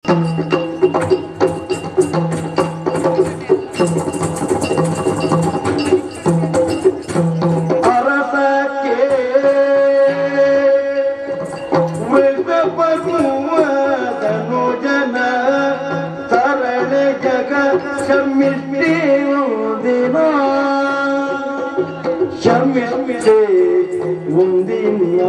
ಅರಸಕ್ಕೆ ವಿಷಪಗುವದನು ಜನ ತರಳ ಜಗ ಶಮಿಷ್ಟೇನು ದಿನ ಶಮಿಷ್ಟೇ ಒಂದಿನ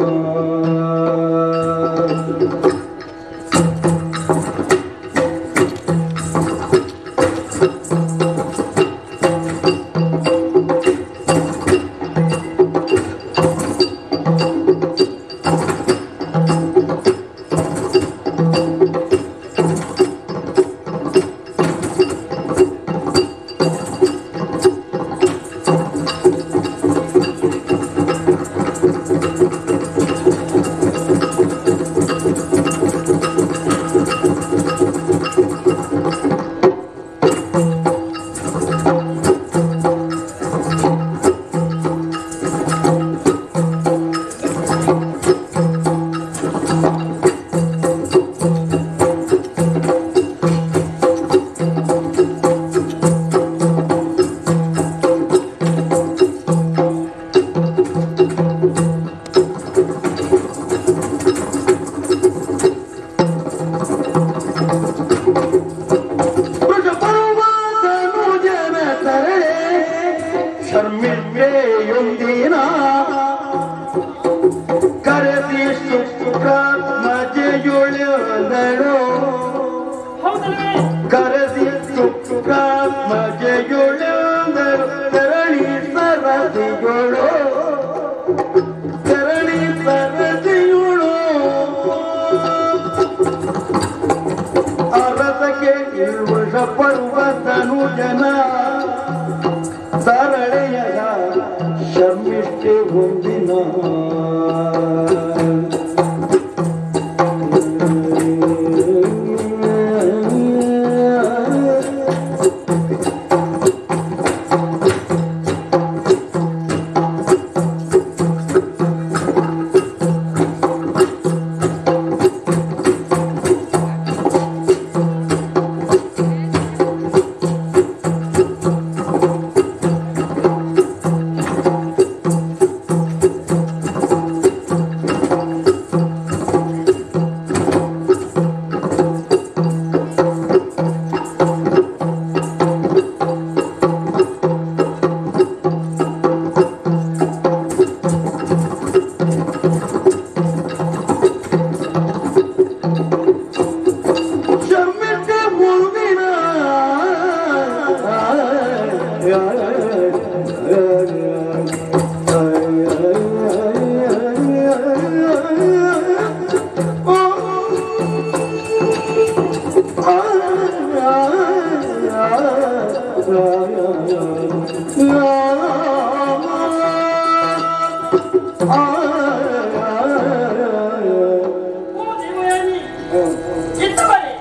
ವೃಷಪರ್ವತನು ಜನ ತರಳೆ ಶರ್ಮಿಷ್ಠೆಯೊಂದಿನ ಕರೆಸಿ ಸುಖ ಮಜೆಯುಳಿದಳು ಹೌದಲ್ವೇ ಕರೆಸಿ ಸುಖ ಮಜೆಯುಳಿದಳು ತೆರಳಿ ಸರದಿಗಳು ತೆರಳಿ ಸರದಿಯುಳು ಅರಸಕ್ಕೆ ವೃಷ ಪರ್ವತನು ಜನ ಸರಳೆಯ ಶರ್ಮಿಷ್ಠೆ ಹೊಂದಿನ ಶರ್ಮಿಷ್ಠೆ ಹೊಂದಿನ ಓ ದೇವಯಾನಿ ಇತ್ತ ಬನ್ನಿ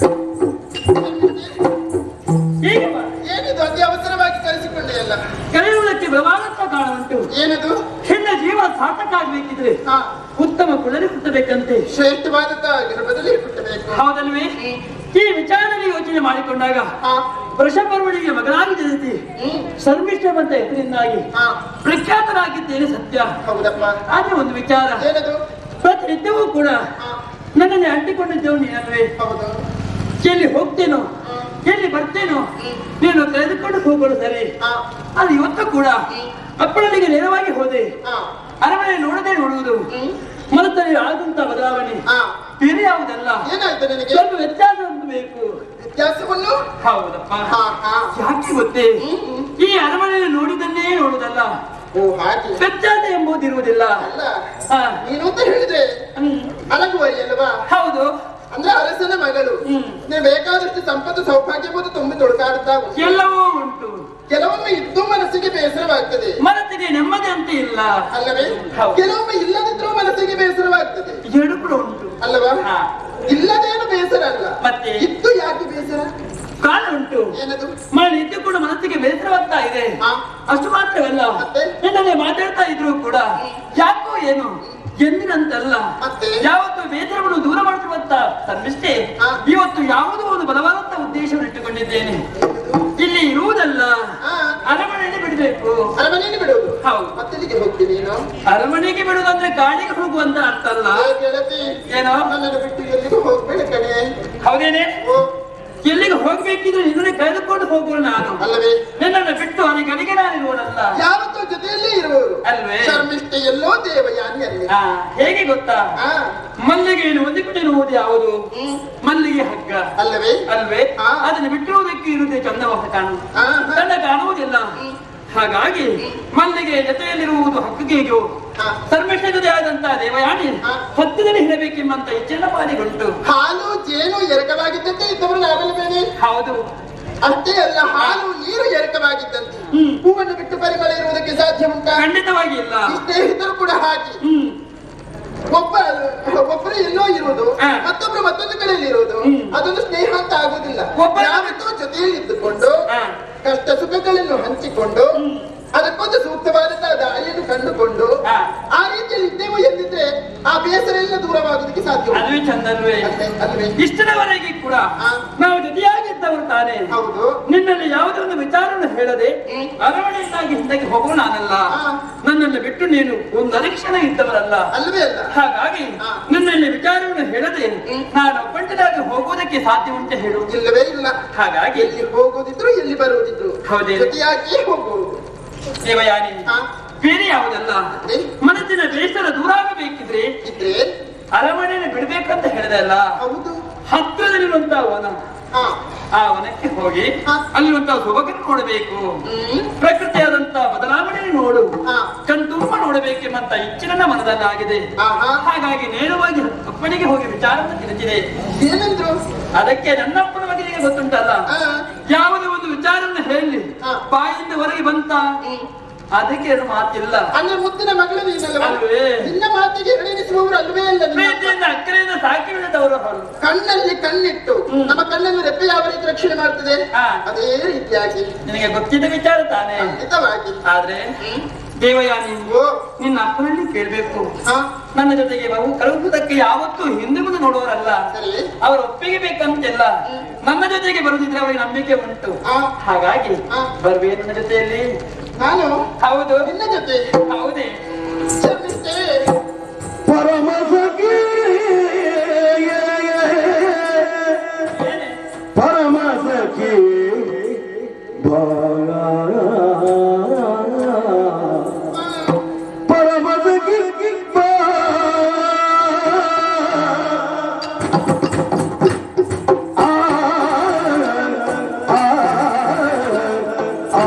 ಹೀಗೆ ಬಾ ಏನಿದು ಅತಿ ಅವಸರವಾಗಿ ಕರೆಸಿಕೊಂಡೆಯಲ್ಲ ಕರೆಯುವುದಕ್ಕೆ ಬಲವಾದಂತ ಕಾರಣ ಉಂಟು ಏನದು ಹೆಣ್ಣ ಜೀವ ಸಾರ್ಥಕ ಆಗ್ಬೇಕಿದ್ರೆ ಹಾ ಉತ್ತಮ ಕುಲರಿ ಹುಟ್ಟಬೇಕಂತೆ ಶ್ರೇಷ್ಠವಾದಂತ ಗರ್ಭದಲ್ಲಿ ಹುಟ್ಟಬೇಕು ಹೌದಲ್ವೇ ಈ ವಿಚಾರದಲ್ಲಿ ಯೋಚನೆ ಮಾಡಿಕೊಂಡಾಗ ಹಾ ವೃಷಪರ್ವಣಿಗೆ ಮಗನಾಗಿ ಜನಿಸಿ ಹ್ಮ್ ಸರ್ವಿಷ್ಠವಂತ ಹೆಸರಿನಾಗಿ ಹಾ ಪ್ರಖ್ಯಾತನಾಗಿದ್ದೇನೆ ಸತ್ಯ ಹೌದಪ್ಪ ಆದ್ರೆ ಒಂದು ವಿಚಾರ ಏನದು ಪ್ರತಿನಿತ್ಯವೂ ಕೂಡ ಹಾ ನನ್ನನ್ನೇ ಅಂಟಿಕೊಂಡಿದ್ದೆವು ನೀನಲ್ವೇ ಹೌದು ಎಲ್ಲಿ ಹೋಗ್ತೇನೋ ಎಲ್ಲಿ ಬರ್ತೇನೋ ನೀನು ಕರೆದುಕೊಂಡು ಹೋಗೋದು ಸರಿ ಹಾ ಅದು ಇವತ್ತು ಕೂಡ ಅಪ್ಪಳಿಗೆ ನೇರವಾಗಿ ಹೋದೆ ಹಾ ಅರಮನೆ ನೋಡದೆ ನೋಡುವುದು ಹ್ಮ್ ಮನಸ್ಸಲ್ಲಿ ಆದಂತ ಬದಲಾವಣೆ ಹಾ ಬೇರೆ ಯಾವುದಲ್ಲ ಏನಾಯ್ತು ನಿನಗೆ ಸ್ವಲ್ಪ ವ್ಯತ್ಯಾಸ ಒಂದು ಬೇಕು ವ್ಯತ್ಯಾಸವನ್ನು ಹೌದಪ್ಪ ಹಾ ಹಾ ಯಾಕೆ ಗೊತ್ತೇ ಈ ಅರಮನೆಯನ್ನು ನೋಡಿದನ್ನೇ ನೋಡುದಲ್ಲ ಓ ಹಾಗೆ ವ್ಯತ್ಯಾಸ ಎಂಬುದಿರುವುದಿಲ್ಲ ಅಲ್ಲ ಹಾ. ನೀನು ಅಂತ ಹೇಳಿದ್ರೆ ಹ್ಮ್. ಅಲಗುವರಿ ಅಲ್ವಾ ಹೌದು ಅಂದ್ರೆ ಅರಸನ ಮಗಳು ಹ್ಮ್. ನೀನು ಬೇಕಾದಷ್ಟು ಸಂಪತ್ತು ಸೌಭಾಗ್ಯಬೋದು ತುಂಬಿ ತೊಡಕಾಡುತ್ತಾ ಉಂಟು. ಎಲ್ಲವೂ ಉಂಟು ಕೆಲವೊಮ್ಮೆ ಇದ್ದು ಮನಸ್ಸಿಗೆ ಬೇಸರವಾಗ್ತದೆ ಮನಸ್ಸಿಗೆ ನೆಮ್ಮದಿ ಅಂತ ಇಲ್ಲ ಅಲ್ಲವೇ ಹೌದು. ಕೆಲವೊಮ್ಮೆ ಇಲ್ಲದಿದ್ರೂ ಮನಸ್ಸಿಗೆ ಬೇಸರವಾಗ್ತದೆ ಎರಡು ಕೂಡ ಉಂಟು ಅಲ್ಲವಾ ಹಾ. ಇಲ್ಲದೇನು ಬೇಸರ ಅಲ್ಲ ಮತ್ತೆ? ಇದ್ದು ಯಾಕೆ ಬೇಸರ ಕಾಲ ಉಂಟು ಏನದು ಮಳೆ ಇದ್ದು ಕೂಡ ಮನಸ್ಸಿಗೆ ಬೇಸರವಾಗ್ತಾ ಇದೆ ಹಾ. ಅಷ್ಟು ಮಾತ್ರವಲ್ಲ ಮತ್ತೆ? ನಿನ್ನೆ ಮಾತಾಡ್ತಾ ಇದ್ರು ಕೂಡ ಯಾಕೋ ಏನು ಎಂದಿನಂತಲ್ಲ ಮತ್ತೆ? ಯಾವತ್ತು ಬೇಸರವನ್ನು ದೂರ ಮಾಡುತ್ತಿರುವಂತ ಸಂದಿಷ್ಟೇ ಹಾ. ಇವತ್ತು ಯಾವುದೋ ಒಂದು ಬಲವಾದಂತ ಉದ್ದೇಶವನ್ನು ಇಟ್ಟುಕೊಂಡಿದ್ದೇನೆ ಇಲ್ಲಿ ಇರುವುದಲ್ಲ ಹಾ. ಅರಮನೆಯಲ್ಲಿ ಬಿಡಬೇಕು ಅರಮನೆಯಲ್ಲಿ ಬಿಡುವುದು ಹೌದು. ಮತ್ತೆಲ್ಲಿಗೆ ಹೋಗ್ತೀನಿ ನೀನು ಅರಮನೆಗೆ ಬಿಡುವುದಂದ್ರೆ ಕಾಡಿಗೆ ಹೋಗುವಂತ ಅರ್ಥ ಅಲ್ಲ ಏ ಗೆಳತಿ ಏನೋ ನನ್ನನ್ನು ಬಿಟ್ಟು ಎಲ್ಲಿಗೂ ಹೋಗ್ಬೇಡ ಕಣೆ ಹೌದೇನೆ ಓ ಎಲ್ಲಿಗೆ ಹೋಗ್ಬೇಕಿದ್ರೆ ನಿನ್ನನ್ನೇ ಕರೆದುಕೊಂಡು ಹೋಗುವ ನಾನು ಅಲ್ಲವೇ ನಿನ್ನನ್ನು ಬಿಟ್ಟು ಅವನಿಗೆ ಅಡಿಗೆ ನಾನಿರುವನಲ್ಲ ಯಾವತ್ತೂ ಜೊತೆಯಲ್ಲೇ ಇರುವವರು ಅಲ್ವೇ? ಶರ್ಮಿಷ್ಠೆ ಎಲ್ಲೋ ದೇವಯಾನಿ ಅಲ್ಲಿ ಆ, ಹೇಗೆ ಗೊತ್ತಾ ಹಾ ಮಲ್ಲಿಗೆಯನ್ನು ಹೊಂದಿಕೊಂಡಿರುವುದು ಯಾವುದು ಹ್ಮ್. ಮಲ್ಲಿಗೆ ಹಗ್ಗ ಅಲ್ಲವೇ ಅಲ್ವೇ ಹಾ. ಅದನ್ನು ಬಿಟ್ಟಿರುವುದಕ್ಕೆ ಇರುವುದೇ ಚಂದವಾದ ಕಾಣು ಹಾ, ಹಾ. ಚಂದ ಕಾಣುವುದಿಲ್ಲ ಹಾಗಾಗಿ ಮಲ್ಲಿಗೆ ಜೊತೆಯಲ್ಲಿರುವುದು ಹಕ್ಕಿಗೆಯೋ ಹಾ. ಸರ್ವೇಶ್ವರ ಜೊತೆ ಆದಂತಹ ದೇವಯಾನಿ ಹಾ. ಹತ್ತಿರದಲ್ಲಿ ಇರಬೇಕೆಂಬಂತ ಇಚ್ಛೆನ ಪಾಲಿಗುಂಟು ಹಾಲು ಜೇನು ಎರಕವಾಗಿದ್ದಂತೆ ಇದ್ದವರು ನಾವೆಲ್ಲವೇನೆ ಹೌದು ಅಷ್ಟೇ ಅಲ್ಲ ಹಾಲು ನೀರು ಎರಕವಾಗಿದ್ದಂತೆ ಹ್ಮ್. ಹೂವನ್ನು ಬಿಟ್ಟು ಪರಿಮಳ ಇರುವುದಕ್ಕೆ ಸಾಧ್ಯ ಉಂಟಾ ಖಂಡಿತವಾಗಿ ಇಲ್ಲ ಈ ಸ್ನೇಹಿತರು ಕೂಡ ಹಾಗೆ ಹ್ಮ್ ಒಬ್ಬ ಒಬ್ಬರು ಎಲ್ಲೋ ಇರುವುದು ಹಾ. ಮತ್ತೊಬ್ರು ಮತ್ತೊಂದು ಕಡೆಯಲ್ಲಿ ಇರುವುದು ಹ್ಮ್. ಅದೊಂದು ಸ್ನೇಹ ಅಂತ ಆಗುದಿಲ್ಲ ಒಬ್ಬ- ಯಾವತ್ತೂ ಜೊತೆಯಲ್ಲಿ ಇದ್ದುಕೊಂಡು ಹಾ. ಕಷ್ಟ ಸುಖಗಳನ್ನು ಹಂಚಿಕೊಂಡು ಅದಕ್ಕೊಂದು ಸೂಕ್ತವಾದಂತಹ ದಾರಿಯನ್ನು ಕಂಡುಕೊಂಡು ಹಾ. ಆ ರೀತಿಯಲ್ಲಿ ಇದ್ದೇವೆ ಎಂದಿದ್ರೆ ಆ ಬೇಸರ ಎಲ್ಲ ದೂರವಾಗುವುದಕ್ಕೆ ಸಾಧ್ಯ ಉಂಟು. ಅದುವೇ ಚಂದಲ್ವೇ ಅಲ್ವೇ? ಅಲ್ವೇ ಇಷ್ಟರವರೆಗೆ ಕೂಡ ಹಾ. ನಾವು ಜೊತೆಯಾಗಿದ್ದವರು ತಾನೇ ಹೌದು ನಿನ್ನಲ್ಲಿ ಯಾವುದೇ ಒಂದು ವಿಚಾರವನ್ನು ಹೇಳದೆ ಹ್ಮ್. ಅರಮನೆಯಿಂದಾಗಿ ಹಿಂದಕ್ಕೆ ಹೋಗುವ ನಾನಲ್ಲ ಹಾ. ನನ್ನಲ್ಲಿ ಬಿಟ್ಟು ನೀನು ಒಂದು ಅರಕ್ಷಣ ಇದ್ದವರಲ್ಲ ಅಲ್ವೇ ಅಲ್ಲ ಹಾಗಾಗಿ ಹಾ. ನನ್ನಲ್ಲಿ ವಿಚಾರವನ್ನು ಹೇಳದೆ ಹ್ಮ್. ನಾನು ಒಬ್ಬಂಟಿನಾಗಿ ಹೋಗುವುದಕ್ಕೆ ಸಾಧ್ಯ ಉಂಟೆ ಹೇಳು ಇಲ್ಲವೇ ಇಲ್ಲ ಹಾಗಾಗಿ ಎಲ್ಲಿ ಹೋಗುದಿದ್ರು ಎಲ್ಲಿ ಬರುವುದಿದ್ರು ಹೌದೇ? ಜೊತೆಯಾಗಿ ಹೋಗುವುದು ದೇವಯಾನಿ ಹಾ. ಬೇರೆ ಯಾವುದಲ್ಲ ಮತ್ತೆ? ಮನಸ್ಸಿನ ಬೇಸರ ದೂರ ಆಗಬೇಕಿದ್ರೆ ಇದ್ರೆ ಅರಮನೆಯನ್ನು ಬಿಡ್ಬೇಕಂತ ಹೇಳಿದೆ ಅಲ್ಲ ಹೌದು ಹತ್ತಿರದಲ್ಲಿರುವಂತಹ ವನ ಹಾ ಆ ವನಕ್ಕೆ ಹೋಗಿ ಹಾ. ಅಲ್ಲಿರುವಂತಹ ಸೊಬಗನ್ನು ನೋಡಬೇಕು ಹ್ಮ್ ಪ್ರಕೃತಿಯಾದಂತಹ ಬದಲಾವಣೆ ನೋಡು ಹಾ. ಕಣ್ತುಂಬ ನೋಡಬೇಕೆಂಬಂತ ಇಚ್ಛೆ ನನ್ನ ಮನದಲ್ಲಾಗಿದೆ ಆಹಾ. ಹಾಗಾಗಿ ನೇರವಾಗಿ ಅಪ್ಪನಿಗೆ ಹೋಗಿ ವಿಚಾರವನ್ನು ತಿಳಿಸಿದೆ ಏನಂದ್ರು ಅದಕ್ಕೆ ನನ್ನಪ್ಪನ ಮಗನಿಗೆ ಗೊತ್ತುಂಟಲ್ಲ ಹಾ. ಯಾವುದೇ ಒಂದು ವಿಚಾರವನ್ನು ಹೇಳಿ ಹಾ. ಬಾಯಿಂದ ಹೊರಗೆ ಬಂತ ಹ್ಮ್. ಅದಕ್ಕೆ ಏನು ಮಾತಿಲ್ಲ ಅಂದ್ರೆ ಮುತ್ತಿನ ಮಗಳು ನೀನಲ್ವಾ ಅಲ್ವೇ? ನಿನ್ನ ಮಾತಿಗೆ ಎಣಿಸುವವರು ಅಲ್ವೇ ಅಲ್ಲ ನಿಮ್ಮ ಅಪ್ಪ. ಪ್ರೀತಿಯಿಂದ ಅಕ್ಕರೆಯಿಂದ ಸಾಕಿ ಬೆಳೆದವರು ಅವರು ಕಣ್ಣಲ್ಲಿ ಕಣ್ಣಿಟ್ಟು ಹ್ಮ್. ನಮ್ಮ ಕಣ್ಣನ್ನು ರೆಪ್ಪೆ ಯಾವ ರೀತಿ ರಕ್ಷಣೆ ಮಾಡ್ತದೆ ಹಾ. ಅದೇ ರೀತಿಯಾಗಿ ನಿನಗೆ ಗೊತ್ತಿದ್ದ ವಿಚಾರ ತಾನೇ ಖಂಡಿತವಾಗಿ ಆದ್ರೆ ಹ್ಮ್. ದೇವಯಾನಿ ಓ ನಿನ್ನ ಅಪ್ಪನಲ್ಲಿ ಕೇಳ್ಬೇಕು ಹಾ ನನ್ನ ಜೊತೆಗೆ ಬಹು ಕಳುಹುವುದಕ್ಕೆ ಯಾವತ್ತೂ ಹಿಂದೆ ಮುಂದೆ ನೋಡುವವರಲ್ಲ ಸರಿ ಅವರ ಒಪ್ಪಿಗೆ ಬೇಕಂತೆಲ್ಲ ನನ್ನ ಜೊತೆಗೆ ಬರುದಿದ್ರೆ ಅವರಿಗೆ ನಂಬಿಕೆ ಉಂಟು ಹಾ. ಹಾಗಾಗಿ ಹಾ. ಬರ್ಬೇ ನನ್ನ ಜೊತೆಯಲ್ಲಿ ನಾನು ಹೌದು ನಿನ್ನ ಜೊತೆ ಹೌದೇ ಶರ್ಮಿಷ್ಠೆ ಪರಮ ಸಖಿ ಏನೇ? ಪರಮ ಸಖಿ ಬಾಳ ಪರಮ ಸಖಿ ಬಾ. ಆ, ಆ, ಆ,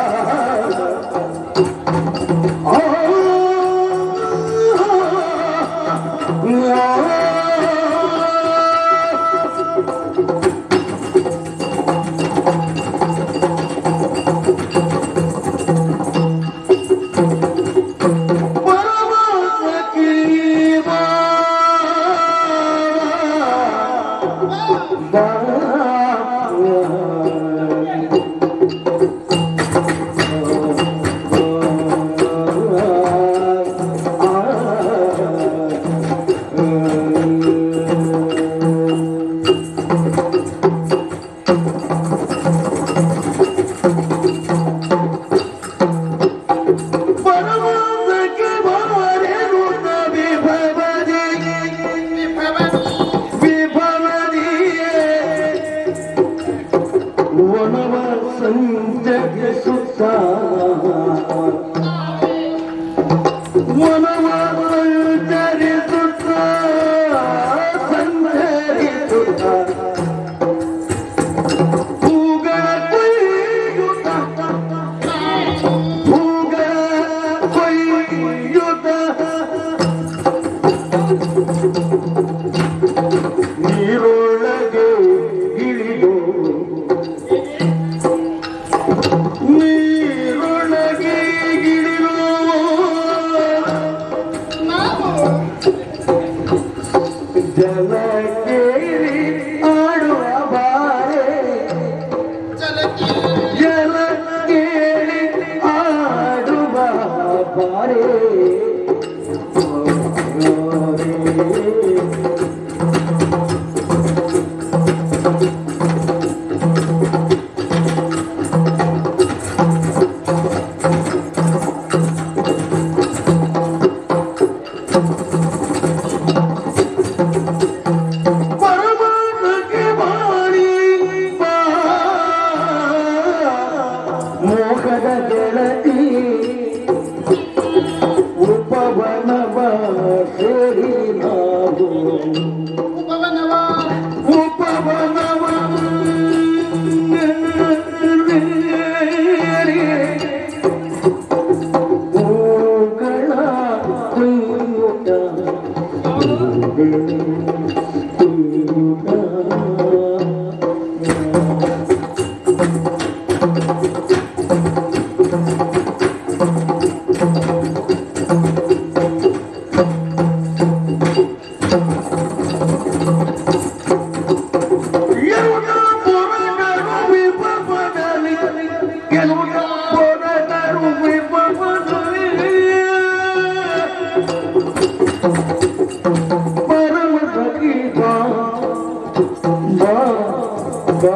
ಪರಮಾತ್ಮಕ್ಕೆ ಬರುವರೇನು ವಿಭವದಿ ವಿಭವದಿಯೇ ವನವ ಸಂಚರಿಸುತ್ತ ವನವ ಸಂಚರಿಸುತ್ತ ಸಂಚರಿಸುತ್ತ ಹೂಗಳ ಕೊಯ್ಯುತ್ತ ಹೂಗಳ ಕೊಯ್ಯುತ್ತ ನೀರೊಳಗೆ ಇಳಿದು ನೀ ಪರಮಾತ್ಮಕ್ಕೆ ಮಾಡಿ ಬಾ. ಮೋಹದ ಗೆಳತಿ ಉಪವನವ ಸೇರಿ ನಾವು ಉಪವನವ ಉಪವನವ ಹೂಗಳ ಕುಯ್ಯುಟ ಪರಮ ಸಖಿ ಬಾ ಬಾ ಬಾ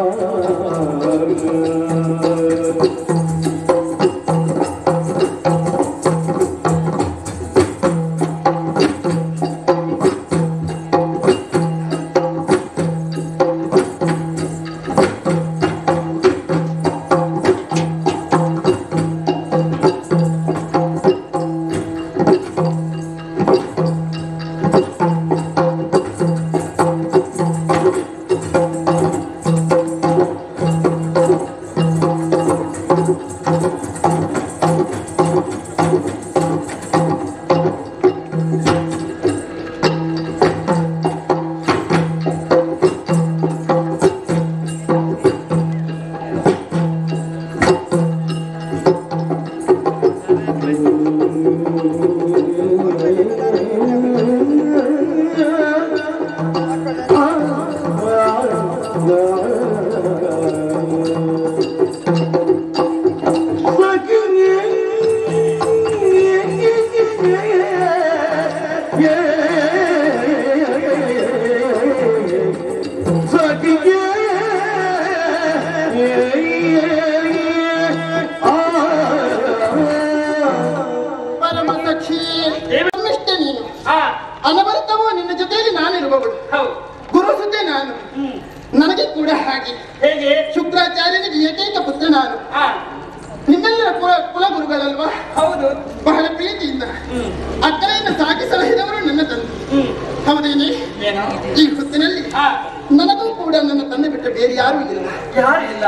ಪರಮ ಸಖಿ ದೇವ- ನಮ್ಮಿಷ್ಟ ನೀನು ಆ ಅನವರತವೂ ನಿನ್ನ ಜೊತೆಯಲ್ಲಿ ನಾನಿರುವವಳು ಹೌದು ಗುರು ಸುದ್ದೆ ನಾನು ಹ್ಮ್ ನನಗೆ ಕೂಡ ಹಾಗೆ ಹೇಗೆ ಶುಕ್ರಾಚಾರ್ಯನಿಗೆ ಏಕೈಕ ಪುತ್ರ ನಾನು ಆ ನಿಮ್ಮೆಲ್ಲರ ಕುಲ ಕುಲಗುರುಗಳಲ್ವಾ ಹೌದು ಬಹಳ ಪ್ರೀತಿಯಿಂದ ಹ್ಮ್ ಅಕ್ಕರೆಯನ್ನು ಸಾಕಿ ಸಲಹಿದವರು ನನ್ನ ತಂದೆ ಹ್ಮ್ ಹೌದೇನೆ ಏನು ಈ ಹೊತ್ತಿನಲ್ಲಿ ಆ ನನಗೂ ಕೂಡ ನನ್ನ ತಂದೆ ಬಿಟ್ಟು ಬೇರೆ ಯಾರೂ ಇಲ್ಲ ಯಾರು ಇಲ್ಲ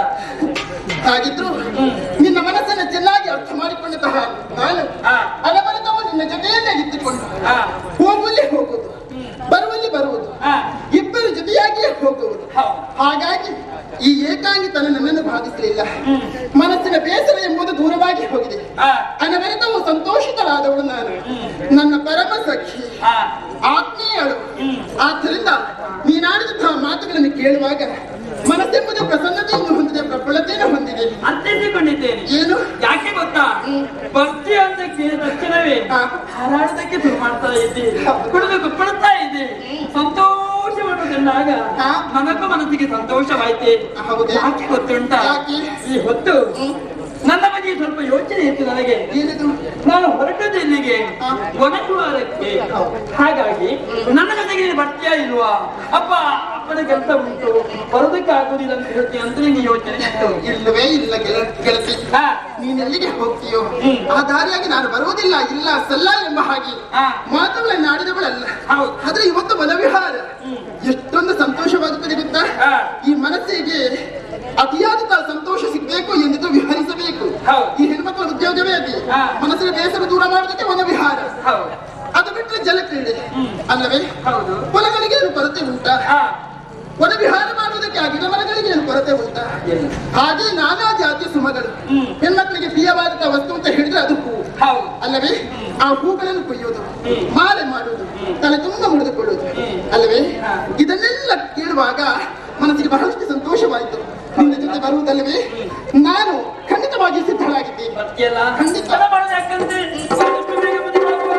ಹಾಗಿದ್ರು ನಿನ್ನ ಮನಸ್ಸನ್ನು ಚೆನ್ನಾಗಿ ಅರ್ಥ ಮಾಡಿಕೊಂಡಂತಹ ನಾನು ಆ. ಅನವರತವು ನಿನ್ನ ಜೊತೆಯಲ್ಲೇ ಇದ್ದುಕೊಂಡು ಆ ಹೋಗುವಲ್ಲಿ ಹೋಗುವುದು ಬರುವಲ್ಲಿ ಬರುವುದು ಆ ಇಬ್ಬರು ಜೊತೆಯಾಗಿಯೇ ಹೋಗುವುದು ಹೌದು ಹಾಗಾಗಿ ಈ ಏಕಾಂಗಿತನ ನನ್ನನ್ನು ಬಾಧಿಸಲಿಲ್ಲ ಮನಸ್ಸಿನ ಬೇಸರ ಎಂಬುದು ದೂರವಾಗಿ ಹೋಗಿದೆ ಆ ಅನವರತವು ಸಂತೋಷಿತರಾದವಳು ನಾನು ನನ್ನ ಪರಮ ಸಖಿ ಆ ಆತ್ಮೀಯಳು ಆದ್ದರಿಂದ ನೀನಾಡಿದಂತಹ ಮಾತುಗಳನ್ನು ಕೇಳುವಾಗ ಮನಸ್ಸೆಂಬುದು ಪ್ರಸನ್ನತೆಯನ್ನು ಹೊಂದಿದೆ ಪ್ರಫುಲ್ಲತೆಯನ್ನು ಹೊಂದಿದೆ ಅರ್ಥೈಸಿಕೊಂಡಿದ್ದೇನೆ ಏನು ಯಾಕೆ ಗೊತ್ತಾ ಭಕ್ತಿ ಅಂತ ಕೇಳಿದ ತಕ್ಷಣವೇ ಹಾ. ಹಾರಾಡೋದಕ್ಕೆ ಶುರು ಮಾಡ್ತಾ ಇದ್ದೆ ಕುಡಿದು ಕುಪ್ಪಳುತ್ತಾ ಇದ್ದೆ ಸಂತೋಷವನ್ನು ಕಂಡಾಗ ಹಾ. ನನಗೂ ಮನಸ್ಸಿಗೆ ಸಂತೋಷವಾಯ್ತೆ ಹೌದೇ? ಯಾಕೆ ಗೊತ್ತುಂಟಾ ಯಾಕೆ? ಈ ಹೊತ್ತು ನನ್ನ ಬಗ್ಗೆ ಸ್ವಲ್ಪ ಯೋಚನೆ ಇತ್ತು ನನಗೆ ಏನಿದು ನಾನು ಹೊರಟದ್ದು ಇಲ್ಲಿಗೆ ಹಾ. ವನದ್ವಾರಕ್ಕೆ ಹಾಗಾಗಿ ನನ್ನ ಜೊತೆಗೆ ನೀನು ಬರ್ತೀಯಾ ಇಲ್ವಾ ಅಪ್ಪ ಅಪ್ಪನ ಕೆಲಸ ಉಂಟು ಬರೋದಕ್ಕೆ ಆಗುದಿಲ್ಲ ಅಂತ ಹೇಳ್ತೀನಿ ಅಂತ ನಿಂಗೆ ಯೋಚನೆ ಇತ್ತು ಇಲ್ಲವೇ ಇಲ್ಲ ಗೆಳ- ಗೆಳತಿ ಹಾ ನೀನೆಲ್ಲಿಗೆ ಹೋಗ್ತೀಯೋ ಹ್ಮ್. ಆ ದಾರಿಯಾಗಿ ನಾನು ಬರುವುದಿಲ್ಲ ಇಲ್ಲ ಸಲ್ಲ ಎಂಬ ಹಾಗೆ ಹಾ. ಮಾತುಗಳನ್ನು ಆಡಿದವಳಲ್ಲ ಹೌದು. ಆದ್ರೆ ಇವತ್ತು ವನವಿಹಾರ ಎಷ್ಟೊಂದು ಸಂತೋಷವಾಗುತ್ತದೆ ಗೊತ್ತಾ ಹಾ. ಈ ಮನಸ್ಸಿಗೆ ಅತಿಯಾದ ಸಂತೋಷ ಸಿಗ್ಬೇಕು ಎಂದಿದ್ದು ವಿಹರಿಸಬೇಕು ಹೌದು. ಈ ಹೆಣ್ಮಕ್ಳ ಉದ್ಯೋಗವೇ ಅದೇ ಹಾ. ಮನಸ್ಸಿನ ಬೇಸರ ದೂರ ಮಾಡೋದಕ್ಕೆ ವನವಿಹಾರ ಹೌದು ಅದು ಬಿಟ್ಟರೆ ಜಲಕ್ರೀಡೆ ಅಲ್ಲವೇ ಹೌದು ಹೊಲಗಳಿಗೆ ಏನು ಕೊರತೆ ಉಂಟಾ ಹಾ ವನ ವಿಹಾರ ಮಾಡುವುದಕ್ಕೆ ಆ ಗಿಡ ಮರಗಳಿಗೆ ಏನು ಕೊರತೆ ಉಂಟಾ ಇಲ್ಲ. ಹಾಗೆ ನಾನಾ ಜಾತಿಯ ಸುಮಗಳು ಹ್ಮ್. ಹೆಣ್ಮಕ್ಳಿಗೆ ಪ್ರಿಯವಾದಂತಹ ವಸ್ತು ಅಂತ ಹೇಳಿದ್ರೆ ಅದು ಹೂವು ಹೌದು ಅಲ್ಲವೇ ಆ ಹೂಗಳನ್ನು ಕೊಯ್ಯೋದು ಹ್ಮ್. ಮಾಲೆ ಮಾಡುವುದು ತಲೆ ತುಂಬ ಮುಡಿದುಕೊಳ್ಳುವುದು ಹ್ಮ್. ಅಲ್ಲವೇ ಹಾ. ಇದನ್ನೆಲ್ಲ ಕೇಳುವಾಗ ಮನಸ್ಸಿಗೆ ಬಹಳಷ್ಟು ಸಂತೋಷವಾಯಿತು ನಿನ್ನ ಜೊತೆ ಬರುವುದಲ್ಲವೇ ನಾನು ಖಂಡಿತವಾಗಿ ಸಿದ್ಧಳಾಗಿದ್ದೇನೆ ಬರ್ತೀಯಲ್ಲ ಖಂಡಿತ. ತಡ ಮಾಡೋದು ಯಾಕಂದ್ರೆ ಆದಷ್ಟು ಬೇಗ ಮದುವೆ ಆಗುವ.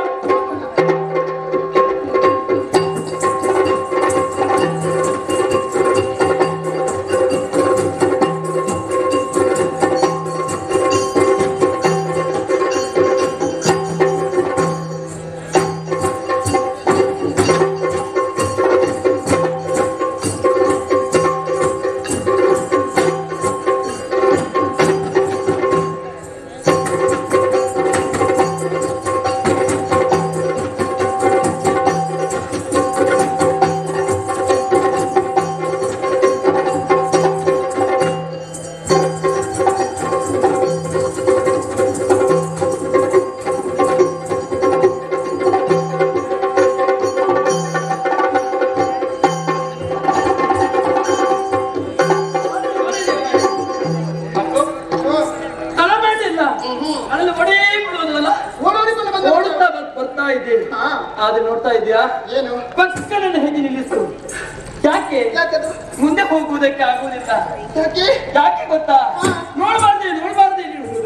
ಆದ್ರೆ ನೋಡ್ತಾ ಇದೀಯಾ ಏನು ಪಕ್ಕನನ್ನು ಹೇಗೆ ನಿಲ್ಲಿಸು ಯಾಕೆ ಯಾಕದು ಮುಂದೆ ಹೋಗುವುದಕ್ಕೆ ಆಗುವುದಿಲ್ಲ ಯಾಕೆ ಯಾಕೆ ಗೊತ್ತಾ ನೋಡಬಾರ್ದೆ ನೋಡಬಾರ್ದೆ ಎನ್ನುವುದು.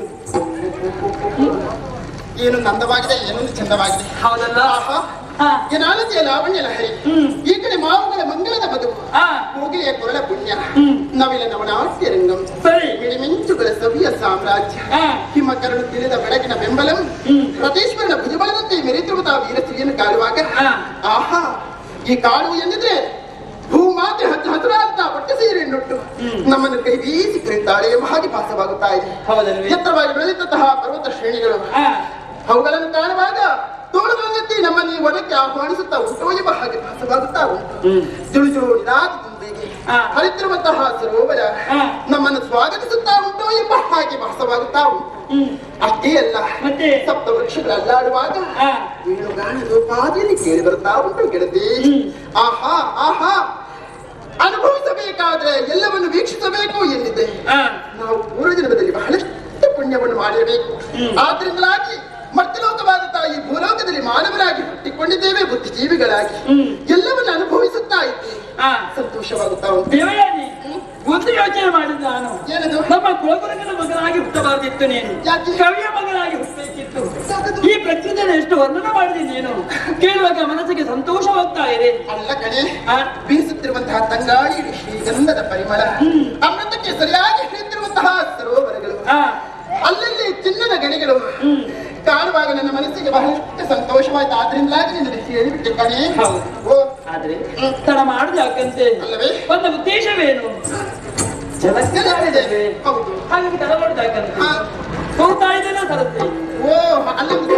ಏನು ನಂದವಾಗಿದೆ ಏನೊಂದು ಚಂದವಾಗಿದೆ ಹೌದಲ್ಲ ಆಹಾ ಹಾ ಏನಾಲತಿಯ ಲಾವಣ್ಯ ಲಹರಿ ಹ್ಮ್. ಈ ಕಡೆ ಮಾವುಗಳ ಮಂಗಳದ ಬದುಕು ಹಾ ಕೋಗಿಲೆಯ ಕೊರಳ ಪುಣ್ಯ ಹ್ಮ್. ನವಿಲ ನವನಾಟ್ಯ ರಂಗಂ ಸರಿ ಮಿಣಿಮಿಂಚುಗಳ ಸವಿಯ ಸಾಮ್ರಾಜ್ಯ ಹಾ ಹಿಮ ಕರಳು ತಿಳಿದ ಬೆಳಕಿನ ಬೆಂಬಲಂ ಹ್ಮ್. ಪ್ರತೀಶ್ವರನ ಭುಜಬಲದಂತೆ ಮೆರೆತಿರುವ ತಾ ವೀರಸ್ತ್ರೀಯನ್ನು ಕಾಡುವಾಗ ಹಾ. ಆಹಾ ಈ ಕಾಡು ಎಂದಿದ್ರೆ ಭೂಮಾತೆ ಹತ್ತು ಹಸುರಾದಂತ ಹೊಟ್ಟೆ ಸೀರೆಯನ್ನುಟ್ಟು ಹ್ಮ್. ನಮ್ಮನ್ನು ಕೈ ಬೀಸಿ ಕರೀತಾಳೆ ಎಂಬ ಹಾಗೆ ಭಾಸವಾಗುತ್ತಾ ಇದೆ ಹೌದಲ್ವೇ ಎತ್ತರವಾಗಿ ಬೆಳೆದಿದ್ದಂತಹ ಪರ್ವತ ಶ್ರೇಣಿಗಳು ಹಾ ಅವುಗಳನ್ನು ಕಾಣುವಾಗ ತೋಳದಂಗತ್ತಿ ನಮ್ಮನ್ನು ಈ ವನಕ್ಕೆ ಆಹ್ವಾನಿಸುತ್ತಾ ಉಂಟು ಎಂಬ ಹಾಗೆ ಭಾಸವಾಗುತ್ತಾ ಉಂಟು ಹ್ಮ್ ಜುಳು ಜುಳು ನಿನಾದ ದುಂಬಿಗೆ ಹಾ. ಹರಿತಿರುವಂತಹ ಸರೋವರ ಹಾ. ನಮ್ಮನ್ನು ಸ್ವಾಗತಿಸುತ್ತಾ ಉಂಟು ಎಂಬ ಹಾಗೆ ಭಾಸವಾಗುತ್ತಾ ಉಂಟು ಹ್ಮ್ ಅಷ್ಟೇ ಅಲ್ಲ ಮತ್ತೆ? ಸಪ್ತ ವೃಕ್ಷಗಳು ಅಲ್ಲಾಡುವಾಗ ಹಾ ವೇಣುಗಾನದು ಪಾದಿಯಲ್ಲಿ ಕೇಳಿ ಬರ್ತಾ ಉಂಟು ಗೆಳತಿ ಹ್ಮ್. ಆಹಾ ಆಹಾ ಅನುಭವಿಸಬೇಕಾದ್ರೆ ಎಲ್ಲವನ್ನು ವೀಕ್ಷಿಸಬೇಕು ಎಂದಿದೆ ಹಾ ನಾವು ಪೂರ್ವ ಜನ್ಮದಲ್ಲಿ ಬಹಳಷ್ಟು ಪುಣ್ಯವನ್ನು ಮಾಡಿರಬೇಕು ಹ್ಮ್. ಆದ್ರಿಂದಲಾಗಿ ಮರ್ತ್ಯಲೋಕವಾದಂತಹ ಈ ಭೂಲೋಕದಲ್ಲಿ ಮಾನವರಾಗಿ ಹುಟ್ಟಿಕೊಂಡಿದ್ದೇವೆ ಬುದ್ಧಿಜೀವಿಗಳಾಗಿ ಹ್ಮ್. ಎಲ್ಲವನ್ನು ಅನುಭವಿಸುತ್ತಾ ಇದ್ದೇವೆ ಹಾ ಸಂತೋಷವಾಗುತ್ತಾ ಉಂಟು ದೇವಯಾನಿ ಒಂದು ಯೋಚನೆ ಮಾಡಿದ ನಾನು ಏನದು ನಮ್ಮ ಕುಲಗುರುಗಳ ಮಗನಾಗಿ ಹುಟ್ಟಬಾರ್ದಿತ್ತು ನೀನು ಯಾಕೆ? ಕವಿಯ ಮಗನಾಗಿ ಹುಟ್ಟಬೇಕಿತ್ತು ಯಾಕದು? ಈ ಪ್ರಕೃತಿಯನ್ನು ಎಷ್ಟು ವರ್ಣನ ಮಾಡಿದೆ ನೀನು ಕೇಳುವಾಗ ಮನಸ್ಸಿಗೆ ಸಂತೋಷವಾಗ್ತಾ ಇದೆ ಅಲ್ಲ ಕಣೆ ಆ, ಬೀಸುತ್ತಿರುವಂತಹ ತಂಗಾಳಿ ಶ್ರೀಗಂಧದ ಪರಿಮಳ ಹ್ಮ್. ಅಮೃತಕ್ಕೆ ಸರಿಯಾಗಿ ಹರಿಯುತ್ತಿರುವಂತಹ ಸರೋವರಗಳು ಆ, ಅಲ್ಲಲ್ಲಿ ಚಿನ್ನದ ಗಣಿಗಳು ಹ್ಮ್. ಕಾಣುವಾಗ ನನ್ನ ಮನಸ್ಸಿಗೆ ಬಹಳಷ್ಟು ಸಂತೋಷವಾಯ್ತು ಆದ್ರಿಂದಲಾಗಿ ನಿನ್ನಲ್ಲಿ ಹೇಳಿಬಿಟ್ಟೆ ಕಣೆ ಹೌದು. ಓ ಆದ್ರೆ ತಡ ಮಾಡುದು ಯಾಕಂತೆ ಅಲ್ಲವೇ? ಬಂದ ಉದ್ದೇಶವೇನು ಜಲಕ್ಕಿದೆ ಹೌದು ಹಾಗಾಗಿ ತಡ ಮಾಡುದು ಯಾಕಂತೆ ಹಾ. ಹೋಗ್ತಾ ಇದ್ದೇನೆ ಸರಸ್ವತಿ ಓ ಅಲ್ಲೊಂದು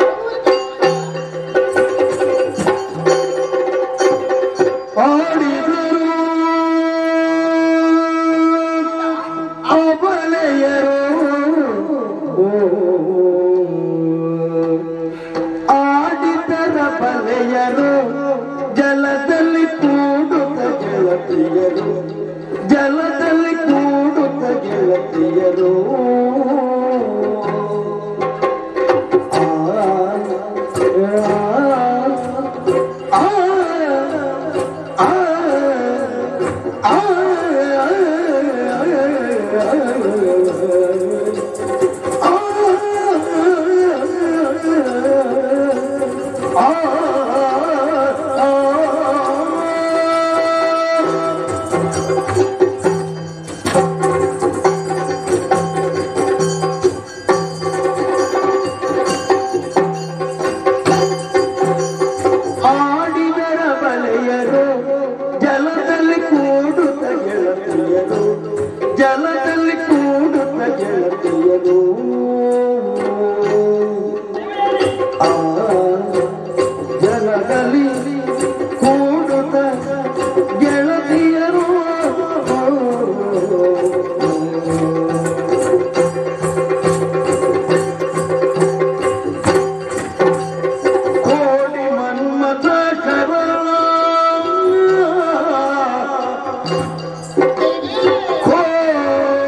ಆಡಿದರು ಅಬಲೆಯರು ಆಡಿದರ ಬಲೆಯರು ಜಲದಲ್ಲಿ ಕೂಡುತ್ತ ಗೆಳತಿಯರು ಜಲದಲ್ಲಿ ಕೂಡುತ್ತ ಗೆಳತಿಯರು ಆ, ಆ, ಆ, ಆ, ಆಡಿದರ ಬಲೆಯರು ಜಲದಲ್ಲಿ ಕೂಡುತ್ತ ಗೆಳತಿಯರು ಜಲದಲ್ಲಿ ಕೂಡುತ್ತ ಗೆಳತಿಯರು ಆ ಜಲದಲ್ಲಿ ಕೂಡುತ್ತ ಗೆಳತಿಯರು ಕೋಟಿ ಮನ್ಮಥ ಕರಳ ಕೋಟಿ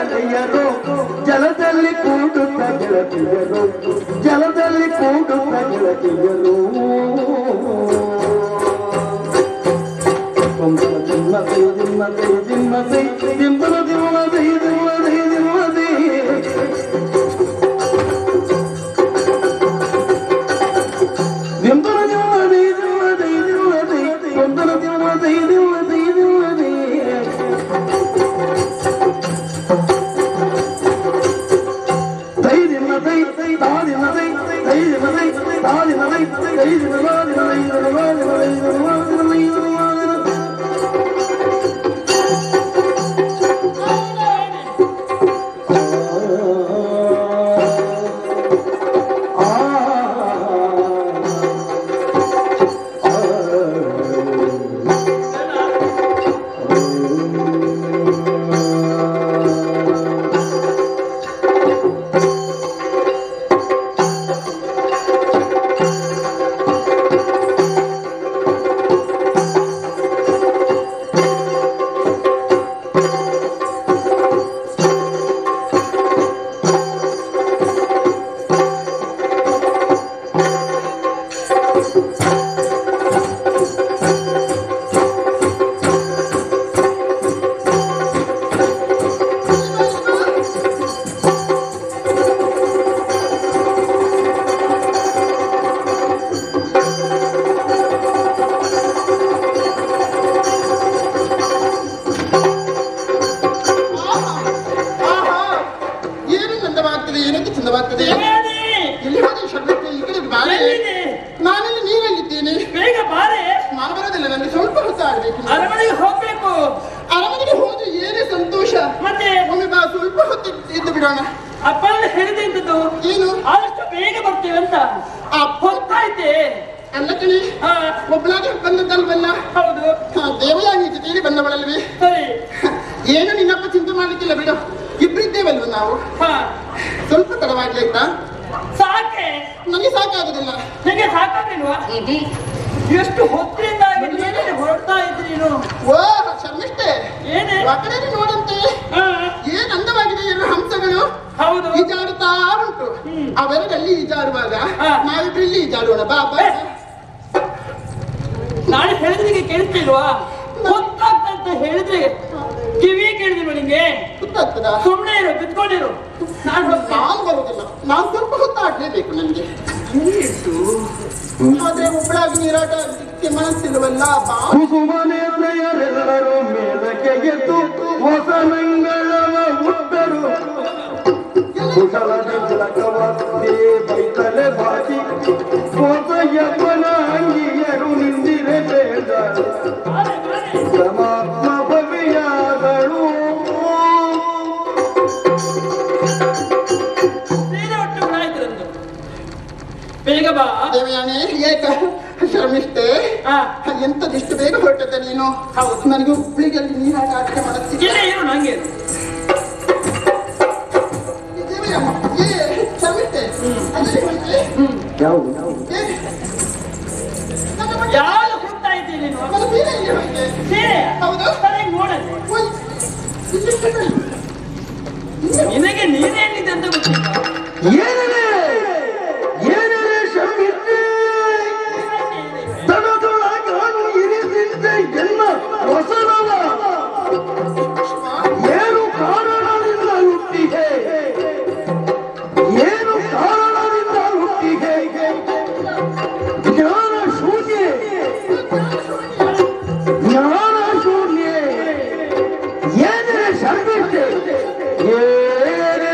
ಬಲೆಯರು ಜಲದಲ್ಲಿ ಕೂಡುತ್ತ ಗೆಳತಿಯರು ಜಲದಲ್ಲಿ ಕೂಡುತ್ತ ಗೆಳತಿಯರು ದಿಮ್ಮದೈ ದಿಮ್ಮದೈ ದಿಮ್ಮದೈ ದಿಮ್ಮದ ದಿಮ್ಮದೈ ದಿಮ್ಮದೈ ದಿಮ್ಮದೈ ದಿಮ್ಮದ ದಿಮ್ಮದೈ ದಿಮ್ಮದೈ ದಿಮ್ಮದೈ ದಿಮ್ಮದ ದಿಮ್ಮದೈ ದಿಮ್ಮದೈ ದಿಮ್ಮದೈ ಧೈರ್ಯಮದೈ ದಾರಿಮದೈ ಧೈರ್ಯಮದೈ ದಾರಿಮದೈ ಧೈರ್ಯಮದೈ ಆಹಾ ಏನು ಚಂದವಾಗ್ತದೆ ಏನಕ್ಕೆ ಚಂದವಾಗ್ತದೆ ದೇವಯಾನಿ ಎಲ್ಲಿ ಹೋದೆ ಶರ್ಮಕ್ಕೆ ಈ ಕಡೆ ಬಾರೆ ಎಲ್ಲಿದೆ? ನಾನೆಲ್ಲಿ ನೀರಲ್ಲಿದ್ದೇನೆ ಬೇಗ ಬಾರೆ ನಾನು ಬರೋದಿಲ್ಲ ನನಗೆ ಸ್ವಲ್ಪ ಹೊತ್ತು ಆಡ್ಬೇಕು ಅರಮನೆಗೆ ಹೋಗ್ಬೇಕು ಅರಮನೆಗೆ ಹೋದ್ರೆ ಏನೇ ಸಂತೋಷ ಮತ್ತೆ ಒಮ್ಮೆ ಬಾ ಸ್ವಲ್ಪ ಹೊತ್ತು ಇದ್ದು ಬಿಡೋಣ ಅಪ್ಪನ ಹೇಳಿದೆ ಎಂತದ್ದು ಏನು ಆದಷ್ಟು ಬೇಗ ಬರ್ತೇವೆ ಅಂತ ಆ ಹೊತ್ತಾಯ್ತೆ ಅಲ್ಲ ಕಣಿ ಹಾ ಒಬ್ಬಳಾಗಿ ಬಂದದ್ದಲ್ವಲ್ಲ ಹೌದು ಆ, ದೇವಯಾನಿ ಜೊತೆಯಲ್ಲಿ ಬಂದವಳಲ್ವೇ ಸರಿ ಏನು ನಿನ್ನಪ್ಪ ಚಿಂತೆ ಮಾಡ್ಲಿಕ್ಕಿಲ್ಲ ಬಿಡು ಇಬ್ಬರಿದ್ದೇವಲ್ವ ನಾವು ಹಾ ಸ್ವಲ್ಪ ತಡವಾಗ್ಲಿಲ್ಲ ಸಾಕೆ ನನಗೆ ಸಾಕಾಗುದಿಲ್ಲ ನಿಮಗೆ ಸಾಕಾಗಿಲ್ವಾ ಎಷ್ಟು ಹೊತ್ತಿನಿಂದ ಏನೇನು ಹೊರಡ್ತಾ ಇದ್ರಿ ನೀನು ಓ ಶರ್ಮಿಷ್ಠೆ ಏನೇ ಒಳಗಡೆ ನೋಡಂತೆ ಹಾ, ಏನ್ ಅಂದವಾಗಿದೆ ಎರಡು ಹಂಸಗಳು ಹೌದು ಈಜಾಡುತ್ತಾ ಉಂಟು ಅವೆರಡಲ್ಲಿ ಈಜಾಡುವಾಗ ಹಾ. ನಾವಿಬ್ರು ಇಲ್ಲಿ ಈಜಾಡೋಣ ಬಾ ಬಾ ಏ. ನಾನು ಹೇಳಿದ್ರೆ ಕೇಳಿಸ್ತಿಲ್ವಾ ಗೊತ್ತಾಗ್ತಂತ ಹೇಳಿದ್ರೆ ಕಿವಿ ಕೇಳಿದ್ರು ನಿಂಗೆ ಗೊತ್ತಾಗ್ತದ ಸುಮ್ಮನೆ ಇರು ಬಿತ್ಕೊಂಡಿರು ನಾನು ಹೋಗ್ತೀನಿ ನಾನು ಬರುದಿಲ್ಲ ನಾನು ಸ್ವಲ್ಪ ಹೊತ್ತು ಆಡ್ಲೇಬೇಕು ನನಗೆ ಆದ್ರೆ ಒಬ್ಬಳಾಗಿ ನೀರಾಟ ಆಡ್ಲಿಕ್ಕೆ ಮನಸ್ಸಿಲ್ವಲ್ಲ ಬಾ ಕುಸುಮನೇತೆಯರೆಲ್ಲರೂ ಮೇಲಕ್ಕೆ ಎದ್ದು ಹೊಸ ಮಂಗಳವ ಹುಟ್ಟರು ಕುಶಲದ ಜಲಕವೇ ಬೈತಲೆ ಬಾಚಿ ಹೊಸ ಯಪ್ಪನ ಅಂಗಿಯರು ನಿಂದಿರೆ ಬೇಡ ಬಾರೆ, ಬಾರೆ. ಪರಮಾತ್ಮ ಭವಿಯಾಗಳು ಸೀರೆ ಒಟ್ಟು ಉಡಾಯ್ತಿರಂದು ಬೇಗ ಬಾ ದೇವಯಾನಿ ಏಕ ಶರ್ಮಿಷ್ಠೆ ಹಾ ಎಂತದಿಷ್ಟು ಬೇಗ ಹೊರಟದ ನೀನು ಹೌದು. ನನಗೆ ಹುಬ್ಳಿಗೆ ಅಲ್ಲಿ ನೀರಾಟ ಆಡಲಿಕ್ಕೆ ಮನಸ್ಸಿಲ್ಲ ಇಲ್ಲೇ ಇರು ನಂಗೆ ಇರು. ದೇವಯ್ಯಮ್ಮ, ಏ ಶರ್ಮಿಷ್ಠೆ ಅಲ್ಲಿ ಹೊರಟೆ? ಯಾವುದು ಏ, ನನ್ನ ಮಗ- ಯಾವ್ದು ಹುಡ್ತಾ ಇದ್ದೀನಿ ನೀನು ನನ್ನ ಸೀರೆ ಎಲ್ಲಿ ಹೊರಟೆ? ಸೀರೆ ಹೌದು. ಸರಿಯಾಗಿ ನೋಡಲ್ಲಿ ಓಯ್, ಇಲ್ಲಿ ಕಣ್ಣಲ್ಲಿ. ನಿನಗೆ ನೀನೇನಿದೆ ಅಂತ ಗೊತ್ತಿಲ್ಲ ಏನಿದೆ ಏನಿದೆ ಶಮಿತ್ತೆ ತಡದೊಳಗಾನು ಇರಿಸಿದ್ದೆ ಎನ್ನ ಹೊಸನವ ಏನು ಕಾರಣದಿಂದ ಹುಟ್ಟಿಗೆ ಏನು ಕಾರಣದಿಂದ ಹುಟ್ಟಿಗೆ ಜ್ಞಾನ ಶೂನ್ಯ ಜ್ಞಾನ ಶೂನ್ಯ ಏನಿದೆ ಶರ್ಮಿಷ್ಠೆ ಏನಿದೆ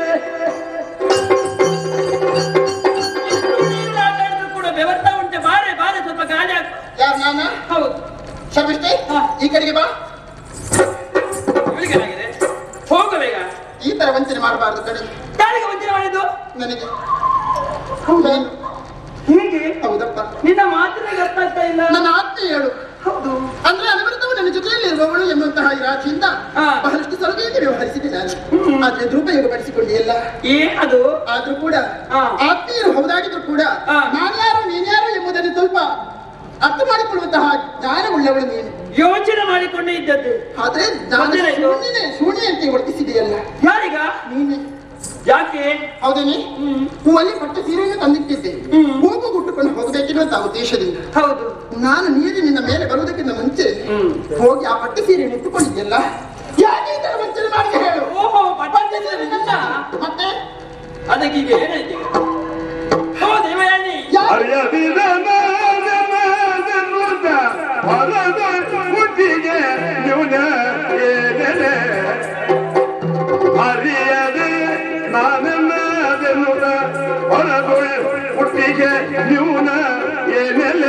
ನೀನು ಆಟಾಡಿದ್ರು ಕೂಡ ಬೆವರ್ತಾ ಉಂಟೆ ಬಾರೆ ಬಾರೆ ಸ್ವಲ್ಪ ಗಾಳಿ ಹಾಕು ಯಾರು ನಾನ ಹೌದು ಶರ್ಮಿಷ್ಠೆ ಹಾ. ಈ ಕಡೆಗೆ ಬಾ ಇವಳಿಗೇನಾಗಿದೆ ಹೋಗು ಬೇಗ ಈ ತರ ವಂಚನೆ ಮಾಡಬಾರ್ದು ಕಡೆ ಯಾರಿಗೆ ವಂಚನೆ ಮಾಡಿದ್ದು ನನಗೆ ಹೌದಾ ನೀನು- ಹೀಗೆ ಹೌದಪ್ಪ ನಿನ್ನ ಮಾತಿನ ಗೊತ್ತಾಗ್ತಾ ಇಲ್ಲ ನನ್ನ ಆತ್ಮೆ ಹೇಳು ಹೌದು ಅಂದ್ರೆ ಅನವರತವು ನನ್ನ ಜೊತೆಯಲ್ಲಿ ಇರುವವಳು ಎಂಬಂತಹ ಈ ರಾಶಿಯಿಂದ ಹಾ. ಬಹಳಷ್ಟು ಸಲುಗೆಯಿಂದ ವ್ಯವಹರಿಸಿದೆ ನಾನು ಆದ್ರೆ ದುರುಪಯೋಗ ಪಡಿಸಿಕೊಂಡೆ ಎಲ್ಲ ಏ ಅದು ಆದ್ರೂ ಕೂಡ ಹಾ. ಆತ್ಮೀಯರು ಹೌದಾಗಿದ್ರು ಕೂಡ ಹಾ. ನಾನ್ಯಾರು ನೀನ್ಯಾರು ಎಂಬುದನ್ನು ಸ್ವಲ್ಪ ಅರ್ಥ ಮಾಡಿಕೊಳ್ಳುವಂತಹ ಜ್ಞಾನವುಳ್ಳವಳು ನೀನು ಯೋಚನೆ ಮಾಡಿಕೊಂಡೇ ಇದ್ದದ್ದು ಆದ್ರೆ ನಾನು ಬಂದಿಲ್ಲ ಇದು. ಶೂನ್ಯನೇ ಶೂನ್ಯಂತೆ ವರ್ತಿಸಿದೆಯಲ್ಲ ಯಾರೀಗ ನೀನೆ ಯಾಕೆ ಹೌದೇನೆ ಹ್ಮ್ ಹೂವಲ್ಲಿ ಪಟ್ಟು ಸೀರೆಯನ್ನು ತಂದಿಟ್ಟಿದ್ದೆ ಹ್ಮ್. ಹೂವು ಗುಟ್ಟುಕೊಂಡು ಹೋಗಬೇಕೆನ್ನುವಂತ ಉದ್ದೇಶದಿಂದ ಹೌದು ನಾನು ನೀರಿನಿಂದ ಮೇಲೆ ಬರುವುದಕ್ಕಿಂತ ಮುಂಚೆ ಹ್ಮ್. ಹೋಗಿ ಆ ಪಟ್ಟು ಸೀರೆಯನ್ನು ಇಟ್ಟುಕೊಂಡಿದ್ದೆಲ್ಲ ಯಾಕೆ ಈ ತರ ವಂಚನೆ ಮಾಡಿದೆ ಹೇಳು ಓಹೋ ಪಟ್ಟದಿಂದ ಮತ್ತೆ ಅದಕ್ಕೆ ಈಗ ಏನಾಯ್ತು ಓ ದೇವಯಾನಿ ಯಾಕೆ ಅರಿಯದಿರ ನಾದನಾದನುತ ಹೊಲದ ಹುಟ್ಟಿಗೆ ನ್ಯೂನ ಏನೆಲೆ ಅರಿಯದೆ ನಾನನ್ನಾದನುತ ಹೊಲದ ಹುಟ್ಟಿಗೆ ನ್ಯೂನ ಏನೆಲೆ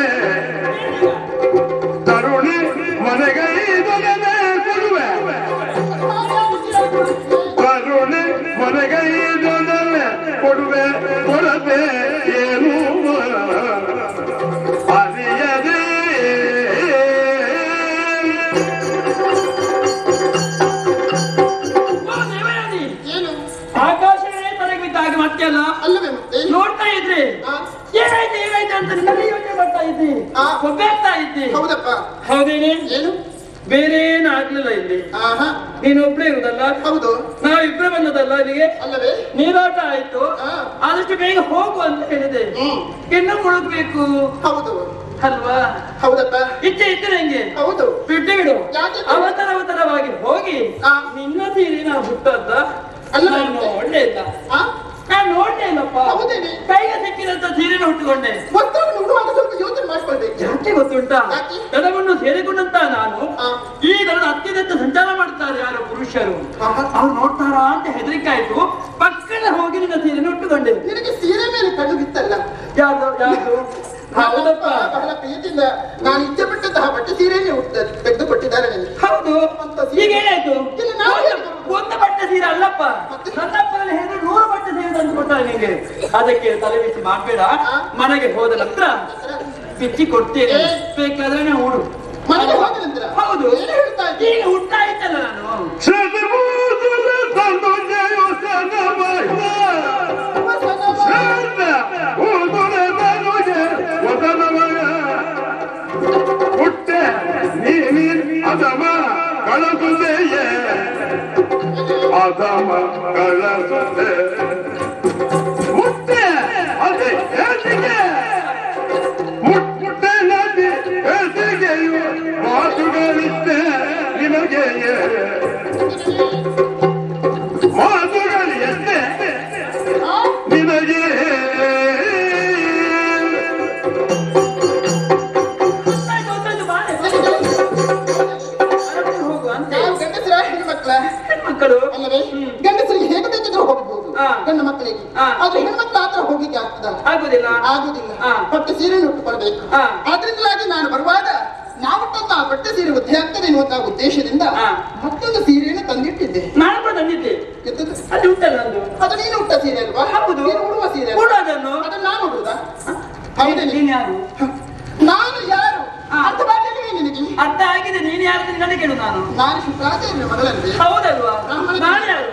ತರುಣಿ ಮನೆಗೈದೊಲನೆ ಕೊಡುವೆ ಕರುಣೆ ಮನೆಗೈದೊಲನೆ ಕೊಡುವೆ ಕೊಡದೆ ಏನು ಅರಿಯದೆ ಓ ದೇವಯಾನಿ ಏನು ಆಕಾಶವೇ ತನಗೆ ಬಿದ್ದಾಗ ಮತ್ತೆ ಅಲ್ಲ ಅಲ್ಲವೇ ಮತ್ತೆ ನೋಡ್ತಾ ಇದ್ರಿ ಆ, ಏನಾಯ್ತು ಏನಾಯ್ತು ಅಂತ ನಿನ್ನಲ್ಲಿ ಯೋಚನೆ ಮಾಡ್ತಾ ಇದ್ದಿ ಆ. ಒಬ್ಬಾಗ್ತಾ ಇದ್ದಿ ಹೌದಪ್ಪ ಹೌದೇನೆ ಏನು ಬೇರೆ ಏನಾಗ್ಲಿಲ್ಲ ಇಲ್ಲಿ ಆಹಾ ನೀನು ಒಬ್ಳೇ ಇರುದಲ್ಲ ಹೌದು ನಾವಿಬ್ರು ಬಂದದಲ್ಲ ಅಲ್ಲಿಗೆ ಅಲ್ಲವೇ ನೀರಾಟ ಆಯ್ತು ಆ. ಆದಷ್ಟು ಬೇಗ ಹೋಗು ಅಂತ ಹೇಳಿದೆ ಹ್ಮ್ ಇನ್ನು ಮುಳುಗ್ಬೇಕು ಹೌದು ಅಲ್ವಾ ಹೌದಪ್ಪ ಇಚ್ಛೆ ಇದ್ರೆ ಹೆಂಗೆ ಹೌದು ಬಿಟ್ಟು ಬಿಡು ಯಾಕೆ? ಅವತರ ಅವತರವಾಗಿ ಹೋಗಿ ಆ. ನಿನ್ನ ಸೀರೆ ನಾವು ಹುಟ್ಟದ್ದ ಅಲ್ಲ ನಾನು ಮತ್ತೆ? ನೋಡ್ಲೇ ಇಲ್ಲ ಆ ನಾನು ನೋಡ್ಲೇ ಇಲ್ಲಪ್ಪ ಹೌದೇನೆ? ಕೈಗೆ ಸಿಕ್ಕಿದಂತ ಸೀರೆನ ಹುಟ್ಟುಕೊಂಡೆ ವಸ್ತ್ರವನ್ನು ಉಡುವಾಗ ಸ್ವಲ್ಪ ಯೋಚನೆ ಮಾಡ್ಕೊಳ್ಬೇಕು ಯಾಕೆ ಗೊತ್ತುಂಟಾ ಯಾಕೆ? ದಡವನ್ನು ಸೇರಿಕೊಂಡಂತ ನಾನು ಆ. ಈ ದಡ ಹತ್ತಿದಂತ ಸಂಚಾರ ಮಾಡ್ತಾರೆ ಯಾರು ಪುರುಷರು ಆಹಾ. ಅವ್ರು ನೋಡ್ತಾರಾ ಅಂತ ಹೆದರಿಕೆ ಆಯ್ತು ಪಕ್ಕದ ಹೋಗಿ ನಿನ್ನ ಸೀರೆನ ಹುಟ್ಟುಕೊಂಡೆ ನಿನಗೆ ಸೀರೆ ಮೇಲೆ ಕಣ್ಣು ಬಿತ್ತಲ್ಲ ಯಾವ್ದು ಯಾವ್ದು ಹೌದಪ್ಪ ಬಹಳ ಪ್ರೀತಿಯಿಂದ ನಾನು ಇಚ್ಛೆ ಪಟ್ಟಂತಹ ಬಟ್ಟೆ ಸೀರೆಯನ್ನೇ ಉಟ್ಟ ತೆಗೆದು ಕೊಟ್ಟಿದ್ದಾರೆ ನನಗೆ ಹೌದು ಅಂತ ಸೀರೆ. ಈಗ ಏನಾಯ್ತು ಇಲ್ಲ, ನಾವು ಒಂದು- ಹೇಳಿದ್ದು. ಒಂದು ಬಟ್ಟೆ ಸೀರೆ ಅಲ್ಲಪ್ಪ ಮತ್ತೆ? ನನ್ನಪ್ಪನಲ್ಲಿ ಹೇಳಿದ್ರೆ ನೂರು ಬಟ್ಟೆ ಸೀರೆ ತಂದು ಕೊಟ್ಟಾರೆ ನಿಂಗೆ ಅದಕ್ಕೆ ತಲೆ ಬಿಸಿ ಮಾಡ್ಬೇಡ ಆ? ಮನೆಗೆ ಹೋದ ನಂತರ ಬಿಚ್ಚಿ ಕೊಡ್ತೇನೆ ಏ. ಬೇಕಾದ್ರೆ ನೀವು ಉಡು ಮನೆಗೆ ಹೋದ ನಂತರ ಹೌದು ಏನು ಹೇಳ್ತಾ ಇದ್ದೀಯ? ಈಗ ಹುಟ್ಟಾಯ್ತಲ್ಲ ನಾನು ಸದಮೂಸುಲ ಸಂದುಜಯ ಸನಮಯ ಸದ ಊದುಲ ನನುಜೆ ವದನಮಯ ಹುಟ್ಟೆ ನೀನಿ ಅದಮ ಕಳಸುದೆಯೇ ಅದಮ ಕಳಸುದೆ ಹುಟ್ಟೆ ಅದೇ ಹೇಸಿಗೆ ಮುಟ್ಟೆ ನದಿ ಹೇಸಿಗೆಯು ಮಾತುಗಳಿದ್ದೆ ನಿನಗೆಯೇ ಮಾತುಗಳಿದ್ದೆ ನಿನಗೆ ಗೊತ್ತಾಯ್ತು, ಗೊತ್ತಾಯ್ತು, ಬಾರೆ. ಕರ್ಕೊಂಡು ಹೋಗು ಅಂತ ನಾವು ಗಂಡಸರ ಹೆಣ್ಮಕ್ಳ ಮಕ್ಕಳು ಅಲ್ಲವೇ ಗಂಡಸರಿಗೆ ಹೇಗೆ ಬೇಕಿದ್ರು ಹೋಗಬಹುದು ಆ. ಗಂಡ ಮಕ್ಕಳಿಗೆ ಆ. ಆದ್ರೆ ಹೆಣ್ಮಕ್ಳು ಆತರ ಹೋಗ್ಲಿಕ್ಕೆ ಆಗ್ತದ ಆಗುದಿಲ್ಲ ಆಗುದಿಲ್ಲ ಆ. ಪಟ್ಟೆ ಸೀರೆ ಉಟ್ಟುಕೊಳ್ಬೇಕು ಆ. ಆದ್ರಿಂದಲಾಗಿ ನಾನು ಬರುವಾಗ ನಾವುಟ್ಟಂತ ಆ ಪಟ್ಟೆ ಸೀರೆ ಒದ್ದೆ ಆಗ್ತದೆ ಎನ್ನುವಂತಹ ಉದ್ದೇಶದಿಂದ ಆ. ಮತ್ತೊಂದು ಸೀರೆಯನ್ನು ತಂದಿಟ್ಟಿದ್ದೆ ನಾನು ಕೂಡ ತಂದಿದ್ದೆ ಎಂತದು? ಅಲ್ಲಿ ಉಂಟಲ್ಲ ನಂದು ಅದು ನೀನು ಉಟ್ಟ ಸೀರೆ ಅಲ್ವಾ ಹೌದು. ನೀನು ಉಡುವ ಸೀರೆ ಅಲ್ವಾ? ಕೊಡು ಅದನ್ನು ಅದನ್ನು ನಾನು ಉಡುವುದಾ ಹೌದೇ ನೀನ್ ಯಾರು ನಾನು ಯಾರು ಆ. ಅರ್ಥವಾಗಿಲ್ಲವೇ ನಿನಗೆ ಅರ್ಥ ಆಗಿದೆ ನೀನ್ ಯಾರು ಅಂತ ನನಗೆ ಕೇಳು ನಾನು ನಾನು ಶುಕ್ರಾಚಾರ್ಯ ಮಗಳಲ್ವೇ ಹೌದಲ್ವಾ ಬ್ರಾಹ್ಮಣ. ನಾನು ಯಾರು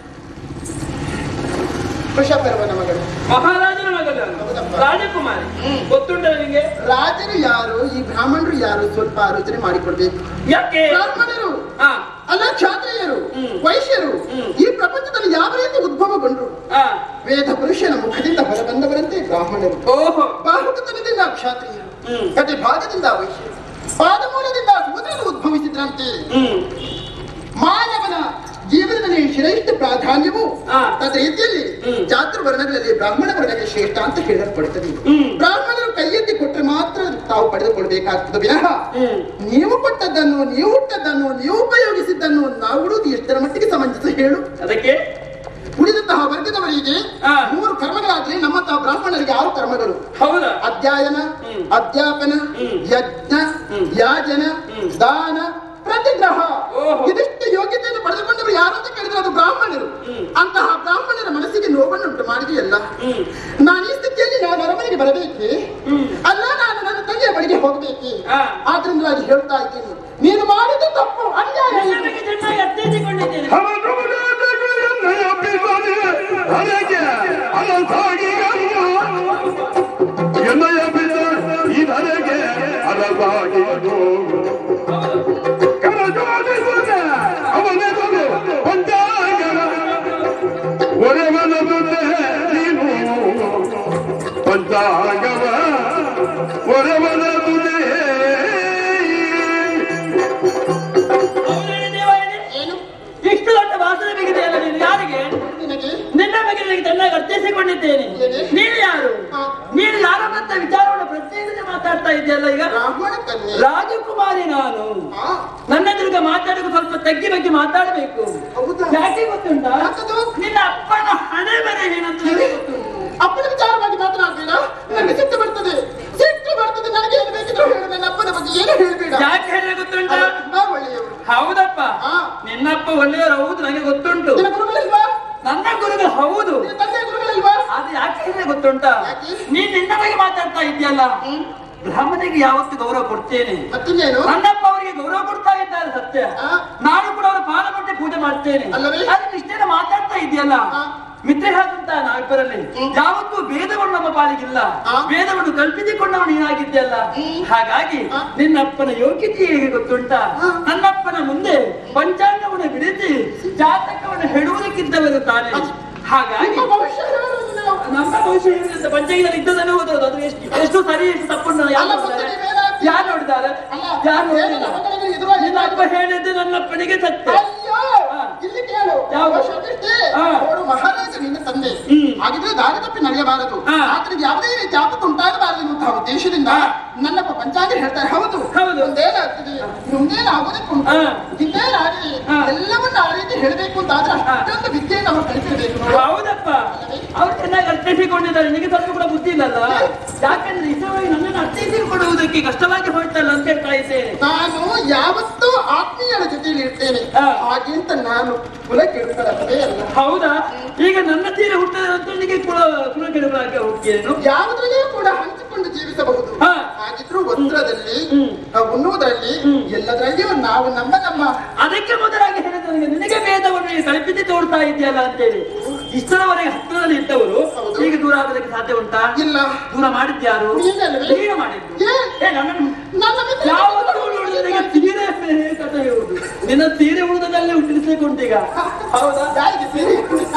ವೃಷಪರ್ವನ ಮಗಳು ಮಹಾರಾಜನ ಮಗಳು ಹೌದಪ್ಪ. ರಾಜಕುಮಾರಿ ಹ್ಮ್. ಗೊತ್ತುಂಟ ನಿಮಗೆ ರಾಜರು ಯಾರು ಈ ಬ್ರಾಹ್ಮಣರು ಯಾರು ಸ್ವಲ್ಪ ಆಲೋಚನೆ ಮಾಡಿಕೊಡ್ಬೇಕು ಯಾಕೆ ಬ್ರಾಹ್ಮಣರು ಹಾ ಅಲ್ಲ ಕ್ಷಾತ್ರಿಯರು ಹ್ಮ್. ವೈಶ್ಯರು ಹ್ಮ್. ಈ ಪ್ರಪಂಚದಲ್ಲಿ ಯಾವ ರೀತಿ ಉದ್ಭವಗೊಂಡ್ರು ಹಾ ವೇದ ಪುರುಷನ ಮುಖದಿಂದ ಹೊರಬಂದವರಂತೆ ಬ್ರಾಹ್ಮಣರು ಓಹೋ ಬಾಹುಕತನದಿಂದ ಕ್ಷಾತ್ರಿಯರು ಹ್ಮ್. ಕಟಿ ಭಾಗದಿಂದ ವೈಶ್ಯರು ಪಾದಮೂಲದಿಂದ ಸೂತ್ರರು ಉದ್ಭವಿಸಿದ್ರಂತೆ ಹ್ಮ್ ಮಾನವನ ಜೀವನದಲ್ಲಿ ಶ್ರೇಷ್ಠ ಪ್ರಾಧಾನ್ಯವು ಆ. ತದ ರೀತಿಯಲ್ಲಿ ಹ್ಮ್. ಚಾತುರ್ವರ್ಣಗಳಲ್ಲಿ ಬ್ರಾಹ್ಮಣ ವರ್ಣಕ್ಕೆ ಶ್ರೇಷ್ಠ ಅಂತ ಹೇಳಲ್ಪಡುತ್ತದೆ ಹ್ಮ್. ಬ್ರಾಹ್ಮಣರು ಕೈಯೆತ್ತಿ ಕೊಟ್ಟರೆ ಮಾತ್ರ ತಾವು ಪಡೆದುಕೊಳ್ಬೇಕಾಗ್ತದೆ ವಿನಃ ಹ್ಮ್ ನೀವು ಕೊಟ್ಟದ್ದನ್ನು ನೀವು ಹುಟ್ಟದ್ದನ್ನು ನೀವು ಉಪಯೋಗಿಸಿದ್ದನ್ನು ನಾವು ಉಡುವುದು ಎಷ್ಟರ ಮಟ್ಟಿಗೆ ಸಮಂಜಸ ಹೇಳು ಅದಕ್ಕೆ ಉಳಿದಂತಹ ವರ್ಗದವರಿಗೆ ಆ. ಮೂರು ಕರ್ಮಗಳಾದ್ರೆ ನಮ್ಮಂತಹ ಬ್ರಾಹ್ಮಣರಿಗೆ ಆರು ಕರ್ಮಗಳು ಹೌದಾ ಅಧ್ಯಯನ ಹ್ಮ್. ಅಧ್ಯಾಪನ ಹ್ಮ್. ಯಜ್ಞ ಹ್ಮ್. ಯಾಜನ ಹ್ಮ್. ದಾನ ಪ್ರತಿಗ್ರಹ ಓಹೋ. ಇದಿಷ್ಟು ಯೋಗ್ಯತೆಯನ್ನು ಪಡೆದುಕೊಂಡವರು ಯಾರು ಅಂತ ಕೇಳಿದ್ರೆ ಅದು ಬ್ರಾಹ್ಮಣರು ಹ್ಮ್. ಅಂತಹ ಬ್ರಾಹ್ಮಣರ ಮನಸ್ಸಿಗೆ ನೋವನ್ನುಂಟು ಮಾಡಿದೆಯಲ್ಲ ಹ್ಮ್ ನಾನು ಈ ಸ್ಥಿತಿಯಲ್ಲಿ ನಾನು ಅರಮನೆಗೆ ಬರಬೇಕೆ ಹ್ಮ್. ಅಲ್ಲ ನಾನು ನನ್ನ ತಂದೆಯ ಬಳಿಗೆ ಹೋಗಬೇಕೆ ಆ. ಆದ್ರಿಂದಲಾಗಿ ಹೇಳ್ತಾ ಇದ್ದೀನಿ ನೀನು ಮಾಡಿದ ತಪ್ಪು ಅನ್ಯಾಯ ಇದು. ನನಗೆ ಚೆನ್ನಾಗಿ ಅರ್ಥೈಸಿಕೊಂಡಿದ್ದೇನೆ ಎನ್ನಯ ಬಿದ್ದ ಈ ಧರೆಗೆ ಅಲಸಾಗಿ ಹೌದು. ನಿನಗೆ ಚೆನ್ನಾಗಿ ಅರ್ಥೈಸಿಕೊಂಡಿದ್ದೇನೆ ಏನೇ? ನೀನು ಯಾರು ಹಾ. ನೀನು ಯಾರನ್ನಂತ ವಿಚಾರವನ್ನು ಪ್ರತ್ಯೇಕಿಸಿ ಮಾತಾಡ್ತಾ ಇದೆಯಲ್ಲ ಈಗ ಬ್ರಾಹ್ಮಣ ಕನ್ಯೆ ರಾಜಕುಮಾರಿ ನಾನು ಆ, ನನ್ನ ಎದುರಿಗೆ ಮಾತಾಡೋಕೆ ಸ್ವಲ್ಪ ತಗ್ಗಿ ಬಗ್ಗೆ ಮಾತಾಡಬೇಕು ಹೌದಾ? ಯಾಕೆ ಗೊತ್ತುಂಟಾ ಯಾಕದು? ನಿನ್ನ ಅಪ್ಪನ ಹಣೆ ಬರೆ ಏನಂತ ನನಗೆ ಗೊತ್ತುಂಟು ಅಪ್ಪನ ವಿಚಾರವಾಗಿ ಮಾತನಾಡ್ಬೇಡ ನನಗೆ ಸಿಟ್ಟು ಬರ್ತದೆ ಸಿಟ್ಟು ಬರ್ತದೆ ನನಗೆ ಏನು ಬೇಕಿದ್ರು ಹೇಳು ನನ್ನ ಅಪ್ಪನ ಬಗ್ಗೆ ಏನು ಹೇಳ್ಬೇಡ ಯಾಕೆ ಹೇಳಿ ಗೊತ್ತುಂಟಾ ನಾ ಒಳ್ಳೆಯವರು ಹೌದಪ್ಪ ಹಾ. ನಿನ್ನಪ್ಪ ಒಳ್ಳೆಯವರು ಹೌದು ನನಗೆ ಗೊತ್ತುಂಟು ನಿನ್ನ ಗುರುಗಳಿಲ್ವಾ ನನ್ನ ಗುರುಗಳು ಹೌದು ನಿನ್ನ ತಂದೆ ಗುರುಗಳಿಲ್ವಾ ಅದು ಯಾಕೆ ಹೇಳಿ ಗೊತ್ತುಂಟಾ ಯಾಕೆ? ನೀನ್ ನಿನ್ನ ಬಗ್ಗೆ ಮಾತಾಡ್ತಾ ಇದೆಯಲ್ಲ ಹ್ಮ್. ಬ್ರಾಹ್ಮಣಿಗೆ ಯಾವತ್ತು ಗೌರವ ಕೊಡ್ತೇನೆ ಮತ್ತಿನ್ನೇನು ನನ್ನಪ್ಪ ಅವರಿಗೆ ಗೌರವ ಕೊಡ್ತಾ ಇದ್ದಾರೆ ಸತ್ಯ ಆ. ನಾನು ಕೂಡ ಅವರ ಪಾದ ಮತ್ತೆ ಪೂಜೆ ಮಾಡ್ತೇನೆ ಅಲ್ಲವೇ? ಅದನ್ನ ಇಷ್ಟೇನ ಮಾತಾಡ್ತಾ ಇದೆಯಲ್ಲ ಆ. ಮಿತ್ರ ಹಾಕುಂತ ನಾವಿಬ್ಬರಲ್ಲಿ ಹ್ಮ್. ಯಾವತ್ತೂ ಭೇದವನ್ನು ನಮ್ಮ ಪಾಲಿಗಿಲ್ಲ ಆ. ಭೇದವನ್ನು ಕಲ್ಪಿಸಿಕೊಂಡವ ನೀನಾಗಿದ್ಯಲ್ಲ ಹ್ಮ್. ಹಾಗಾಗಿ ಆ. ನಿನ್ನಪ್ಪನ ಯೋಗ್ಯತೆ ಹೇಗೆ ಗೊತ್ತುಂಟಾ ಆ. ನನ್ನಪ್ಪನ ಮುಂದೆ ಪಂಚಾಂಗವನ್ನು ಬಿಡಿಸಿ ಜಾತಕವನ್ನು ಹೇಳುವುದಕ್ಕಿದ್ದವರು ತಾನೆ ಹಾಗಾಗಿ ನಿಮ್ಮ ಭವಿಷ್ಯ ಹೇಳು ನೀನು. ನಮ್ಮ ಭವಿಷ್ಯ ಏನಿದೆ? ಪಂಚಾಂಗದಲ್ಲಿ ಇದ್ದದನ್ನು ಓದೋದು ಅದು ಎಷ್ಟು ಎಷ್ಟು ಸರಿ ಎಷ್ಟು ತಪ್ಪನ್ನು ಯಾರು ಅಲ್ಲ, ನೋಡಿದ್ದಾರೆ? ಮತ್ತೆ ನೀವೇನಾಗ್ತೀರಿ? ಯಾರು ನೋಡಿದ್ದಾರೆ ಅಲ್ಲ, ಯಾರು ಏನು ನೋಡಿಲ್ಲ ನಮಗಳಿಗೆ ಎದುರಾಗಿ ನಿನ್ನಪ್ಪ ಹೇಳಿದ್ದು ನನ್ನಪ್ಪನಿಗೆ ಸತ್ಯ ಅಯ್ಯೋ ಹಾ. ಇಲ್ಲಿ ಕೇಳು ಯಾವುದು? ವರ್ಷ ಬಿಟ್ಟೆ. ಹಾ. ನೋಡು ಮಹಾರಾಜ ನಿನ್ನ ತಂದೆ ಹ್ಮ್. ಹಾಗಿದ್ರೆ ದಾರಿ ತಪ್ಪಿ ನಡೆಯಬಾರದು ಹಾ. ಆತನಿಗೆ ಯಾವುದೇ ರೀತಿ ಆಪತ್ತು ಉಂಟಾಗಬಾರದು ಎನ್ನುವಂತಹ ಉದ್ದೇಶದಿಂದ ಹಾ. ನನ್ನಪ್ಪ ಪಂಚಾಂಗ ಹೇಳ್ತಾರೆ ಹೌದು ಹೌದು. ಮುಂದೇನಾಗ್ತದೆ ಮುಂದೇನಾಗುವುದಕ್ಕುಂಟು ಹಾ. ಹಿಂದೇನಾಗಲಿ ಹಾ. ಎಲ್ಲವನ್ನ ಆ ರೀತಿ ಹೇಳಬೇಕು ಅಂತ ಆದ್ರೆ ಹಾ. ಅಷ್ಟೊಂದು ವಿದ್ಯೆಯನ್ನು ಅವರು ಕಲಿತಿರಬೇಕು ನೋಡು. ಹೌದಪ್ಪ ಅವ್ರು ಚೆನ್ನಾಗಿ ಅರ್ಥೈಸಿಕೊಂಡಿದ್ದಾರೆ ನಿನಗೆ ಸ್ವಲ್ಪ ಕೂಡ ಬುದ್ಧಿ ಇಲ್ಲಲ್ಲ ಯಾಕಂದ್ರೆ ಇಷ್ಟವಾಗಿ ನನ್ನನ್ನು ಅರ್ಥೈಸಿಕೊಳ್ಳುವುದಕ್ಕೆ ಕಷ್ಟವಾಗಿ ಹೋಯ್ತಲ್ಲ ಅಂತ ಹೇಳ್ತಾ ಇದ್ದೇನೆ ನಾನು ಯಾವತ್ತೂ ಆತ್ಮೀಯರ ಜೊತೆಯಲ್ಲಿ ಇರ್ತೇನೆ ಹಾ. ಹಾಗೆಂತ ನಾನು ಕುಲ ಕೆಡುಕಲೇ ಅಲ್ಲ ಹೌದಾ ಈಗ ನನ್ನ ತೀರ ಹುಟ್ಟದ ಅಂತ ನಿನಗೆ ಕುಲ ಕುಲ ಕೆಡಬಲಾಗಿ ಹೋಗ್ತೇನು ಯಾವುದ್ರಲ್ಲಿಯೂ ಕೂಡ ಹಂಚಿಕೊಂಡು ಜೀವಿಸಬಹುದು ಹಾ. ಹಾಗಿದ್ರು ವಸ್ತ್ರದಲ್ಲಿ ಹ್ಮ್. ಆ, ಉಣ್ಣುವುದರಲ್ಲಿ ಹ್ಮ್. ಎಲ್ಲದರಲ್ಲಿಯೂ ನಾವು ನಮ್ಮ ನಮ್ಮ ಅದಕ್ಕೆ ಮೊದಲಾಗಿ ಹೇಳಿದ ನನಗೆ ನಿನಗೆ ಭೇದವನ್ನು ನೀನು ಕಲ್ಪಿಸಿ ತೋರ್ತಾ ಇದೆಯಲ್ಲ ಅಂತೇಳಿ ಇಷ್ಟರವರೆಗೆ ಹತ್ತಿರದಲ್ಲಿ ಇದ್ದವರು ಹೌದು. ಈಗ ದೂರ ಆಗೋದಕ್ಕೆ ಸಾಧ್ಯ ಉಂಟಾ ಇಲ್ಲ ದೂರ ಮಾಡಿದ್ಯಾರು ನೀನಲ್ವೇ? ನೀನು ಮಾಡಿದ್ದು ಏ? ಏ, ನನ್ನನ್ನು ನನ್ನ ಮಿತ್ರ ಯಾವತ್ತೂ ನೋಡಿದ್ರೆ ನನಗೆ ತೀರೆ ಕಥೆ ಹೇಳುವುದು ನಿನ್ನ ತೀರೆ ಉಳಿದಲ್ಲೇ ಹುಟ್ಟಿಸಿಕೊಂಡೀಗ ಹೌದಾ ಯಾರಿಗೆ ಸೇರಿ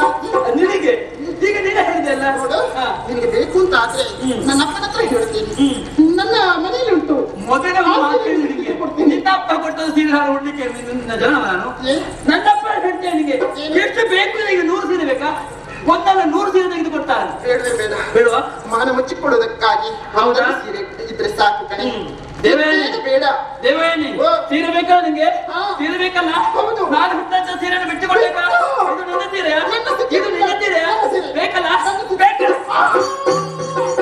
ನಿನಗೆ ಈಗ ನೀನೇ ಹೇಳಿದೆಲ್ಲ ನೋಡು ಹಾ. ನಿನಗೆ ಬೇಕು ಅಂತ ಆದ್ರೆ ಹ್ಮ್. ನನ್ನ ಅಪ್ಪನ ಹತ್ರ ಹೇಳ್ತೇನೆ ಹ್ಮ್. ನನ್ನ ಮನೆಯಲ್ಲಿ ಉಂಟು ಮೊದಲ ಮಾತು ಹೇಳಿ ನಿನಗೆ ನಿನ್ನ ಅಪ್ಪ ಕೊಟ್ಟದ ಸೀರೆ ಹಾಲು ಉಡ್ಲಿಕ್ಕೆ ನಿನ್ನ ಜನ ನಾನು ಏ? ನನ್ನಪ್ಪ ಹೇಳ್ತೇನೆ ನಿನಗೆ ಏನು? ಎಷ್ಟು ಬೇಕು ನಿನಗೆ ನೂರು ಸೀರೆ ಬೇಕಾ ಒಂದಲ್ಲ ನೂರು ಸೀರೆ ತೆಗೆದು ಕೊಡ್ತಾರೆ ಬೇಡವೇ ಬೇಡ ಬೇಡವಾ ಮಾನ ಮುಚ್ಚಿಕೊಳ್ಳುವುದಕ್ಕಾಗಿ ಹೌದಾ? ಒಂದು ಸೀರೆ ಇದ್ರೆ ಸಾಕು ಕಣೆ ಹ್ಮ್. ದೇವೇನಿ. ಏನು ಬೇಡ ದೇವಯಾನಿ ಓ. ಸೀರೆ ಬೇಕಾ ನಿಂಗೆ ಹಾ. ಸೀರೆ ಬೇಕಲ್ಲ ಹೌದು. ನಾನು ಹುಟ್ಟಂತ ಸೀರೆಯನ್ನು ಬಿಟ್ಟುಕೊಡ್ಬೇಕಾ ಬಿಟ್ಟು. ಇದು ನಿನ್ನ ಸೀರೆ ನನ್ನ ಸೀರೆ. ಇದು ನಿನ್ನ ಸೀರೆ ನನ್ನ ಸೀರೆ. ಬೇಕಲ್ಲ ನನ್ನ ಸೀರೆ. ಬೇಕಲ್ಲ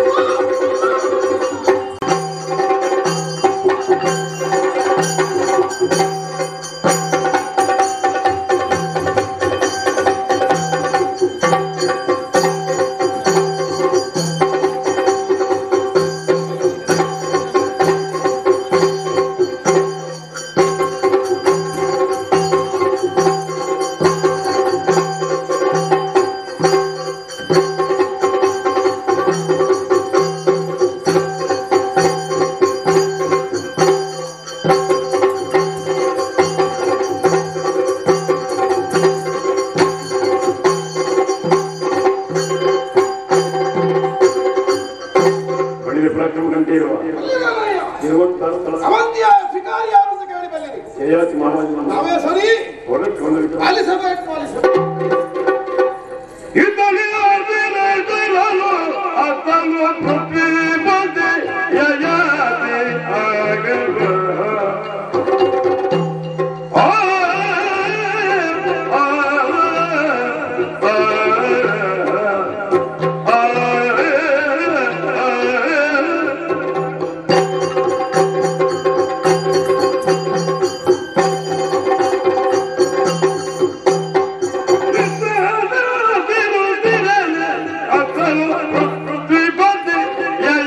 ಬಳಿದ ಪ್ರಾಕ್ರಮ ಗಂಟೆ ಇರುವ ಇರುವಂತಹ ಸ್ಥಳ ಅವಂತ್ಯ ಶಿಕಾರಿ ಯಾರು ಅಂತ ಕೇಳಿ ಬಲ್ಲಿರಿ ಜಯಾತಿ ಮಹಾರಾಜನ ನಾವೇ ಸರಿ ಹೊರಕ್ಕೆ ಬಂದ ಪಾಲಿಸಬೇಕು ಪಾಲಿಸಬೇಕು Yeah.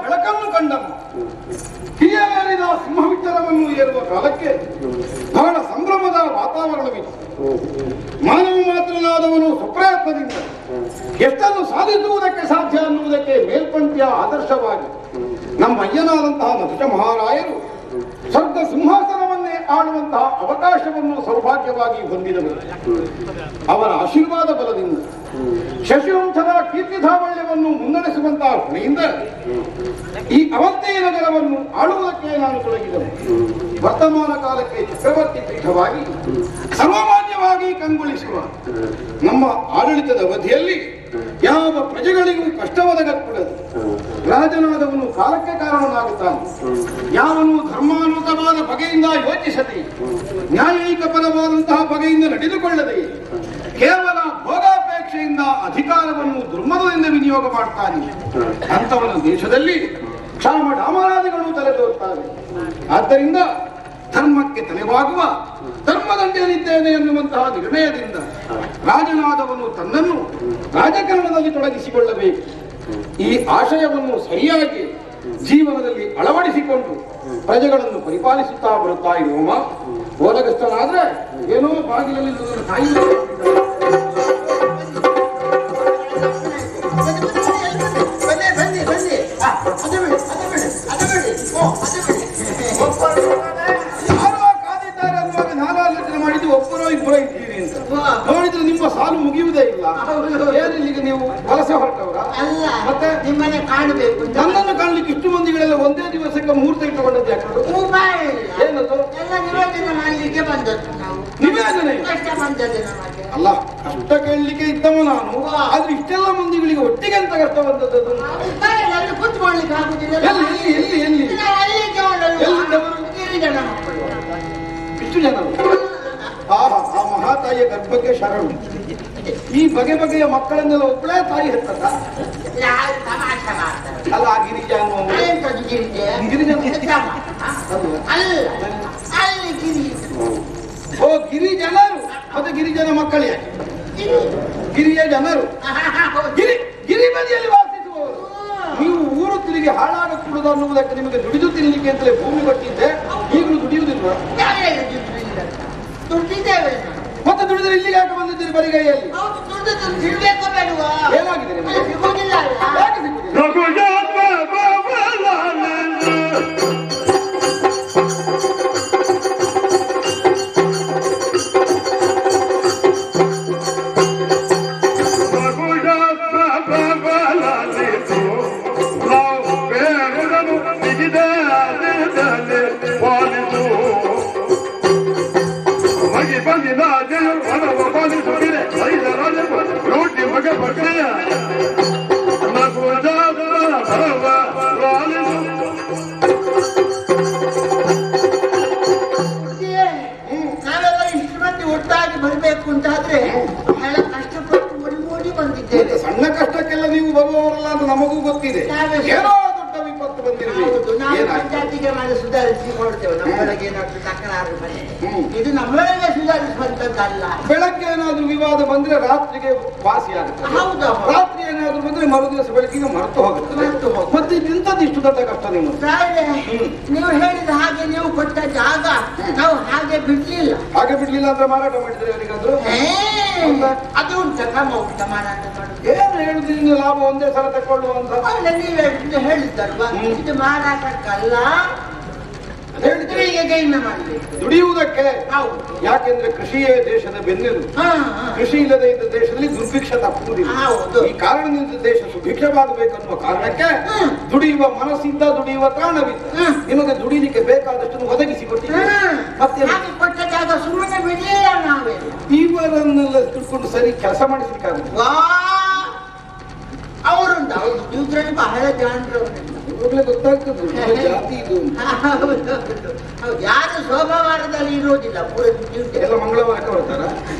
ಬೆಳಕನ್ನು ಕಂಡನು ಹಿರಿಯರೇರಿದ ಸಿಂಹವಿಚಾರವನ್ನು ಏರುವ ಕಾಲಕ್ಕೆ ಬಹಳ ಸಂಭ್ರಮದ ವಾತಾವರಣವಿತ್ತು ಮಾನವ ಮಾತ್ರನಾದವನು ಸುಪ್ರಯತ್ನದಿಂದ ಎಷ್ಟನ್ನು ಸಾಧಿಸುವುದಕ್ಕೆ ಸಾಧ್ಯ ಅನ್ನುವುದಕ್ಕೆ ಮೇಲ್ಪಂಕ್ತಿಯ ಆದರ್ಶವಾಗಿ ನಮ್ಮ ಅಯ್ಯನಾದಂತಹ ನಹುಷ ಮಹಾರಾಯರು ಸ್ವರ್ಗ ಸಿಂಹಾಸನವನ್ನೇ ಆಳುವಂತಹ ಅವಕಾಶವನ್ನು ಸೌಭಾಗ್ಯವಾಗಿ ಹೊಂದಿದವರು ಅವರ ಆಶೀರ್ವಾದ ಬಲದಿಂದ ಶಶಿವಂಶದ ಕೀರ್ತಿಧಾವಳ್ಯವನ್ನು ಮುನ್ನಡೆಸುವಂತಹ ಹೊಣೆಯಿಂದ ಈ ಅವಂತೆಯ ನಗರವನ್ನು ಆಳುವುದಕ್ಕೆ ನಾನು ತೊಡಗಿದನು ವರ್ತಮಾನ ಕಾಲಕ್ಕೆ ಚಕ್ರವರ್ತಿ ಪೀಠವಾಗಿ ಸರ್ವಮಾನ್ಯವಾಗಿ ಕಂಗೊಳಿಸುವ ನಮ್ಮ ಆಡಳಿತದ ಅವಧಿಯಲ್ಲಿ ಯಾವ ಪ್ರಜೆಗಳಿಗೂ ಕಷ್ಟ ಒದಗக்கூಡದು ರಾಜನಾದವನು ಕಾಲಕ್ಕೆ ಕಾರಣನಾಗುತ್ತಾನೆ ಯಾವನು ಧರ್ಮಾನುತವಾದ ಬಗೆಯಿಂದ ಯೋಚಿಸದೆ ನ್ಯಾಯಿಕ ಪರವಾದಂತಹ ಬಗೆಯಿಂದ ನಡೆದುಕೊಳ್ಳದೆ ಕೇವಲ ಭೋಗಾಪೇಕ್ಷೆಯಿಂದ ಅಧಿಕಾರವನ್ನು ದುರ್ಮದದಿಂದ ವಿನಿಯೋಗ ಮಾಡ್ತಾನೆ ಅಂತವನ ದೇಶದಲ್ಲಿ ಕ್ಷಾಮ ಡಾಮರಾದಿಗಳು ತಲೆದೋರ್ತಾರೆ ಆದ್ದರಿಂದ ಧರ್ಮಕ್ಕೆ ತಲೆವಾಗುವ ಧರ್ಮದಂಡೆಯಲ್ಲಿದ್ದೇನೆ ಎನ್ನುವಂತಹ ನಿರ್ಣಯದಿಂದ ರಾಜನಾದವನು ತನ್ನನ್ನು ರಾಜಕಾರಣದಲ್ಲಿ ತೊಡಗಿಸಿಕೊಳ್ಳಬೇಕು ಈ ಆಶಯವನ್ನು ಸರಿಯಾಗಿ ಜೀವನದಲ್ಲಿ ಅಳವಡಿಸಿಕೊಂಡು ಪ್ರಜೆಗಳನ್ನು ಪರಿಪಾಲಿಸುತ್ತಾ ಬರುತ್ತಾ ಇರುವವ ಓಲಗಸ್ತನಾದ್ರೆ ಏನೋ ಬಾಗಿಲಲ್ಲಿ ನನ್ನ ತಾಯಿ ಬನ್ನಿ ಬನ್ನಿ ಬನ್ನಿ ಆ, ಅದು ಬಿಡಿ ಅದು ಬಿಡಿ ಅದು ಬಿಡಿ ಓ ಅದು ಬಿಡಿ ಒಬ್ಬರು ಯಾರೋ ಕಾದಿದ್ದಾರೆ ಅನ್ನುವಾಗ ನಾನು ಆಲೋಚನೆ ಮಾಡಿದ್ದು ಒಬ್ಬರೋ ಇಬ್ಬರೋ ಇದ್ದೀರಿ ಅಂತ ನೋಡಿದ್ರೆ ನಿಮ್ಮ ಸಾಲು ಮುಗಿಯುವುದೇ ಇಲ್ಲ ಏನಿಲ್ಲಿಗೆ ನೀವು ವಲಸೆ ಹೊರಟವರ ಅಲ್ಲ ಮತ್ತೆ ನಿಮ್ಮನೆ ಕಾಣಬೇಕು ಅಂತ ನನ್ನನ್ನು ಕಾಣ್ಲಿಕ್ಕೆ ಇಷ್ಟು ಮಂದಿಗಳೆಲ್ಲ ಒಂದೇ ದಿವಸಕ್ಕೆ ಮುಹೂರ್ತ ಇಟ್ಟುಕೊಂಡದ್ದು ಯಾಕಂದ್ರೆ ಮೊಬೈಲ್ ಏನದು ಎಲ್ಲ ನಿರೋಧನ ಮಾಡಲಿಕ್ಕೆ ಬಂದದ್ದು ನಾವು ನಿವೇದನೆ ಕಷ್ಟ ಬಂದದ್ದು ನಮಗೆ ಅಲ್ಲ ಕಷ್ಟ ಕೇಳಲಿಕ್ಕೆ ಇದ್ದವ ನಾನು ಆದ್ರೆ ಇಷ್ಟೆಲ್ಲ ಮಂದಿಗಳಿಗೆ ಒಟ್ಟಿಗೆ ಅಂತ ಕಷ್ಟ ಬಂದದ್ದು ಮೊಬೈಲ್ ಅಲ್ಲಿ ಕೂತ್ಕೊಳ್ಳಿಕ್ಕೆ ಆಗುದಿಲ್ಲ ಎಲ್ಲಿ ಎಲ್ಲಿ ಎಲ್ಲಿ ಎಲ್ಲಿ ನಾವು ಅಲ್ಲಿಗೆ ಹೊರಡಲು. ಎಲ್ಲಿದ್ದವರು? ಗಿರಿಜನ ಮಕ್ಕಳು ಇಷ್ಟು ಜನರು ಆ ಆ ಮಹಾತಾಯಿಯ ಗರ್ಭಕ್ಕೆ ಶರಣು ಈ ಬಗೆ ಬಗೆಯ ಮಕ್ಕಳನ್ನೆಲ್ಲ ಒಬ್ಬಳೇ ತಾಯಿ ಹೆತ್ತದ ನಾವು ತಮಾಷೆ ಮಾಡ್ತಾರೆ ಅಲ್ಲ ಆ ಗಿರಿಜ ಅನ್ನುವ ಎಂತದು ಗಿರಿಜೆ ಗಿರಿಜನ ಕ್ರಮ. ಅಲ್ಲ ಅಲ್ಲಿ ಗಿರಿ ಓ ಗಿರಿ ಜನರು ಮತ್ತೆ ಗಿರಿಜನ ಮಕ್ಕಳೇ ಗಿರಿ ಗಿರಿಯ ಜನರು ಹೌದು. ಗಿರಿ ಗಿರಿ ಬದಿಯಲ್ಲಿ ವಾಸಿಸುವವರು ನೀವು ಊರು ತಿರುಗಿ ಹಾಳಾಗಕೂಡದು ಅನ್ನುವುದಕ್ಕೆ ನಿಮಗೆ ದುಡಿದು ತಿನ್ಲಿಕ್ಕೆ ಅಂತಲೇ ಭೂಮಿ ಕೊಟ್ಟಿದ್ದೆ ಈಗಲೂ ದುಡಿಯುವುದಿಲ್ವಾ ಯಾರು ಹೇಳಿದ್ದು ದುಡ್ಡಿಲ್ಲ? ದುಡ್ಡಿದ್ದೇವೆ ನಾವು. ಮತ್ತೆ ದುಡಿದ್ರೆ ಇಲ್ಲಿಗೆ ಯಾಕೆ ಬಂದಿದ್ದೀರಿ ಬರಿಗೈಯಲ್ಲಿ ಹೌದು, ದುಡ್ಡು ತಿನ್ಬೇಕೋ ಬೇಡವಾ ಏನಾಗಿದೆ ನಿಮಗೆ? ಅದು ಸಿಗುವುದಿಲ್ಲ ಅಲ್ಲ ಯಾಕೆ ಸಿಕ್ಕುದಿಲ್ಲ? ನಾವೆಲ್ಲ ಇಷ್ಟು ಮಂದಿ ಒಟ್ಟಾಗಿ ಬರಬೇಕು ಅಂತ ಆದ್ರೆ ಬಹಳ ಕಷ್ಟಪಟ್ಟು ಓಡಿ ಓಡಿ ಬಂದಿದ್ದೇವೆ ಮತ್ತೆ ಸಣ್ಣ ಕಷ್ಟಕ್ಕೆಲ್ಲ ನೀವು ಬರುವವರಲ್ಲ ಅಂತ ನಮಗೂ ಗೊತ್ತಿದೆ ನಾವೇ- ಏನೋ ದೊಡ್ಡ ವಿಪತ್ತು ಹೌದು ಬಂದಿರಬೇಕು ನಾವು ಏನಾಯ್ತು ಪಂಚಾಯತಿಗೆ ಮಾಡಿ ಸುಧಾರಿಸಿಕೊಳ್ತೇವೆ ನಮ್ಮೊಳಗೆ ಏನಾದ್ರು ತಕರಾರು ಬಂದ್ರೆ ಹ್ಮ್. ಇದು ನಮ್ಮೊಳಗೆ ಸುಧಾರಿಸುವಂತದ್ದಲ್ಲ ಬೆಳಗ್ಗೆ ಏನಾದ್ರೂ ವಿವಾದ ಬಂದ್ರೆ ರಾತ್ರಿಗೆ ವಾಸಿ ಆಗುತ್ತೆ ಹೌದು ರಾತ್ರಿ ಏನಾದ್ರೂ ಬಂದ್ರೆ ಮರುದಿವಸ ಬೆಳಕಿಗೆ ಮರೆತು ಹೋಗುತ್ತೆ ಮರೆತು ಹೋಗುತ್ತೆ. ಮತ್ತೆ ಇಂಥದ್ದು ಇಷ್ಟು ದೊಡ್ಡ ಕಷ್ಟ ನೀವು ರಾಯರೇ, ನೀವು ಹೇಳಿದ ಹಾಗೆ ನೀವು ಕೊಟ್ಟ ಜಾಗ ನಾವು ಹಾಗೆ ಬಿಡ್ಲಿಲ್ಲ ಹಾಗೆ ಬಿಡ್ಲಿಲ್ಲ ಅಂದ್ರೆ ಮಾರಾಟ ಮಾಡಿದ್ರೆ ಅವರಿಗಾದ್ರು ಏ, ಅದು ಉಂಟ ಕ್ರಮ ಉಂಟ ಮಾರಾಟ ಮಾಡುದು ಏನು ಹೇಳುದಿಲ್ಲ ಲಾಭ ಒಂದೇ ಸಲ ತಕೊಳ್ಳುವಂತ ಅಲ್ಲ ನೀವೇ ಇದು ಹೇಳಿದ್ದಲ್ವಾ ಹ್ಮ್. ಇದು ಮಾರಾಟಕ್ಕಲ್ಲ ದುಡಿಗೆ ಇನ್ನ ಮಾಡಬೇಕು ದುಡಿಯುವುದಕ್ಕೆ ಹೌದು ಯಾಕೆಂದ್ರೆ ಕೃಷಿಯೇ ದೇಶದ ಬೆನ್ನೆಲುಬು ಹಾ, ಹಾ. ಕೃಷಿ ಇಲ್ಲದೆ ಇದ್ದ ದೇಶದಲ್ಲಿ ದುರ್ಭಿಕ್ಷ ತಪ್ಪುವುದಿಲ್ಲ ಹೌದು. ಈ ಕಾರಣದಿಂದ ದೇಶ ಸುಭಿಕ್ಷವಾಗಬೇಕನ್ನುವ ಕಾರಣಕ್ಕೆ ಹ್ಮ್. ದುಡಿಯುವ ಮನಸ್ಸಿದ್ದ ದುಡಿಯುವ ಪ್ರಾಣವಿದ್ದ ಹ್ಮ್. ನಿಮಗೆ ದುಡಿಲಿಕ್ಕೆ ಬೇಕಾದಷ್ಟು ಒದಗಿಸಿಕೊಟ್ಟಿದ್ದೇನೆ ಹ್ಮ್. ಮತ್ತೆ ಹಾಗೆ ಕೊಟ್ಟ ಜಾಗ ಸುಮ್ಮನೆ ಬಿಡ್ಲಿಲ್ಲ ನಾವೇನು ಇವರನ್ನೆಲ್ಲ ತಿಳ್ಕೊಂಡು ಸರಿ ಕೆಲಸ ಮಾಡಿಸ್ಲಿಕ್ಕಾಗುತ್ತೆ ವಾ ಅವರುಂಟು ಹೌದು ಇದ್ರಲ್ಲಿ ಬಹಳ ಜಾಣರು ಅವರುಂಟು. ಇವಾಗಲೇ ಗೊತ್ತಾಗ್ತದೆ ನಿಮ್ಮ ಜಾತಿ ಇದು ಅಂತ. ಹೌದು, ಹೌದು. ಹೌದು ಯಾರು ಸೋಮವಾರದಲ್ಲಿ ಇರುವುದಿಲ್ಲ ಪೂರ ಡ್ಯೂಟಿ ಎಲ್ಲ ಮಂಗಳವಾರಕ್ಕೆ ಬರ್ತಾರ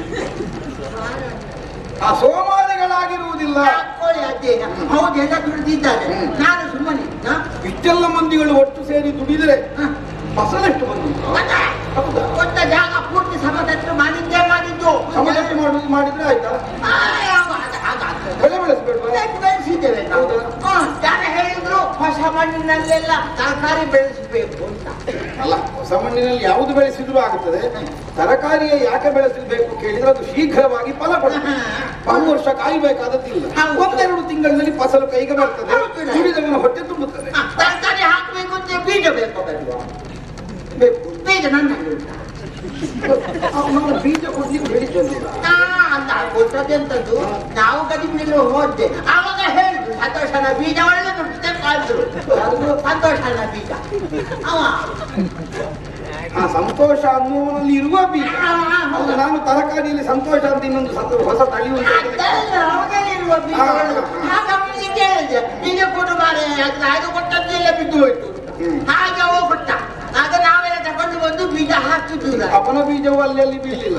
ಆ ಸೋಮಾರಿಗಳಾಗಿರುವುದಿಲ್ಲ ಹಾಕೊಳ್ಳಿ ಅದೇ ಹೌದು ಎಲ್ಲ ದುಡಿದಿದ್ದಾರೆ ಹ್ಮ್. ನಾನು ಸುಮ್ಮನೆ ಹಾ? ಇಷ್ಟೆಲ್ಲ ಮಂದಿಗಳು ಒಟ್ಟು ಸೇರಿ ದುಡಿದ್ರೆ ಹಾ. ಫಸಲೆಷ್ಟು ಬಂದಿತ್ತು ಮತ್ತೆ ಹೌದಾ? ಕೊಟ್ಟ ಜಾಗ ಪೂರ್ತಿ ಸಮತಟ್ಟು ಮಾಡಿದ್ದೇ ಮಾಡಿದ್ದು ಸಮತಟ್ಟು ಮಾಡುದು ಮಾಡಿದ್ರೆ ಆಯ್ತಾ ಆ, ಯಾವ- ಅದು ಹಾಗಾಗ್ತದೆ. ಬೆಳೆ ಬೆಳೆಸ್ಬೇಡ್ವಾ ಬೆಳೆಸಿದ್ದೇವೆ ನಾವು ಹೌದಾ? ಹಾ, ಯಾರು ಹೇಳಿದ್ರು ಹೊಸ ಹೊಸ ಮಣ್ಣಿನಲ್ಲೆಲ್ಲ ತರಕಾರಿ ಬೆಳೆಸಬೇಕು ಅಂತ ಅಲ್ಲ ಹೊಸ ಮಣ್ಣಿನಲ್ಲಿ ಯಾವುದು ಬೆಳೆಸಿದ್ರು ಆಗುತ್ತದೆ ತರಕಾರಿಯ ಯಾಕೆ ಬೆಳೆಸಬೇಕು ಕೇಳಿದ್ರೆ ಅದು ಶೀಘ್ರವಾಗಿ ಫಲ ಕೊಡುತ್ತೆ ಬಹು ವರ್ಷ ಕಾಯಬೇಕಾದದ್ದಿಲ್ಲ ಹೌದು. ಒಂದೆರಡು ತಿಂಗಳಿನಲ್ಲಿ ಫಸಲು ಕೈಗೆ ಬರ್ತದೆ ಹೌದು. ದುಡಿದವನ ಹೊಟ್ಟೆ ತುಂಬುತ್ತದೆ ಹ, ತರಕಾರಿ ಹಾಕ್ಬೇಕು ಅಂತ ಬೀಜ ಬೇಕು ಬೇಡವಾ? ಬೇಕು ಬೀಜ ನನ್ನಲ್ಲಿ ಉಂಟಾ? ಅವನ ಬೀಜ ಕೊಡ್ಲಿಕ್ಕೆ ಹೇಳಿದ್ದಲ್ಲ ಆ, ಅಂತ ಕೊಟ್ಟದ್ದೆಂತದ್ದು ನಾವು ಗದಿಮಿಲ್ಲ ಹೋದೆ ಆವಾಗ ಹೇಳಿದ್ರು ಸಂತೋಷನ ಬೀಜ ಒಳ್ಳೆ ನುಡ್ತೆ ಕಾದ್ರು ಅದು ಸಂತೋಷನ ಬೀಜ ಅವ ಆ ಸಂತೋಷ ಅನ್ನುವನಲ್ಲಿ ಇರುವ ಬೀಜ ಹೌದು, ನಾನು ತರಕಾರಿಯಲ್ಲಿ ಸಂತೋಷ ಅಂತ ಇನ್ನೊಂದು ಸತ- ಹೊಸ ತಳಿ ಉಂಟು ಅಂತ ಅದಲ್ಲ ಅವನಲ್ಲಿರುವ ಬೀಜ ಹಾ, ಹಾ, ಹಾ. ಆಗ ಅವನಿಗೆ ಕೇಳಿದೆ ಬೀಜ ಕೊಡು ಮಾರೆ ಅದು ಅದು ಕೊಟ್ಟದ್ದೆಲ್ಲ ಬಿದ್ದು ಹೋಯ್ತು ಹ್ಮ್. ಹಾಗೆ ಅವ ಕೊಟ್ಟ ಆಗ ನಾವೆಲ್ಲ ತಗೊಂಡು ಬಂದು ಬೀಜ ಹಾಕಿದ್ದು ಅವನ ಬೀಜವು ಅಲ್ಲಿ ಅಲ್ಲಿ ಬೀಳಲಿಲ್ಲ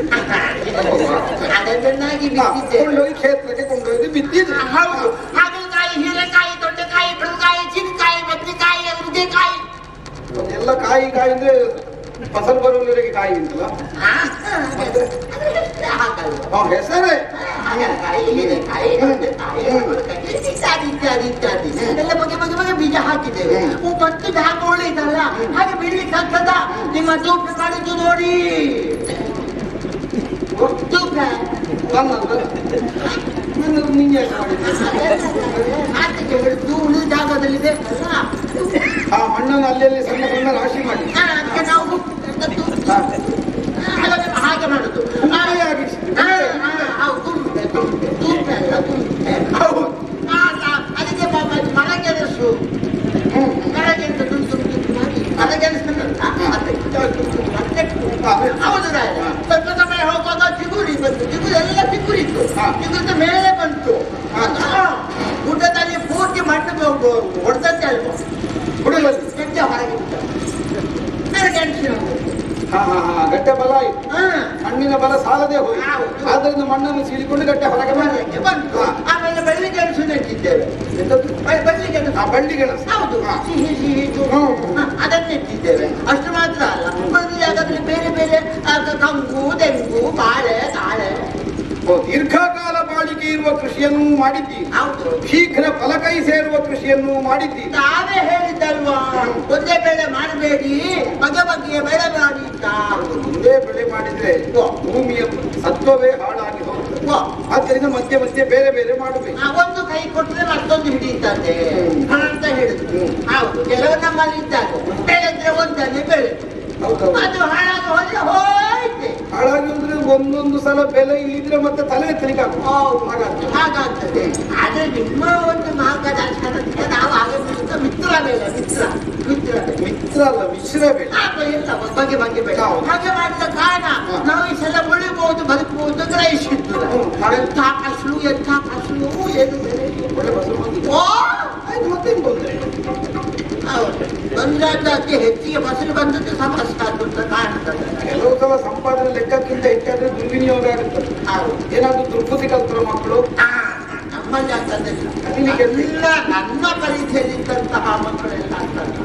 ಅದನ್ನಾಗಿ ಹಾ, ಬಿತ್ತಿದ್ದೆ ಕೊಂಡೋಗಿ ಕ್ಷೇತ್ರಕ್ಕೆ ಕೊಂಡೋಗಿ ಬಿತ್ತಿದ್ರು ಹೌದು ಹಾಗಲಕಾಯಿ ಹೀರೆಕಾಯಿ ದೊಡ್ಡಕಾಯಿ ಬೆಳಕಾಯಿ ಚಿನಕಾಯಿ ಬದ್ನೆಕಾಯಿ ನುಗ್ಗೆಕಾಯಿ ಎಲ್ಲ ಕಾಯಿ ಕಾಯಿ ಅಂದ್ರೆ ಫಸಲು ಬರುವವರೆಗೆ ಕಾಯಿ ಉಂಟಲ್ಲ ಹಾಗಲ್ವ ಆ ಹೆಸರೇ ಹಾಗಲಕಾಯಿ ಹೀರೆಕಾಯಿ ದೊಡ್ಡಕಾಯಿ ಬೆಳಕಾಯಿ ಇತ್ಯಾದಿ ಇತ್ಯಾದಿ ಇತ್ಯಾದಿ ಎಲ್ಲ ಬಗೆ ಬಗೆ ಬಗೆ ಬೀಜ ಹಾಕಿದ್ದೇವೆ ಮತ್ತೆ ಹಾಕಿ ಒಳ್ಳೇದಲ್ಲ ಹಾಗೆ ಬಿಡ್ಲಿಕ್ಕೆ ಆಗ್ತದ ನಿಮ್ಮ ತೂಕ ಕಾಣಿದ್ದು ನೋಡಿ ತೂಕ ನನ್ನದು ನನ್ನದು ನೀನು ಯಾಕೆ ಮಾಡಿದ್ದು ಆತಕ್ಕೆ ಹಿಡಿದು ಉಳಿದ ಜಾಗದಲ್ಲಿ ಬೇಕಲ್ಲ ಆ ಮಣ್ಣನ್ನು ಅಲ್ಲಿ ಅಲ್ಲಿ ಸಣ್ಣ ಸಣ್ಣ ರಾಶಿ ಮಾಡಿ ಹಾ, ಅದಕ್ಕೆ ನಾವು ಹಾ. ಹಾಗೆ ಹಾಗೆ ಮಾಡುದು ಆ, ಹಾಗೆ ಹಾ, ಹಾ, ಹೌದು, ತುಂಬೆ, ತುಂಬೆ, ತುಂಬೆ ಅಲ್ಲ, ತುಂಬೆ. ಹೌದು ಆ, ಆ, ಅದಕ್ಕೆ ಮ- ಮ- ಮರಗೆಣಸು ಮರಗೆಣಸು ತುಂಡು ತುಂಡು ತುಂಡು ಮಾಡಿ ಮರಗೆಣಸನ್ನಲ್ಲ, ಅದಕ್ಕೆ ತುಂಡು ತುಂಡು ಮತ್ತೆ ಹಾ. ಹೌದು ರಾಯ. ಸ್ವಲ್ಪ ಸಮಯ ಹೋಗುವಾಗ ಚಿಗುರಿ ಬಂತು ಚಿಗುರು ಎಲ್ಲ ಚಿಗುರಿತ್ತು ಹಾ. ಚಿಗುರಿದ ಮೇಲೆ ಬಂತು ಹಾ. ಆ, ಗುಡ್ಡದಲ್ಲಿ ಪೂರ್ತಿ ಮಣ್ಣು ಹೊಡೆದಂತೆ ಅಲ್ವಾ ಹುಡುಗಲ್ಲಿ ಗೆಡ್ಡೆ ಹೊರಗೆ ಬಿಟ್ಟು ಮರಗೆಣಸು ಹಾ ಹಾ ಹಾ ಗಟ್ಟೆ ಬಲ ಆಯ್ತು ಹಾ ಮಣ್ಣಿನ ಬಲ ಸಾಲದೆ ಹೋಯ್ತು ಹೌದು. ಆದ್ದರಿಂದ ಮಣ್ಣನ್ನು ಸೀಳಿಕೊಂಡು ಗಟ್ಟೆ ಹೊರಗೆ ಬಂದ ಮನೆಗೆ ಬಂತು ಆಮೇಲೆ ಬಳ್ಳಿ ಗೆಣಸು ನೆಟ್ಟಿದ್ದೇವೆ ಎಂತದ್ದು? ಬ- ಬಳ್ಳಿ ಗೆಣಸು ಆ ಬಳ್ಳಿ ಗೆಣಸು ಹೌದು ಸಿಹಿ ಸಿಹಿ ತು- ಹ್ಮ್. ಹ, ಅದನ್ನ ನೆಟ್ಟಿದ್ದೇವೆ ಅಷ್ಟು ಮಾತ್ರ ಅಲ್ಲ ಬಳ್ಳಿ ಜಾಗದಲ್ಲಿ ಬೇರೆ ಬೇರೆ ಆ, ಕ- ಕಂಗು ತೆಂಗು ಬಾಳೆ ತಾಳೆ ಓ, ದೀರ್ಘಕಾಲ ಬಾಳಿಕೆ ಇರುವ ಕೃಷಿಯನ್ನು ಮಾಡಿದ್ದೀರಿ ಹೌದು ಶೀಘ್ರ ಫಲಕೈ ಸೇರುವ ಕೃಷಿಯನ್ನು ಮಾಡಿದ್ದೀರಿ ನಾವೇ ಹೇಳಿದ್ದಲ್ವಾ ಒಂದೇ ಬೆಳೆ ಮಾಡಬೇಡಿ ಬಗೆ ಬಗೆಯ ಬೆಳೆ ಮಾಡಿ ಅಂತ ಒಂದೇ ಬೆಳೆ ಮಾಡಿದ್ರೆ ಭೂಮಿಯ ಸತ್ವವೇ ಹಾಳಾಗಿ ಹೋಗ್ತದೆ ವಾ, ಆದ್ದರಿಂದ ಮಧ್ಯೆ ಮಧ್ಯೆ ಬೇರೆ ಬೇರೆ ಮಾಡಬೇಕು ಆ, ಒಂದು ಕೈ ಕೊಟ್ಟರೆ ಮತ್ತೊಂದು ಹಿಡಿಯುತ್ತದೆ ಅಂತ ಹೇಳಿದ್ರು ಹೌದು ಕೆಲವು ನಮ್ಮಲ್ಲಿ ಇದ್ದಾರೆ ಬೆಳೆದ್ರೆ ಒಂದನ್ನೇ ಬೆಳೆ ಹೌದೌದು ಅದು ಹಾಳಾಗಿ ಹೋದ್ರೆ ಹೋಯ್ತೆ ಹಾಳಾಗಿ ಅಂದ್ರೆ ಒಂದೊಂದು ಸಲ ಬೆಲೆ ಇಲ್ಲಿದ್ರೆ ಮತ್ತೆ ತಲೆ ಎತ್ತಲಿಕ್ಕೆ ಆಗುದು. ಹೌದು. ಹಾಗಾಗ್ತದೆ. ಹಾಗಾಗ್ತದೆ ಆದ್ರೆ ನಿಮ್ಮ ಒಂದು ಮಾರ್ಗದರ್ಶನದಿಂದ ನಾವು ಹಾಗೆ ಮಿತ್ರ ಮಿತ್ರ ಬೇಡ ಮಿತ್ರ ಮಿತ್ರ ಬೇಡ ಮಿತ್ರ ಅಲ್ಲ ಮಿಶ್ರ ಬೆಳೆ ಆಗ ಎಲ್ಲ ಬಗೆ ಬಗೆ ಬೇಡ ಹೌದು. ಹಾಗೆ ಮಾಡಿದ ಕಾರಣ ಹ. ನಾವು ಈ ಸಲ ಉಳಿಬಹುದು ಬದುಕಬಹುದು ಗ್ರಹಿಸಿದ್ದು ಹ್ಮ್. ಎಂಥ ಫಸಲು ಎಂಥ ಫಸಲು ಏನು ಬೆಲೆ ಒಳ್ಳೆ ಫಸಲು ಬಂದಿದೆ ಓ ಆಯ್ತು ಮತ್ತೆ ಬಂದ್ರೆ ಹೌದು ಬಂದದ್ದಕ್ಕೆ ಹೆಚ್ಚಿಗೆ ಫಸಲು ಬಂದದ್ದು ಸಮಸ್ಯೆ ಅಂತ ಕಾಣ್ತದೆ ಕೆಲವು ಸಲ ಸಂಪಾದನೆ ಲೆಕ್ಕಕ್ಕಿಂತ ಹೆಚ್ಚಾದ್ರೆ ದುರ್ವಿನಿಯೋಗ ಆಗುತ್ತದೆ ಹೌದು ಏನಾದ್ರು ದುರ್ಬುದ್ಧಿ ಕಲ್ತರ ಮಕ್ಕಳು ಆ, ನಮ್ಮಲ್ಲಿ ಆಗ್ತದೆ ಕಲೀಲಿಕ್ಕೆ ಎಲ್ಲ ನನ್ನ ಪರಿಚಯದಿದ್ದಂತಹ ಮಕ್ಕಳೆಲ್ಲ ಆಗ್ತದೆ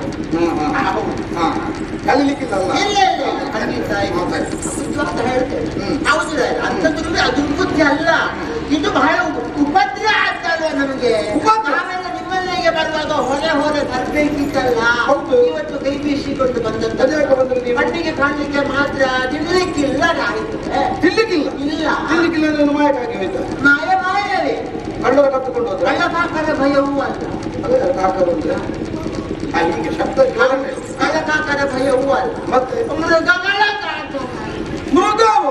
ಹೌದು. ಕಲೀಲಿಕ್ಕಿಲ್ಲಲ್ಲ ಇಲ್ಲ ಇಲ್ಲ ಇಲ್ಲ, ಖಂಡಿತ ಇಲ್ಲ. ನಿಜವಾದ ಹೇಳ್ತೇನೆ. ಹ್ಮ್. ಹೌದು ರಾಯರೇ, ಅಂಥದ್ರಲ್ಲಿ ಅದು ಬುದ್ಧಿ ಅಲ್ಲ ಇದು ಬಹಳ ಉಪ- ಉಪದ್ರ ಆಗ್ತದೆ ನಮಗೆ ಉಪದ್ರ? ಆಮೇಲೆ ನಿಮ್ಮಲ್ಲಿಗೆ ಬರುವಾಗ ಹೊರೆ ಹೊರೆ ತರಬೇಕಿತ್ತಲ್ಲ ಹೌದು. ಇವತ್ತು ಕೈ ಬೀಸಿಕೊಂಡು ಬಂದದ್ದು ಅದ್ಯಾಕೆ ಬಂದ್ರಿ ನೀವು? ಕಣ್ಣಿಗೆ ಕಾಣಲಿಕ್ಕೆ ಮಾತ್ರ ತಿನ್ಲಿಕ್ಕಿಲ್ಲ ರಾಯಿದ್ರೆ ತಿನ್ಲಿಕ್ಕಿಲ್ಲ ಇಲ್ಲ ತಿನ್ಲಿಕ್ಕಿಲ್ಲ ಅಂದ್ರೆ ಒಂದು ಮಾಯಕ್ಕಾಗಿ ಹೋಯ್ತಾ ಮಾಯ ಮಾಯವೇ ಕಳ್ಳರ ಕತ್ತುಕೊಂಡು ಹೋದ್ರೆ ಕಳ್ಳಕಾಕರ ಭಯವೂ ಅಲ್ಲ ಅದೇ ಕಾಕರು ಅಂದ್ರೆ ಆ, ಹೀಗೆ ಶಬ್ದ ಜೋರನೆ. ಕಳ್ಳಕಾಕರ ಭಯವೂ ಅಲ್ಲ ಮತ್ತೆ ಮೃಗಗಳ ಕಾಟು ಮೃಗವು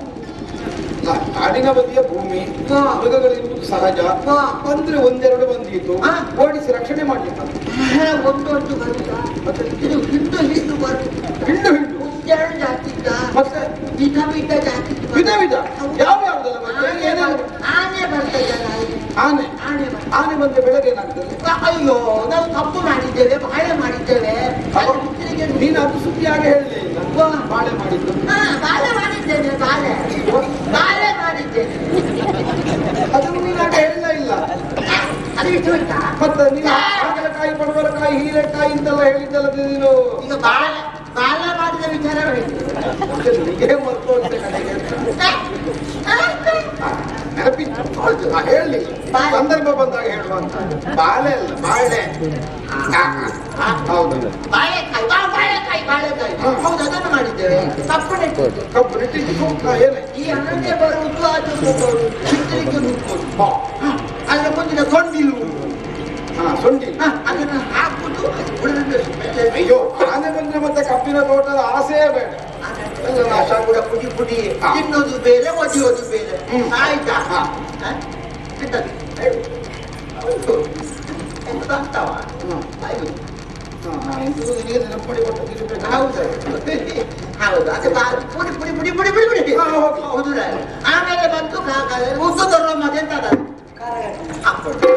ನ- ಕಾಡಿನ ಬದಿಯ ಭೂಮಿ ಹಾ. ಮೃಗಗಳಿರುವುದು ಸಹಜ ಹಾ. ಬಂದ್ರೆ ಒಂದೆರಡು ಬಂದಿತ್ತು ಹಾ. ಓಡಿಸಿ ರಕ್ಷಣೆ ಮಾಡ್ಲಿಕ್ಕೆ ಒಂದೊಂದು ಬರುತ್ತ ಮತ್ತೆ ಇದು ಹಿಂಡು ಹಿಂಡು ಬರುತ್ತ ಹಿಂಡು ಹಿಂಡು ಎರಡು ಜಾತಿದ್ದ ಮತ್ತೆ ವಿಧ ವಿಧ ಜಾತಿ ವಿಧ ವಿಧ ಯಾವ ಯಾವ್ದೆಲ್ಲ ಬರ್ತದೆ ಏನೇನು ಆನೆ ಬರ್ತದೆ ನಾಯಿಗೆ. ಆನೆ ಆನೆ ಬರ್ತದೆ. ಆನೆ ಬಂದ್ರೆ ಬೆಳಗ್ಗೆ ಏನಾಗ್ತದೆ ಅಯ್ಯೋ ನಾವು ತಪ್ಪು ಮಾಡಿದ್ದೇವೆ ಬಾಳೆ ಮಾಡಿದ್ದೇವೆ ಅದು ಬಿಸಿಲಿಗೆ ನೀನು ಅದು ಸುದ್ದಿ ಹಾಗೆ ಹೇಳಲೇ ಇಲ್ಲ ವಾ. ಬಾಳೆ ಮಾಡಿದ್ದು ಹಾ, ಬಾಳೆ ಮಾಡಿದ್ದೇನೆ ಬಾಳೆ ಬಾಳೆ ಮಾಡಿದ್ದೇನೆ ಅದನ್ನು ನೀನು ಹಾಗೆ ಹೇಳಲೇ ಇಲ್ಲ ಅದು ಇಟ್ಟು ಹೋಯ್ತಾ ಮತ್ತೆ ನೀನು ಹಾಗಲಕಾಯಿ ಪಡವಲಕಾಯಿ ಹೀರೆಕಾಯಿ ಅಂತೆಲ್ಲ ಹೇಳಿದ್ದಲ್ಲ ನೀನು ಈಗ ಬಾಳೆ ಬಾಳೆ ಮಾಡಿದ ವಿಚಾರ ಹೇಳಿದ್ದು ಮತ್ತೆ ನಿನಗೆ ಮರ್ತು ಹೋಗ್ತದೆ ಕಡೆಗೆ ಆ, ಆ, ನೆನಪಿತ್ತು ಹಾ, ಹೇಳಿ ಬಾಳೆ. ಸಂದರ್ಭ ಬಂದಾಗ ಹೇಳುವಂತ ಬಾಳೆ ಅಲ್ಲ ಬಾಳೆ ಆ, ಆ, ಹೌದು ಬಾಳೆಕಾಯಿ ಬಾ ಬಾಳೆಕಾಯಿ ಬಾಳೆಕಾಯಿ ಹೌದು ಅದನ್ನು ಮಾಡಿದ್ದೇವೆ ಕಪ್ಪು ನೆಟ್ಟಿದ್ದು ಕಬ್ಬು ನೆಟ್ಟಿದ್ದು ಹಾ, ಏನಾಯ್ತು ಈ ಹಣ್ಣೆ ಬರುವುದು ಅದು ಚಿತ್ತಲಿಕ್ಕೆ ನುಗ್ಗುವುದು ಅದರ ಮುಂದಿನ ಸೊಂಡಿಲು ಹಾ ಸೊಂಡಿ ಹ, ಅದನ್ನು ಹಾಕುದು ಉಳಿದ ಅಯ್ಯೋ ಆನೆ ಬಂದ್ರೆ ಮತ್ತೆ ಕಬ್ಬಿನ ತೋಟದ ಆಸೆಯೇ ಬೇಡ ಎಲ್ಲ ನಾಶ ಕೂಡ ಪುಡಿ ಪುಡಿ ಹಾ. ತಿನ್ನೋದು ಬೇರೆ ಒದಿಯೋದು ಬೇರೆ ಹ್ಮ್. ಆಯ್ತಾ ಹಾ. ಹ? ಬಿಟ್ಟದ್ದು. ಹೇಳು. ಹೌದು. ಎಂತದು ಆಗ್ತಾವ? ಆಯ್ತು. ಹಾ, ಹಾ, ಇಂಥದ್ದು ನಿನಗೆ ನೆನಪು ಮಾಡಿ ಕೊಟ್ಟು ತಿರುಗ್ಬೇಕು. ಹೌದು ಹೌದು ಅದು ಬಾ- ಪುಡಿ ಪುಡಿ ಪುಡಿ ಪುಡಿ ಪುಡಿ ಪುಡಿ ಹಾ, ಹೌದು. ಹೌದು ರಾಯ. ಆಮೇಲೆ ಬಂತು ಕಾ- ಕಾ- ಉದ್ದು ತರುವ ಮತ್ತೆ ಎಂತದ ಹಾಕ್ಕೊಂಡು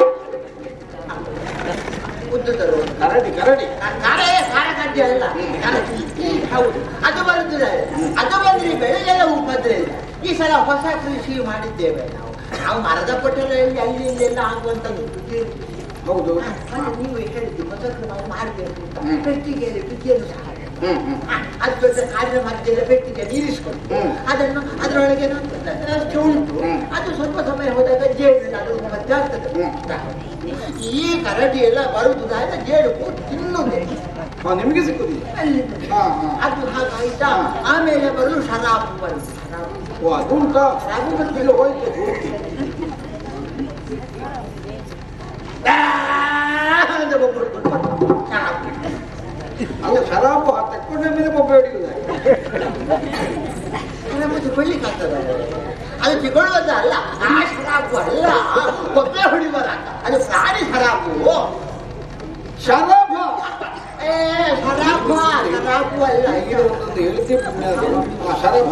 ಉದ್ದು ತರುವ ಕರಡಿ ಕರಡಿ ಖಾರೆ ಖಾರ ಕಡ್ಡಿ ಅಲ್ಲ ಕರಡಿ. ಹೌದು ಅದು ಬರುತ್ತದೆ ಅದು ಬಂದ್ರೆ ಬೆಳೆಗೆಲ್ಲ ಉಪದ್ರೆ ಇಲ್ಲ ಈ ಸಲ ಹೊಸ ಕೃಷಿ ಮಾಡಿದ್ದೇವೆ ನಾವು ನಾವು ಮರದ ಪಟ್ಟಣದಲ್ಲಿ ಅಲ್ಲಿ ಇಲ್ಲೆಲ್ಲ ಆಗುವಂತದ್ದು ಹೌದು ಮತ್ತೆ ನೀವು ಹೇಳಿದ್ದು ಹೊಸ ಕ್ರಮ ಮಾಡಬೇಕು ಅಂತ ಹ್ಮ್. ಪೆಟ್ಟಿಗೆಯಲ್ಲಿ ಬಿದ್ದಿಯನ್ನು ಸಹ ಹಾಕಿ. ಹ್ಮ್ ಹ್ಮ್ ಹ, ಅದು ದೊಡ್ಡ ಕಾಡಿನ ಮಧ್ಯದ ಪೆಟ್ಟಿಗೆ ನೀರಿಸ್ಕೊಂಡು ಹ್ಮ್. ಅದನ್ನು ಅದರೊಳಗೆ ಅಷ್ಟು ಉಂಟು ಹ್ಮ್. ಅದು ಸ್ವಲ್ಪ ಸಮಯ ಹೋದಾಗ ಜೇನು ಅದು ಮಧ್ಯ ಆಗ್ತದೆ ಈ ಕರಡಿ ಎಲ್ಲ ಬರುವುದಾದ ಜೇನು ಕೂತು ತಿನ್ನುವುದೇ ಹಾ ನಿಮಗೆ ಸಿಕ್ಕುದಿಲ್ಲ ಅಲ್ಲಿಂದ. ಹಾ ಹಾ ಅದು ಹಾಗಾಯ್ತಾ ಆಮೇಲೆ ಬರಲು ಶರಾಬು ಬರುದು ಶರಾಬು ಓ ಅದು ಉಂಟಾ ಶರಾಬು ಈಗ ಬಂದಿಲ್ಲ ಹೋಯ್ತು ಪೂರ್ತಿ ಅಂತ ಒಬ್ಬರು ಕೊಟ್ಟು ಶರಾಬು ಅದು ಶರಾಬು ಆ ತಕ್ಕೊಂಡ ಮೇಲೆ ಬೊಬ್ಬೆ ಹೊಡಿಯುವುದಾಗಿ ಮತ್ತೆ ಕೊಡ್ಲಿಕ್ಕಾಗ್ತದ ಅದು ತಗೊಳ್ಳುವುದ ಅಲ್ಲ ಆ ಶರಾಬು ಅಲ್ಲ ಕೊಬ್ಬೆ ಹೊಡಿಬಾರ ಅದು ಪ್ರಾಣಿ ಶರಾಬು ಶರಾಬ ಏ ಶರಾಬು ಶರಾಬು ಅಲ್ಲ ಈಗ ಒಂದೊಂದು ಹೇಳ್ತಿ ಪುಣ್ಯ ಅದು. ಹಾ, ಶರಾಬ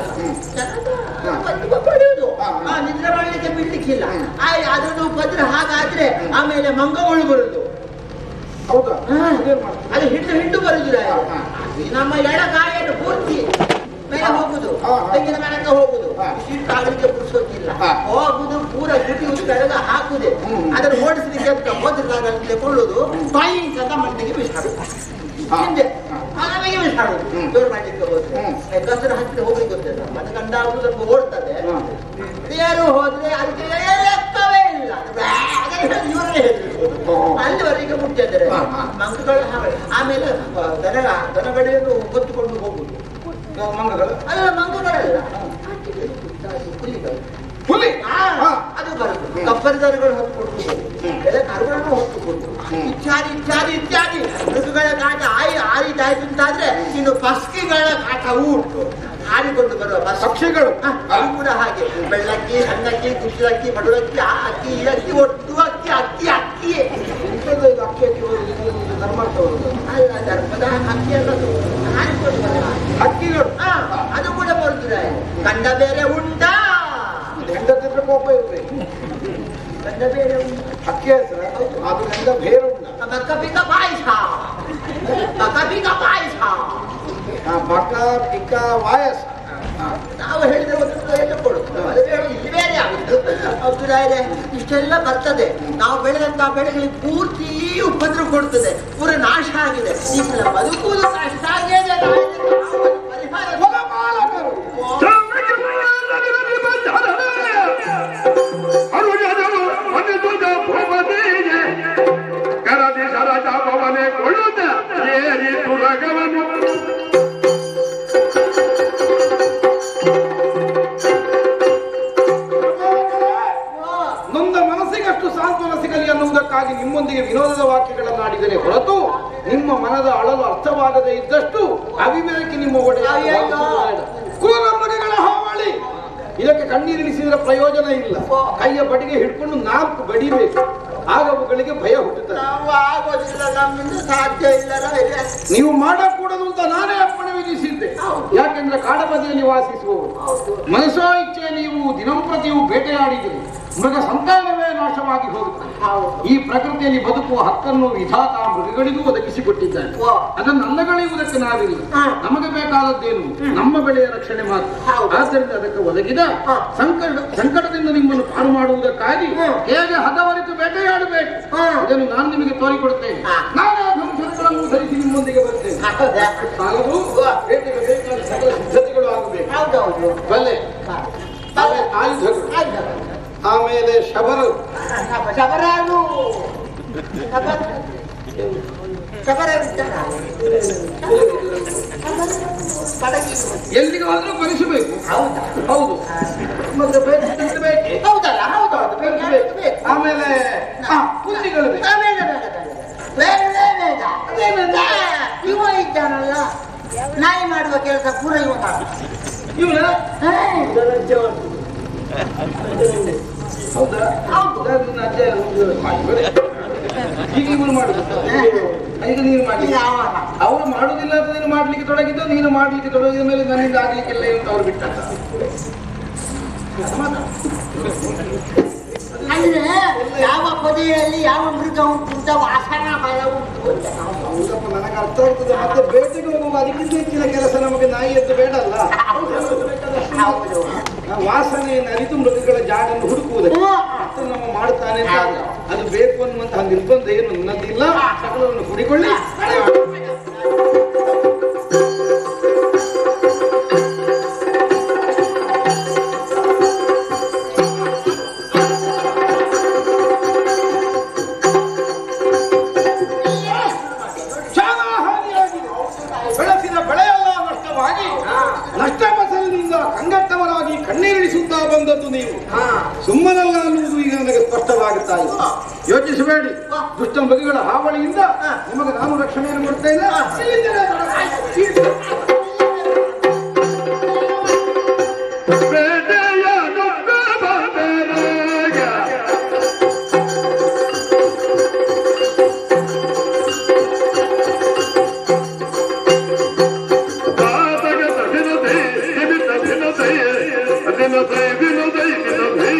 ಪಡೆಯುವುದು ಹಾ, ಹಾ. ನಿದ್ರೆ ಮಾಡಲಿಕ್ಕೆ ಬಿಡ್ಲಿಕ್ಕಿಲ್ಲ ಆಯ್ ಅದನ್ನು ಪದ್ರ ಹಾಗಾದ್ರೆ ಆಮೇಲೆ ಮಂಗಗಳು ಬರುದು ಹೌದಾ ಹಾ. ಅದೇನ್ ಮಾಡ್ತೀವಿ ಅದು ಹಿಂಡು ಹಿಂಡು ಬರುದಿಲ್ಲ ಹಾ, ಹಾ. ಈ ನಮ್ಮ ಎಡಗಾಯನ್ನು ಪೂರ್ತಿ ಮೇಲೆ ಹೋಗುದು ಹಾ, ಹಾ. ತೆಂಗಿನ ಮರಕ್ಕೆ ಹೋಗುದು ಹಾ. ಇಷ್ಟು ಆಗಲಿಕ್ಕೆ ಪುರುಸೋತಿಲ್ಲ ಹಾ. ಹೋಗುದು ಪೂರ ಗುಟಿ ಕೆಳಗೆ ಹಾಕುದೆ ಹ್ಮ್. ಅದನ್ನು ಓಡಿಸ್ಲಿಕ್ಕೆ ಅಂತ ಹೋದ್ರಲ್ಲಿ ತಗೊಳ್ಳುದು ಬಾಯಿಂಗ್ ಅಂತ ಮಣ್ಣಿಗೆ ಬಿಸಾಡುದು ಹಾ. ಹಿಂದೆ ಹಾ. ಆಮೇಲೆ ಬಿಸಾಡುದು ಹ್ಮ್. ಜೋರು ಮಾಡ್ಲಿಕ್ಕೆ ಹೋದ್ರೆ ಹ್ಮ್. ಕಸರು ಹತ್ತಿರ ಹೋಗ್ಲಿಕ್ಕೆ ಗೊತ್ತಿಲ್ಲ ಮತ್ತೆ ಗಂಡ ಆಗುದು ಸ್ವಲ್ಪ ಓಡ್ತದೆ ಹಾ. ಯಾರು ಹೋದ್ರೆ ಅದಕ್ಕೆ ಲೆಕ್ಕವೇ ಇಲ್ಲ ಇವರೇ ಹೇಳಿದ್ರು ಓ. ಅಲ್ಲಿವರೆಗೆ ಮುಟ್ಟಿದ್ದಾರೆ ಹಾ, ಹಾ. ಮಂಗಗಳು ಹಾಗೆ ಆಮೇಲೆ ಆ, ದನ ದನಗಡೆಯನ್ನು ಹೊತ್ತುಕೊಂಡು ಹೋಗುದು ಮಂಗಗಳು ಅಲ್ಲ ಮಂಗಗಳಲ್ಲ ಹಕ್ಕಿಗಳು, ಹುಲಿಗಳು. ಹುಲಿ ಆ, ಹಾ. ಅದು ಬರುದು ಕಪ್ಪರಿ ದನಗಳು ಹೊತ್ತುಕೊಂಡು ಹೋಗುದು ಎಲ್ಲ ಕರುಗಳನ್ನು ಹೊತ್ತುಕೊಂಡು ಹ್ಮ್. ಇತ್ಯಾದಿ ಇತ್ಯಾದಿ ಇತ್ಯಾದಿ ಮೃಗಗಳ ಕಾಟ ಆಯಿ ಆರಿದಾಯ್ತು ಅಂತಾದ್ರೆ ಇನ್ನು ಪಸ್ಕಿಗಳ ಕಾಟವೂ ಉಂಟು ಹಾರಿಕೊಂಡು ಬರುವ ಪಸ್ ಪಕ್ಷಿಗಳು ಹ, ಅದು ಕೂಡ ಹಾಗೆ ಬೆಳ್ಳಕ್ಕಿ ಸಣ್ಣಕ್ಕಿ ಕುಚ್ಚಲಕ್ಕಿ ಪಡುಳಕ್ಕಿ ಆ ಅಕ್ಕಿ ಈ ಅಕ್ಕಿ ಒಟ್ಟು ಅಕ್ಕಿ ಅಕ್ಕಿ ಅಕ್ಕಿಯೇ ಎಂತದ್ದು ಇದು ಅಕ್ಕಿ ಅಕ್ಕಿ ಬರುದು ಇದು ಧರ್ಮಾರ್ಥ ಬರುದು ಅಲ್ಲ ಧರ್ಮದ ಅಕ್ಕಿ ಅನ್ನೋದು ಹಾರಿಕೊಂಡು ಬರುವ ಹಕ್ಕಿಗಳು ಹ, ಅದು ಕೂಡ ಬರುತ್ತದೆ ಗಂಡ ಬೇರೆ ಉಂಟಾ ಹೆಂಡತಿದ್ರೆ ಕೋಪ ಇರ್ಬೇಕು ಗಂಡ ಬೇರೆ ಉಂಟಾ ಹಕ್ಕಿ ಹೆಸರು ಅದು ಗಂಡ ಬೇರೆ ಉಂಟ ಬಕ ಬಿಕ ಪಾಯಸ ಬಕ ಬಿಕ ಪಾಯಸ ಆ ಬಕ ಪಿಕ ವಾಯಸ ಹಾ. ನಾವು ಹೇಳಿದ್ರೆ ಒಂದು ಎಲ್ಲ ಕೊಡುತ್ತೆ ಅದು ಬೇರೆ ಇಲ್ಲಿ ಬೇರೆ ಆಗುದು ಹೌದು ರಾಯರೇ ಇಷ್ಟೆಲ್ಲ ಬರ್ತದೆ ನಾವು ಬೆಳೆದಂತಹ ಬೆಳೆಗಳಿಗೆ ಪೂರ್ತಿ ಉಪದ್ರ ಕೊಡ್ತದೆ ಪೂರ ನಾಶ ಆಗಿದೆ ಈ ಸಲ ಬದುಕುವುದು ಕಷ್ಟ ಆಗಿದೆ ರಾಯರೇ. ನಾವು ಒಂದು ಪರಿಹಾರ ಹೊಲಮಾಲಕರು. ನೊಂದ ಮನಸ್ಸಿಗಷ್ಟು ಸಾಂತ್ವನ ಸಿಗಲಿ ಅನ್ನುವುದಕ್ಕಾಗಿ ನಿಮ್ಮೊಂದಿಗೆ ವಿನೋದದ ವಾಕ್ಯಗಳನ್ನಾಡಿದರೆ ಹೊರತು ನಿಮ್ಮ ಮನದ ಅಳಲು ಅರ್ಥವಾಗದೇ ಇದ್ದಷ್ಟು ಅವಿವೇಕಿ ನಿಮ್ಮ ಒಡೆಯ ಅಯ್ಯಯ್ಯೋ. ಕುಲನಮ್ಮನಿಗಳ ಹಾವಳಿ ಇದಕ್ಕೆ ಕಣ್ಣೀರಿಳಿಸಿದರೆ ಪ್ರಯೋಜನ ಇಲ್ಲ ಕೈಯ ಬಡಿಗೆ ಹಿಡ್ಕೊಂಡು ನಾಲ್ಕು ಬಡಿಬೇಕು ಆಗ ಅವುಗಳಿಗೆ ಭಯ ಹುಟ್ಟುತ್ತದೆ ನಾವು ಆಗೋದಿಲ್ಲ ನಮ್ಮಿಂದ ಸಾಧ್ಯ ಇಲ್ಲ ರಾಯರೇ. ನೀವು ಮಾಡಕೂಡದು ಅಂತ ನಾನೇ ಅಪ್ಪಣೆ ವಿಧಿಸಿದ್ದೆ ಯಾಕೆಂದ್ರೆ ಕಾಡಬದಿಯಲ್ಲಿ ವಾಸಿಸುವವರು ಹೌದು ಮನಸೋ ಇಚ್ಛೆ ನೀವು ದಿನಂಪ್ರತಿಯೂ ಬೇಟೆಯಾಡಿದಿರಿ ಮೃಗ ಸಂತಾನವೇ ನಾಶವಾಗಿ ಹೋಗುತ್ತದೆ ಹೌದು ಈ ಪ್ರಕೃತಿಯಲ್ಲಿ ಬದುಕುವ ಹಕ್ಕನ್ನು ವಿಧಾತ ಮೃಗಗಳಿಗೂ ಒದಗಿಸಿಕೊಟ್ಟಿದ್ದಾನೆ ವಾ. ಅದನ್ನು ಅಲ್ಲಗಳೆಯುವುದಕ್ಕೆ ನಾವಿಲ್ಲ ಹಾ. ನಮಗೆ ಬೇಕಾದದ್ದೇನು ನಮ್ಮ ಬೆಳೆಯ ರಕ್ಷಣೆ ಮಾತ್ರ ಹೌದು. ಆದ್ದರಿಂದ ಅದಕ್ಕೆ ಒದಗಿದ ಹಾ. ಸಂಕಟ ಸಂಕಟದಿಂದ ನಿಮ್ಮನ್ನು ಪಾರು ಮಾಡುವುದಕ್ಕಾಗಿ ಹ್ಮ್. ಹೇಗೆ ಹದವರಿತು ಬೇಟೆಯಾಡಬೇಕು ಹಾ. ಇದನ್ನು ನಾನು ನಿಮಗೆ ತೋರಿಕೊಡುತ್ತೇನೆ ಹಾ. ನಾನೇ ಧನುಷಗಳನ್ನು ಧರಿಸಿ ನಿಮ್ಮೊಂದಿಗೆ ಬರ್ತೇನೆ ಹೌದಾ ಸಾಲದು ಬೇಟೆಗೆ ಬೇಕಾದ ಸಕಲ ಸಿದ್ಧತೆಗಳು ಆಗಬೇಕು ಹೌದೌದು ಬಲ್ಲೆ ಹಾ. ಆಯುಧಗಳು ಆಯ್ತು ಆಮೇಲೆ ಶಬರ ಶಬ- ಶಬರಾಲು ಶಬರ ಶಬರ ಉಂಟಲ್ಲ? ಪಡಗಿ ಎಲ್ಲಿಗೆ ಹೋದ್ರೂ ಪರಿಸಬೇಕು ಹೌದಾ ಹೌದು ಮತ್ತೆ ಬೇಕಿದ್ರೆ ಬೇಕೆ ಹೌದಲ್ಲ ಹೌದು ಹೌದು ಬೇಕು, ಬೇಕು, ಬೇಕು. ಬೇಕು. ಆಮೇಲೆ ಹಾ, ಕುಂದಿಗಳು ಬೇಕು. ಆ, ಬೇಡ ಬೇಡ ಬೇಡ ಬೇಡ ಬೇಡ ಬೇಡ ಇವ ಇದ್ದಾನಲ್ಲ ನಾಯಿ ಮಾಡುವ ಕೆಲಸ ಪೂರ ಇವ ಮಾಡ ಇವನ ಹೌದಾ ಹೌದು ಅದು ನನ್ನ ಅಜ್ಜ ಎಲ್ಲ ಒಂದು ಮಾಡಿದ್ರು. ಈಗ ಇವನು ಮಾಡುದು ಈಗ ನೀನು ಮಾಡಿ ಈಗ ಅವ ಅವರು ಮಾಡುದಿಲ್ಲ ಅಂತ ನೀನು ಮಾಡ್ಲಿಕ್ಕೆ ತೊಡಗಿದ್ದು ನೀನು ಮಾಡ್ಲಿಕ್ಕೆ ತೊಡಗಿದ ಮೇಲೆ ನನ್ನಿಂದ ಆಗ್ಲಿಕ್ಕಿಲ್ಲ ಅಂತ ಅವ್ರು ಬಿಟ್ಟ ಅಂದ್ರೆ ಯಾವ ಪೊದೆಯಲ್ಲಿ ಯಾವ ಮೃಗ ಉಂಟು ಅಂತ ವಾಸನ ಭಯ ಉಂಟು ಅಂತ ನಾವು ಹೌದಪ್ಪ ನನಗೆ ಅರ್ಥ ಆಗ್ತದೆ ಮತ್ತೆ ಬೇಟೆಗೆ ಹೋಗುವಾಗ ಅದಕ್ಕಿಂತ ಹೆಚ್ಚಿನ ಕೆಲಸ ನಮಗೆ ನಾಯಿ ಎದ್ದು ಬೇಡ ಅಲ್ಲ ಹೌದು ನಾವು ವಾಸನೆಯನ್ನು ಅರಿತು ಮೃಗಗಳ ಜಾಡನ್ನು ಹುಡುಕುವುದಕ್ಕೆ ಮತ್ತು ನಮ್ಮ ಮಾಡುತ್ತಾನೆ ಅಂತ ಅಲ್ಲ. ಅದು ಬೇಕು ಅನ್ನುವಂತಹ ನಿರ್ಬಂಧ ಏನು ನನ್ನದಿಲ್ಲ ಸಕಲವನ್ನು ಹುಡಿಕೊಳ್ಳಿ ಶಾಲಾ ಹಾನಿಯಾಗಿದೆ ಬೆಳೆಸಿದ ಬೆಳೆಯೆಲ್ಲ ನಷ್ಟವಾಗಿ ನಷ್ಟ ಮಸಲಿನಿಂದ ಕಂಗಟ್ಟವರಾಗಿ ಕಣ್ಣೀರಿಳಿಸುತ್ತಾ ಬಂದದ್ದು ನೀವು ಸುಮ್ಮನಲ್ಲ ಅನ್ನುವುದು ಈಗ ನನಗೆ ಸ್ಪಷ್ಟವಾಗುತ್ತಾ ಇದೆ ಯೋಚಿಸಬೇಡಿ ದುಷ್ಟ ಮೃಗಗಳ ಹಾವಳಿಯಿಂದ ನಿಮಗೆ ನಾನು ರಕ್ಷಣೆಯನ್ನು ಕೊಡ್ತೇನೆ ಇಲ್ಲಿಂದಲೇ ಬೇಟೆಯ ದುಃಖ ಬಂದರಾಗ ಪಾದಗದ ದಿನದೇ ದಿನದ ದಿನದೈ ದಿನದೈ ದಿನದೈ ದಿನದೈ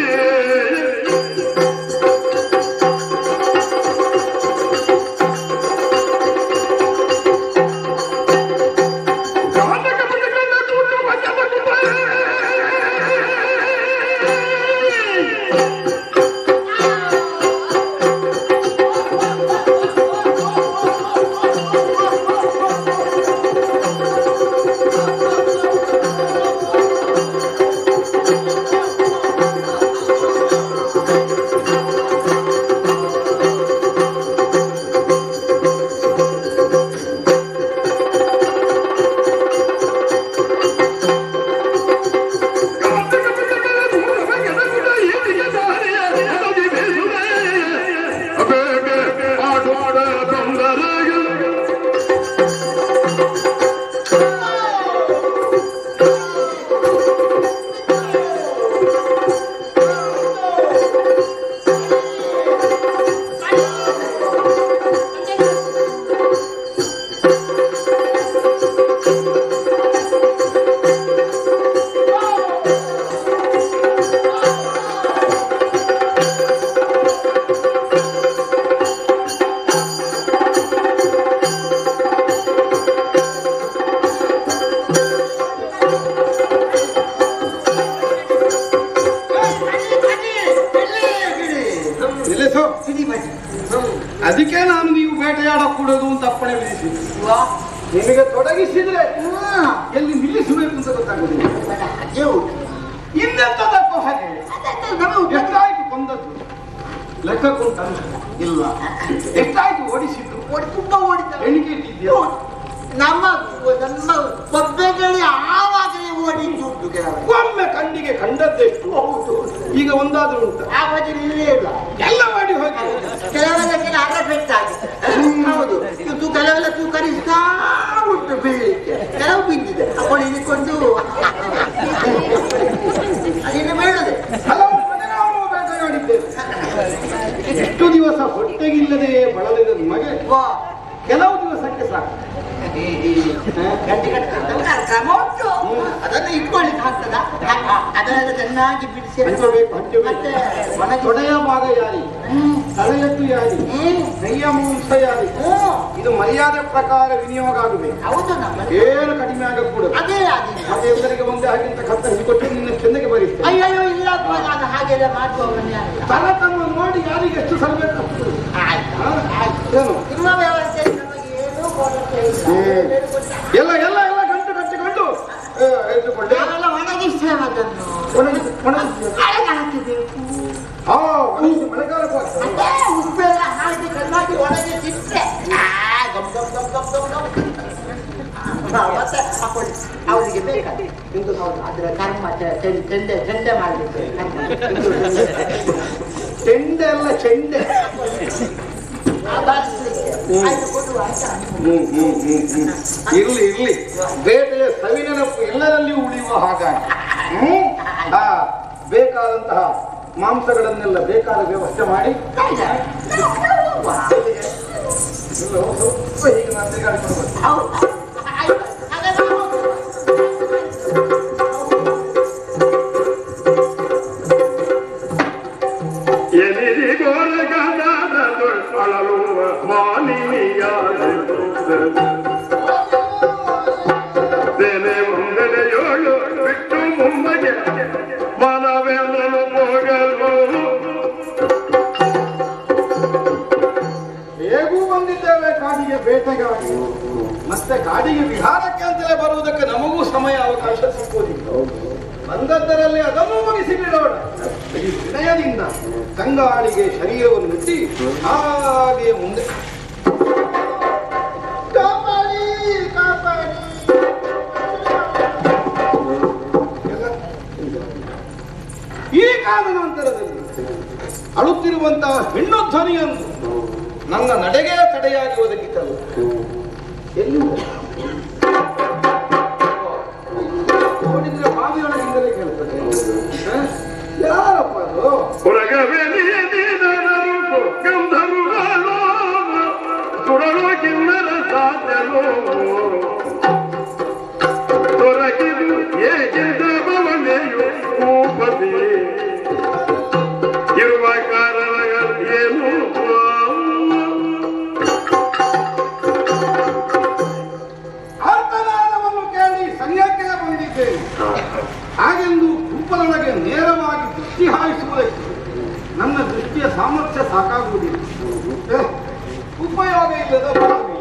ನಿಲ್ಲಿಸು ಅದಕ್ಕೆ ನಾನು ನೀವು ಬೇಟೆಯಾಡಕೂಡದು ಅಂತ ಅಪ್ಪಣೆ ವಿಧಿಸಿದ್ದೆ ನಿಮಗೆ ತೊಡಗಿಸಿದ್ರೆ ಎಲ್ಲಿ ನಿಲ್ಲಿಸಬೇಕು ಅಂತ ಗೊತ್ತಾಗುದಿಲ್ಲ ಹಾಗೆ ಉಂಟು ಇನ್ನೆಂತದಕ್ಕೂ ಹಾಗೆ ಎಷ್ಟಾಯ್ತು ಕೊಂದದ್ದು ಲೆಕ್ಕಕ್ಕುಂಟ ಇಲ್ಲ ಎಷ್ಟಾಯ್ತು ಓಡಿಸಿದ್ದು ಓಡಿ ತುಂಬಾ ಓಡಿತಾರೆ ಎಣಿಕೆ ಇಟ್ಟಿದ್ಯಾ ನಮ್ಮ ನಮ್ಮ ಒಬ್ಬೆಗಳು ಆವಾಗಲೇ ಓಡಿದ್ದು ಕೆಲವರು ಒಮ್ಮೆ ಕಣ್ಣಿಗೆ ಕಂಡದ್ದೆಷ್ಟು ಈಗ ಒಂದಾದ್ರೂ ಉಂಟ ಆವಾಗ ಇಲ್ಲೇ ಇಲ್ಲ ಎಲ್ಲ ಮಾಡಿ ಹೋಗಿ ಕೆಲವರಿಗೆ ಅರ ಪೆಟ್ಟಾಗಿದೆ ಹೌದು ಇದು ಕೆಲವೆಲ್ಲ ತೂಕರಿಸ್ತಾ ಉಂಟು ಬೀಳಲಿಕ್ಕೆ ಕೆಲವು ಬಿದ್ದಿದೆ ಅವಳು ಇಳಿಕೊಂಡು ಅದಿನ್ನು ಬೀಳುದೆ ಹಲವು ಕಡೆ ನಾವು ಬೇಟೆಯಾಡಿದ್ದೇವೆ ಎಷ್ಟು ದಿವಸ ಹೊಟ್ಟೆಗಿಲ್ಲದೆ ಬಳಲಿದ ನಿಮಗೆ ವಾ ಕೆಲವು ದಿವಸಕ್ಕೆ ಸಾಕು ಗಂಟೆ ಕಟ್ಟಿಕೊಂಡವ್ರು ಅದರ ಕ್ರಮ ಉಂಟು ಅದನ್ನು ಇಟ್ಕೊಳ್ಳಿಕ್ಕೆ ಆಗ್ತದ ಅದನ್ನೆಲ್ಲ ಚೆನ್ನಾಗಿ ಬಿಡಿಸಿ ಹಂಚಬೇಕು ಹಂಚಬೇಕು ಮತ್ತೆ ಒಣಗಿ ತೊಡೆಯ ಭಾಗ ಯಾರಿ ತಲೆಯತ್ತು ಯಾರಿ ಹ್ಮ್ ಕೈಯ ಮಾಂಸ ಯಾರಿ ಹ್ಮ್. ಇದು ಮರ್ಯಾದೆ ಪ್ರಕಾರ ವಿನಿಯೋಗ ಆಗಬೇಕು ಹೌದು ನಮ್ಮಲ್ಲಿ ಏನು ಕಡಿಮೆ ಆಗಕೂಡದು ಅದೇ ಆಗಿದೆ ಮತ್ತೆ ಎಲ್ಲರಿಗೆ ಒಂದೇ ಹಾಗಿಂತ ಕತ್ತ ಕೊಟ್ಟು ನಿನ್ನ ಚೆಂದಕ್ಕೆ ಬರೀಸ್ತೇನೆ ಅಯ್ಯಯ್ಯೋ ಇಲ್ಲ ಅದು ಹಾಗೆಲ್ಲ ಮಾಡುವವನೇ ಅಲ್ಲ ತನ ತಮ್ಮ ನೋಡಿ ಯಾರಿಗೆ ಎಷ್ಟು ಸಲ್ಲಬೇಕು ಆಯ್ತು ಹಾ? ಆಯ್ತು ಏನು ನಿಮ್ಮ ವ್ಯವಸ್ಥೆ ನಮಗೆ ಏನೂ ಕೊರತೆ ಇಲ್ಲ ಹ್ಮ್. ಹೇಳಿಕೊಟ್ಟ. ಎಲ್ಲ ಎಲ್ಲ ಎಲ್ಲ ಗಂಟು ಕಟ್ಟಿಕೊಂಡು ಆ, ಎದ್ದುಕೊಂಡೆ ನಾವೆಲ್ಲ ಒಣಗಿಸ್ತೇವೆ ಅದನ್ನು ಒಣಗಿಸಿ ಒಣಗಿಸಿ ಅಳಗೆ ಹಾಕಿಬೇಕು ಒಣಗಿಸಿ ಮಳೆಗಾಲಕ್ಕೂ ಆಗ್ತದೆ. ಅದೇ ಉಪ್ಪೆಲ್ಲ ಹಾಕಿ ಚೆನ್ನಾಗಿ ಒಳಗೆ ಸಿಟ್ಟೆ ಗಮ್ ಗಮ್ ಗಮ್ ಗಮ್ ಗಮ್ ಗಮ್ ಆ, ಮತ್ತೆ ಹಾಕೊಳ್ಳಿ ಅವರಿಗೆ ಬೇಕಾದ್ರೆ ಇದು ಹೌದು ಅದರ ಕರ್ಮ ಚೆ- ಚೆ- ಚೆಂಡೆ ಚೆಂಡೆ ಮಾಡಲಿಕ್ಕೆ ಚೆಂಡೆ ಅಲ್ಲ ಚೆಂಡೆ ಆಯ್ತು ಕೊಡುವ ಆಯ್ತಾ ಹ್ಮ್ ಹ್ಮ್ ಹ್ಮ್ ಹ್ಮ್ ಇರ್ಲಿ ಇರ್ಲಿ ಬೇಟೆಯ ಸವಿನೆನಪು ಎಲ್ಲರಲ್ಲಿಯೂ ಉಳಿಯುವ ಹಾಗಾಗಿ ಹ್ಮ್ ಆ ಬೇಕಾದಂತಹ ಮಾಂಸಗಳನ್ನೆಲ್ಲ ಬೇಕಾದ ವ್ಯವಸ್ಥೆ ಮಾಡಿ ಎಲ್ಲೋ ಸ್ವಲ್ಪ ಹೀಗೆ ನಾನು ತಿರುಗಾಡಿಕೊಂಡು ಬರ್ತೀನಿ. ಹೌದಾ? ಆಯ್ತು. ಹಾಗಾದ್ರೆ ಹೋಗು. ಅಳಲುವ ಮಾಲಿನಿಯಾದ ಸೇನೆ ಮುಂಗಡೆಯೋಳು ಬಿಟ್ಟು ಮುಮ್ಮಗೆ ಮನವೆಲ್ಲನು ಹೋಗಲು ಹೇಗೂ ಬಂದಿದ್ದೇವೆ ಕಾಡಿಗೆ ಬೇಟೆಗಾಗಿ ಮತ್ತೆ ಕಾಡಿಗೆ ವಿಹಾರಕ್ಕೆ ಅಂತಲೇ ಬರುವುದಕ್ಕೆ ನಮಗೂ ಸಮಯ ಅವಕಾಶ ಸಿಕ್ಕುವುದಿಲ್ಲ ಬಂದದ್ದರಲ್ಲಿ ಅದನ್ನು ಮುಗಿಸಿ ಬಿಡೋಣ ಈ ವಿನಯದಿಂದ ತಂಗಾಳಿಗೆ ಶರೀರವನ್ನು ಇಟ್ಟಿ ಹಾಗೆ ಮುಂದೆ ಕಾಪಾಡಿ ಕಾಪಾಡಿ ಎಲ್ಲ ಈ ಕಾರಣಾಂತರದಲ್ಲಿ ಅಳುತ್ತಿರುವಂತಹ ಹೆಣ್ಣು ಧ್ವನಿಯೊಂದು ನನ್ನ ನಡೆಗೆ ತಡೆಯಾಗಿ ಒದಗಿತಲ್ಲ ಎಲ್ಲಿ ನೋಡಿದ್ರೆ ಬಾವಿಯೊಳಗಿಂದಲೇ ಕೇಳ್ತದೆ ಹ? ಯಾರಪ್ಪ ಅದು ಹೊರಗವೆಲಿಯ ನೀನರು ಗಂಧರ್ವಗಳು ಸುರಳು ಕಿನ್ನರ ಸಾಧ್ಯನು ತೊರಗಿದು ಏಕೆಂದ ಭವನೆಯು ಭೂಪತಿ ಇರುವ ಕಾರಣಗಳು ಏನು ಆರ್ತನಾದವನ್ನು ಕೇಳಿ ಸಂಘಕ್ಕೆ ಬಂದಿದ್ದೇನೆ ಹಾಗೆಂದು ಗುಂಪಲೊಳಗೆ ನೇರವಾಗಿ ದೃಷ್ಟಿ ಹಾಯಿಸುವುದಕ್ಕೆ ನನ್ನ ದೃಷ್ಟಿಯ ಸಾಮರ್ಥ್ಯ ಸಾಕಾಗುವುದಿಲ್ಲ ಏ, ಉಪಯೋಗ ಇಲ್ಲದ ಬಾವಿ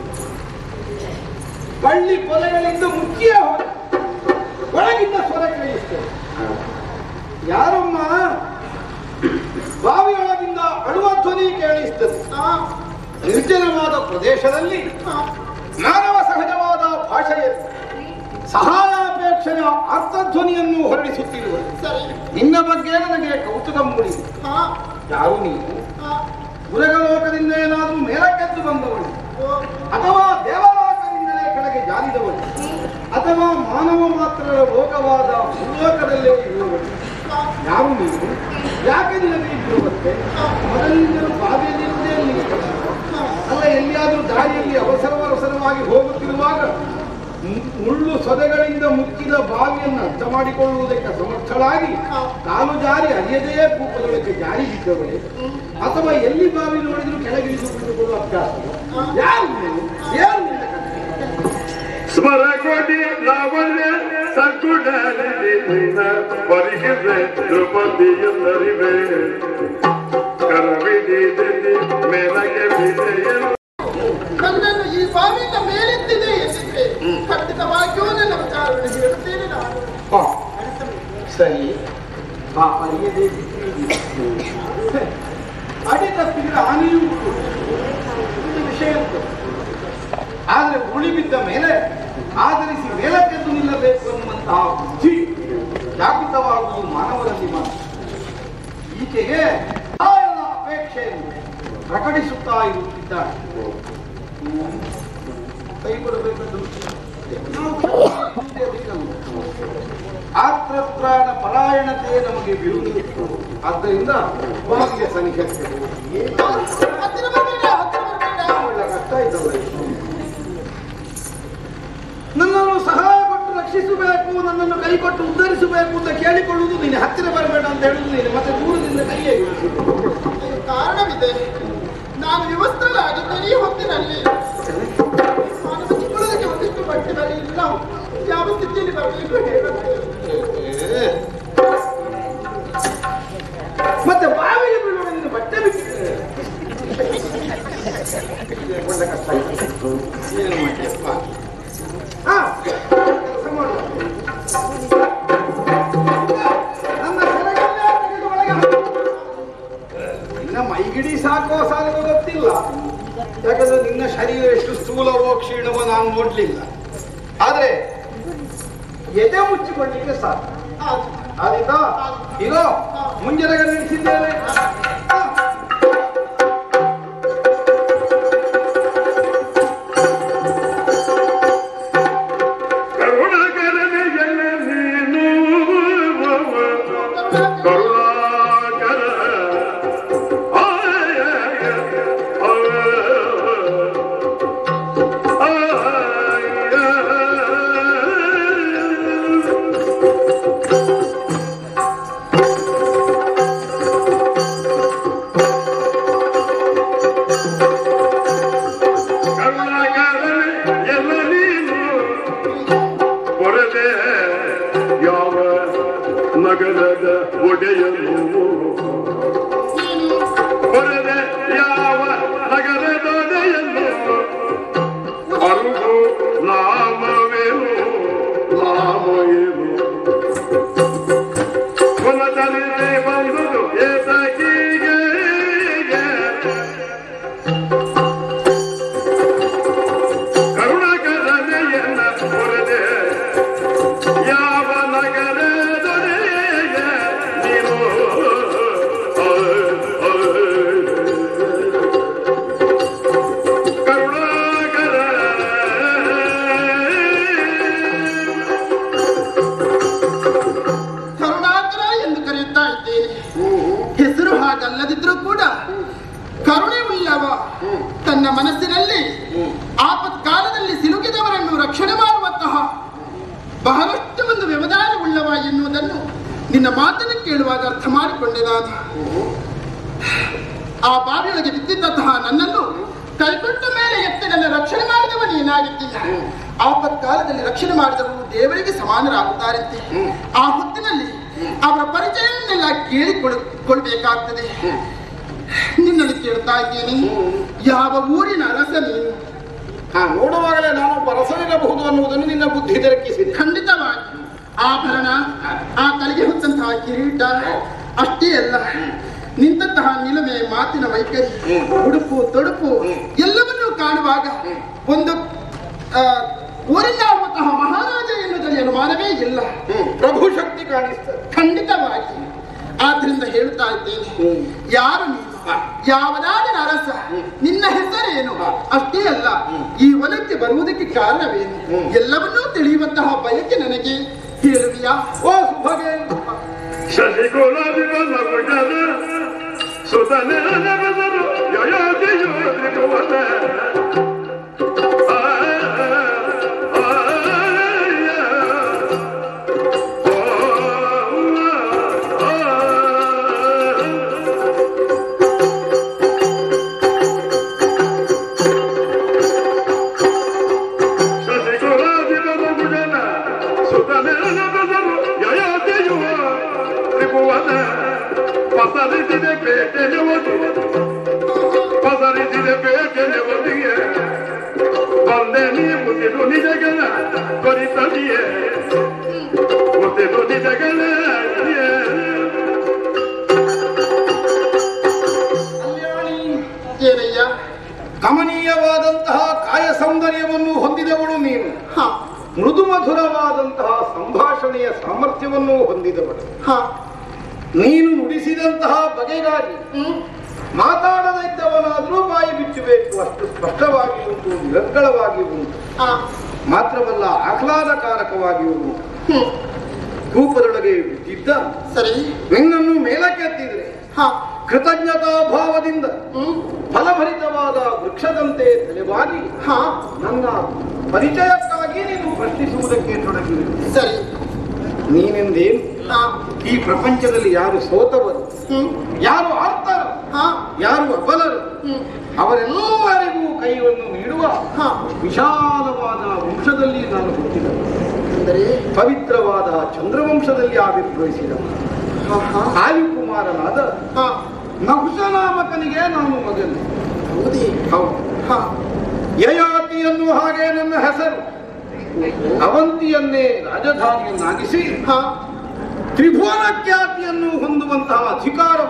ಬಳ್ಳಿ ಕೊಲೆಗಳಿಂದ ಮುಚ್ಚಿಯೇ ಹೋದ ಒಳಗಿಂದ ಸ್ವರ ಕೇಳಿಸ್ತೇನೆ ಯಾರಮ್ಮ ಬಾವಿಯೊಳಗಿಂದ ಅಳುವ ಧ್ವನಿ ಕೇಳಿಸ್ತದೆ ನಿರ್ಜನವಾದ ಪ್ರದೇಶದಲ್ಲಿ ಮಾನವ ಸಹಜವಾದ ಭಾಷೆಯಲ್ಲಿ ಸಹಾಯಾಪೇಕ್ಷೆಯ ಅರ್ಥಧ್ವನಿಯನ್ನು ಹೊರಡಿಸುತ್ತಿರುವ ನಿನ್ನ ಬಗ್ಗೆ ನನಗೆ ಕೌತುಕ ಮೂಡಿದೆ ಯಾರು ನೀನು ಉರಗಲೋಕದಿಂದ ಏನಾದರೂ ಮೇಲಕ್ಕೆದ್ದು ಬಂದವಳು ಅಥವಾ ದೇವಲೋಕದಿಂದಲೇ ಕೆಳಗೆ ಜಾರಿದವಳು ಅಥವಾ ಮಾನವ ಮಾತ್ರ ಲೋಕವಾದ ಭೂಲೋಕದಲ್ಲೇ ಇರುವವಳು ಯಾರು ನೀನು ಯಾಕೆ ನಿನಗೆ ಇರುವಂತೆ ಮೊದಲಿನಿಂದಲೂ ಬಾವಿಯಲ್ಲಿರುವುದೇ ನೀನು ಅಲ್ಲ ಎಲ್ಲಿಯಾದರೂ ದಾರಿಯಲ್ಲಿ ಅವಸರ ಅವಸರವಾಗಿ ಹೋಗುತ್ತಿರುವಾಗ ಮು- ಮುಳ್ಳು ಸೊದೆಗಳಿಂದ ಮುಚ್ಚಿದ ಬಾವಿಯನ್ನು ಅರ್ಥ ಮಾಡಿಕೊಳ್ಳುವುದಕ್ಕೆ ಸಮರ್ಥಳಾಗಿ ಕಾಲು ಜಾರಿ ಅರಿಯದೇ ಕೂಪದೊಳಗೆ ಜಾರಿ ಬಿದ್ದವಳೆ ಅಥವಾ ಎಲ್ಲಿ ಬಾವಿ ನೋಡಿದ್ರು ಕೆಳಗಿಳಿದು ಬಿಟ್ಟುಕೊಳ್ಳುವ ಅಭ್ಯಾಸ ಯಾರು ನೀನು? ಯಾರು ನಿನ್ನ ಕಥೆ? ಸ್ಮರ ಕೊಡಿ ಲಾವಣ್ಯ ಸಗುಡಲಿದೆ ಪರಿಹಿದೆ ದ್ರೌಪದಿಯಲ್ಲರಿವೆ ಕರವಿಡಿದೆ ಮೇಲಕ್ಕೆ ಬಿದೆಯಲು ನನ್ನನ್ನು ಈ ಬಾವಿಯಿಂದ ಮೇಲೆತ್ತಿದೆ ಎಂದಿದ್ರೆ ಖಂಡಿತವಾಗಿಯೂ ನನ್ನ ವಿಚಾರಣೆ ಹೇಳುತ್ತೇನೆ ನಾನು ಹಾ, ಸರಿ ಪಾಪ ಅರಿಯದೇ ಬಿಟ್ಟಿದ್ದೀರಿ. ಅಡಿ ತಪ್ಪಿದ್ರೆ ಹಾನಿಯೂ ಉಂಟು. ಇದು ವಿಷಯ ಉಂಟು. ಆದ್ರೆ ಉಳಿ ಬಿದ್ದ ಮೇಲೆ ಆಧರಿಸಿ ಮೇಲಕ್ಕೆದ್ದು ನಿಲ್ಲಬೇಕು ಅನ್ನುವಂತಹ ಬುದ್ಧಿ ಜಾಗೃತವಾಗುವುದು ಮಾನವರಲ್ಲಿ ಮಾತ್ರ ಈಕೆಗೆ ಆ ಎಲ್ಲ ಅಪೇಕ್ಷೆಯನ್ನು ಪ್ರಕಟಿಸುತ್ತಾ ಇರುತ್ತಿದ್ದಾಳೆ ಕೈ ಕೊಡಬೇಕಂತ ಆತ್ರತ್ರಾಣ ಪರಾಯಣತೆ ನಮಗೆ ಬಿರುದು ಆದ್ದರಿಂದ ಬಾಗಿಗೆ ಸಂಖ್ಯೆ ಹತ್ತಿರ ಬರಬೇಡ ಹತ್ತಿರ ಬರಬೇಡ ಒಳ್ಳೆ ಕಷ್ಟ ಇದ್ದವಳು. ನನ್ನನ್ನು ಸಹಾಯ ಕೊಟ್ಟು ರಕ್ಷಿಸಬೇಕು ನನ್ನನ್ನು ಕೈ ಕೊಟ್ಟು ಉದ್ಧರಿಸಬೇಕು ಅಂತ ಕೇಳಿಕೊಳ್ಳುವುದು ನೀನು ಹತ್ತಿರ ಬರಬೇಡ ಅಂತ ಹೇಳುದು ನೀನು ಮತ್ತೆ ದೂರದಿಂದ ಕೈಯೇ ಇರಿಸುವುದು. ಇದಕ್ಕೆ ಕಾರಣವಿದೆ ನಾನು ವಿವಸ್ತ್ರರಾಗಿದ್ದೇನೆ ಈ ಹೊತ್ತಿನಲ್ಲಿ ನಾನು ಮುಚ್ಚಿಕೊಳ್ಳೋದಕ್ಕೆ ಒಂದಿಷ್ಟು ಬಟ್ಟೆ ಬರೀ ಇಲ್ಲ ಯಾವ ಸ್ಥಿತಿಯಲ್ಲಿ ಬರಬೇಕು ಹೇಳುತ್ತೆ ಮತ್ತೆ ಬಾವಿಗೆ ಬೀಳುವಾಗ ನೀನು ಬಟ್ಟೆ ಬಿಟ್ಟಿದ್ದೆ ಒಳ್ಳೆ ಕಷ್ಟ ಆಯ್ತು. ಏನು ಮಾಡ್ತೀಯಪ್ಪ? ಹಾ, ಕೆಲಸ ಮಾಡು. ನನ್ನ ಸೆರಗನ್ನೇ ತೆಗೆದು ಒಳಗೆ ಹಾಕು. ಶರೀರ ಎಷ್ಟು ಸ್ಥೂಲವೋ ಕ್ಷೀಣವೋ ನಾನು ನೋಡ್ಲಿಲ್ಲ ಆದ್ರೆ ಎದೆ ಮುಚ್ಚಿಕೊಳ್ಳಿಕ್ಕೆ ಸಾಕು ಆದೀತಾ ಇರೋ ಮುಂಜಾನೆ ನಿಲ್ಲಿಸಿದ್ದೇನೆ ಕರುಣಾಕರನೆಯಲ್ಲ ನೀನು ಕರುಣಾಕರ ಆಯ, ಆಯ. ಕರುಣಾಕರನೆ ಎಲ್ಲ ನೀನು ಕೊರದೆ ಯಾವ ನಗರದ ಒಡೆಯನು ಕೊರದೆ ಯಾವ ನಗರದ ಒಡೆಯನು ಅರುಗು ನಾಮವೇನು ನಾಮವೇನು ಕೊಲದಲ್ಲಿ ಬಂದುದು ಏತಕೀಗೆ ಕರುಣಕರನೆಯನ್ನ ಕೊರದೆ ಯಾವ ನಗರದೊಡೆಯ ನೀನು ಕರುಣಾಕರ ಕರುಣಾಕರ ಎಂದು ಕರೆಯುತ್ತಾ ಇದ್ದೇನೆ ಹೆಸರು ಹಾಗಲ್ಲದಿದ್ರೂ ಕೂಡ ಕರುಣೆ ಉಳ್ಳವ ತನ್ನ ಮನಸ್ಸಿನಲ್ಲಿ ಆಪತ್ಕಾಲದಲ್ಲಿ ಸಿಲುಕಿದವರನ್ನು ರಕ್ಷಣೆ ಮಾಡುವಂತಹ ಬಹಳಷ್ಟು ಒಂದು ವ್ಯವಧಾನ ಉಳ್ಳವ ಎನ್ನುವುದನ್ನು ನಿನ್ನ ಮಾತನ್ನು ಕೇಳುವಾಗ ಅರ್ಥ ಮಾಡಿಕೊಂಡೆ ನಾನು ಆ ಬಾವಿಯೊಳಗೆ ಬಿದ್ದಿದ್ದಂತಹ ನನ್ನನ್ನು ಕೈಕೊಟ್ಟ ಮೇಲೆ ಎತ್ತಿ ನನ್ನ ರಕ್ಷಣೆ ಮಾಡಿದವ ನೀನಾಗಿದ್ದೀಯ ಆಪತ್ಕಾಲದಲ್ಲಿ ರಕ್ಷಣೆ ಮಾಡಿದವರು ದೇವರಿಗೆ ಸಮಾನರಾಗುತ್ತಾರಂತೆ ಆ ಹೊತ್ತಿನಲ್ಲಿ ಅವರ ಪರಿಚಯವನ್ನೆಲ್ಲ ಕೇಳಿಕೊಳ್ಳಬೇಕಾಗ್ತದೆ ನಿನ್ನಲ್ಲಿ ಕೇಳ್ತಾ ಇದ್ದೇನೆ ಯಾವ ಊರಿನ ಅರಸ ನೀನು ಹಾ ನೋಡುವಾಗಲೇ ನಾನು ಬರಸಲಿರಬಹುದು ಅನ್ನುವುದನ್ನು ನಿನ್ನ ಬುದ್ಧಿ ದೊರಕಿಸಿದೆ ಖಂಡಿತವಾಗಿ ಆಭರಣ ಆ ತಲೆಗೆ ಹೊತ್ತಂತಹ ಕಿರೀಟ ಅಷ್ಟೇ ಅಲ್ಲ ನಿಂತಹ ನಿಲುಮೆ ಮಾತಿನ ವೈಖರಿ ಉಡುಪು ತೊಡುಪು ಎಲ್ಲವನ್ನೂ ಕಾಣುವಾಗ ಒಂದು ಆ, ಊರಿನಾಗುವಂತಹ ಮಹಾರಾಜ ಎನ್ನುವುದರಲ್ಲಿ ಅನುಮಾನವೇ ಇಲ್ಲ ಪ್ರಭು ಶಕ್ತಿ ಕಾಣಿಸ್ತದೆ ಖಂಡಿತವಾಗಿ ಆದ್ರಿಂದ ಹೇಳ್ತಾ ಇದ್ದೇನೆ ಯಾರು ನೀನು ಯಾವ ನಾಡಿನ ಅರಸ ನಿನ್ನ ಹೆಸರೇನು ಅಷ್ಟೇ ಅಲ್ಲ ಈ ವನಕ್ಕೆ ಬರುವುದಕ್ಕೆ ಕಾರಣವೇನು ಎಲ್ಲವನ್ನೂ ತಿಳಿಯುವಂತಹ ಬಯಕೆ ನನಗೆ ಹೇಳುವಿಯಾ ಓ ಸುಭಗೆ ಶಶಿಕುಲಾದಿಗಳ ನಗುಜನ ಸುತನೆ ನಗದರು ಯಯೋಧಿಯೋ ತ್ರಿಭುವನ ಶಶಿಕುಲಾದಿಗಳ ನಗುಜನ ಸುತನೆ ನಗದರು ಯಯೋಧಿಯೋ ತ್ರಿಭುವನ ಪಸರಿಸಿದೆ ಬೇಟೆಗೆ ಒಂದು ಪಸರಿಸಿದೆ ಬೇಟೆಗೆ ಒಂದಿಗೆ ಬಂದೆ ನೀ ಮುಸಿದು ನಿಜಗಳ ಕೊರಿತದಿಯೇ ಮುಸಿದು ನಿಜಗಳ ಏನಯ್ಯ ಗಮನೀಯವಾದಂತಹ ಕಾಯ ಸೌಂದರ್ಯವನ್ನು ಹೊಂದಿದವಳು ನೀನು ಹ ಮೃದು ಮಧುರವಾದಂತಹ ಸಂಭಾಷಣೆಯ ಸಾಮರ್ಥ್ಯವನ್ನು ಹೊಂದಿದವಳು ಹ ನೀನು ನುಡಿಸಿದಂತಹ ಬಗೆಗಾಗಿ ಹ್ಮ್ ಮಾತಾಡದಿದ್ದವನಾದರೂ ಬಾಯಿ ಬಿಚ್ಚಬೇಕು ಅಷ್ಟು ಸ್ಪಷ್ಟವಾಗಿ ಉಂಟು ನಿರರ್ಗಳವಾಗಿ ಉಂಟು ಹ ಮಾತ್ರವಲ್ಲ ಆಹ್ಲಾದಕಾರಕವಾಗಿ ಉಂಟು ಹ್ಮ್ ರೂಪದೊಳಗೆ ಬಿದ್ದಿದ್ದ ಸರಿ ನಿನ್ನನ್ನು ಮೇಲಕ್ಕೆತ್ತಿದ್ರೆ ಹ ಕೃತಜ್ಞತಾ ಭಾವದಿಂದ ಹ್ಮ್ ಫಲಭರಿತವಾದ ವೃಕ್ಷದಂತೆ ತಲೆವಾಗಿ ಹ ನನ್ನ ಪರಿಚಯಕ್ಕಾಗಿ ನೀನು ಪ್ರಶ್ನಿಸುವುದಕ್ಕೆ ತೊಡಗಿವೆ ಸರಿ ನೀನೆಂದೇನು ಹ ಈ ಪ್ರಪಂಚದಲ್ಲಿ ಯಾರು ಸೋತವರು ಹ್ಮ್ ಯಾರು ಆರ್ತರು ಹ ಯಾರು ಅಬಲರು ಹ್ಮ್ ಅವರೆಲ್ಲರಿಗೂ ಕೈಯನ್ನು ನೀಡುವ ಹ ವಿಶಾಲವಾದ ವಂಶದಲ್ಲಿ ನಾನು ಹುಟ್ಟಿದ ಅಂದರೆ ಪವಿತ್ರವಾದ ಚಂದ್ರವಂಶದಲ್ಲಿ ಆವಿರ್ಭವಿಸಿದ ಹ ಹ ಆಯುಕುಮಾರನಾದ ಹ ನಹುಷನಾಮಕನಿಗೆ ನಾನು ಮಗನು ಹೌದೇ ಹೌದು ಹ ಯಯಾತಿಯನ್ನು ಹಾಗೆ ನನ್ನ ಹೆಸರು ಅವಂತಿಯನ್ನೇ ರಾಜಧಾನಿಯನ್ನಾಗಿಸಿ ಹ ತ್ರಿಭುವನ ಖ್ಯಾತಿಯನ್ನು ಹೊಂದುವಂತಹ ಅಧಿಕಾರವನ್ನು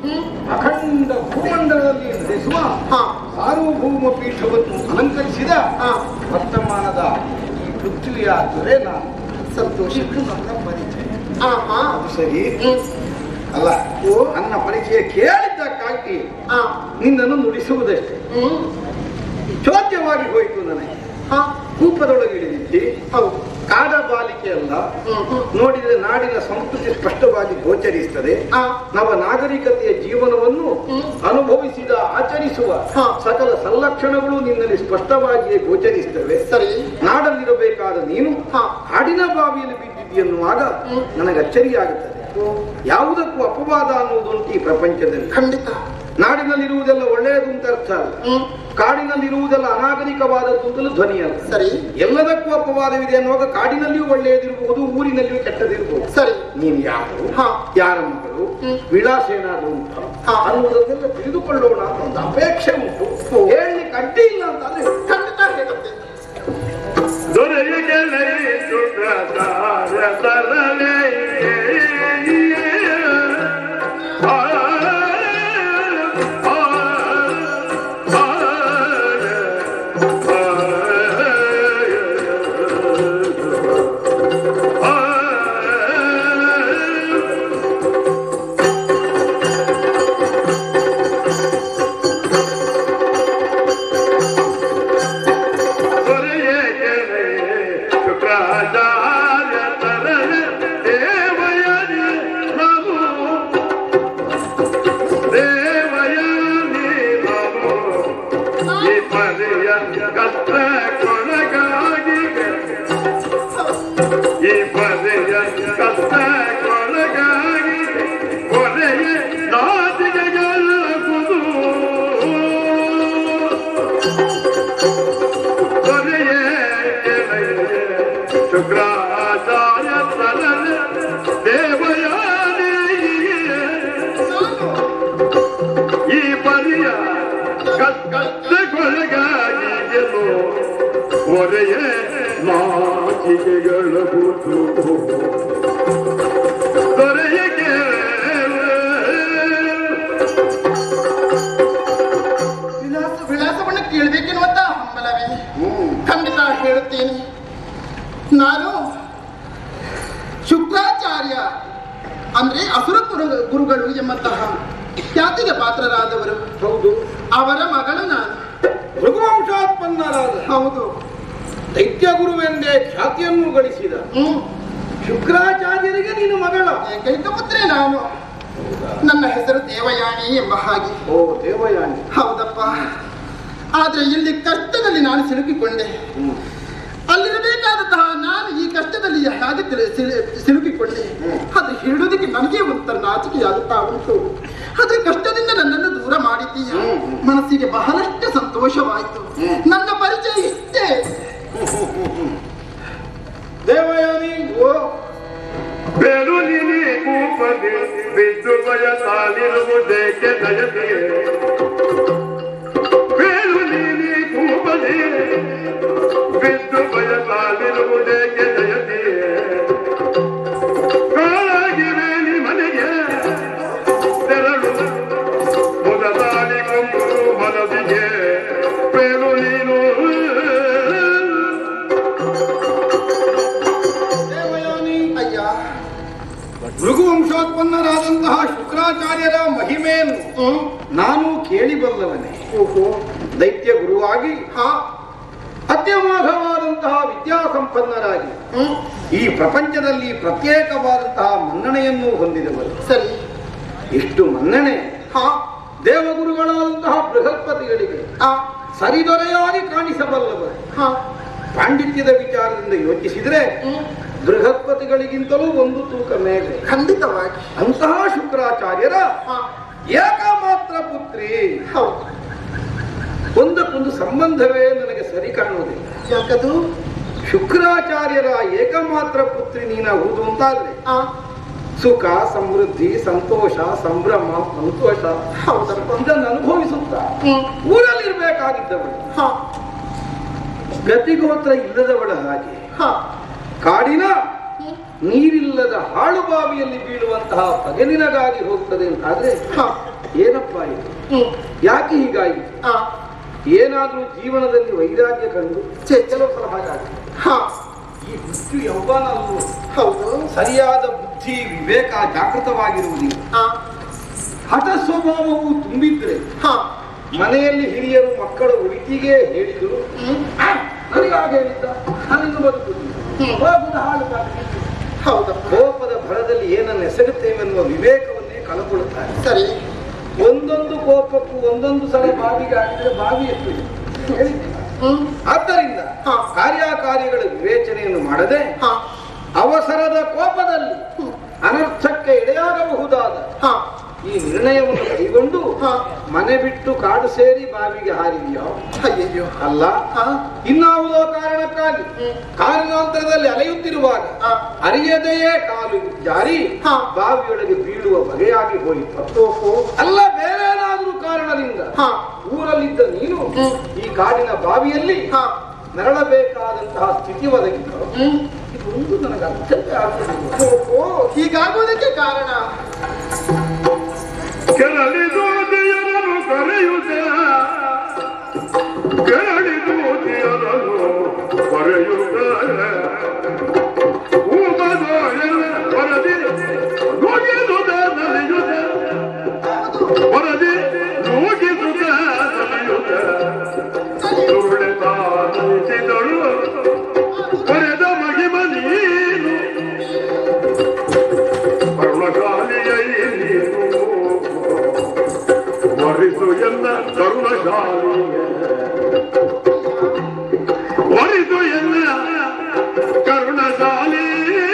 ಅಖಂಡ ಭೂಮಂಡಲದಲ್ಲಿ ನಡೆಸುವ ಹಾ ಸಾರ್ವಭೌಮ ಪೀಠವನ್ನು ಅಲಂಕರಿಸಿದ ಹಾ ವರ್ತಮಾನದ ಈ ಪೃಥ್ವಿಯ ದೊರೆ ನಾನು ಸಂತೋಷ ಇದು ನನ್ನ ಪರಿಚಯ ಹಾ ಹಾ ಅದು ಸರಿ ಹ್ಮ್ ಅಲ್ಲ ನನ್ನ ಪರಿಚಯ ಕೇಳಿದ್ದಕ್ಕಾಗಿ ಹಾ ನಿನ್ನನ್ನು ನುಡಿಸುವುದಷ್ಟೇ ಹ್ಮ್ ಚೋದ್ಯವಾಗಿ ಹೋಯಿತು ನನಗೆ ಹಾ ಕೂಪದೊಳಗೆ ಇಳಿದಿದ್ದಿ ಹೌದು ಕಾಡ ಬಾಲಿಕೆ ಅಲ್ಲ ಹ್ಮ್ ಹ್ಮ್ ನೋಡಿದರೆ ನಾಡಿನ ಸಂಸ್ಕೃತಿ ಸ್ಪಷ್ಟವಾಗಿ ಗೋಚರಿಸುತ್ತದೆ ಹಾ ನವ ನಾಗರಿಕತೆಯ ಜೀವನವನ್ನು ಹ್ಮ್. ಅನುಭವಿಸಿದ ಆಚರಿಸುವ ಹಾ. ಸಕಲ ಸಲ್ಲಕ್ಷಣಗಳು ನಿನ್ನಲ್ಲಿ ಸ್ಪಷ್ಟವಾಗಿಯೇ ಗೋಚರಿಸುತ್ತವೆ ಸರಿ ನಾಡಲ್ಲಿರಬೇಕಾದ ನೀನು ಹಾ. ಹಾಡಿನ ಬಾವಿಯಲ್ಲಿ ಬಿದ್ದಿದ್ದೀಯನ್ನುವಾಗ ಹ್ಮ್. ನನಗೆ ಅಚ್ಚರಿಯಾಗುತ್ತದೆ ಯಾವುದಕ್ಕೂ ಅಪವಾದ ಅನ್ನುವುದುಂಟು ಈ ಪ್ರಪಂಚದಲ್ಲಿ ಖಂಡಿತ ನಾಡಿನಲ್ಲಿರುವುದೆಲ್ಲ ಒಳ್ಳೆಯದು ಅಂತ ಅರ್ಥ ಅಲ್ಲ ಹ್ಮ್ ಕಾಡಿನಲ್ಲಿರುವುದೆಲ್ಲ ಅನಾಗರಿಕವಾದದ್ದು ಅಂತಲೂ ಧ್ವನಿ ಅಲ್ಲ ಸರಿ ಎಲ್ಲದಕ್ಕೂ ಅಪವಾದವಿದೆ ಅನ್ನುವಾಗ ಕಾಡಿನಲ್ಲಿಯೂ ಒಳ್ಳೆಯದಿರಬಹುದು ಊರಿನಲ್ಲಿಯೂ ಕೆಟ್ಟದಿರಬಹುದು ಸರಿ ನೀನು ಯಾರು ಹಾ. ಯಾರ ಮಗಳು ಹ್ಮ್. ವಿಳಾಸ ಏನಾದ್ರು ಉಂಟ ಹಾ. ಅನ್ನುವುದನ್ನೆಲ್ಲ ತಿಳಿದುಕೊಳ್ಳೋಣ ಅಂತ ಒಂದು ಅಪೇಕ್ಷೆ ಉಂಟು ಹೇಳಲಿಕ್ಕೆ ಅಡ್ಡಿ ಇಲ್ಲ ಅಂತಂದ್ರೆ ಖಂಡಿತ ಹೇಳುತ್ತೆ ದೊರೆಯಗೆ ಸುಖದಾರ ತರಲೆ ಆ, ಆ, ಆ, ಆ, ಆ, ಶುಕ್ರಾಚಾರ್ಯ ತರಲೆ ದೇವಯನಿ ನಮೋ ದೇವಯನಿ ನಮೋ ಈ ಪರಿಯ ಕಷ್ಟ ಕೊಳಗಾಗಿ ಈ ಪರಿಯ ಕಷ್ಟ ಕೊಳಗಾಗಿ ಕೊನೆಯ ನಾದಿಗೆಗಳಗುದು ಕೊನೆಯೇ ಶುಕ್ರಾಚಾರ್ಯ ತರಲೆ ದೇವಯಾನಿ ಈ ಪರಿಯ ಕಷ್ಟಗೊಳಗಾಗಿ ಒರೆಯೇ ನಾಚಿಕೆಗಳ ಬುದು ದೊರೆಯಗೆ ವಿಳಾಸ ವಿಳಾಸವನ್ನು ಕೇಳಬೇಕೆನ್ನುವಂತ ಹಂಬಲವೇ ಖಂಡಿತ ಹೇಳುತ್ತೇನೆ ನಾನು ಶುಕ್ರಾಚಾರ್ಯ ಅಂದ್ರೆ ಅಸುರ ಗುರು- ಗುರುಗಳು ಎಂಬಂತಹ ಖ್ಯಾತಿಗೆ ಪಾತ್ರರಾದವರು ಹೌದು ಅವರ ಮಗಳು ನಾನು ಭೃಗುವಂಶೋತ್ಪನ್ನರಾದ ಹೌದು ದೈತ್ಯ ಗುರುವೆಂದೇ ಖ್ಯಾತಿಯನ್ನು ಗಳಿಸಿದ ಹ್ಮ್ ಶುಕ್ರಾಚಾರ್ಯರಿಗೆ ನೀನು ಮಗಳ ಏಕೈಕ ಪುತ್ರಿ ನಾನು ನನ್ನ ಹೆಸರು ದೇವಯಾನಿ ಎಂಬ ಹಾಗೆ ಓ ದೇವಯಾನಿ ಹೌದಪ್ಪ ಆದ್ರೆ ಇಲ್ಲಿ ಕಷ್ಟದಲ್ಲಿ ನಾನು ಸಿಲುಕಿಕೊಂಡೆ ಅಲ್ಲಿರಬೇಕಾದಂತಹ ನಾನು ಈ ಕಷ್ಟದಲ್ಲಿ ಹೇಗೆ ತಿಳಿ- ಸಿಲು- ಸಿಲುಕಿಕೊಂಡೆ ಅದು ಹೇಳೋದಕ್ಕೆ ನನಗೆ ಒಂಥರ ನಾಚಿಕೆಯಾಗುತ್ತಾ ಉಂಟು ಅದು ಕಷ್ಟದಿಂದ ನನ್ನನ್ನು ದೂರ ಮಾಡಿದ್ದೀಯ ಮನಸ್ಸಿಗೆ ಬಹಳಷ್ಟು ಸಂತೋಷವಾಯಿತು ನನ್ನ ಪರಿಚಯ ಇಷ್ಟೇ ದೇವಯಾನಿ ಓ ಬೆರುಲಿನಿ ಕೂಪದಿ ಬಿದ್ದು ಬಯಸಾಲಿರುವುದೇಕೆ ದಯತೆಯೇ ಬೆರುಲಿನಿ ಕೂಪದಿ ಬಿದ್ದು ಬಯಸಾಲಿರುವುದೇಕೆ ದಯತೆಯೇ ಕಾಳಾಗಿವೆ ನಿ ಮನೆಗೆ ತೆರಳು ಮುದದಾಡಿ ಕೊಂಬು ಮನದಿಗೆ ಬೇರು ನೀನು ದೇವಯಾನಿ ಅಯ್ಯ ಭೃಗುವಂಶೋತ್ಪನ್ನರಾದಂತಹ ಶುಕ್ರಾಚಾರ್ಯರ ಮಹಿಮೆಯನ್ನು ಹ್ಮ್ ನಾನು ಕೇಳಿಬಲ್ಲವನೇ ಓಹೋ ದೈತ್ಯ ಗುರುವಾಗಿ ಹಾ ಅತ್ಯಮೋಘವಾದಂತಹ ವಿದ್ಯಾಸಂಪನ್ನರಾಗಿ ಹ್ಮ್ ಈ ಪ್ರಪಂಚದಲ್ಲಿ ಪ್ರತ್ಯೇಕವಾದಂತಹ ಮನ್ನಣೆಯನ್ನು ಹೊಂದಿದವರು ಸರಿ ಇಷ್ಟು ಮನ್ನಣೆ ಹಾ ದೇವಗುರುಗಳಾದಂತಹ ಬೃಹಸ್ಪತಿಗಳಿಗೆ ಆ ಸರಿದೊರೆಯಾಗಿ ಕಾಣಿಸಬಲ್ಲವರು ಹಾ ಪಾಂಡಿತ್ಯದ ವಿಚಾರದಿಂದ ಯೋಚಿಸಿದರೆ ಹ್ಮ್ ಬೃಹಸ್ಪತಿಗಳಿಗಿಂತಲೂ ಒಂದು ತೂಕ ಮೇಲೆ ಖಂಡಿತವಾಗಿ ಅಂತಹ ಶುಕ್ರಾಚಾರ್ಯರ ಹಾ ಏಕಮಾತ್ರ ಪುತ್ರಿ ಹೌದು ಒಂದಕ್ಕೊಂದು ಸಂಬಂಧವೇ ನನಗೆ ಸರಿ ಕಾಣುವುದಿಲ್ಲ ಯಾಕದು ಶುಕ್ರಾಚಾರ್ಯರ ಏಕಮಾತ್ರ ಪುತ್ರಿ ನೀನಾಗುವುದು ಅಂತಾದ್ರೆ ಆ ಸುಖ ಸಮೃದ್ಧಿ ಸಂತೋಷ ಸಂಭ್ರಮ ಸಂತೋಷ ಹೌದಪ್ಪ ಇದನ್ನು ಅನುಭವಿಸುತ್ತಾ ಹ್ಮ್ ಊರಲ್ಲಿರ್ಬೇಕಾಗಿದ್ದವಳು ಹಾ ಗತಿಗೋತ್ರ ಇಲ್ಲದವಳ ಹಾಗೆ ಹಾ ಕಾಡಿನ ಹ್ಮ್ ನೀರಿಲ್ಲದ ಹಾಳು ಬಾವಿಯಲ್ಲಿ ಬೀಳುವಂತಹ ಪಗೆನಿನಗಾಗಿ ಹೋಗ್ತದೆ ಅಂತಾದ್ರೆ ಹಾ ಏನಪ್ಪ ಇದು ಹ್ಮ್. ಯಾಕೆ ಹೀಗಾಗಿ ಆ, ಏನಾದ್ರೂ ಜೀವನದಲ್ಲಿ ವೈರಾಗ್ಯ ಕಂಡು ಛೆ, ಕೆಲವು ಸಲ ಹಾಗಾಗಿ ಹಾ ಈ ಹುಟ್ಟು ಯೌವನ ಅಲ್ವೋ? ಹೌದು ಸರಿಯಾದ ಬುದ್ಧಿ ವಿವೇಕ ಜಾಗೃತವಾಗಿರುವುದಿಲ್ಲ ಆ, ಹಠ ಸ್ವಭಾವವು ತುಂಬಿದ್ರೆ ಹಾ ಮನೆಯಲ್ಲಿ ಹಿರಿಯರು ಮಕ್ಕಳ ಒಳಿತಿಗೆ ಹೇಳಿದರು ಹ್ಮ್. ನನಗಾಗ ಹೇಳಿದ್ದ ನಾನಿನ್ನು ಬದುಕುವುದಿಲ್ಲ ಹ್ಮ್. ಹೋಗುದ ಹಾಳು ಕಾದು. ಹೌದಪ್ಪ ಕೋಪದ ಭರದಲ್ಲಿ ಏನನ್ನು ಎಸಗುತ್ತೇವೆನ್ನುವ ವಿವೇಕವನ್ನೇ ಕಳಕೊಳ್ಳುತ್ತಾರೆ ಸರಿ ಒಂದೊಂದು ಕೋಪಕ್ಕೂ ಒಂದೊಂದು ಸಲ ಬಾವಿಗೆ ಹಾಕಿದ್ರೆ ಬಾವಿ ಎಷ್ಟು ಇದೆ? ಹೇಳಿದ್ದೆ. ಹ್ಮ್ ಆದ್ದರಿಂದ ಹಾ. ಕಾರ್ಯಕಾರಿಗಳ ವಿವೇಚನೆಯನ್ನು ಮಾಡದೆ ಹಾ ಅವಸರದ ಕೋಪದಲ್ಲಿ ಅನರ್ಥಕ್ಕೆ ಎಡೆಯಾಗಬಹುದಾದ ಹಾ ಈ ನಿರ್ಣಯವನ್ನು ಕೈಗೊಂಡು ಹಾ. ಮನೆ ಬಿಟ್ಟು ಕಾಡು ಸೇರಿ ಬಾವಿಗೆ ಹಾರಿದೆಯೋ ಅಯ್ಯಯ್ಯೋ ಅಲ್ಲ ಹಾ ಇನ್ನಾವುದೋ ಕಾರಣಕ್ಕಾಗಿ ಹ್ಮ್. ಕಾರಣಾಂತರದಲ್ಲಿ ಅಲೆಯುತ್ತಿರುವಾಗ ಹಾ. ಅರಿಯದೆಯೇ ಕಾಲು ಜಾರಿ ಹಾ. ಬಾವಿಯೊಳಗೆ ಬೀಳುವ ಬಗೆಯಾಗಿ ಹೋಯಿತು ಓಹೋ ಅಲ್ಲ ಬೇರೆ ಏನಾದ್ರೂ ಕಾರಣದಿಂದ ಹಾ ಊರಲ್ಲಿದ್ದ ನೀನು ಹ್ಮ್. ಈ ಕಾಡಿನ ಬಾವಿಯಲ್ಲಿ ಹಾ ನರಳಬೇಕಾದಂತಹ ಸ್ಥಿತಿ ಒದಗಿತ್ತು ಹ್ಮ್ ಇದೊಂದು ನನಗೆ ಅರ್ಥವೇ ಆಗ್ತಿಲ್ಲ ಓಹೋ ಹೀಗಾಗುವುದಕ್ಕೆ ಕಾರಣ ಕೆರಳಿದು ದೇಯರನು ಕರೆಯುತ್ತೆ ಕೆರಳಿದು ದೇಯರನು ಕರೆಯುತ್ತೆ ಊಮದೋಯನ ವರದಿ ನುಗಿದುದ ನಲಿಯುತ್ತೆ ವರದಿ ನುಗಿದುದ ನಲಿಯುತ್ತೆ ಸುರುಳೆ ತಾನಿಸಿದಳು ಕರೆದ ಮಗಿಮ ನೀನು ಕರುಣಶಾಲಿಯೈ ನೀನು ವರಿಸು ಎನ್ನ ಕರುಣಶಾಲಿಯ ವರಿಸು ಎನ್ನ ಕರುಣಶಾಲಿ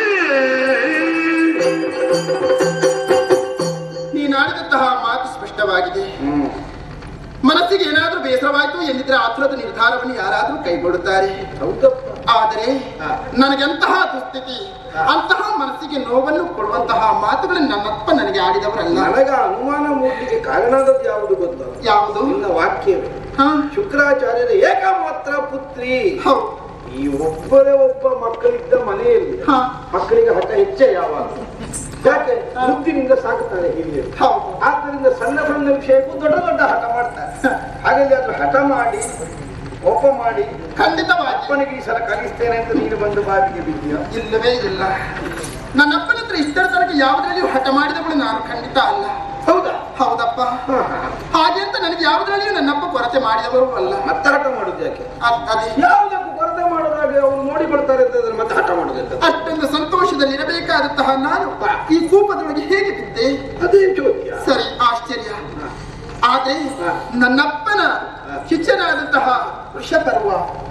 ನೀನಾಡಿದಂತಹ ಮಾತು ಸ್ಪಷ್ಟವಾಗಿದೆ ಮನಸ್ಸಿಗೆ ಏನಾದ್ರೂ ಬೇಸರವಾಯಿತು ಎಂದಿದ್ರೆ ಆತುರದ ನಿರ್ಧಾರವನ್ನು ಯಾರಾದ್ರೂ ಕೈಗೊಳ್ಳುತ್ತಾರೆ ಹೌದಪ್ಪ ಆದರೆ ಹಾ. ನನಗೆಂತಹ ದುಸ್ಥಿತಿ ಅಂತಹ ಮನಸ್ಸಿಗೆ ನೋವನ್ನು ಕೊಡುವಂತಹ ಮಾತುಗಳನ್ನು ನನ್ನಪ್ಪ ನನಗೆ ಆಡಿದವರಲ್ಲ ನನಗ ಅನುಮಾನ ಮೂಡಲಿಕ್ಕೆ ಕಾರಣಾದದ್ದು ಯಾವುದು ಗೊತ್ತ ಯಾವುದು ನಿನ್ನ ವಾಕ್ಯವೇ ಹಾ ಶುಕ್ರಾಚಾರ್ಯರ ಏಕಮಾತ್ರ ಪುತ್ರಿ ಹೌದು ಈ ಒಬ್ಬರೇ ಒಬ್ಬ ಮಕ್ಕಳಿದ್ದ ಮನೆಯಲ್ಲಿ ಹಾ ಮಕ್ಕಳಿಗೆ ಹಠ ಹೆಚ್ಚೆ ಯಾವಾಗ ಯಾಕೆ ಮುದ್ದಿನಿಂದ ಸಾಕುತ್ತಾರೆ ಹಿರಿಯರು ಹೌದು ಆದ್ದರಿಂದ ಸಣ್ಣ ಸಣ್ಣ ವಿಷಯಕ್ಕೂ ದೊಡ್ಡ ದೊಡ್ಡ ಹಠ ಮಾಡ್ತಾರೆ ಹಾಗಾಗಿ ಅದು ಹಠ ಮಾಡಿ ಕೋಪ ಮಾಡಿ ಖಂಡಿತವಾಗಿ ಅಪ್ಪನಿಗೆ ಈ ಸಲ ಕಲಿಸ್ತೇನೆ ಅಂತ ನೀನು ಬಂದು ಬಾವಿಗೆ ಬಿದ್ದೀಯ ಇಲ್ಲವೇ ಇಲ್ಲ ನನ್ನಪ್ಪನ ಹತ್ರ ಇಷ್ಟರ ತನಕ ಯಾವುದರಲ್ಲಿಯೂ ಹಠ ಮಾಡಿದವಳು ನಾನು ಖಂಡಿತ ಅಲ್ಲ ಹೌದಾ ಹೌದಪ್ಪ ಹಾ, ಹಾ. ಹಾಗೆ ಅಂತ ನನಗೆ ಯಾವುದರಲ್ಲಿಯೂ ನನ್ನಪ್ಪ ಕೊರತೆ ಮಾಡಿದವರು ಅಲ್ಲ ಮತ್ತೆ ಹಠ ಮಾಡುದು ಯಾಕೆ ಅದ್- ಅದೇ ಯಾವುದಕ್ಕೂ ಕೊರತೆ ಮಾಡೋದಾಗೆ ಅವರು ನೋಡಿ ಬರ್ತಾರೆ ಅಂತಂದ್ರೆ ಮತ್ತೆ ಹಠ ಮಾಡೋದಂತ ಅಷ್ಟೊಂದು ಸಂತೋಷದಲ್ಲಿರಬೇಕಾದಂತಹ ನಾನು ಈ ಕೂಪದೊಳಗೆ ಹೇಗೆ ಬಿದ್ದೆ ಅದೇ ಚೋದ್ಯ ಸರಿ ಆಶ್ಚರ್ಯ ಆದ್ರೆ ಹಾ. ನನ್ನಪ್ಪನ ಶಿಷ್ಯನಾದಂತಹ ವೃಷಪರ್ವ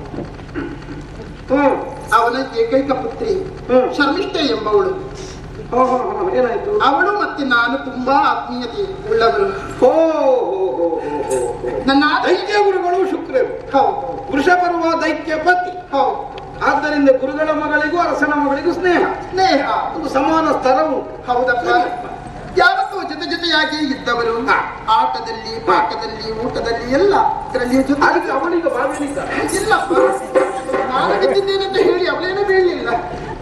ಹ್ಮ್ ಅವನ ಏಕೈಕ ಪುತ್ರಿ ಹ್ಮ್. ಶರ್ಮಿಷ್ಠೆ ಎಂಬವಳು ಹಾ, ಹಾ, ಹಾ. ಏನಾಯ್ತು ಅವಳು ಮತ್ತೆ ನಾನು ತುಂಬಾ ಆತ್ಮೀಯತೆ ಉಳ್ಳವರು ಹೋ ಹೋ ಹೋ ಹೋ ಹೋ ಹೋ. ನನ್ನ ಆತ- ದೈತ್ಯ ಗುರುಗಳು ಶುಕ್ರರು ಹೌದು ವೃಷಪರ್ವ ದೈತ್ಯ ಪತಿ ಹೌದು ಆದ್ದರಿಂದ ಗುರುಗಳ ಮಗಳಿಗೂ ಅರಸನ ಮಗಳಿಗೂ ಸ್ನೇಹ ಸ್ನೇಹ ಒಂದು ಸಮಾನ ಸ್ತರವು ಹೌದಪ್ಪ ಯಾವತ್ತೂ ಜೊತೆ ಜೊತೆಯಾಗಿ ಇದ್ದವರು ಹಾ. ಆಟದಲ್ಲಿ ಪಾಠದಲ್ಲಿ ಊಟದಲ್ಲಿ ಎಲ್ಲ ಇದರಲ್ಲಿ ಜೊತೆ ಅದಕ್ಕೆ ಅವಳಿಗೆ ಭಾಗವಹಿಸ ಇಲ್ಲಪ್ಪ ನಾನು ಬಿದ್ದಿದ್ದೇನೆ ಅಂತ ಹೇಳಿ ಅವಳೇನೂ ಬೀಳಲಿಲ್ಲ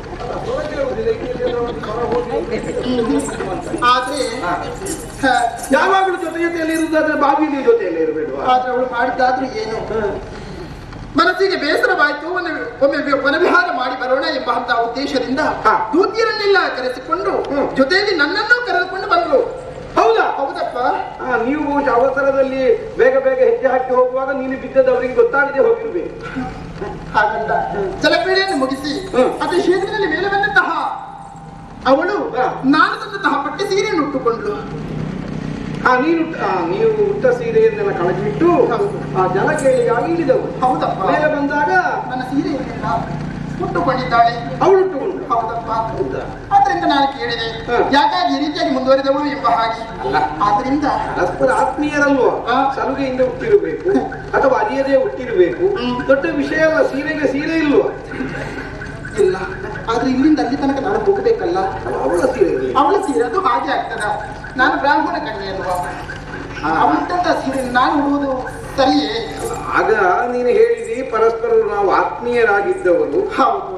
ಆದ್ರೆ ಹ, ಯಾವಾಗಲೂ ಜೊತೆ ಜೊತೆಯಲ್ಲಿ ಇರುವುದಾದ್ರೆ ಬಾವಿಲಿ ಜೊತೆಯಲ್ಲಿ ಇರಬೇಡುವ ಆದ್ರೆ ಅವಳು ಮಾಡಿದ್ದಾದ್ರೂ ಏನು ಮನಸ್ಸಿಗೆ ಬೇಸರವಾಯ್ತು ಒಮ್ಮೆ ಒಮ್ಮೆ ವಿ- ವನವಿಹಾರ ಮಾಡಿ ಬರೋಣ ಎಂಬಂತಹ ಉದ್ದೇಶದಿಂದ ಹಾ. ದೂತಿಯರನ್ನೆಲ್ಲ ಕರೆಸಿಕೊಂಡು ಹ್ಮ್. ಜೊತೆಯಲ್ಲಿ ನನ್ನನ್ನು ಕರೆದುಕೊಂಡು ಬಂದ್ರು ಹೌದಾ ಹೌದಪ್ಪ ಆ, ನೀವು ಬಹುಶಃ ಅವಸರದಲ್ಲಿ ಬೇಗ ಬೇಗ ಹೆಜ್ಜೆ ಹಾಕಿ ಹೋಗುವಾಗ ನೀನು ಬಿದ್ದದ್ದು ಅವರಿಗೆ ಗೊತ್ತಾಗದೆ ಹೋಗಿರ್ಬೇಕು ಹಾಗಲ್ಲ ಜಲಕ್ರೀಡೆಯನ್ನು ಮುಗಿಸಿ ಹ್ಮ್. ಅತಿ ಶೀಘ್ರದಲ್ಲಿ ಮೇಲೆ ಬಂದಂತಹ ಅವಳು ಹಾ. ನಾನು ತಂದಂತಹ ಪಟ್ಟೆ ಸೀರೆಯನ್ನು ಉಟ್ಟುಕೊಂಡ್ಳು ಆ ನೀನು ಆ, ನೀವು ಉಟ್ಟ ಸೀರೆಯನ್ನೆಲ್ಲ ಕಳಚಿಬಿಟ್ಟು ಹೌದು. ಆ ಜಲ ಕೇಳಿಗಾಗಿ ಇಳಿದವು ಹೌದಪ್ಪ ಮೇಲೆ ಬಂದಾಗ ನನ್ನ ಸೀರೆಯನ್ನೆಲ್ಲ ಉಟ್ಟುಕೊಂಡಿದ್ದಾಳೆ ಅವಳು ಉಟ್ಟುಕೊಂಡು ಹೌದಪ್ಪ ಹೌದಾ ಆದ್ರಿಂದ ನಾನು ಕೇಳಿದೆ ಹಾ. ಯಾಕಾಗಿ ಈ ರೀತಿಯಾಗಿ ಮುಂದುವರಿದವಳು ಎಂಬ ಹಾಗೆ ಅಲ್ಲ. ಆದ್ರಿಂದ ಪರಸ್ಪರ ಆತ್ಮೀಯರಲ್ವಾ ಹಾ. ಸಲುಗೆಯಿಂದ ಹುಟ್ಟಿರಬೇಕು ಅಥವಾ ಅರಿಯದೇ ಹುಟ್ಟಿರಬೇಕು ಹ್ಮ್. ದೊಡ್ಡ ವಿಷಯ ಅಲ್ಲ ಸೀರೆಗೆ ಸೀರೆ ಇಲ್ವಾ ಇಲ್ಲ ಆದ್ರೆ ಇಲ್ಲಿಂದ ಅಲ್ಲಿ ತನಕ ನಾನು ಹೋಗಬೇಕಲ್ಲ ಅವಳ ಸೀರೆ ಇರ್ಲಿ. ಅವಳ ಸೀರೆ ಅದು ಹಾಗೆ ಆಗ್ತದ ನಾನು ಬ್ರಾಹ್ಮಣ ಕನ್ಯೆ ಅಲ್ವಾ ಅವಳಿದ್ದಂತ ಸೀರೆ ನಾನು ಉಡುವುದು ಸರಿಯೇ ಆಗ ನೀನು ಹೇಳಿದಿ ಪರಸ್ಪರ ನಾವು ಆತ್ಮೀಯರಾಗಿದ್ದವರು ಹೌದು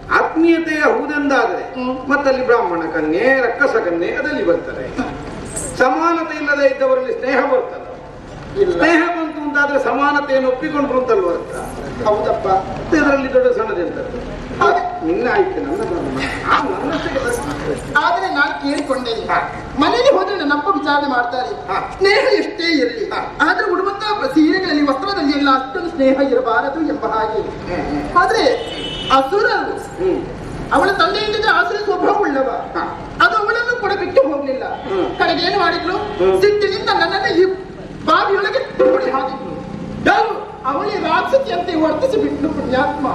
ಆತ್ಮೀಯತೆಯ ಹೌದೆಂದಾದರೆ ಹ್ಮ್. ಮತ್ತಲ್ಲಿ ಬ್ರಾಹ್ಮಣ ಕನ್ಯೆ ರಕ್ಕಸ ಕನ್ಯೆ ಅದಲ್ಲಿ ಬರ್ತಾರೆ ಸಮಾನತೆ ಇಲ್ಲದೆ ಇದ್ದವರಲ್ಲಿ ಸ್ನೇಹ ಬರ್ತಲ್ಲ ಇಲ್ಲ ಸ್ನೇಹ ಬಂತು ಅಂತಾದ್ರೆ ಸಮಾನತೆಯನ್ನು ಒಪ್ಪಿಕೊಂಡ್ರು ಅಂತಲ್ವ ಅರ್ಥ ಹೌದಪ್ಪ ಇದರಲ್ಲಿ ದೊಡ್ಡ ಸಣ್ಣದೆಂತದ್ದು ಹಾಗೆ. ನಿನ್ನ ಆಯ್ತು ನನ್ನ ಧರ್ಮ. ನಾನು ನನ್ನಷ್ಟಕ್ಕೆ ಧರ್ಮ. ಆದ್ರೆ ನಾನು ಕೇಳಿಕೊಂಡೆ ಮನೆಗೆ ಹೋದ್ರೆ ನನ್ನಪ್ಪ ವಿಚಾರಣೆ ಮಾಡ್ತಾರೆ ಹಾ. ಸ್ನೇಹ ಎಷ್ಟೇ ಇರಲಿ ಆದ್ರೆ ಉಡುವಂತಹ ಸೀರೆಗಳಲ್ಲಿ ವಸ್ತ್ರದಲ್ಲಿ ಎಲ್ಲ ಅಷ್ಟೊಂದು ಸ್ನೇಹ ಇರಬಾರದು ಎಂಬ ಹಾಗೆ ಆದ್ರೆ ಅಸುರರು ಹ್ಮ್ ಅವಳ ತಂದೆಯಿಂದ ಆಸುರ ಸ್ವಭಾವ ಉಳ್ಳವ ಅದು ಅವಳನ್ನು ಕೂಡ ಬಿಟ್ಟು ಹೋಗ್ಲಿಲ್ಲ ಹ್ಮ್. ಕಡೆಗೆ ಏನು ಮಾಡಿದ್ರು ಹ್ಮ್. ಸಿಟ್ಟಿನಿಂದ ನನ್ನನ್ನು ಈ ಬಾವಿಯೊಳಗೆ ನೋಡಿ ಹಾಕಿದ್ರು ಯಾರು? ಅವಳಿ ರಾಕ್ಷಸಿಯಂತೆ ವರ್ತಿಸಿ ಬಿಟ್ಟು ಪುಣ್ಯಾತ್ಮ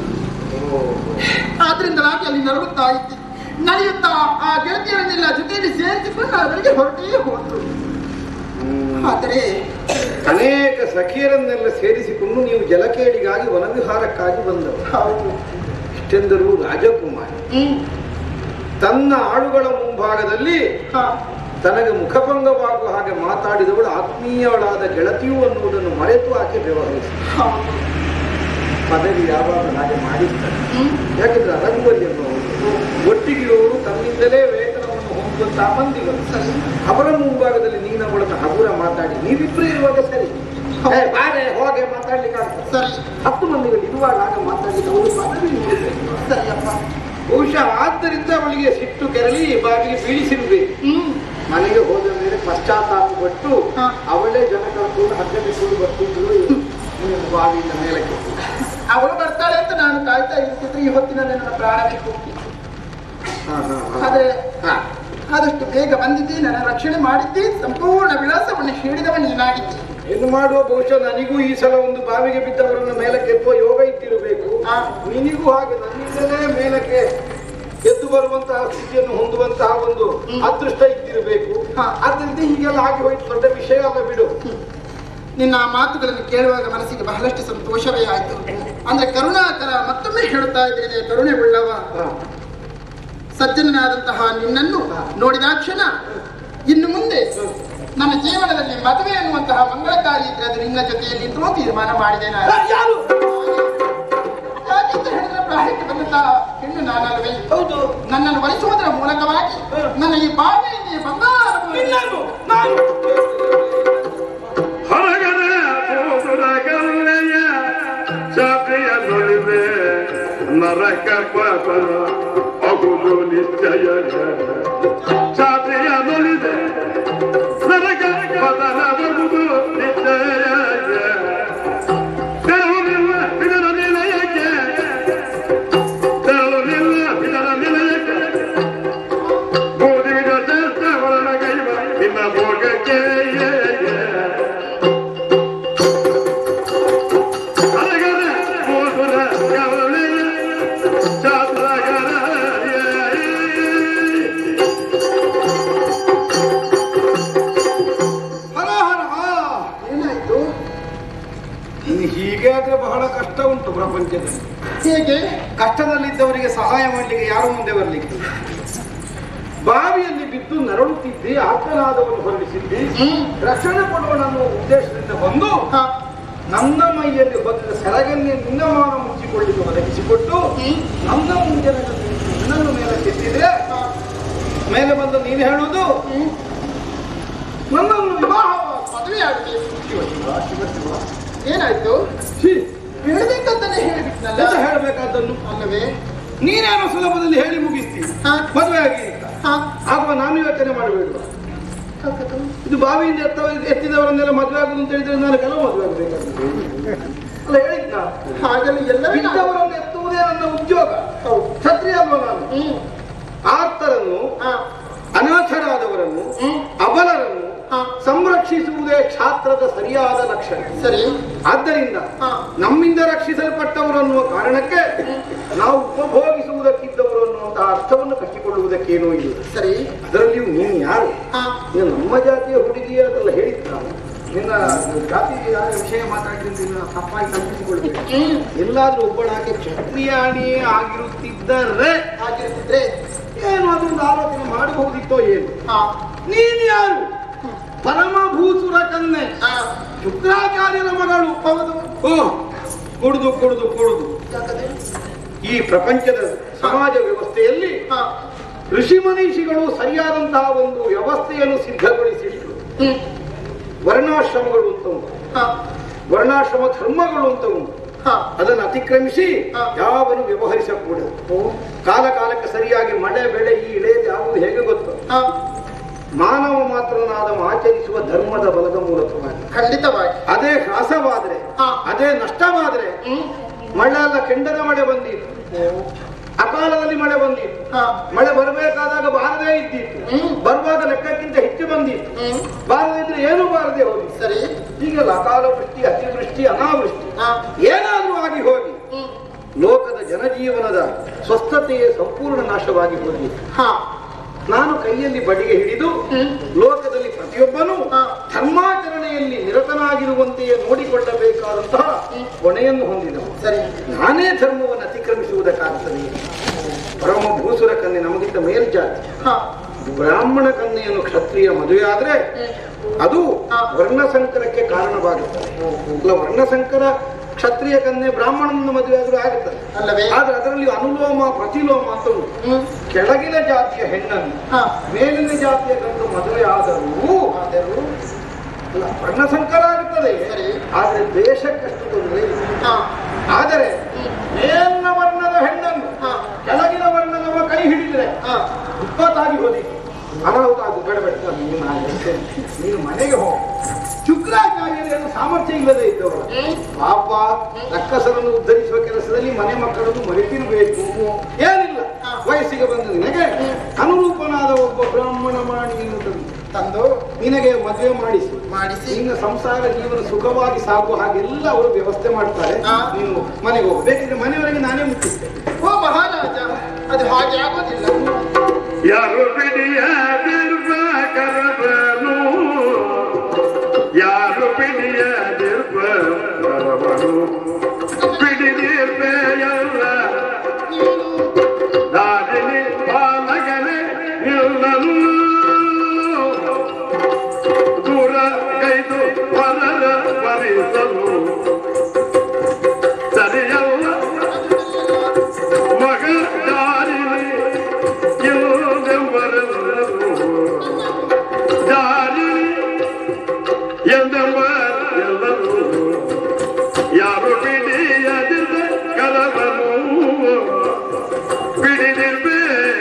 ಆದ್ರಿಂದಲಾಗಿ ಅಲ್ಲಿ ನರಳುತ್ತಾ ಇದ್ದೆ ನಡೆಯುತ್ತಾ ಆ ಗೆಳತಿಯರನ್ನೆಲ್ಲ ಜೊತೆಯಲ್ಲಿ ಸೇರಿಸಿಕೊಂಡು ಅವರಿಗೆ ಹೊರಟೇ ಹೋದ್ರು ಆದರೆ ಅನೇಕ ಸಖಿಯರನ್ನೆಲ್ಲ ಸೇರಿಸಿಕೊಂಡು ನೀವು ಜಲಕೇಡಿಗಾಗಿ ವನವಿಹಾರಕ್ಕಾಗಿ ಬಂದವರು ಹೌದು ಇಷ್ಟೆಂದರೂ ರಾಜಕುಮಾರಿ ಹ್ಮ್. ತನ್ನ ಆಳುಗಳ ಮುಂಭಾಗದಲ್ಲಿ ಹಾ. ತನಗೆ ಮುಖಭಂಗವಾಗುವ ಹಾಗೆ ಮಾತಾಡಿದವಳು ಆತ್ಮೀಯವಳಾದ ಗೆಳತಿಯು ಅನ್ನುವುದನ್ನು ಮರೆತು ಆಕೆ ವ್ಯವಹರಿಸಿ ಹೌದು. ಪದವಿ ಯಾವಾಗ ಹಾಗೆ ಮಾಡಿರ್ತಾರೆ ಹ್ಮ್. ಯಾಕಂದ್ರೆ ಅರಂಗುವಲ್ಲಿ ಎನ್ನುವರು ಒಟ್ಟಿಗಿರುವವರು ತಮ್ಮಿಂದಲೇ ವೇತನವನ್ನು ಹೊಂದುವಂತಹ ಮಂದಿಗಳು ಅವರ ಮುಂಭಾಗದಲ್ಲಿ ನೀನು ಅವಳನ್ನು ಹಗುರ ಮಾತಾಡಿ ನೀವಿಬ್ರು ಇರುವಾಗ ಸರಿ ಏ, ಬಾರೆ ಹೋಗೆ ಮಾತಾಡ್ಲಿಕ್ಕೆ ಆಗ್ತದೆ ಸರಿ ಹತ್ತು ಮಂದಿಗಳು ಇರುವಾಗ ಹಾಗೆ ಮಾತಾಡ್ಲಿಕ್ಕೆ ಅವರು ಪದವಿ ನೋಡಬೇಕು ಸರಿಯಪ್ಪ ಬಹುಶಃ ಆದ್ದರಿಂದ ಅವಳಿಗೆ ಸಿಟ್ಟು ಕೆರಳಿ ಬಾಗಿಲಿಗೆ ಬೀಳಿಸಿರ್ಬೇಕು ಹ್ಮ್ ಮನೆಗೆ ಹೋದ ಮೇಲೆ ಪಶ್ಚಾತ್ತಾಪ ಪಟ್ಟು ಹಾ. ಅವಳೇ ಜನ ಕರ್ಕೊಂಡು ಹಗ್ಗ ಬಿಟ್ಟು ಬರ್ತಿದ್ರು ನೀವು ಬಾವಿಯಿಂದ ಮೇಲಕ್ಕೆ ಅವಳು ಬರ್ತಾಳೆ ಅಂತ ನಾನು ಕಾಯ್ತಾ ಇರ್ತಿದ್ರೆ ಈ ಹೊತ್ತಿನಲ್ಲಿ ನನ್ನ ಪ್ರಾಣವೇ ಹೋಗ್ತಿತ್ತು ಹಾ, ಹಾ, ಹಾ. ಆದ್ರೆ ಹಾ. ಆದಷ್ಟು ಬೇಗ ಬಂದಿದ್ದೆ ನನ್ನ ರಕ್ಷಣೆ ಮಾಡಿದ್ದೆ ಸಂಪೂರ್ಣ ವಿಳಾಸವನ್ನು ಹೇಳಿದವ ನೀನಾಗಿದ್ದೆ ಏನು ಮಾಡುವ ಬಹುಶಃ ನನಗೂ ಈ ಸಲ ಒಂದು ಬಾವಿಗೆ ಬಿದ್ದವರನ್ನ ಮೇಲಕ್ಕೆ ಎತ್ತುವ ಯೋಗ ಇಟ್ಟಿರಬೇಕು ಹಾ. ನಿನಗೂ ಹಾಗೆ ನನ್ನಿಂದಲೇ ಮೇಲಕ್ಕೆ ಎದ್ದು ಬರುವಂತಹ ಸ್ಥಿತಿಯನ್ನು ಹೊಂದುವಂತಹ ಒಂದು ಅದೃಷ್ಟ ಇದ್ದಿರಬೇಕು ಹಾ. ಆದ್ದರಿಂದ ಹೀಗೆಲ್ಲ ಆಗಿ ಹೋಯ್ತು ದೊಡ್ಡ ವಿಷಯ ಅಲ್ಲ ಬಿಡು ನಿನ್ನ ಆ ಮಾತುಗಳನ್ನು ಕೇಳುವಾಗ ಮನಸ್ಸಿಗೆ ಬಹಳಷ್ಟು ಸಂತೋಷವೇ ಆಯಿತು ಅಂದ್ರೆ ಕರುಣಾಕರ ಮತ್ತೊಮ್ಮೆ ಹೇಳುತ್ತಾ ಇದ್ದೇನೆ ಕರುಣೆ ಉಳ್ಳವ ಹಾ. ಸಜ್ಜನನಾದಂತಹ ನಿನ್ನನ್ನು ನೋಡಿದಾಕ್ಷಣ ಇನ್ನು ಮುಂದೆ ನನ್ನ ಜೀವನದಲ್ಲಿ ಮದುವೆ ಅನ್ನುವಂತಹ ಮಂಗಳಕಾರಿ ಇದ್ರೆ ಅದು ನಿನ್ನ ಜೊತೆಯಲ್ಲಿ ಇದ್ರೂ ತೀರ್ಮಾನ ಮಾಡಿದೆ ನಾನು ಆ, ಯಾರು ಯಾಕೆಂತ ಹೇಳಿದ್ರೆ ಪ್ರಾಯಕ್ಕೆ ಬಂದಂತಹ ಹೆಣ್ಣು ನಾನಲ್ವೇ ಹೌದು ನನ್ನನ್ನು ವರಿಸುವುದರ ಮೂಲಕವಾಗಿ ನನ್ನ ಈ ಬಾವಿಯಲ್ಲಿ ಬಂಗಾರ ನಿನ್ನನ್ನು ನಾನು ಹೊರಗಡೆ ಹೋಗುವ ಗಲ್ಲೆಯ ಜಾತಿಯ ನುಡಿವೆ ನರಕ ಪಾಪನ ಅಗುದು ನಿಶ್ಚಯ ಜಾತಿಯ ನುಡಿವೆ ನರಕ ಪತನಬಹುದು ನಿಶ್ಚಯ ತೆರವುನಿಲ್ಲ ಇದರ ನಿಲಯಕ್ಕೆ ತೆರವುನಿಲ್ಲ ಇದರ ನಿಲಯಕ್ಕೆ ಬೋಧಿವಿದ ಶ್ರೇಷ್ಠ ವರ್ಣ ಕೈವ ನಿನ್ನ ಭೋಗಕ್ಕೆ ಅರಗರ ಮೋಸುರ ಕವಲೆಯ ಚಾತ್ರಗರ ಹರ ಹರ ಹಾ. ಏನಾಯ್ತು ಇನ್ನು ಹೀಗೆ ಆದ್ರೆ ಬಹಳ ಕಷ್ಟ ಉಂಟು ಪ್ರಪಂಚದಲ್ಲಿ ಹೇಗೆ ಕಷ್ಟದಲ್ಲಿದ್ದವರಿಗೆ ಸಹಾಯ ಮಾಡಲಿಕ್ಕೆ ಯಾರು ಮುಂದೆ ಬರಲಿಕ್ಕೆ ಬಾವಿಯಲ್ಲಿ ಬಿದ್ದು ನರಳುತ್ತಿದ್ದೆ ಆತ್ಮನಾದವನ್ನು ಹೊರಡಿಸಿದ್ದೆ ರಕ್ಷಣೆ ಕೊಡುವ ಅನ್ನುವ ಉದ್ದೇಶದಿಂದ ಬಂದು ಹ. ನನ್ನ ಮೈಯಲ್ಲಿ ಹೊತ್ತಿದ ಸೆರಗನ್ನೇ ನಿನ್ನ ಮಾನ ಮುಚ್ಚಿಕೊಳ್ಳಿಕ್ಕೆ ಒದಗಿಸಿಕೊಟ್ಟು ನನ್ನ ಮುಂದೆ ನನ್ನನ್ನು ಮೇಲೆ ಕೆತ್ತಿದ್ರೆ ಮೇಲೆ ಬಂದು ನೀನು ಹೇಳುವುದು ನನ್ನನ್ನು ವಿವಾಹ ಮದುವೆ ಆಗಿದೆ ಏನಾಯ್ತು ಹೇಳ್ಬೇಕಂತಾನೆ ಹೇಳಿಬಿಟ್ನಲ್ಲ ಎಂತ ಹೇಳಬೇಕಾದನ್ನು ಅಲ್ಲವೇ ನೀನೇನೋ ಸುಲಭದಲ್ಲಿ ಹೇಳಿ ಮುಗಿಸ್ತೀನಿ ಹ. ಮದುವೆ ಆಗಿ ಅಂತ ಹ. ಆಗುವ ನಾನು ಯೋಚನೆ ಮಾಡಬೇಡ ಇದು ಬಾವಿಯಿಂದ ಎತ್ತ ಎತ್ತಿದವರನ್ನೆಲ್ಲ ಮದುವೆ ಆಗುದು ಅಂತ ಹೇಳಿದ್ರೆ ನಾನು ಕೆಲವು ಮದುವೆ ಆಗಬೇಕಾಗ್ತದೆ ಅಲ್ಲ ಹೇಳಿದ್ದ ಹಾಗಲ್ಲ ಎಲ್ಲವೇ ನಾನು- ಬಿದ್ದವರನ್ನು ಎತ್ತುವುದೇ ನನ್ನ ಉದ್ಯೋಗ ಹೌದು. ಛತ್ರಿ ಅಲ್ವ ನಾನು ಹ್ಮ್. ಆರ್ತರನ್ನು ಹ. ಅನಾಥರಾದವರನ್ನು ಹ್ಮ್. ಅಬಲರನ್ನು ಹ. ಸಂರಕ್ಷಿಸುವುದೇ ಕ್ಷಾತ್ರದ ಸರಿಯಾದ ಲಕ್ಷಣ ಸರಿ ಆದ್ದರಿಂದ ಹ. ನಮ್ಮಿಂದ ರಕ್ಷಿಸಲ್ಪಟ್ಟವರು ಅನ್ನುವ ಕಾರಣಕ್ಕೆ ನಾವು ಉಪಭೋಗಿಸುವುದಕ್ಕಿದ್ದವರು ಅನ್ನುವಂತಹ ಅರ್ಥವನ್ನು ಕಟ್ಟಿಕೊಳ್ಳುವುದಕ್ಕೇನೂ ಇಲ್ಲ ಸರಿ ಅದರಲ್ಲಿಯೂ ನೀನು ಯಾರು ಹ. ನೀನು ನಮ್ಮ ಜಾತಿಯ ಹುಡುಗಿ ಅದೆಲ್ಲ ಹೇಳಿದ್ದ ನಿನ್ನ ಜಾತಿ ಯಾರ ವಿಷಯ ಮಾತಾಡಿದ್ರೆ ತಪ್ಪಾಗಿ ಕಲ್ಪಿಸಿಕೊಳ್ಬೇಕು ಹ್ಮ್. ಎಲ್ಲಾದ್ರೂ ಒಬ್ಬಳಾಗೆ ಕ್ಷತ್ರಿಯಾಣಿಯೇ ಆಗಿರುತ್ತಿದ್ದರೆ ಹಾಗಿರ್ತಿದ್ರೆ ಏನು ಅದೊಂದು ಆಲೋಚನೆ ಮಾಡಬಹುದಿತ್ತೋ ಏನು ಹ. ನೀನು ಯಾರು ಪರಮಭೂಸುರ ಕನ್ನೆ ಹ. ಶುಕ್ರಾಚಾರ್ಯನ ಮಗಳು ಹೌದು ಓ ಕುಡುದು ಕುಡುದು ಕುಡುದು ಯಾಕಂದ್ರೆ ಈ ಪ್ರಪಂಚದ ಸಮಾಜ ವ್ಯವಸ್ಥೆಯಲ್ಲಿ ಹ. ಋಷಿ ಮನೀಷಿಗಳು ಸರಿಯಾದಂತಹ ಒಂದು ವ್ಯವಸ್ಥೆಯನ್ನು ಸಿದ್ಧಗೊಳಿಸಿಟ್ಟು ಹ್ಮ್ ವರ್ಣಾಶ್ರಮಗಳು ಅಂತ ಉಂಟು ಹಾ ವರ್ಣಾಶ್ರಮ ಧರ್ಮಗಳು ಅಂತ ಉಂಟು ಹಾ ಅದನ್ನು ಅತಿಕ್ರಮಿಸಿ ಹಾ. ಯಾವನು ವ್ಯವಹರಿಸಕೂಡದು ಕಾಲ ಕಾಲಕ್ಕೆ ಸರಿಯಾಗಿ ಮಳೆ ಬೆಳೆ ಈ ಇಳೆಯಲ್ಲಿ ಯಾವುದು ಹೇಗೆ ಗೊತ್ತು ಹಾ ಮಾನವ ಮಾತ್ರನಾದ ಆಚರಿಸುವ ಧರ್ಮದ ಬಲದ ಮೂಲಕವಾಗಿ ಖಂಡಿತವಾಗಿ ಅದೇ ಹ್ರಾಸವಾದ್ರೆ ಹಾ. ಅದೇ ನಷ್ಟವಾದ್ರೆ ಹ್ಮ್ ಮಳೆ ಎಲ್ಲ ಕೆಂಡದ ಮಳೆ ಬಂದಿತ್ತು ಅಕಾಲದಲ್ಲಿ ಮಳೆ ಬಂದಿತ್ತು ಹಾ ಮಳೆ ಬರಬೇಕಾದಾಗ ಬಾರದೇ ಇದ್ದಿತ್ತು ಹ್ಮ್. ಬರುವಾಗ ಲೆಕ್ಕಕ್ಕಿಂತ ಹೆಚ್ಚು ಬಂದಿತ್ತು ಹ್ಮ್ ಬಾರದೇ ಇದ್ರೆ ಏನು ಬಾರದೆ ಹೋಗಿ ಸರಿ ಹೀಗೆಲ್ಲ ಅಕಾಲ ವೃಷ್ಟಿ ಅತಿವೃಷ್ಟಿ ಅನಾವೃಷ್ಟಿ ಹಾ ಏನಾದ್ರೂ ಆಗಿ ಹೋಗಿ ಹ್ಮ್ ಲೋಕದ ಜನಜೀವನದ ಸ್ವಸ್ಥತೆಯೇ ಸಂಪೂರ್ಣ ನಾಶವಾಗಿ ಹೋಗಿದೆ ಹಾ ನಾನು ಕೈಯಲ್ಲಿ ಬಡಿಗೆ ಹಿಡಿದು ಹ್ಮ್. ಲೋಕದಲ್ಲಿ ಪ್ರತಿಯೊಬ್ಬನೂ ಹಾ. ಧರ್ಮಾಚರಣೆಯಲ್ಲಿ ನಿರತನಾಗಿರುವಂತೆಯೇ ನೋಡಿಕೊಳ್ಳಬೇಕಾದಂತಹ ಹೊಣೆಯನ್ನು ಹೊಂದಿದವು ಸರಿ ನಾನೇ ಧರ್ಮವನ್ನು ಅತಿಕ್ರಮಿಸುವುದಕ್ಕಾಗ್ತದೆ ಪರಮ ಭೂಸುರ ಕನ್ಯೆ ನಮಗಿಂತ ಮೇಲ್ಜಾತಿ ಹಾ ಬ್ರಾಹ್ಮಣ ಕನ್ಯೆಯನ್ನು ಕ್ಷತ್ರಿಯ ಮದುವೆ ಆದ್ರೆ ಅದು ಹಾ. ವರ್ಣಸಂಕರಕ್ಕೆ ಕಾರಣವಾಗುತ್ತದೆ ಅಲ್ಲ ವರ್ಣಸಂಕರ ಕ್ಷತ್ರಿಯ ಕನ್ಯೆ ಬ್ರಾಹ್ಮಣನ ಮದುವೆ ಆದ್ರೂ ಆಗುತ್ತದೆ ಅಲ್ಲವೇ ಆದ್ರೆ ಅದರಲ್ಲಿ ಅನುಲೋಮ ಪ್ರತಿಲೋಮ ಅಂತ ಉಂಟು ಹ್ಮ್ ಕೆಳಗಿನ ಜಾತಿಯ ಹೆಣ್ಣನ್ನು ಹಾ ಮೇಲಿನ ಜಾತಿಯ ಗಂಡು ಮದುವೆ ಆದರೂ ಆದರೂ ಅಲ್ಲ, ವರ್ಣಸಂಕರ ಆಗುತ್ತದೆ ಸರಿ. ಆದ್ರೆ ದೇಶಕ್ಕಷ್ಟು ತೊಂದರೆ ಇಲ್ಲ. ಹಾ ಆದರೆ ಮೇಲಿನ ವರ್ಣದ ಹೆಣ್ಣನ್ನು ಹಾ ಕೆಳಗಿನ ವರ್ಣದವ ಕೈ ಹಿಡಿದ್ರೆ ಹಾ ಇಪ್ಪತ್ತಾಗಿ ಹೋದಿ ಅನಾಹುತ ಅದು ಬೇಡ ಬೇಡ ಸರ್, ನೀನು ನಾನು- ನೀನು ಮನೆಗೆ ಹೋಗು ಶುಕ್ರಾಚಾರ್ಯರೇನು ಸಾಮರ್ಥ್ಯ ಇಲ್ಲದೆ ಇದ್ದವರು ಹ್ಮ್ ಪಾಪ ರಕ್ಕಸರನ್ನು ಉದ್ಧರಿಸುವ ಕೆಲಸದಲ್ಲಿ ಮನೆ ಮಕ್ಕಳನ್ನು ಮರೆತಿರಬೇಕು ಏನಿಲ್ಲ ವಯಸ್ಸಿಗೆ ಬಂದ ನಿನಗೆ ಅನುರೂಪನಾದ ಒಬ್ಬ ಬ್ರಾಹ್ಮಣ ಮಾಡಿ ನೀನು ತಂದು ತಂದು ನಿನಗೆ ಮದುವೆ ಮಾಡಿಸಿ ಮಾಡಿಸಿ ನಿನ್ನ ಸಂಸಾರ ಜೀವನ ಸುಖವಾಗಿ ಸಾಗುವ ಹಾಗೆಲ್ಲ ಅವರು ವ್ಯವಸ್ಥೆ ಮಾಡ್ತಾರೆ ಹಾ. ನೀನು ಮನೆಗೆ ಹೋಗು ಬೇಕಿದ್ರೆ ಮನೆಯವರೆಗೆ ನಾನೇ ಮುಟ್ಟಿಸ್ತೇನೆ ಓ ಮಹಾರಾಜ ಅದು ಹಾಗೆ ಆಗೋದಿಲ್ಲ ಯಾರು ಬಿಡಿಯದಿರ್ಬ ಕರಬನು ಯಾರು ಬಿಡಿಯದಿರ್ಬ ಕರಬನು ಬಿಡಿದಿರ್ಬೆಯಲ್ಲ ನೀನು ದಾರಿನಿ ಪಾಲಗನೆ ನಿಲ್ಲನು ದೂರ ಕೈದು ಪರರ ಪರಿಸಲು ಸರಿಯಲ್ಲ ಮಗ ದಾರಿಲಿ ಎಂದೆಂಬರೆಲ್ಲರೂ ದಾರಿಲಿ ಎಂದೆಂಬರೆಲ್ಲರೂ ಯಾರು ಬಿಡಿಯದಿದ್ದ ಕಲವನು ಬಿಡಿದಿರ್ಬೇ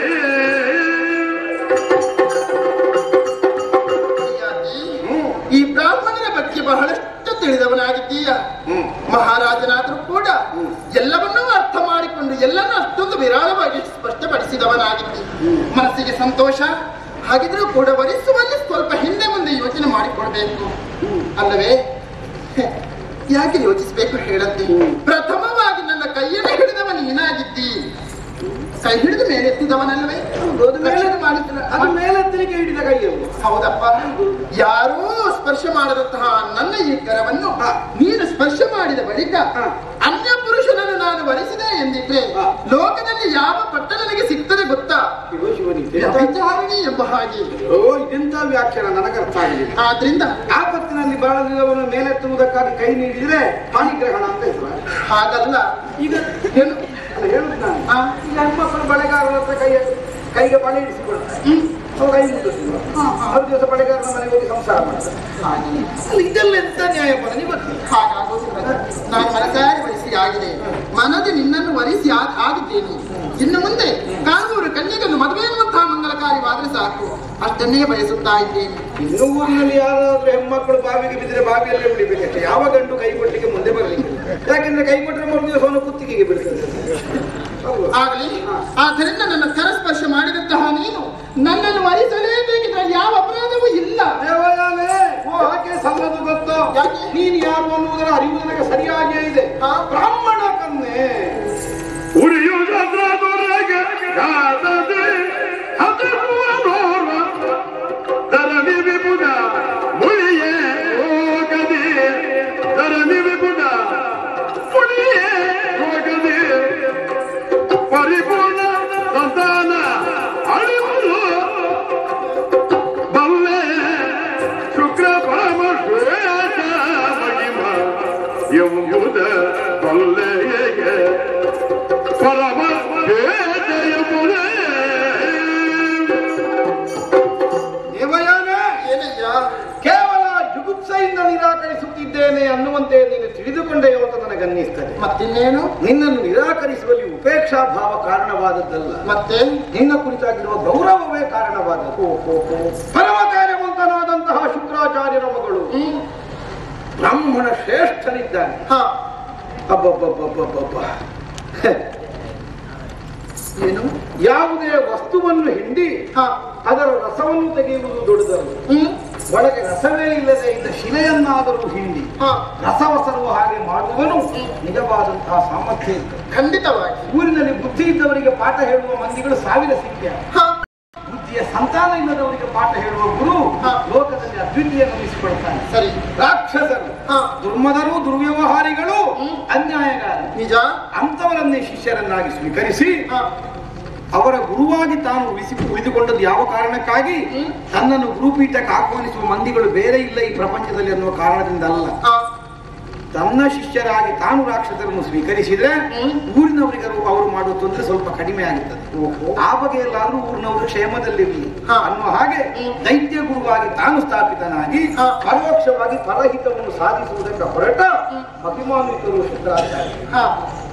ಸರಿಯಾಗಿ ಈ ಬ್ರಾಹ್ಮಣರ ಬಗ್ಗೆ ಬಹಳಷ್ಟು ತಿಳಿದವನಾಗಿದ್ದೀಯ ಮಹಾರಾಜನಾದ್ರೂ ಕೂಡ ಎಲ್ಲವನ್ನೂ ಅರ್ಥ ಮಾಡಿಕೊಂಡು ಎಲ್ಲನೂ ಅಷ್ಟೊಂದು ವಿರಾಳವಾಗಿ ಸ್ಪಷ್ಟಪಡಿಸಿದವನಾಗಿದ್ದಿ ಮನಸ್ಸಿಗೆ ಸಂತೋಷ ಹಾಗಿದ್ರೂ ಕೂಡ ವರಿಸುವಲ್ಲಿ ಸ್ವಲ್ಪ ಹಿಂದೆ ಮುಂದೆ ಯೋಚನೆ ಮಾಡಿಕೊಳ್ಬೇಕು ಅಲ್ಲವೇ ಹೆ, ಯಾಕೆ ಯೋಚಿಸಬೇಕು ಹೇಳದ್ದಿ ಪ್ರಥಮವಾಗಿ ನನ್ನ ಕೈಯನ್ನು ಹಿಡಿದವ ನೀನಾಗಿದ್ದಿ ಕೈ ಹಿಡಿದು ಮೇಲೆತ್ತಿದವನಲ್ಲವೇ ಅದು ಮೇಲೆ ಅದು ಮಾಡಿದ ಮೇಲೆತ್ತಲಿಕ್ಕೆ ಹಿಡಿದ ಕೈಯಲ್ಲಿ ಹೌದಪ್ಪ ಯಾರೂ ಸ್ಪರ್ಶ ಮಾಡದಂತಹ ನನ್ನ ಈ ಕರವನ್ನು ನೀನು ಸ್ಪರ್ಶ ಮಾಡಿದ ಬಳಿಕ ಅನ್ಯ ಪುರುಷನನ್ನು ನಾನು ವರಿಸಿದೆ ಎಂದಿದ್ರೆ ಹಾ. ಲೋಕದಲ್ಲಿ ಯಾವ ಪಟ್ಟ ನನಗೆ ಸಿಗ್ತದೆ ಗೊತ್ತಾ ಶಿವ ಶಿವನಿಗೆ ವ್ಯಭಿಚಾರಿಣಿ ಎಂಬ ಹಾಗೆ ಓ ಇದೆಂತ ವ್ಯಾಖ್ಯಾನ ನನಗೆ ಅರ್ಥ ಆಗಲಿಲ್ಲ ಆದ್ರಿಂದ ಆಪತ್ತಿನಲ್ಲಿ ಬಾಳದಿರುವವನು ಮೇಲೆತ್ತುವುದಕ್ಕಾಗಿ ಕೈ ನೀಡಿದ್ರೆ ಹಾನಿಗ್ರಹಣ ಅಂತ ಹೆಸರು ಹಾಗಲ್ಲ ಈಗ ಏನು ಅಲ್ಲ, ಹೇಳುದು ನಾನು ಆ, ಈಗ ಹೆಣ್ಮಕ್ಳು ಬಳೆಗಾರರ ಹತ್ರ ಕೈ ಕೈಗೆ ಬಳೆ ಇಡಿಸಿಕೊಳ್ತಾರೆ ಹ್ಮ್. ಅವ್ರು ಕೈ ಮುಟ್ಟಿಸಿಲ್ಲ ಅವ್ರ ದಿವಸ ಬಳೆಗಾರನ ಮನೆಗೆ ಹೋಗಿ ಸಂಸಾರ ಮಾಡ್ತಾರೆ ಅಲ್ಲ, ಇದೆಲ್ಲ ಎಂತ ನ್ಯಾಯ ಬರ ನೀವು ಹಾಗಾಗೋದಿಲ್ಲ ನಾನು ಮನಸಾರಿ ವರಿಸಿ ಆಗಿದೆ ಮನದಿ ನಿನ್ನನ್ನು ವರಿಸಿ ಆಗ್- ಆಗಿದ್ದೇನೆ ಇನ್ನು ಮುಂದೆ ಕಾನೂರು ಕನ್ಯೆಗನ್ನು ಮದುವೆ ಎನ್ನುವಂತಹ ಮಂಗಲಕಾರ್ಯವಾದ್ರೆ ಸಾಕು ಅಷ್ಟನ್ನೇ ಬಯಸುತ್ತಾ ಇದ್ದೇನೆ ಇನ್ನು ಊರಿನಲ್ಲಿ ಯಾರಾದ್ರೂ ಹೆಣ್ಮಕ್ಳು ಬಾವಿಗೆ ಬಿದ್ದರೆ ಬಾವಿಯಲ್ಲೇ ಬಿಡಿಬೇಕಷ್ಟೆ ಯಾವ ಗಂಡು ಕೈ ಕೊಟ್ಟಿಗೆ ಮುಂದೆ ಬರಲಿಕ್ಕೆ ಯಾಕೆಂದ್ರೆ ಕೈ ಕೊಟ್ಟರೆ ಮೂರು ದಿವಸ ಅವನು ಕುತ್ತಿಗೆಗೆ ಬೀಳ್ತದೆ ಹೌದು. ಆಗಲಿ ಆದ್ದರಿಂದ ನನ್ನ ಕರಸ್ಪರ್ಶ ಮಾಡಿದಂತಹ ನೀನು ನನ್ನನ್ನು ವರಿಸಲೇಬೇಕಿದ್ರಲ್ಲಿ ಯಾವ ಅಪರಾಧವೂ ಇಲ್ಲ ದೇವಯಾನೆ ಯಾಕೆ ಸಲ್ಲದು ಗೊತ್ತೋ ಯಾಕೆ? ನೀನು ಯಾರು ಅನ್ನುವುದರ ಅರಿವು ನನಗೆ ಸರಿಯಾಗಿಯೇ ಇದೆ ಹಾ? ಬ್ರಾಹ್ಮಣ ಕನ್ನೆ ಉರಿಯುವುದೊರಗೆ ಕಾದದೆ ಹದರುವ ನೋರ ಧರಣಿ ವಿಪುಡ ಮುಳಿಯೇ ಹೋಗದೆ ಧರಣಿ ವಿಪುಡ ಮುಳಿಯೇ ಹೋಗದೆ ಪರಿಪೂರ್ಣ ಸಂತಾನ ಅಳಿವುದು ಬಲ್ಲೆ ಶುಕ್ರ ಪರಮ ಶ್ವೇತ ಮಹಿಮ ಎಂಬುದ ಬಲ್ಲೆಗೆ ಪರಮ ವೇದೆಯ ಮುಳೆ ಮತ್ತಿನ್ನೇನು ನಿನ್ನನ್ನು ನಿರಾಕರಿಸುವಲ್ಲಿ ಉಪೇಕ್ಷಾ ಭಾವ ಕಾರಣವಾದದ್ದಲ್ಲ ಮತ್ತೆ ನಿನ್ನ ಕುರಿತಾಗಿರುವ ಗೌರವವೇ ಕಾರಣವಾದದ್ದು ಪರಮ ಕಾರ್ಯವಂತನಾದಂತಹ ಶುಕ್ರಾಚಾರ್ಯರ ಮಗಳು ಹ್ಮ್ ಬ್ರಾಹ್ಮಣ ಶ್ರೇಷ್ಠನಿದ್ದಾನೆ ಹಾ ಅಬ್ಬಬ್ಬಬ್ಬಬ್ಬಬ್ಬ ಏನು ಯಾವುದೇ ವಸ್ತುವನ್ನು ಹಿಂಡಿ ಹಾ ಅದರ ರಸವನ್ನು ತೆಗೆಯುವುದು ದೊಡ್ಡದಲ್ಲ ಹ್ಮ್ ಒಳಗೆ ರಸವೇ ಇಲ್ಲದೆ ಇದ್ದ ಶಿಲೆಯನ್ನಾದರೂ ಹಿಂಡಿ ಹಾ ರಸವಸರುವ ಹಾಗೆ ಮಾಡುವನು ನಿಜವಾದಂತಹ ಸಾಮರ್ಥ್ಯ ಇದ್ದ ಖಂಡಿತವಾಗಿ ಊರಿನಲ್ಲಿ ಬುದ್ಧಿ ಇದ್ದವರಿಗೆ ಪಾಠ ಹೇಳುವ ಮಂದಿಗಳು ಸಾವಿರ ಸಂಖ್ಯೆ ಹಾ ಬುದ್ಧಿಯ ಸಂತಾನ ಇಲ್ಲದವರಿಗೆ ಪಾಠ ಹೇಳುವ ಗುರು ಹಾ. ಲೋಕದಲ್ಲಿ ಅದ್ವಿತೀಯ ನಮಿಸಿಕೊಳ್ತಾನೆ ಸರಿ ರಾಕ್ಷಸರು ಹಾ ದುರ್ಮದರು ದುರ್ವ್ಯವಹಾರಿಗಳು ಹ್ಮ್. ಅನ್ಯಾಯಗಾರ ನಿಜ ಅಂತವರನ್ನೇ ಶಿಷ್ಯರನ್ನಾಗಿ ಸ್ವೀಕರಿಸಿ ಹಾ ಅವರ ಗುರುವಾಗಿ ತಾನು ಉಳಿಸಿ ಉಳಿದುಕೊಂಡದ್ದು ಯಾವ ಕಾರಣಕ್ಕಾಗಿ ಹ್ಮ್. ತನ್ನನ್ನು ಗುರುಪೀಠಕ್ಕೆ ಆಹ್ವಾನಿಸುವ ಮಂದಿಗಳು ಬೇರೆ ಇಲ್ಲ ಈ ಪ್ರಪಂಚದಲ್ಲಿ ಅನ್ನುವ ಕಾರಣದಿಂದ ಅಲ್ಲ ಹಾ ತನ್ನ ಶಿಷ್ಯರಾಗಿ ತಾನು ರಾಕ್ಷಸರನ್ನು ಸ್ವೀಕರಿಸಿದ್ರೆ ಹ್ಮ್. ಊರಿನವರಿಗೆ ಅವರು- ಅವರು ಮಾಡುವ ತೊಂದರೆ ಸ್ವಲ್ಪ ಕಡಿಮೆ ಆಗುತ್ತದೆ ಆ ಬಗೆಯಲ್ಲಾದ್ರೂ ಊರಿನವರು ಕ್ಷೇಮದಲ್ಲಿರಲಿ ಹಾ. ಅನ್ನುವ ಹಾಗೆ ಹ್ಮ್. ದೈತ್ಯ ಗುರುವಾಗಿ ತಾನು ಸ್ಥಾಪಿತನಾಗಿ ಹಾ. ಪರೋಕ್ಷವಾಗಿ ಪರಹಿತವನ್ನು ಸಾಧಿಸುವುದಕ್ಕೆ ಹೊರಟ ಮಹಿಮಾನ್ವಿತರು ಶುಕ್ರಾಚಾರ್ಯ ಹಾ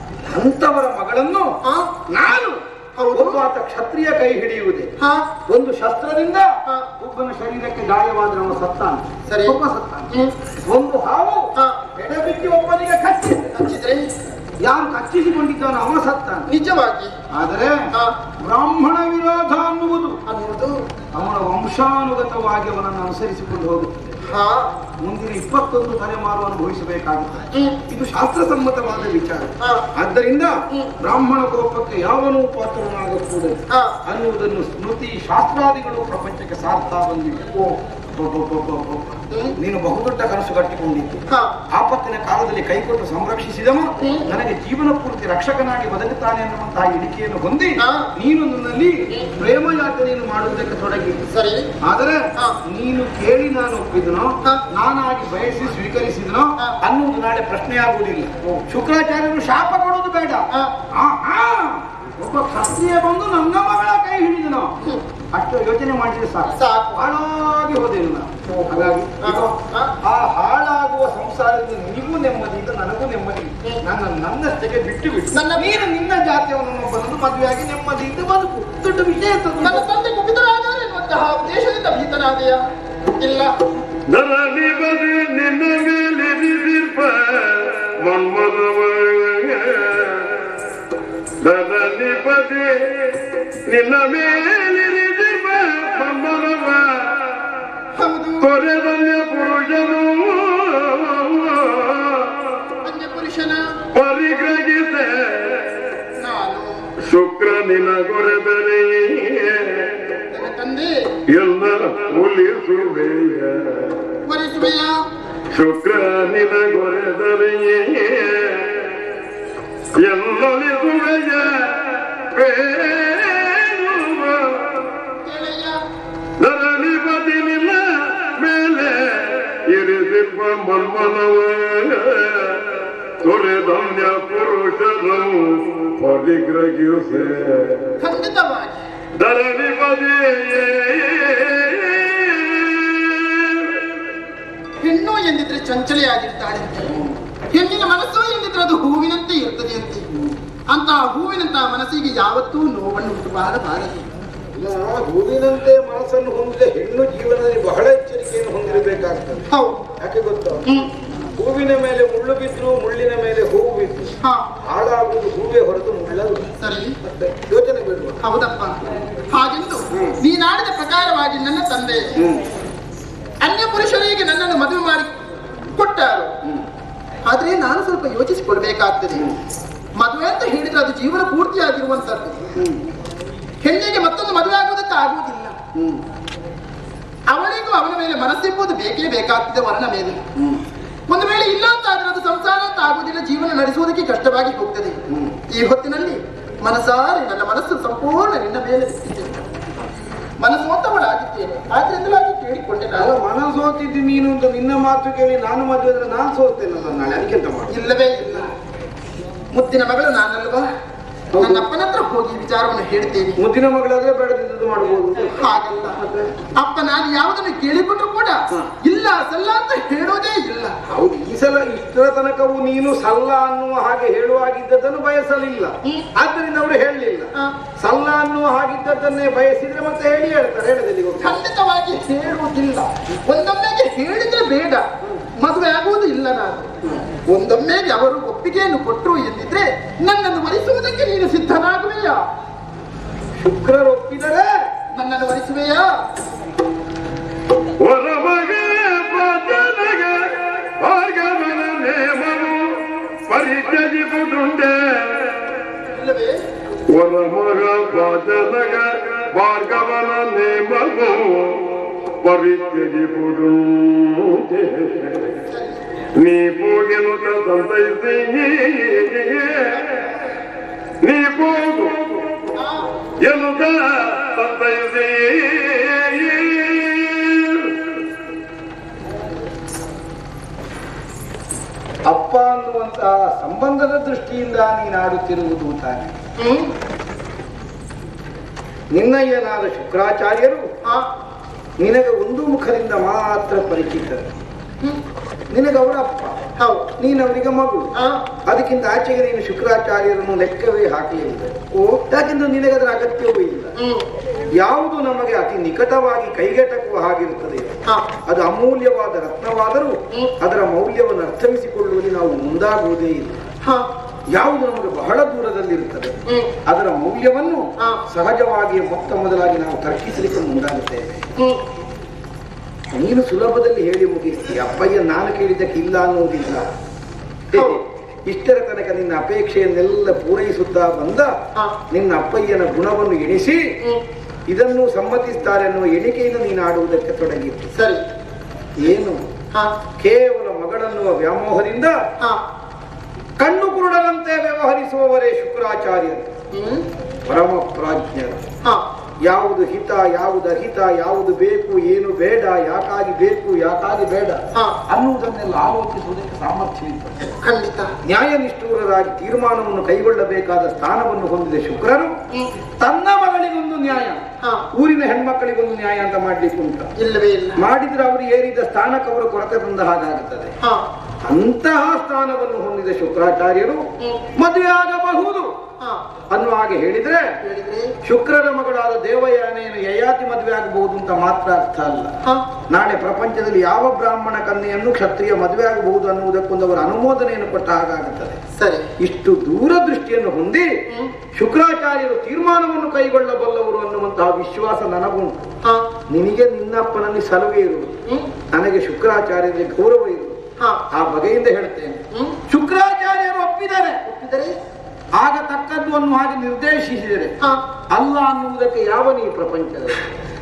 ಅಂತವರ ಮಗಳನ್ನು ಹಾ ನಾನು ಹೌದು. ಒಬ್ಬಾತ ಕ್ಷತ್ರಿಯ ಕೈ ಹಿಡಿಯುವುದೇ ಹಾ ಒಂದು ಶಸ್ತ್ರದಿಂದ ಹಾ. ಒಬ್ಬನ ಶರೀರಕ್ಕೆ ಗಾಯವಾದ ನಮ್ಮ ಸತ್ತಾನ ಸರಿ. ಒಬ್ಬ ಸತ್ತಾನ ಹ್ಮ್ ಒಂದು ಹಾವು ಹಾ ಎಡಬಿಟ್ಟು ಒಬ್ಬನಿಗೆ ಕಚ್ಚಿದೆ ಹಚ್ಚಿದ್ರೆ ಯಾರು ಕಚ್ಚಿಸಿಕೊಂಡಿದ್ದಾನೆ ಅವ ಸತ್ತಾನ ನಿಜವಾಗಿ ಆದರೆ ಹಾ ಬ್ರಾಹ್ಮಣ ವಿರೋಧ ಅನ್ನುವುದು ಅನ್ನುವುದು ಅವನ ವಂಶಾನುಗತವಾಗಿ ಅವನನ್ನು ಅನುಸರಿಸಿಕೊಂಡು ಹೋಗುತ್ತದೆ ಹಾ ಮುಂದಿನ ಇಪ್ಪತ್ತೊಂದು ತಲೆಮಾರು ಅನುಭವಿಸಬೇಕಾಗುತ್ತದೆ ಹ್ಮ್ ಇದು ಶಾಸ್ತ್ರಸಮ್ಮತವಾದ ವಿಚಾರ ಹಾ ಆದ್ದರಿಂದ ಹ್ಮ್. ಬ್ರಾಹ್ಮಣ ಕೋಪಕ್ಕೆ ಯಾವನೂ ಪಾತ್ರನಾಗಕೂಡದು ಹಾ ಅನ್ನುವುದನ್ನು ಸ್ಮೃತಿ ಶಾಸ್ತ್ರಾದಿಗಳು ಪ್ರಪಂಚಕ್ಕೆ ಸಾರ್ತಾ ಬಂದಿವೆ ಓ ಒಬ್ಬೊಬ್ಬೊಬ್ಬೊಬ್ಬೊಬ್ಬ. ಹ್ಮ್. ನೀನು ಬಹುದೊಡ್ಡ ಕನಸು ಕಟ್ಟಿಕೊಂಡಿದ್ದು ಹಾ ಆಪತ್ತಿನ ಕಾಲದಲ್ಲಿ ಕೈಕೊಟ್ಟು ಸಂರಕ್ಷಿಸಿದವ ಹ್ಮ್. ನನಗೆ ಜೀವನ ಪೂರ್ತಿ ರಕ್ಷಕನಾಗಿ ಬದುಕುತ್ತಾನೆ ಅನ್ನುವಂತಹ ಇಡಿಕೆಯನ್ನು ಹೊಂದಿ ಹಾ. ನೀನು ನನ್ನಲ್ಲಿ ಪ್ರೇಮ ಯಾಚನೆಯನ್ನು ಮಾಡುವುದಕ್ಕೆ ತೊಡಗಿ ಸರಿ ಆದರೆ ಹಾ. ನೀನು ಕೇಳಿ ನಾನು ಒಪ್ಪಿದನೋ ಹಾ. ನಾನಾಗಿ ಬಯಸಿ ಸ್ವೀಕರಿಸಿದನೋ ಹಾ. ಅನ್ನುವುದು ನಾಳೆ ಪ್ರಶ್ನೆ ಆಗುವುದಿಲ್ಲ ಶುಕ್ರಾಚಾರ್ಯರು ಶಾಪ ಕೊಡೋದು ಬೇಡ ಹಾ. ಆ, ಆ, ಒಬ್ಬ ಕ್ಷತ್ರಿಯ ಬಂದು ನನ್ನ ಮಗಳ ಕೈ ಹಿಡಿದನೋ ಅಷ್ಟು ಯೋಚನೆ ಮಾಡಿದ್ರೆ ಸಾಕು ಸಾಕು. ಹಾಳಾಗಿ ಹೋದೆನು ನಾನು ಹಾಗಾಗಿ ಹಾ. ಇದು ಹಾ. ಆ ಹಾಳಾಗುವ ಸಂಸಾರದಿಂದ ನಿನಗೂ ನೆಮ್ಮದಿ ಇಲ್ಲ ನನಗೂ ನೆಮ್ಮದಿ ಇಲ್ಲ. ನನ್ನ ನನ್ನಷ್ಟಕ್ಕೆ ಬಿಟ್ಟು ಬಿಟ್ಟು ನನ್ನ- ನೀನು ನಿನ್ನ ಜಾತಿಯವನನ್ನು ಬಂದು ಮದುವೆಯಾಗಿ ನೆಮ್ಮದಿಯಿಂದ ಬದುಕು ದೊಡ್ಡ ವಿಷಯ ನನ್ನ ತಂದು ತಂದೆ ಕುಪಿತರಾದರೆ ಎನ್ನುವಂತಹ ಉದ್ದೇಶದಿಂದ ಭೀತನಾದೆಯ ಇಲ್ಲ ಧರಣಿ ಬದಿ ನಿನ್ನ ಮೇಲೆ ನಿದಿರ್ಪ ಮನ್ಮದವ ಧರಣಿ ಬದಿ ನಿನ್ನ ಮೇಲೆ ನಿದಿರ್ಪ ಮನ್ಮದವ ಹೌದು ತೊರೆದನ್ಯ ಪುರುಷನು ಅನ್ಯ ಪುರುಷನ ಪರಿಗ್ರಹಿಸೆ ನಾನು ಶುಕ್ರ ನಿನಗೊರೆದರೆ ನನ್ನ ತಂದೆ ಎಲ್ಲ ಉಳಿಸುವೆಯ ವರಿಸುವೆಯ ಶುಕ್ರ ನಿನಗೊರೆದರೆಯೇ ಎಲ್ಲೊಲಿಸುವೆಯ ಬೇಡುವ ಕೇಳಯ್ಯ ಧರಣಿಪತಿ ನಿನ್ನ ಮೇಲೆ ಇರಿಸಿರುವ ಮನ್ಮನವ ತೊರೆದನ್ಯ ಪುರುಷರು ಪರಿಗ್ರಹಿಸೆ ಖಂಡಿತವಾಗಿ ಧರಣಿಪತಿ ಹೆಣ್ಣು ಎಂದಿದ್ರೆ ಚಂಚಲೆಯಾಗಿರ್ತಾಳಂತೆ ಹೆಣ್ಣಿನ ಮನಸ್ಸು ಎಂದಿದ್ರೆ ಅದು ಹೂವಿನಂತೆ ಇರ್ತದೆ ಅಂತೆ ಅಂತಹ ಹೂವಿನಂತಹ ಮನಸ್ಸಿಗೆ ಯಾವತ್ತೂ ನೋವನ್ನು ಉಂಟು ಮಾಡಬಾರದು ಹೂವಿನಂತೆ ಮನಸ್ಸನ್ನು ಹೊಂದಿದ ಹೆಣ್ಣು ಜೀವನದಲ್ಲಿ ಬಹಳ ಎಚ್ಚರಿಕೆಯನ್ನು ಹೊಂದಿರಬೇಕಾಗ್ತದೆ ಹೌದು ಯಾಕೆ ಗೊತ್ತಾ ಹ್ಮ್ ಹೂವಿನ ಮೇಲೆ ಮುಳ್ಳು ಬಿದ್ರು ಮುಳ್ಳಿನ ಮೇಲೆ ಹೂವು ಬಿದ್ದು ಹಾ ಹಾಳಾಗುವುದು ಹೂವೇ ಹೊರತು ಮುಳ್ಳದು ಸರಿ ಮತ್ತೆ ಯೋಚನೆ ಬಿಡುವ ಹೌದಪ್ಪ ಹಾಗೆಂದು ನೀನಾಡಿದ ಪ್ರಕಾರವಾಗಿ ನನ್ನ ತಂದೆ ಅನ್ಯ ಪುರುಷರಿಗೆ ನನ್ನನ್ನು ಮದುವೆ ಮಾಡಿ ಕೊಟ್ಟರು ಆದ್ರೆ ನಾನು ಸ್ವಲ್ಪ ಯೋಚಿಸಿಕೊಳ್ಬೇಕಾಗ್ತದೆ ಮದುವೆ ಅಂತ ಹೇಳಿದ್ರೆ ಅದು ಜೀವನ ಪೂರ್ತಿಯಾಗಿರುವಂತದ್ದು ಹೆಣ್ಣಿಗೆ ಮತ್ತೊಂದು ಮದುವೆ ಆಗುವುದಕ್ಕೆ ಆಗುವುದಿಲ್ಲ ಅವಳಿಗೂ ಅವನ ಮೇಲೆ ಮನಸ್ಸೆಂಬುದು ಬೇಕೇ ಬೇಕಾಗ್ತದೆ ವರನ ಮೇಲೆ ಒಂದು ವೇಳೆ ಇಲ್ಲ ಅಂತ ಆದ್ರೆ ಅದು ಸಂಸಾರ ಅಂತ ಆಗುವುದಿಲ್ಲ ಜೀವನ ನಡೆಸುವುದಕ್ಕೆ ಕಷ್ಟವಾಗಿ ಹೋಗ್ತದೆ ಈ ಹೊತ್ತಿನಲ್ಲಿ ಮನಸಾರಿ ನನ್ನ ಮನಸ್ಸು ಸಂಪೂರ್ಣ ನಿನ್ನ ಮೇಲೆ ಬಿಟ್ಟಿದೆ ಮನಸ್ಸು ಓತವಳಾಗಿದ್ದೇನೆ ಆದ್ರಿಂದಲಾಗಿ ಕೇಳಿಕೊಂಡೆ ಅಲ್ಲ ನಾನು ಮನ ಸೋತಿದ್ದು ನೀನು ಅಂತ ನಿನ್ನ ಮಾತು ಕೇಳಿ ನಾನು ಮದುವೆ ಆದ್ರೆ ನಾನು ಸೋಸ್ತೇನಲ್ಲ ನಾಳೆ ಅದಕ್ಕೆಂತ ಮಾಡಿ ಇಲ್ಲವೇ ಇಲ್ಲ ಮುದ್ದಿನ ಮಗಳು ನಾನಲ್ವಾ ನನ್ನ ಅಪ್ಪನ ಹತ್ರ ಹೋಗಿ ವಿಚಾರವನ್ನು ಹೇಳ್ತೇನೆ ಮುದ್ದಿನ ಮಗಳಾದ್ರೆ ಬೇಡದಿದ್ದು ಮಾಡಬಹುದು ಹಾಗಲ್ಲ ಅಪ್ಪ ನಾನು ಯಾವುದನ್ನು ಕೇಳಿಕೊಂಡ್ರು ಕೂಡ ಇಲ್ಲ ಸಲ್ಲ ಅಂತ ಹೇಳೋದೇ ಇಲ್ಲ ಹೌದು ಈ ಸಲ ಇಷ್ಟರ ತನಕವೂ ನೀನು ಸಲ್ಲ ಅನ್ನುವ ಹಾಗೆ ಹೇಳುವಾಗಿದ್ದದನ್ನು ಬಯಸಲಿಲ್ಲ ಆದ್ದರಿಂದ ಅವರು ಹೇಳಲಿಲ್ಲ ಹ. ಸಲ್ಲ ಅನ್ನುವ ಹಾಗಿದ್ದದ್ದನ್ನೇ ಬಯಸಿದ್ರೆ ಮತ್ತೆ ಹೇಳಿ ಹೇಳ್ತಾರೆ ಹೇಳದಲ್ಲಿ ಖಂಡಿತವಾಗಿ ಹೇಳುವುದಿಲ್ಲ ಒಂದೊಮ್ಮೆಗೆ ಹೇಳಿದ್ರೆ ಬೇಡ ಮದುವೆ ಆಗುವುದು ಇಲ್ಲ ನಾನು ಒಂದೊಮ್ಮೆಗೆ ಅವರು ಒಪ್ಪಿಗೆಯನ್ನು ಕೊಟ್ಟರು ಎಂದಿದ್ರೆ ನನ್ನನ್ನು ವರಿಸುವುದಕ್ಕೆ ನೀನು ಸಿದ್ಧನಾಗುವೆಯಾ ಶುಕ್ರರು ಒಪ್ಪಿದರೆ ನನ್ನನ್ನು ವರಿಸುವೆಯಾ ಹೊರಮಗೆ ಬದಲಗೆ ಭಾರ್ಗವನ ನೇಮನು ಪರಿತ್ಯಜಿಸುತ್ತುಂಟೆ ಇಲ್ಲವೇ ಹೊರಮಗ ಬದಲಗ ಭಾರ್ಗವನ ನೇಮನು ಪರಿತ್ಯಜಿಸುತ್ತುಂಟೆ ನೀ ಪೋಗೆನುತ ಸಂತೈಸಿ ನೀ ಪೋಗು ಎನ್ನುತ್ತ ಸಂತೈಸಿ ಅಪ್ಪ ಅನ್ನುವಂತಹ ಸಂಬಂಧದ ದೃಷ್ಟಿಯಿಂದ ನೀನು ಆಡುತ್ತಿರುವುದು ತಾನೆ ಹ್ಮ್ ನಿನ್ನಯ್ಯನಾದ ಶುಕ್ರಾಚಾರ್ಯರು ಆ, ನಿನಗೆ ಒಂದು ಮುಖದಿಂದ ಮಾತ್ರ ಪರಿಚಿತರು ನಿನಗೆ ಅವರ ಅಪ್ಪ ಹೌದು ನೀನು ಅವರಿಗೆ ಮಗು ಆ, ಅದಕ್ಕಿಂತ ಆಚೆಗೆ ನೀನು ಶುಕ್ರಾಚಾರ್ಯರನ್ನು ಲೆಕ್ಕವೇ ಹಾಕಲಿಲ್ಲ ಓ ಯಾಕೆಂದ್ರೆ ನಿನಗೆ ಅದರ ಅಗತ್ಯವೂ ಇಲ್ಲ ಹ್ಮ್ ಯಾವುದು ನಮಗೆ ಅತಿ ನಿಕಟವಾಗಿ ಕೈಗೆಟಕುವ ಹಾಗಿರುತ್ತದೆ ಆ, ಅದು ಅಮೂಲ್ಯವಾದ ರತ್ನವಾದರೂ ಅದರ ಮೌಲ್ಯವನ್ನು ಅರ್ಥವಿಸಿಕೊಳ್ಳುವಲ್ಲಿ ನಾವು ಮುಂದಾಗುವುದೇ ಇಲ್ಲ ಹಾ, ಯಾವುದು ನಮಗೆ ಬಹಳ ದೂರದಲ್ಲಿರುತ್ತದೆ ಹ್ಮ್ ಅದರ ಮೌಲ್ಯವನ್ನು ಹಾ. ಸಹಜವಾಗಿ ಮೊತ್ತ ಮೊದಲಾಗಿ ನಾವು ತರ್ಕಿಸಲಿಕ್ಕೆ ಮುಂದಾಗುತ್ತೇವೆ ಹ್ಮ್ ನೀನು ಸುಲಭದಲ್ಲಿ ಹೇಳಿ ಮುಗಿಸ್ತೀಯ ಅಪ್ಪಯ್ಯ ನಾನು ಕೇಳಿದ್ದಕ್ಕೆ ಇಲ್ಲ ಅನ್ನುವುದಿಲ್ಲ ಹೌದು. ಇಷ್ಟರ ತನಕ ನಿನ್ನ ಅಪೇಕ್ಷೆಯನ್ನೆಲ್ಲ ಪೂರೈಸುತ್ತಾ ಬಂದ ಹಾ. ನಿನ್ನ ಅಪ್ಪಯ್ಯನ ಗುಣವನ್ನು ಎಣಿಸಿ ಹ್ಮ್ ಇದನ್ನು ಸಮ್ಮತಿಸ್ತಾರೆ ಅನ್ನುವ ಎಣಿಕೆಯನ್ನು ನೀನು ಆಡುವುದಕ್ಕೆ ತೊಡಗಿತ್ತು ಸರಿ ಏನು ಹಾ ಕೇವಲ ಮಗಳನ್ನುವ ವ್ಯಾಮೋಹದಿಂದ ಹಾ ಕಣ್ಣು ಕುರುಡರಂತೆ ವ್ಯವಹರಿಸುವವರೇ ಶುಕ್ರಾಚಾರ್ಯರು ಹ್ಮ್ ಪರಮ ಪ್ರಾಜ್ಞರು ಹಾ ಯಾವುದು ಹಿತ ಯಾವುದು ಅಹಿತ ಯಾವುದು ಬೇಕು ಏನು ಬೇಡ ಯಾಕಾಗಿ ಬೇಕು ಯಾಕಾಗಿ ಬೇಡ ಹಾ. ಅನ್ನುವುದನ್ನೆಲ್ಲ ಆಲೋಚಿಸುವುದಕ್ಕೆ ಸಾಮರ್ಥ್ಯ ಇರ್ತದೆ ಖಂಡಿತ ನ್ಯಾಯನಿಷ್ಠೂರರಾಗಿ ತೀರ್ಮಾನವನ್ನು ಕೈಗೊಳ್ಳಬೇಕಾದ ಸ್ಥಾನವನ್ನು ಹೊಂದಿದ ಶುಕ್ರರು ತನ್ನ ಮಗಳಿಗೊಂದು ನ್ಯಾಯ ಹಾ ಊರಿನ ಹೆಣ್ಮಕ್ಕಳಿಗೊಂದು ನ್ಯಾಯ ಅಂತ ಮಾಡ್ಲಿಕ್ಕೆ ಉಂಟ ಇಲ್ಲವೇ ಇಲ್ಲ ಮಾಡಿದ್ರೆ ಅವರು ಏರಿದ ಸ್ಥಾನಕ್ಕೆ ಅವರು ಕೊರತೆ ಬಂದ ಹಾಗಾಗುತ್ತದೆ ಹಾ ಅಂತಹ ಸ್ಥಾನವನ್ನು ಹೊಂದಿದ ಶುಕ್ರಾಚಾರ್ಯರು ಮದುವೆ ಆಗಬಹುದು ಹಾ ಅನ್ನುವ ಹಾಗೆ ಹೇಳಿದ್ರೆ ಹೇಳಿದ್ರೆ ಶುಕ್ರರ ಮಗಳಾದ ದೇವಯಾನೆಯನ್ನು ಯಯಾತಿ ಮದುವೆ ಆಗಬಹುದು ಅಂತ ಮಾತ್ರ ಅರ್ಥ ಅಲ್ಲ ಹಾ ನಾಳೆ ಪ್ರಪಂಚದಲ್ಲಿ ಯಾವ ಬ್ರಾಹ್ಮಣ ಕನ್ಯೆಯನ್ನು ಕ್ಷತ್ರಿಯ ಮದುವೆ ಆಗಬಹುದು ಅನ್ನುವುದಕ್ಕೊಂದು ಅವರ ಅನುಮೋದನೆಯನ್ನು ಕೊಟ್ಟ ಹಾಗಾಗುತ್ತದೆ ಸರಿ ಇಷ್ಟು ದೂರದೃಷ್ಟಿಯನ್ನು ಹೊಂದಿ ಶುಕ್ರಾಚಾರ್ಯರು ತೀರ್ಮಾನವನ್ನು ಕೈಗೊಳ್ಳಬಲ್ಲವರು ಅನ್ನುವಂತಹ ವಿಶ್ವಾಸ ನನಗುಂಟು ಹಾ ನಿನಗೆ ನಿನ್ನಪ್ಪನಲ್ಲಿ ಸಲುಗೆ ಇರುವುದು ಹ್ಮ್ ನನಗೆ ಶುಕ್ರಾಚಾರ್ಯರಿಗೆ ಗೌರವ ಇರುವುದು ಹಾ ಆ ಬಗೆಯಿಂದ ಹೇಳ್ತೇನೆ ಹ್ಮ್ ಶುಕ್ರಾಚಾರ್ಯರು ಒಪ್ಪಿದ್ದಾರೆ ಒಪ್ಪಿದರೆ ಆಗ ತಕ್ಕದ್ದು ಅನ್ನುವ ಹಾಗೆ ನಿರ್ದೇಶಿಸಿದರೆ ಹಾ ಅಲ್ಲ ಅನ್ನುವುದಕ್ಕೆ ಯಾವನು ಈ ಪ್ರಪಂಚದಲ್ಲಿ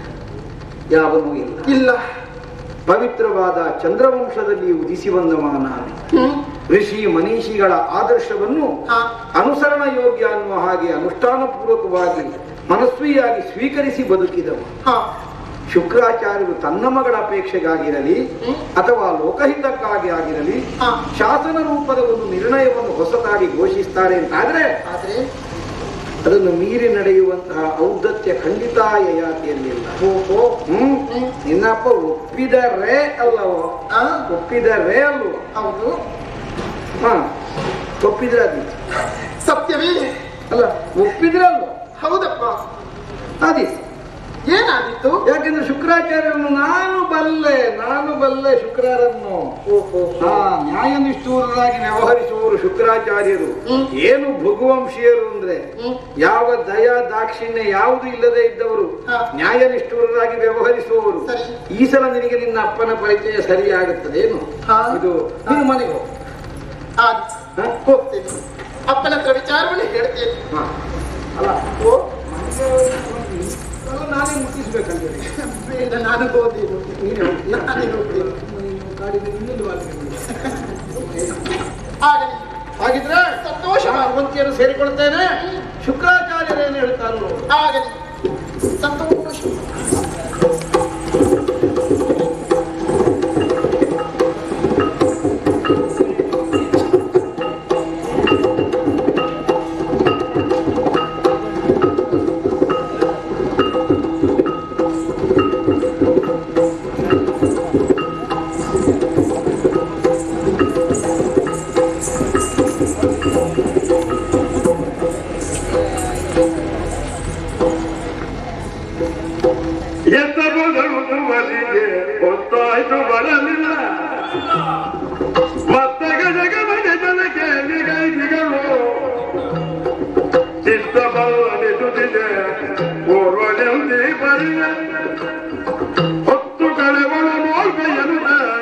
ಯಾವನೂ ಇಲ್ಲ ಇಲ್ಲ ಪವಿತ್ರವಾದ ಚಂದ್ರವಂಶದಲ್ಲಿ ಉದಿಸಿ ಬಂದವ ನಾನು ಹ್ಮ್ ಋಷಿ ಮನೀಷಿಗಳ ಆದರ್ಶವನ್ನು ಹಾ ಅನುಸರಣ ಯೋಗ್ಯ ಅನ್ನುವ ಹಾಗೆ ಅನುಷ್ಠಾನಪೂರ್ವಕವಾಗಿ ಮನಸ್ವಿಯಾಗಿ ಸ್ವೀಕರಿಸಿ ಬದುಕಿದವ ಹಾ ಶುಕ್ರಾಚಾರ್ಯರು ತನ್ನ ಮಗಳ ಅಪೇಕ್ಷೆಗಾಗಿರಲಿ ಹ್ಮ್. ಅಥವಾ ಲೋಕಹಿತಕ್ಕಾಗಿ ಆಗಿರಲಿ ಹಾ ಶಾಸನ ರೂಪದ ಒಂದು ನಿರ್ಣಯವನ್ನು ಹೊಸತಾಗಿ ಘೋಷಿಸ್ತಾರೆ ಅಂತಾದ್ರೆ ಆದ್ರೆ ಅದನ್ನು ಮೀರಿ ನಡೆಯುವಂತಹ ಔದ್ದತ್ಯ ಖಂಡಿತ ಯಯಾತಿಯಲ್ಲಿಲ್ಲ ಓಹೋ ಹ್ಮ್ ಹ್ಮ್. ನಿನ್ನಪ್ಪ ಒಪ್ಪಿದರೆ ಅಲ್ಲವೋ ಆ ಒಪ್ಪಿದರೆ ಅಲ್ವೋ ಹೌದು ಹಾ ಒಪ್ಪಿದ್ರೆ ಅದು ಸತ್ಯವೇ ಅಲ್ಲ ಒಪ್ಪಿದ್ರೆ ಅಲ್ವೋ ಹೌದಪ್ಪ ಆದೀತು ಏನಾದಿತ್ತು ಯಾಕೆಂದ್ರೆ ಶುಕ್ರಾಚಾರ್ಯರನ್ನು ನಾನು ಬಲ್ಲೆ ನಾನು ಬಲ್ಲೆ ಶುಕ್ರರನ್ನು ಓಹೋ ಹಾ ನ್ಯಾಯನಿಷ್ಠೂರರಾಗಿ ವ್ಯವಹರಿಸುವವರು ಶುಕ್ರಾಚಾರ್ಯರು ಹ್ಮ್. ಏನು ಭೃಗುವಂಶೀಯರು ಅಂದ್ರೆ ಹ್ಮ್. ಯಾವ ದಯಾ ದಾಕ್ಷಿಣ್ಯ ಯಾವುದು ಇಲ್ಲದೆ ಇದ್ದವರು ಹಾ. ನ್ಯಾಯನಿಷ್ಠೂರರಾಗಿ ವ್ಯವಹರಿಸುವವರು ಸರಿ. ಈ ಸಲ ನಿನಗೆ ನಿನ್ನ ಅಪ್ಪನ ಪರಿಚಯ ಸರಿಯಾಗುತ್ತದೆ ಏನು ಹಾ. ಇದು ನೀನು ಮನೆಗೆ ಹೋಗು ಆದಿತ್ತು ಹಾ? ಹೋಗ್ತೇನೆ ಅಪ್ಪನ ಹತ್ರ ವಿಚಾರವನ್ನು ಹೇಳ್ತೇನೆ ಹಾ. ಅಲ್ಲ ಓ ಅಲ್ಲ, ನಾನೇ ಮುಟ್ಟಿಸ್ಬೇಕಂತ ಹೇಳಿ. ಬೇಡ ನಾನು ಹೋದೇನು ನೀನೇ ಹೋಗ್ತೀಯ? ನಾನೇ ಹೋಗ್ತೇನೆ ನೀನು ಗಾಡಿಯಲ್ಲಿ ಇನ್ನೊಂದು ವಾಲ್ಮೀಕಿ ಆಗಲಿ ಹಾಗಿದ್ರೆ ಸಂತೋಷ ಭಗವಂತಿಯನ್ನು ಸೇರಿಕೊಳ್ತೇನೆ ಶುಕ್ರಾಚಾರ್ಯರೇನು ಹೇಳ್ತಾರೋ ನೋಡು. ಆಗಲಿ ಸಂತೋಷ ಚಿತ್ತ ಬಲ್ಲಿಸುತ್ತಿದೆ ಪೂರ್ವಜಂತಿ ಬರಿಯ ಹೊತ್ತು ಕಳೆವಳ ಮೋಲ್ಪೆಯನ್ನು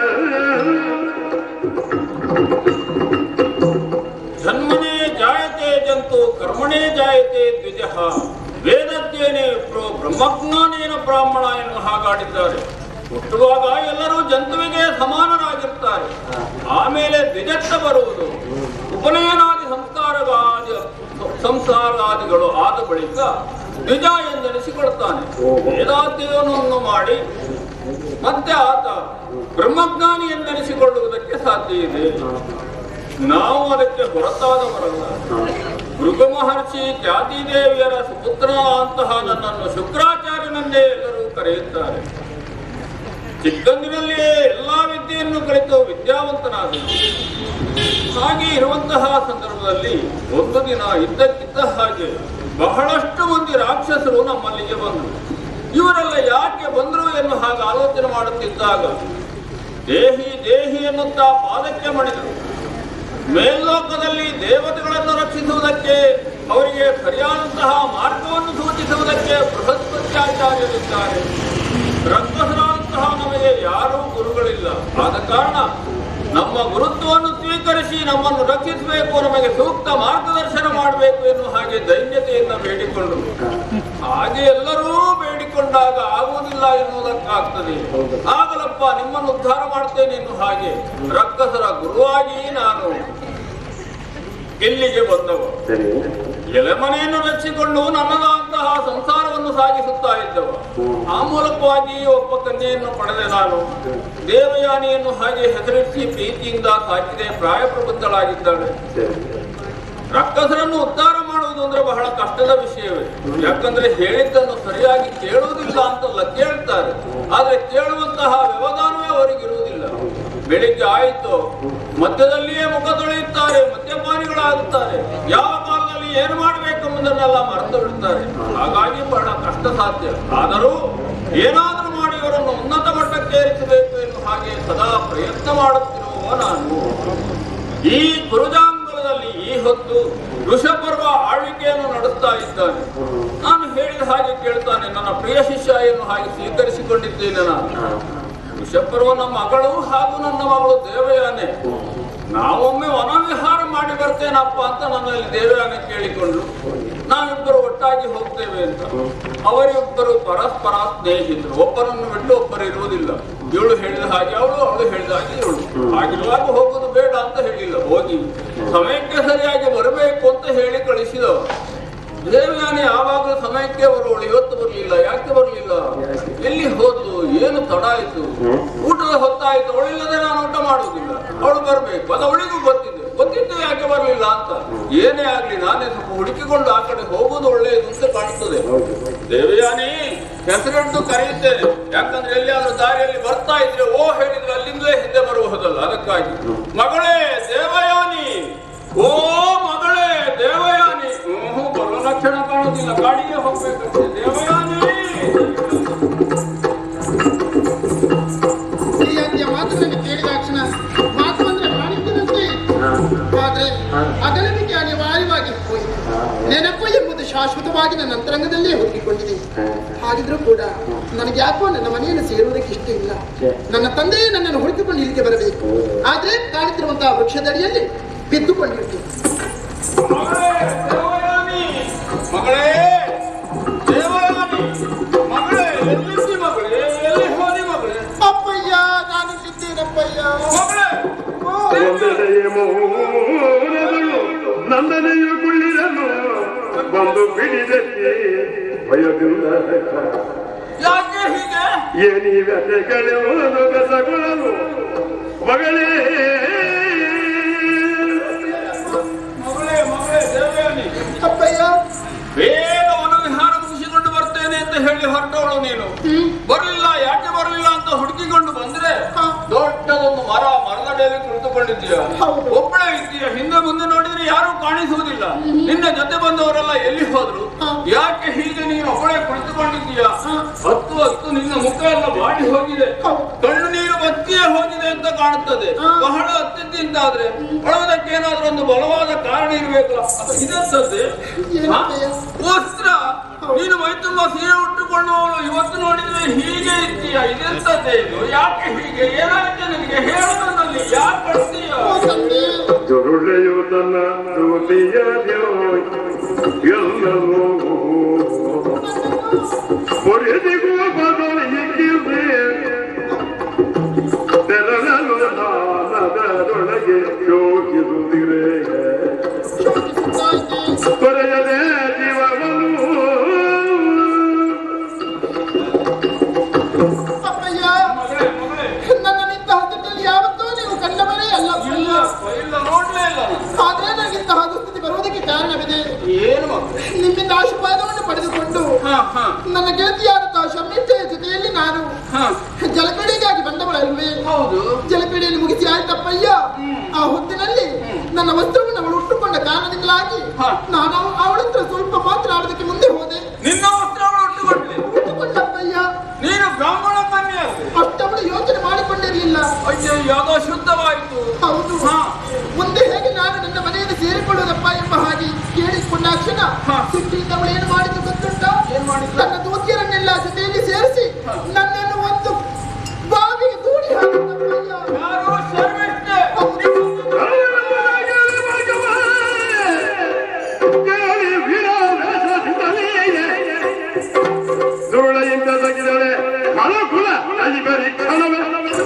ಜನ್ಮನೇ ಜಾಯತೆ ಜಂತು ಕರ್ಮಣೇ ಜಾಯತೆ ದ್ವಿಜ ವೇದಜ್ಞೇನೆ ಪ್ರೋ ಬ್ರಹ್ಮಜ್ಞಾನೇನ ಬ್ರಾಹ್ಮಣ ಎನ್ನುವ ಹಾಗಾಡಿದ್ದಾರೆ ಹುಟ್ಟುವಾಗ ಎಲ್ಲರೂ ಜಂತುವಿಗೆ ಸಮಾನರಾಗಿರ್ತಾರೆ ಆಮೇಲೆ ದ್ವಿಜತ್ವ ಬರುವುದು ಉಪನಯನಾದಿ ಸಂಸ್ಕಾರಗಾದಿ ಸಂಸಾರಾದಿಗಳು ಆದ ಬಳಿಕ ದ್ವಿಜ ಎಂದೆನಿಸಿಕೊಳ್ತಾನೆ ವೇದಾಧ್ಯಯನವನ್ನು ಮಾಡಿ ಮತ್ತೆ ಆತ ಬ್ರಹ್ಮಜ್ಞಾನಿ ಎಂದೆನಿಸಿಕೊಳ್ಳುವುದಕ್ಕೆ ಸಾಧ್ಯ ಇದೆ ನಾವು ಅದಕ್ಕೆ ಹೊರತಾದವರಲ್ಲ ಭೃಗು ಮಹರ್ಷಿ ಖ್ಯಾತಿದೇವಿಯರ ಸುಪುತ್ರ ಅಂತಹ ನನ್ನನ್ನು ಶುಕ್ರಾಚಾರ್ಯನನ್ನೇ ಎಲ್ಲರೂ ಕರೆಯುತ್ತಾರೆ ಚಿಕ್ಕಂದಿನಲ್ಲಿಯೇ ಎಲ್ಲಾ ವಿದ್ಯೆಯನ್ನು ಕಲಿತು ವಿದ್ಯಾವಂತನಾದನು ಹಾಗೆ ಇರುವಂತಹ ಸಂದರ್ಭದಲ್ಲಿ ಒಂದು ದಿನ ಇದ್ದಕ್ಕಿದ್ದ ಹಾಗೆ ಬಹಳಷ್ಟು ಮಂದಿ ರಾಕ್ಷಸರು ನಮ್ಮಲ್ಲಿಗೆ ಬಂದರು ಇವರೆಲ್ಲ ಯಾಕೆ ಬಂದರು ಎನ್ನುವ ಹಾಗೆ ಆಲೋಚನೆ ಮಾಡುತ್ತಿದ್ದಾಗ ದೇಹಿ ದೇಹಿ ಎನ್ನುತ್ತಾ ಪಾದಕ್ಕೆ ಮಣಿದರು ಮೇಲ್ಲೋಕದಲ್ಲಿ ದೇವತೆಗಳನ್ನು ರಕ್ಷಿಸುವುದಕ್ಕೆ ಅವರಿಗೆ ಸರಿಯಾದಂತಹ ಮಾರ್ಗವನ್ನು ಸೂಚಿಸುವುದಕ್ಕೆ ಬೃಹಸ್ಪತ್ಯಾಚಾರ್ಯರಿದ್ದಾರೆ ರಕ್ತಸರಾದಂತಹ ನಮಗೆ ಯಾರೂ ಗುರುಗಳಿಲ್ಲ ಆದ ಕಾರಣ ನಮ್ಮ ಗುರುತ್ವವನ್ನು ಸ್ವೀಕರಿಸಿ ನಮ್ಮನ್ನು ರಕ್ಷಿಸಬೇಕು ನಮಗೆ ಸೂಕ್ತ ಮಾರ್ಗದರ್ಶನ ಮಾಡಬೇಕು ಎನ್ನುವ ಹಾಗೆ ದೈನ್ಯತೆಯಿಂದ ಬೇಡಿಕೊಂಡರು ಹಾಗೆ ಎಲ್ಲರೂ ಬೇಡಿಕೊಂಡಾಗ ಆಗುವುದಿಲ್ಲ ಎನ್ನುವುದಕ್ಕಾಗ್ತದೆ ಆಗಲಪ್ಪ ನಿಮ್ಮನ್ನು ಉದ್ಧಾರ ಮಾಡ್ತೇನೆ ಎನ್ನುವ ಹಾಗೆ ರಕ್ಕಸರ ಗುರುವಾಗಿ ನಾನು ಇಲ್ಲಿಗೆ ಬಂದವ ಸರಿ ಎಲೆಮನೆಯನ್ನು ರಚಿಸಿಕೊಂಡು ನನ್ನದಂತಹ ಸಂಸಾರವನ್ನು ಸಾಗಿಸುತ್ತಾ ಇದ್ದವ ಆ ಮೂಲಕವಾಗಿ ಒಬ್ಬ ಕನ್ಯೆಯನ್ನು ಪಡೆದೆ ನಾನು ದೇವಯಾನಿಯನ್ನು ಹಾಗೆ ಹೆಸರಿಸಿ ಪ್ರೀತಿಯಿಂದ ಸಾಕಿದೆ ಪ್ರಾಯಪ್ರಬುದ್ಧಳಾಗಿದ್ದಾಳೆ ಸರಿ ರಕ್ಕಸರನ್ನು ಉದ್ಧಾರ ಮಾಡುವುದು ಅಂದ್ರೆ ಬಹಳ ಕಷ್ಟದ ವಿಷಯವೇ ಯಾಕಂದ್ರೆ ಹೇಳಿದ್ದನ್ನು ಸರಿಯಾಗಿ ಕೇಳುವುದಿಲ್ಲ ಅಂತಲ್ಲ ಕೇಳ್ತಾರೆ ಆದ್ರೆ ಕೇಳುವಂತಹ ವ್ಯವಧಾನವೇ ಅವರಿಗಿರುವುದಿಲ್ಲ ಬೆಳಿಗ್ಗೆ ಆಯಿತು ಮಧ್ಯದಲ್ಲಿಯೇ ಮುಖ ತೊಳೆಯುತ್ತಾರೆ ಮದ್ಯಪಾನಿಗಳಾಗುತ್ತಾರೆ ಯಾವ ಕಾಲದಲ್ಲಿ ಏನು ಮಾಡಬೇಕೆಂಬುದನ್ನೆಲ್ಲ ಮರೆತು ಬಿಡ್ತಾರೆ ಹಾಗಾಗಿ ಬಹಳ ಕಷ್ಟ ಸಾಧ್ಯ ಆದರೂ ಏನಾದರೂ ಮಾಡಿ ಅವರನ್ನು ಉನ್ನತ ಮಟ್ಟಕ್ಕೆ ಏರಿಸಬೇಕು ಎನ್ನುವ ಹಾಗೆ ಸದಾ ಪ್ರಯತ್ನ ಮಾಡುತ್ತಿರುವ ನಾನು ಈ ಕುರುಜಾಂಗಲದಲ್ಲಿ ಈ ಹೊತ್ತು ಋಷಪರ್ವ ಆಳ್ವಿಕೆಯನ್ನು ನಡೆಸ್ತಾ ಇದ್ದಾನೆ ನಾನು ಹೇಳಿದ ಹಾಗೆ ಕೇಳ್ತಾನೆ ನನ್ನ ಪ್ರಿಯ ಶಿಷ್ಯ ಎನ್ನುವ ಹಾಗೆ ಸ್ವೀಕರಿಸಿಕೊಂಡಿದ್ದೇನೆ ನಾನು ಋಷಪರ್ವ ನಮ್ಮ ಮಗಳು ಹಾಗೂ ನನ್ನ ಮಗಳು ದೇವಯಾನೆ ನಾವೊಮ್ಮೆ ವನವಿಹಾರ ಮಾಡಿ ಬರ್ತೇನಪ್ಪ ಅಂತ ನನ್ನಲ್ಲಿ ದೇವಯಾನೆ ಕೇಳಿಕೊಂಡು ನಾವಿಬ್ಬರು ಒಟ್ಟಾಗಿ ಹೋಗ್ತೇವೆ ಅಂತ ಅವರಿಬ್ಬರು ಪರಸ್ಪರ ಸ್ನೇಹಿತರು ಒಬ್ಬರನ್ನು ಬಿಟ್ಟು ಒಬ್ಬರು ಇರುವುದಿಲ್ಲ ಇವಳು ಹೇಳಿದ ಹಾಗೆ ಅವಳು ಅವಳು ಹೇಳಿದ ಹಾಗೆ ಇವಳು ಹಾಗಿರುವಾಗ ಹೋಗುದು ಬೇಡ ಅಂತ ಹೇಳಿಲ್ಲ ಹೋಗಿ ಸಮಯಕ್ಕೆ ಸರಿಯಾಗಿ ಬರಬೇಕು ಅಂತ ಹೇಳಿ ಕಳಿಸಿದವ ದೇವಯಾನಿ ಯಾವಾಗಲೂ ಸಮಯಕ್ಕೆ ಬರುವಳು ಇವತ್ತು ಬರಲಿಲ್ಲ ಯಾಕೆ ಬರಲಿಲ್ಲ ಎಲ್ಲಿ ಹೋದ್ಲು ಏನು ತಡ ಆಯ್ತು ಊಟದ ಹೊತ್ತಾಯ್ತು ಅವಳಿಲ್ಲದೆ ನಾನು ಊಟ ಮಾಡುವುದಿಲ್ಲ ಅವಳು ಬರ್ಬೇಕು ಅದು ಅವಳಿಗೂ ಗೊತ್ತಿದೆ ಗೊತ್ತಿದ್ದು ಯಾಕೆ ಬರಲಿಲ್ಲ ಅಂತ ಏನೇ ಆಗ್ಲಿ ನಾನೇ ಸ್ವಲ್ಪ ಹುಡುಕಿಕೊಂಡು ಆ ಕಡೆ ಹೋಗುವುದು ಒಳ್ಳೆಯದು ಅಂತ ಕಾಣಿಸ್ತದೆ ದೇವಯಾನಿ ಹೆಸರಿಟ್ಟು ಕರೆಯುತ್ತೇನೆ ಯಾಕಂದ್ರೆ ಎಲ್ಲಿಯಾದ್ರೂ ದಾರಿಯಲ್ಲಿ ಬರ್ತಾ ಇದ್ರೆ ಓ ಹೇಳಿದ್ರೆ ಅಲ್ಲಿಂದಲೇ ಹಿಂದೆ ಬರಬಹುದಲ್ಲ ಅದಕ್ಕಾಗಿ ಮಗಳೇ ದೇವಯಾನಿ ಓ ಮಗಳೇ ದೇವಯಾನಿ ಹ್ಮ್ ಬರೋ ಲಕ್ಷಣ ಕಾಣುವುದಿಲ್ಲ ಗಾಡಿಗೆ ಹೋಗ್ಬೇಕಂತೆ ದೇವಯಾನಿ ಈ ಅಂತ್ಯ ಮಾತನ್ನು ಕೇಳಿದ ಕ್ಷಣ ಮಾತು ಅಂದ್ರೆ ಕಾಣಿಸಿದಂತೆ ಆದ್ರೆ ಅಗಲನಿಗೆ ಅನಿವಾರ್ಯವಾಗಿ ಹೋಯಿತು ನೆನಪು ಎಂಬುದು ಶಾಶ್ವತವಾಗಿ ನನ್ನ ಅಂತರಂಗದಲ್ಲೇ ಹೊಂದಿಕೊಂಡಿದೆ ಹಾಗಿದ್ರೂ ಕೂಡ ನನಗೆ ಯಾಕೋ ನನ್ನ ಮನೆಯನ್ನು ಸೇರುವುದಕ್ಕೆ ಇಷ್ಟ ಇಲ್ಲ ನನ್ನ ತಂದೆಯೇ ನನ್ನನ್ನು ಹುಡುಕಿಕೊಂಡು ಇಲ್ಲಿಗೆ ಬರಬೇಕು ಆದ್ರೆ ಕಾಣುತ್ತಿರುವಂತಹ ವೃಕ್ಷದಡಿಯಲ್ಲಿ ಬಿದ್ದುಕೊಂಡಿರ್ತೀನಿ ಮಗಳೇ ದೇವಯಾನಿ ಮಗಳೇ ದೇವಯಾನಿ ಮಗಳೇ ಎಲ್ಲಿದ್ದಿ ಮಗಳೇ ಎಲ್ಲಿ ಹೋದಿ ಮಗಳೇ ಅಪ್ಪಯ್ಯ ನಾನು ಸಿದ್ದೇನಪ್ಪಯ್ಯ ಮಗಳೇ ಒಂದೆಡೆಯ ಮೌನದಳು ನಂದನೆಯು ಕುಳ್ಳಿರಲು ಬಂದು ಬಿಡಿದಕ್ಕೆ ಭಯದಿಂದ ಯಾಕೆ ಹೀಗೆ ಏನಿ ವ್ಯಥೆಗಳೇ ಒಂದು ಬೆಸಗೊಳ್ಳಲು ಮಗಳೇ ಮಗಳೇ ಮಗಳೇ ದೇವಯಾನಿ ಅಪ್ಪಯ್ಯ ಬೇಗ ವನವಿಹಾರ ಮುಗಿಸಿಕೊಂಡು ಬರ್ತೇನೆ ಅಂತ ಹೇಳಿ ಹೊರಟವಳು ನೀನು ಬರಲಿಲ್ಲ ಯಾಕೆ ಬರಲಿಲ್ಲ ಅಂತ ಹುಡುಕಿಕೊಂಡು ಬಂದ್ರೆ ದೊಡ್ಡದೊಂದು ಮರ ಮರದಡಿಯಲ್ಲಿ ಕುಳಿತುಕೊಂಡಿದ್ದೀಯ ಹೌದು. ಒಬ್ಬಳೇ ಇದ್ದೀಯ ಹಿಂದೆ ಮುಂದೆ ನೋಡಿದ್ರೆ ಯಾರು ಕಾಣಿಸುವುದಿಲ್ಲ ನಿನ್ನ ಜೊತೆ ಬಂದವರೆಲ್ಲ ಎಲ್ಲಿ ಹೋದ್ರು ಯಾಕೆ ಹೀಗೆ ನೀನು ಒಬ್ಬಳೇ ಕುಳಿತುಕೊಂಡಿದ್ದೀಯ ಹತ್ತು ಹತ್ತು ನಿನ್ನ ಮುಖ ಎಲ್ಲ ಬಾಡಿ ಹೋಗಿದೆ ಕಣ್ಣು ನೀರು ಬತ್ತಿಯೇ ಹೋಗಿದೆ ಅಂತ ಕಾಣುತ್ತದೆ ಬಹಳ ಅತ್ಯಂತ ಸುದ್ದಿ ಅಂತಾದ್ರೆ ಅಳೋದಕ್ಕೆ ಏನಾದ್ರೂ ಒಂದು ಬಲವಾದ ಕಾರಣ ಇರ್ಬೇಕಲ್ಲ ಇದೆಂತದ್ದೆ ಹಾ? ವಸ್ತ್ರ ನೀನು ಮೈ ತುಂಬ ಸೀರೆ ಉಟ್ಟುಕೊಳ್ಳುವವಳು ಇವತ್ತು ನೋಡಿದ್ರೆ ಹೀಗೆ ಇದ್ದೀಯ ಇದೆಂತದ್ದೇ ಇದು ಯಾಕೆ ಹೀಗೆ ಏನಾಗುತ್ತೆ ನನಗೆ ಹೇಳೋದ್ರಲ್ಲಿ ಯಾಕೆ ಕಳ್ತೀಯ ತಂದೆ ಜೊರುಳೆಯು ತನ್ನ ಯುವತಿಯ ಎಲ್ಲವೂ ಒಡೆದಿಗುವ ಬದಲು ಎಕ್ಕಿದೆ ತೆರಳಲು ನಾನದರೊಳಗೆ ಯೋಚಿಸುತ್ತಿರೆ ಶೋಕಿಸುತ್ತಾಯಿತೆ ಕೊರೆಯದೆ ಜೀವವನ್ನು ಅಪ್ಪಯ್ಯ ಮಗಳೇ ಮಗಳೇ ನನ್ನ ನಿಂತಹ ಸ್ಥಿತಿಯಲ್ಲಿ ಯಾವತ್ತೂ ನೀವು ಕಂಡವರೇ ಅಲ್ಲ ಇಲ್ಲ ಇಲ್ಲ ನೋಡ್ಲೇ ಇಲ್ಲ ನಾನು. ಆದ್ರೆ ನನಗಿಂತಹ ದುಸ್ಥಿತಿ ಬರುವುದಕ್ಕೆ ಕಾರಣವಿದೆ ಏನು ಮಗಳೇ ನಿಮ್ಮಿಂದ ಆಶೀರ್ವಾದವನ್ನು ಪಡೆದುಕೊಂಡು ಹಾ ಹಾ ನನ್ನ ಗೆಳತಿಯಾದಂತಹ ಶಮಿತೆಯ ಜೊತೆಯಲ್ಲಿ ನಾನು ಹಾ ಜಲಕ್ರೀಡೆಗಾಗಿ ಬಂದವಳಲ್ವೇ ಹೌದು ಜಲಕ್ರೀಡೆಯಲ್ಲಿ ಮುಗಿಸಿ ಆಯ್ತಪ್ಪಯ್ಯ ಆ ಹೊತ್ತಿನಲ್ಲಿ ನನ್ನ ವಸ್ತ್ರವನ್ನು ಅವಳು ಉಟ್ಟುಕೊಂಡ ಕಾರಣದಿಂದಾಗಿ ಹಾ. ನಾನು ಅವಳ ಹತ್ರ ಸ್ವಲ್ಪ ಮಾತನಾಡೋದಕ್ಕೆ ಮುಂದೆ ಹೋದೆ ನಿನ್ನ ವಸ್ತ್ರವನ್ನು ಉಟ್ಟುಕೊಂಡ್ಲಿ ಉಟ್ಟುಕೊಂಡಪ್ಪಯ್ಯ ನೀನು ಬ್ರಾಹ್ಮಣ ಕನ್ಯೆ ಅಷ್ಟವಳು ಯೋಚನೆ ಮಾಡಿಕೊಂಡಿರಲಿಲ್ಲ ಅಯ್ಯೋ ಯಾವುದೋ ಶುದ್ಧವಾಯಿತು ಹೌದು ಹಾ. ಮುಂದೆ ಹೇಗೆ ನಾನು ನನ್ನ ಮನೆಯಲ್ಲಿ ಸೇರಿಕೊಳ್ಳುವುದಪ್ಪ ಎಂಬ ಹಾಗೆ ಕೇಳಿಕೊಂಡಾಕ್ಷಣ ಹಾ. ಸಿಟ್ಟಿಯಿಂದ ಅವಳು ಏನು ಮಾಡಿದ್ದು ಗೊತ್ತುಂಟಾ ಏನ್ ಮಾಡಿದ್ಲು? ತನ್ನ ದೂತಿಯರನ್ನೆಲ್ಲ ಜೊತೆಯಲ್ಲಿ ಸೇರಿಸಿ ನನ್ನನ್ನು ಒಂದು ಬಾವಿಗೆ ದೂಡಿ ಹಾಕಿದ್ದಪ್ಪಯ್ಯ ಯಾರು ಶರ್ಮಿಷ್ಠೆ ದುರುಳೆಯಿಂದ ತಗ್ಗಿದಳೆ ಕಳಕುಲ ಅಲ್ಲಿ ಬರೀ ಕಣವೆ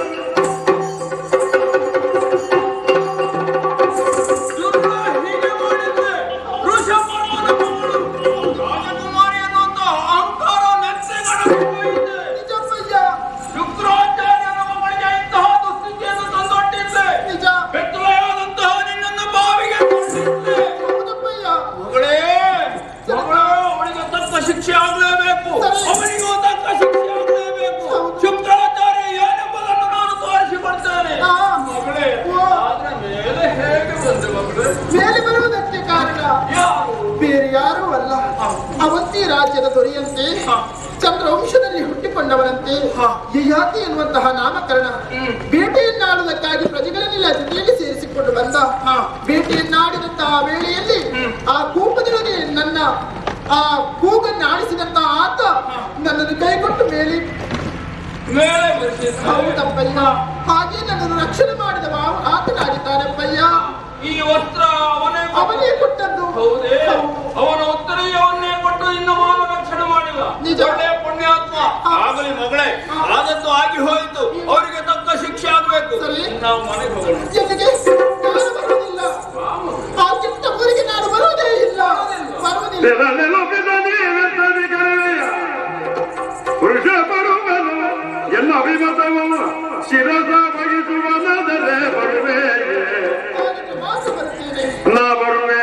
ದುರ್ಗ ಹೀಗೆ ಮಾಡಿದ್ರೆ ಋಷಪರ್ವನ ಮಗಳು ರಾಜಕುಮಾರಿ ಅನ್ನುವಂತ ಅಹಂಕಾರ ನೆನ್ಸೆಗಡಕ್ಕೆ ಹೋಯಿತೆ ನಿಜಪ್ಪಯ್ಯ ಶುಕ್ರಾಚಾರ್ಯನ ಮಗಳಿಗೆ ಇಂತಹ ದುಸ್ಥಿತಿಯನ್ನು ತಂದೊಡ್ಡಿದ್ದೆ ನಿಜ ಬೆತ್ತಲೆಯಾದಂತಹ ನಿನ್ನನ್ನು ಬಾವಿಗೆ ಕೊಂದಿದ್ದೆ ಹೌದಪ್ಪಯ್ಯ ಮಗಳೇ ಮಗಳೇ ಅವನಿಗೆ ತಕ್ಕ ಶಿಕ್ಷೆ ಆಗ್ಲೇಬೇಕು ಅವನಿಗೂ ತಕ್ಕ ಶಿಕ್ಷೆ ಆಗ್ಲೇಬೇಕು ಶುಕ್ರಾಚಾರ್ಯ ಏನೆಂಬುದನ್ನು ನಾನು ತೋರಿಸಿಕೊಡ್ತೇನೆ ಆ. ಮಗಳೇ ಓ. ಆದ್ರೆ ಮೇಲೆ ಹೇಗೆ ಬಂದೆ ಮಗಳೇ ಮೇಲೆ ಬರುವುದಕ್ಕೆ ಕಾರಣ ಯಾರು ಬೇರೆ ಯಾರೂ ಅಲ್ಲ ಅವಂತಿ ರಾಜ್ಯದ ದೊರೆಯಂತೆ ಚಂದ್ರವಂಶದಲ್ಲಿ ಹುಟ್ಟಿಕೊಂಡವರಂತೆ ಯಯಾತಿ ಎನ್ನುವಂತಹ ನಾಮಕರಣ ಬೇಟೆಯನ್ನಾಡುವುದಕ್ಕಾಗಿ ಪ್ರಜೆಗಳನ್ನೆಲ್ಲ ಜೊತೆಯಲ್ಲಿ ಸೇರಿಸಿಕೊಂಡು ಬಂದ ಬೇಟೆಯನ್ನಾಡಿದಂತಹ ವೇಳೆಯಲ್ಲಿ ಆ ಕೂಪದೊಳಗೆ ನನ್ನ ಆ ಕೂಗನ್ನು ಆಡಿಸಿದಂತಹ ಆತ ನನ್ನನ್ನು ಕೈಗೊಟ್ಟು ಮೇಲೆ ಮೇಲೆ ಬರ್ತಿದ್ದ ಹೌದಪ್ಪಯ್ಯ ಹಾಗೆ ನನ್ನನ್ನು ರಕ್ಷಣೆ ಮಾಡಿದವ ಆತನಾಗಿದ್ದಾನಪ್ಪಯ್ಯ ಈ ವಸ್ತ್ರ ಅವನೇ ಕೊಟ್ಟ- ಅವನೇ ಕೊಟ್ಟದ್ದು ಹೌದೇ ಹೌದು. ಅವನ ಉತ್ತರೀಯವನ್ನೇ ಕೊಟ್ಟು ಇನ್ನು ಮಾವ ರಕ್ಷಣೆ ಮಾಡಿಲ್ಲ ನಿಜ. ಒಳ್ಳೆ ಪುಣ್ಯಾತ್ಮ ಆಗಲಿ ಮಗಳೇ ಆದದ್ದು ಆಗಿ ಹೋಯಿತು ಅವರಿಗೆ ತಕ್ಕ ಶಿಕ್ಷೆ ಆಗ್ಬೇಕು ಸರಿ. ನಾವು ಮನೆಗೆ ಹೋಗೋಣ ಎಲ್ಲಿಗೆ ನಾನು ಬರುವುದಿಲ್ಲ ಆ ಕೆಟ್ಟ ಊರಿಗೆ ನಾನು ಬರುವುದೇ ಇಲ್ಲ ಬರುವುದಿಲ್ಲ ಪುರುಷ ಬರುವನು ಎಲ್ಲ ಅಭಿಮತವನ್ನು ಶಿರಸ ಬಗಿಸುವನಾದರೆ ಬರುವೆ ಹಾಗಿದ್ರೆ ಮಾತ್ರ ಬರುತ್ತೇನೆ ನಾ ಬರುವೆ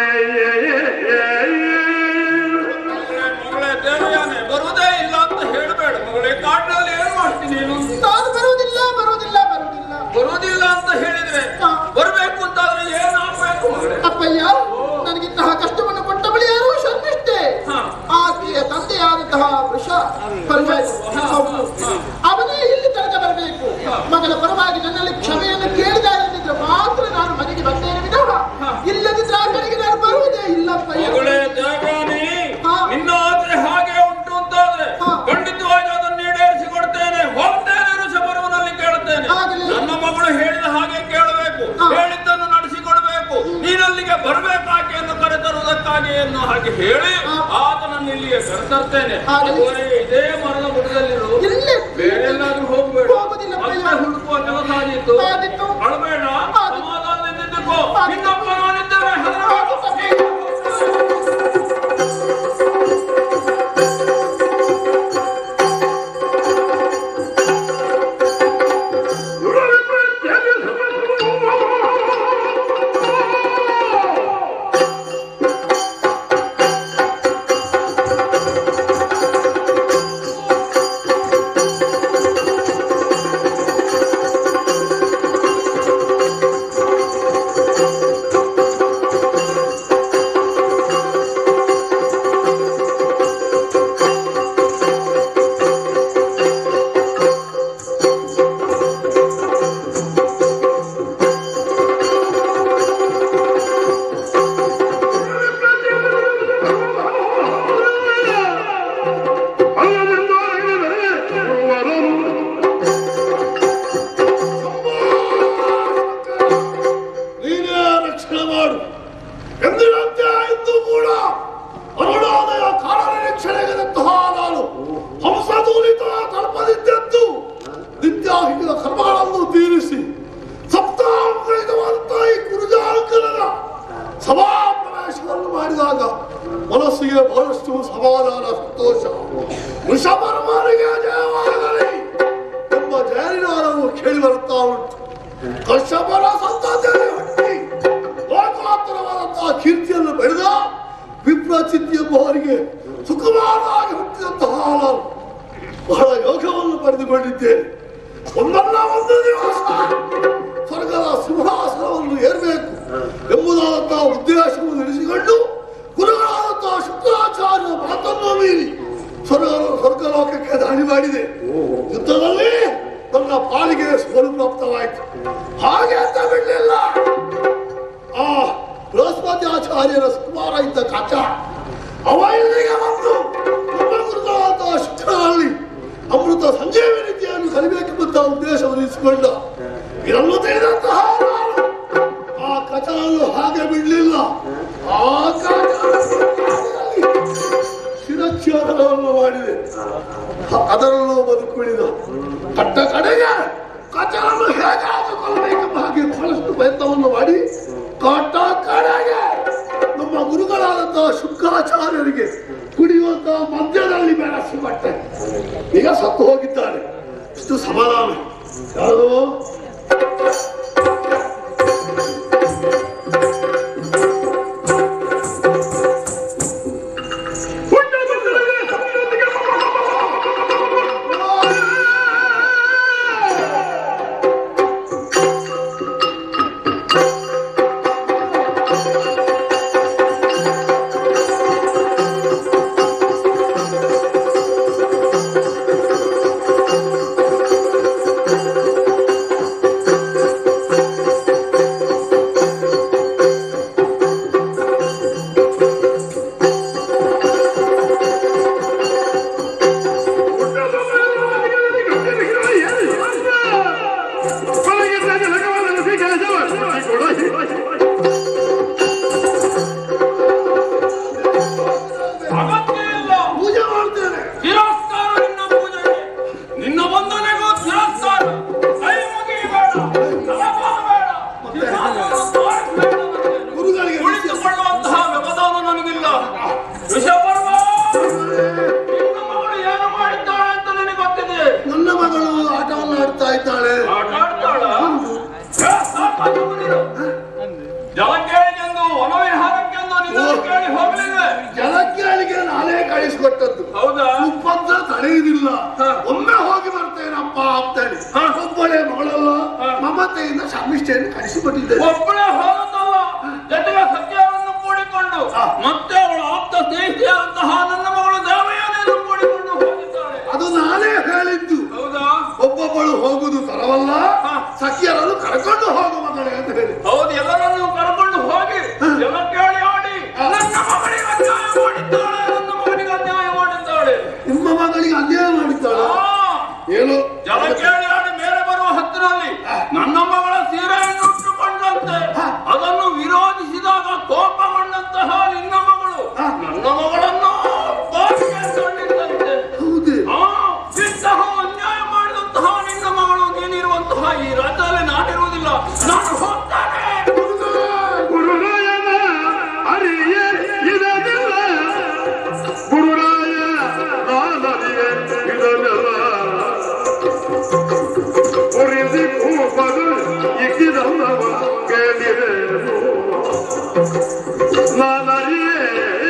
ಮಗಳೇ ದೇವಯಾನೆ ಬರುವುದೇ ಇಲ್ಲ ಅಂತ ಹೇಳಬೇಡ ಮಗಳೇ ಕಾಡಿನಲ್ಲಿ ಏನ್ ಮಾಡ್ತೀನಿ ನೀನು ನಾನು ಬರುವುದಿಲ್ಲ ಬರುವುದಿಲ್ಲ ಬರುವುದಿಲ್ಲ ಬರುವುದಿಲ್ಲ ಅಂತ ಹೇಳಿದ್ರೆ ಹಾ. ಬರಬೇಕು ಅಂತಾದ್ರೆ ಏನಾಗ್ಬೇಕು ಮಗಳೇ ಅಪ್ಪಯ್ಯ ನನಗಿಂತಹ ಕಷ್ಟವನ್ನು ಕೊಟ್ಟವಳು ಯಾರು ಶರ್ಮಿಷ್ಠೆ ಹಾ. ಆಕೆಯ ತಂದೆಯಾದಂತಹ ವೃಷ ಪರಮೇಶ್ ಹೌದು. ಅವನೇ ಇಲ್ಲಿ ತನಕ ಬರಬೇಕು ಮಗಳ ಪರವಾಗಿ ನನ್ನಲ್ಲಿ ಕ್ಷಮೆಯನ್ನು ಕೇಳಿದ ಎಂದಿದ್ರೆ ಮಾತ್ರ ನಾನು ಮನೆಗೆ ಬರ್ತೇನೆ ವಿನಃ ಇಲ್ಲದಿದ್ರೆ ಆ ಕಡೆಗೆ ನಾನು ಬರುವುದೇ ಇಲ್ಲಪ್ಪಯ್ಯ ಮಗಳೇ ದೇವಯಾನಿ ಹಾ. ನಿನ್ನ ಆದ್ರೆ ಹಾಗೆ ಉಂಟು ಅಂತಾದ್ರೆ ಹಾ. ಖಂಡಿತವಾಗಿ ಅದನ್ನು ಈಡೇರಿಸಿಕೊಡ್ತೇನೆ ಹೋಗ್ತೇನೆ ಋಷಭರ್ವನಲ್ಲಿ ಕೇಳ್ತೇನೆ ಆಗಲಿ. ನನ್ನ ಮಗಳು ಹೇಳಿದ ಹಾಗೆ ಕೇಳಬೇಕು ಹಾ. ಹೇಳಿದ್ದನ್ನು ನಡೆಸಿಕೊಡ್ಬೇಕು ನೀನಲ್ಲಿಗೆ ಬರಬೇಕು ಆಕೆಯನ್ನು ಕರೆತರುವುದಕ್ಕಾಗಿ ಎನ್ನುವ ಹಾಗೆ ಹೇಳಿ ಹಾ. ಆತನನ್ನು ಇಲ್ಲಿಗೆ ಕರೆತರ್ತೇನೆ ಆಗಲಿ. ಅದುವರೆಗೆ ಇದೇ ಮರದ ಬುಡದಲ್ಲಿರು ಇಲ್ಲೇ ಬೇರೆ ಎಲ್ಲಾದ್ರೂ ಹೋಗ್ಬೇಡ ಹೋಗುದಿಲ್ಲ ಮತ್ತೆ ಅಪ್ಪಯ್ಯ. ಹುಡುಕುವ ಕೆಲಸ ಆದೀತು ಆದೀತು. ಅಳಬೇಡ ಆದೀತು. ಸಮಾಧಾನದಿಂದ ಇದ್ದುಕೋ ಆದೀತು. ನಿನ್ನಪ್ಪ ನಾನಿದ್ದೇವೆ ಹೆದರಬೇಡ. ಿ ಹಿಂದಿನ ಕರ್ಮಗಳನ್ನು ತೀರಿಸಿ ಸಪ್ತಾಂಗವಾದಂತಹ ಈ ಕುರುಜಾಂಕರನ ಸಭಾ ಪ್ರವೇಶವನ್ನು ಮಾಡಿದಾಗ ಮನಸ್ಸಿಗೆ ಬಹಳಷ್ಟು ಸಮಾಧಾನ ಸಂತೋಷ ವೃಷಭರ್ಮನಿಗೆ ಜಯವಾಗಲಿ ಎಂಬ ಜಯನಿನಾದವು ಕೇಳಿ ಬರುತ್ತಾ ಉಂಟು ಕಶ್ಯಪರ ಸಂತತಿಯಲ್ಲಿ ಹುಟ್ಟಿ ಲೋಕಾಂತರವಾದಂತಹ ಕೀರ್ತಿಯನ್ನು ಬೆಳೆದ ವಿಪ್ರಚಿತ್ತಿ ಎಂಬುವರಿಗೆ ಸುಕುಮಾರವಾಗಿ ಹುಟ್ಟಿದಂತಹ ನಾನು ಬಹಳ ಯೋಗವನ್ನು ಪಡೆದುಕೊಂಡಿದ್ದೇನೆ ಒಂದಲ್ಲ ಒಂದು ದಿವಸ ಸ್ವರ್ಗದ ಸಿಂಹಾಸನವನ್ನು ಏರಬೇಕು ಎಂಬುದಾದಂತಹ ಉದ್ದೇಶವನ್ನು ಇರಿಸಿಕೊಂಡು ಗುರುಗಳಾದಂತಹ ಶುಕ್ರಾಚಾರ್ಯ ಮಾತನ್ನು ಮೀರಿ ಸ್ವರ್ಗ ಸ್ವರ್ಗಲೋಕಕ್ಕೆ ದಾಳಿ ಮಾಡಿದೆ ಯುದ್ಧದಲ್ಲಿ ನನ್ನ ಪಾಲಿಗೆ ಸೋಲು ಪ್ರಾಪ್ತವಾಯಿತು ಹಾಗೆ ಅಂತ ಬಿಡಲಿಲ್ಲ ಆ ಬೃಹಸ್ಪತಿ ಆಚಾರ್ಯರ ಸುಮಾರ ಇದ್ದ ಕಚ ಅವ ಇಲ್ಲಿಗೆ ಬಂದು ನಮ್ಮ ಗುರುಗಳಾದ ಶುಕ್ರನಲ್ಲಿ ಅಮೃತ ಸಂಜೀವಿ ರೀತಿಯನ್ನು ಕಲಿಬೇಕೆಂಬಂತಹ ಉದ್ದೇಶವನ್ನು ಇರಿಸಿಕೊಂಡ ಇದನ್ನು ತಿಳಿದಂತಹ ನಾನು ಆ ಕಚನನ್ನು ಹಾಗೆ ಬಿಡಲಿಲ್ಲ ಆ ಕಚನಲ್ಲಿ ಶಿರಚ್ಛೇದನವನ್ನು ಮಾಡಿದೆ ಅದರಲ್ಲೂ ಬದುಕುಳಿದ ಕಟ್ಟ ಕಡೆಗೆ ಕಚನನ್ನು ಹೇಗಾದರೂ ಕೊಲ್ಲಬೇಕೆಂಬ ಹಾಗೆ ಬಹಳಷ್ಟು ಪ್ರಯತ್ನವನ್ನು ಮಾಡಿ ಕಟ್ಟ ಕಡೆಗೆ ನಮ್ಮ ಗುರುಗಳಾದಂತಹ ಶುಕ್ರಾಚಾರ್ಯರಿಗೆ ಕುಡಿಯುವಂತಹ ಮದ್ಯದಲ್ಲಿ ಬೆಳೆಸಿ ಬಟ್ಟೆ ಈಗ ಸತ್ತು ಹೋಗಿದ್ದಾರೆ ಇಷ್ಟು ಸಮಾಧಾನ ಯಾರು ಅಗತ್ಯ ಇಲ್ಲ ಪೂಜೆ ಮಾಡ್ತೇನೆ ತಿರಸ್ಕಾರ ನಿನ್ನ ಪೂಜೆಗೆ ನಿನ್ನ ವಂದನೆಗೂ ತಿರಸ್ಕಾರ ಕೈ ಮುಗಿಬೇಡ ತಲಬಾಗಬೇಡ ನಿನ್ನನ್ನು ತೋರಿಸ್ಬೇಡ ನನಗೆ. ಗುರುಗಳಿಗೆ ಉಳಿಸಿಕೊಳ್ಳುವಂತಹ ವ್ಯವಧಾನ ನನಗಿಲ್ಲ ವಿಷಪರ್ವ ನಿನ್ನ ಮಗಳು ಏನು ಮಾಡಿದ್ದಾಳೆ ಅಂತ ನನಗೆ ಗೊತ್ತಿದೆ ನನ್ನ ಮಗಳು ಆಟವನ್ನು ಆಡ್ತಾ ಇದ್ದಾಳೆ ಆಟ ಆಡ್ತಾಳ ಏ, ಸಾಕಾಯ್ತು ಬಿಡಿರು. ಜಲಕ್ಕೇಳಿಗೆಂದು ವನವಿಹಾರಕ್ಕೆಂದು ನಿನ್ನನ್ನು ಕೇಳಿ ಹೋಗಲಿಲ್ಲ ಜಲಕ್ಯಾಳಿಗೆ ನಾನೇ ಕಳಿಸ್ಕೊಟ್ಟದ್ದು ಹೌದಾ ಉಪದ್ರ ತಡೆಯುವುದಿಲ್ಲ ಒಮ್ಮೆ ಹೋಗಿ ಬರ್ತೇನಪ್ಪ ಅಂತೇಳಿ ಒಬ್ಬಳೇ ಮಗಳಲ್ಲ ಮಮತೆಯಿಂದ ಶರ್ಮಿಷ್ಠೆಯನ್ನು ಕಳಿಸಿಕೊಟ್ಟಿದ್ದೇನೆ ಒಬ್ಬಳೇ ಹೋಗುತ್ತಲ್ಲ ಜೊತೆಗೆ ಸತ್ಯವನ್ನು ಕೂಡಿಕೊಂಡು ಮತ್ತೆ ಅವಳ ಆಪ್ತ ಸ್ನೇಹಿತೆಯಾದಂತಹ ನನ್ನ ಮಗಳು ದೇವಯಾನೆಯನ್ನು ಕೂಡಿಕೊಂಡು ಹೋಗಿದ್ದಾಳೆ ಅದು ನಾನೇ ಹೇಳಿದ್ದು ಹೌದಾ ಒಬ್ಬೊಬ್ಬಳು ಹೋಗುದು ತರವಲ್ಲ ಸಖಿಯರನ್ನು ಕರ್ಕೊಂಡು ಹೋಗು ಮಗಳೇ ಅಂತ ಹೇಳಿ ಹೌದು ಎಲ್ಲರನ್ನು ಕರ್ಕೊಂಡು ಹೋಗಿ ಎಲ್ಲ ಕೇಳಿ ಆಡಿ ನನ್ನ ಮಗಳಿಗೆ ಅನ್ಯಾಯ ಮಾಡಿದ್ದಾಳೆ ನನ್ನ ಮಗನಿಗೆ ಅನ್ಯಾಯ ಮಾಡಿದ್ದಾಳೆ ನಿಮ್ಮ ಮಗಳಿಗೆ ಅನ್ಯಾಯ ಮಾಡಿದ್ದಾಳ ಆ, ಏನು ಜಲ ಕೇಳಿ ಆಡಿ ಮೇಲೆ ಬರುವ ಹೊತ್ತಿನಲ್ಲಿ ನನ್ನ ಮಗಳ ಸೀರೆಯನ್ನು ಉಟ್ಟುಕೊಂಡಂತೆ ಅದನ್ನು ವಿರೋಧಿಸಿದಾಗ ಕೋಪಗೊಂಡಂತಹ ನಿನ್ನ ಮಗಳು ನನ್ನ ಮಗಳನ್ನು ಬಾಯಿಗೆ ತಳ್ಳಿದ್ದಂತೆ. ಹೌದೇ ಆ, ಇಂತಹ ಅನ್ಯಾಯ ಮಾಡಿದಂತಹ ನಿನ್ನ ಮಗಳು ನೀನಿರುವಂತಹ ಈ ರಾಜ್ಯದಲ್ಲಿ ನಾನಿರುವುದಿಲ್ಲ ನಾನು ಹೋಗ್ತಾನೆ ಗುರುರಾಯನ ಅರಿಯೇ ಇದನ್ನೆಲ್ಲ ಗುರುರಾಯ ನಾನರಿಯೇ ಇದನ್ನೆಲ್ಲ ಉರಿಸಿ ಕೂಪದು ಇಕ್ಕಿದಲ್ಲವ ಕೇಳಿರೇನು ನಾನರಿಯೇ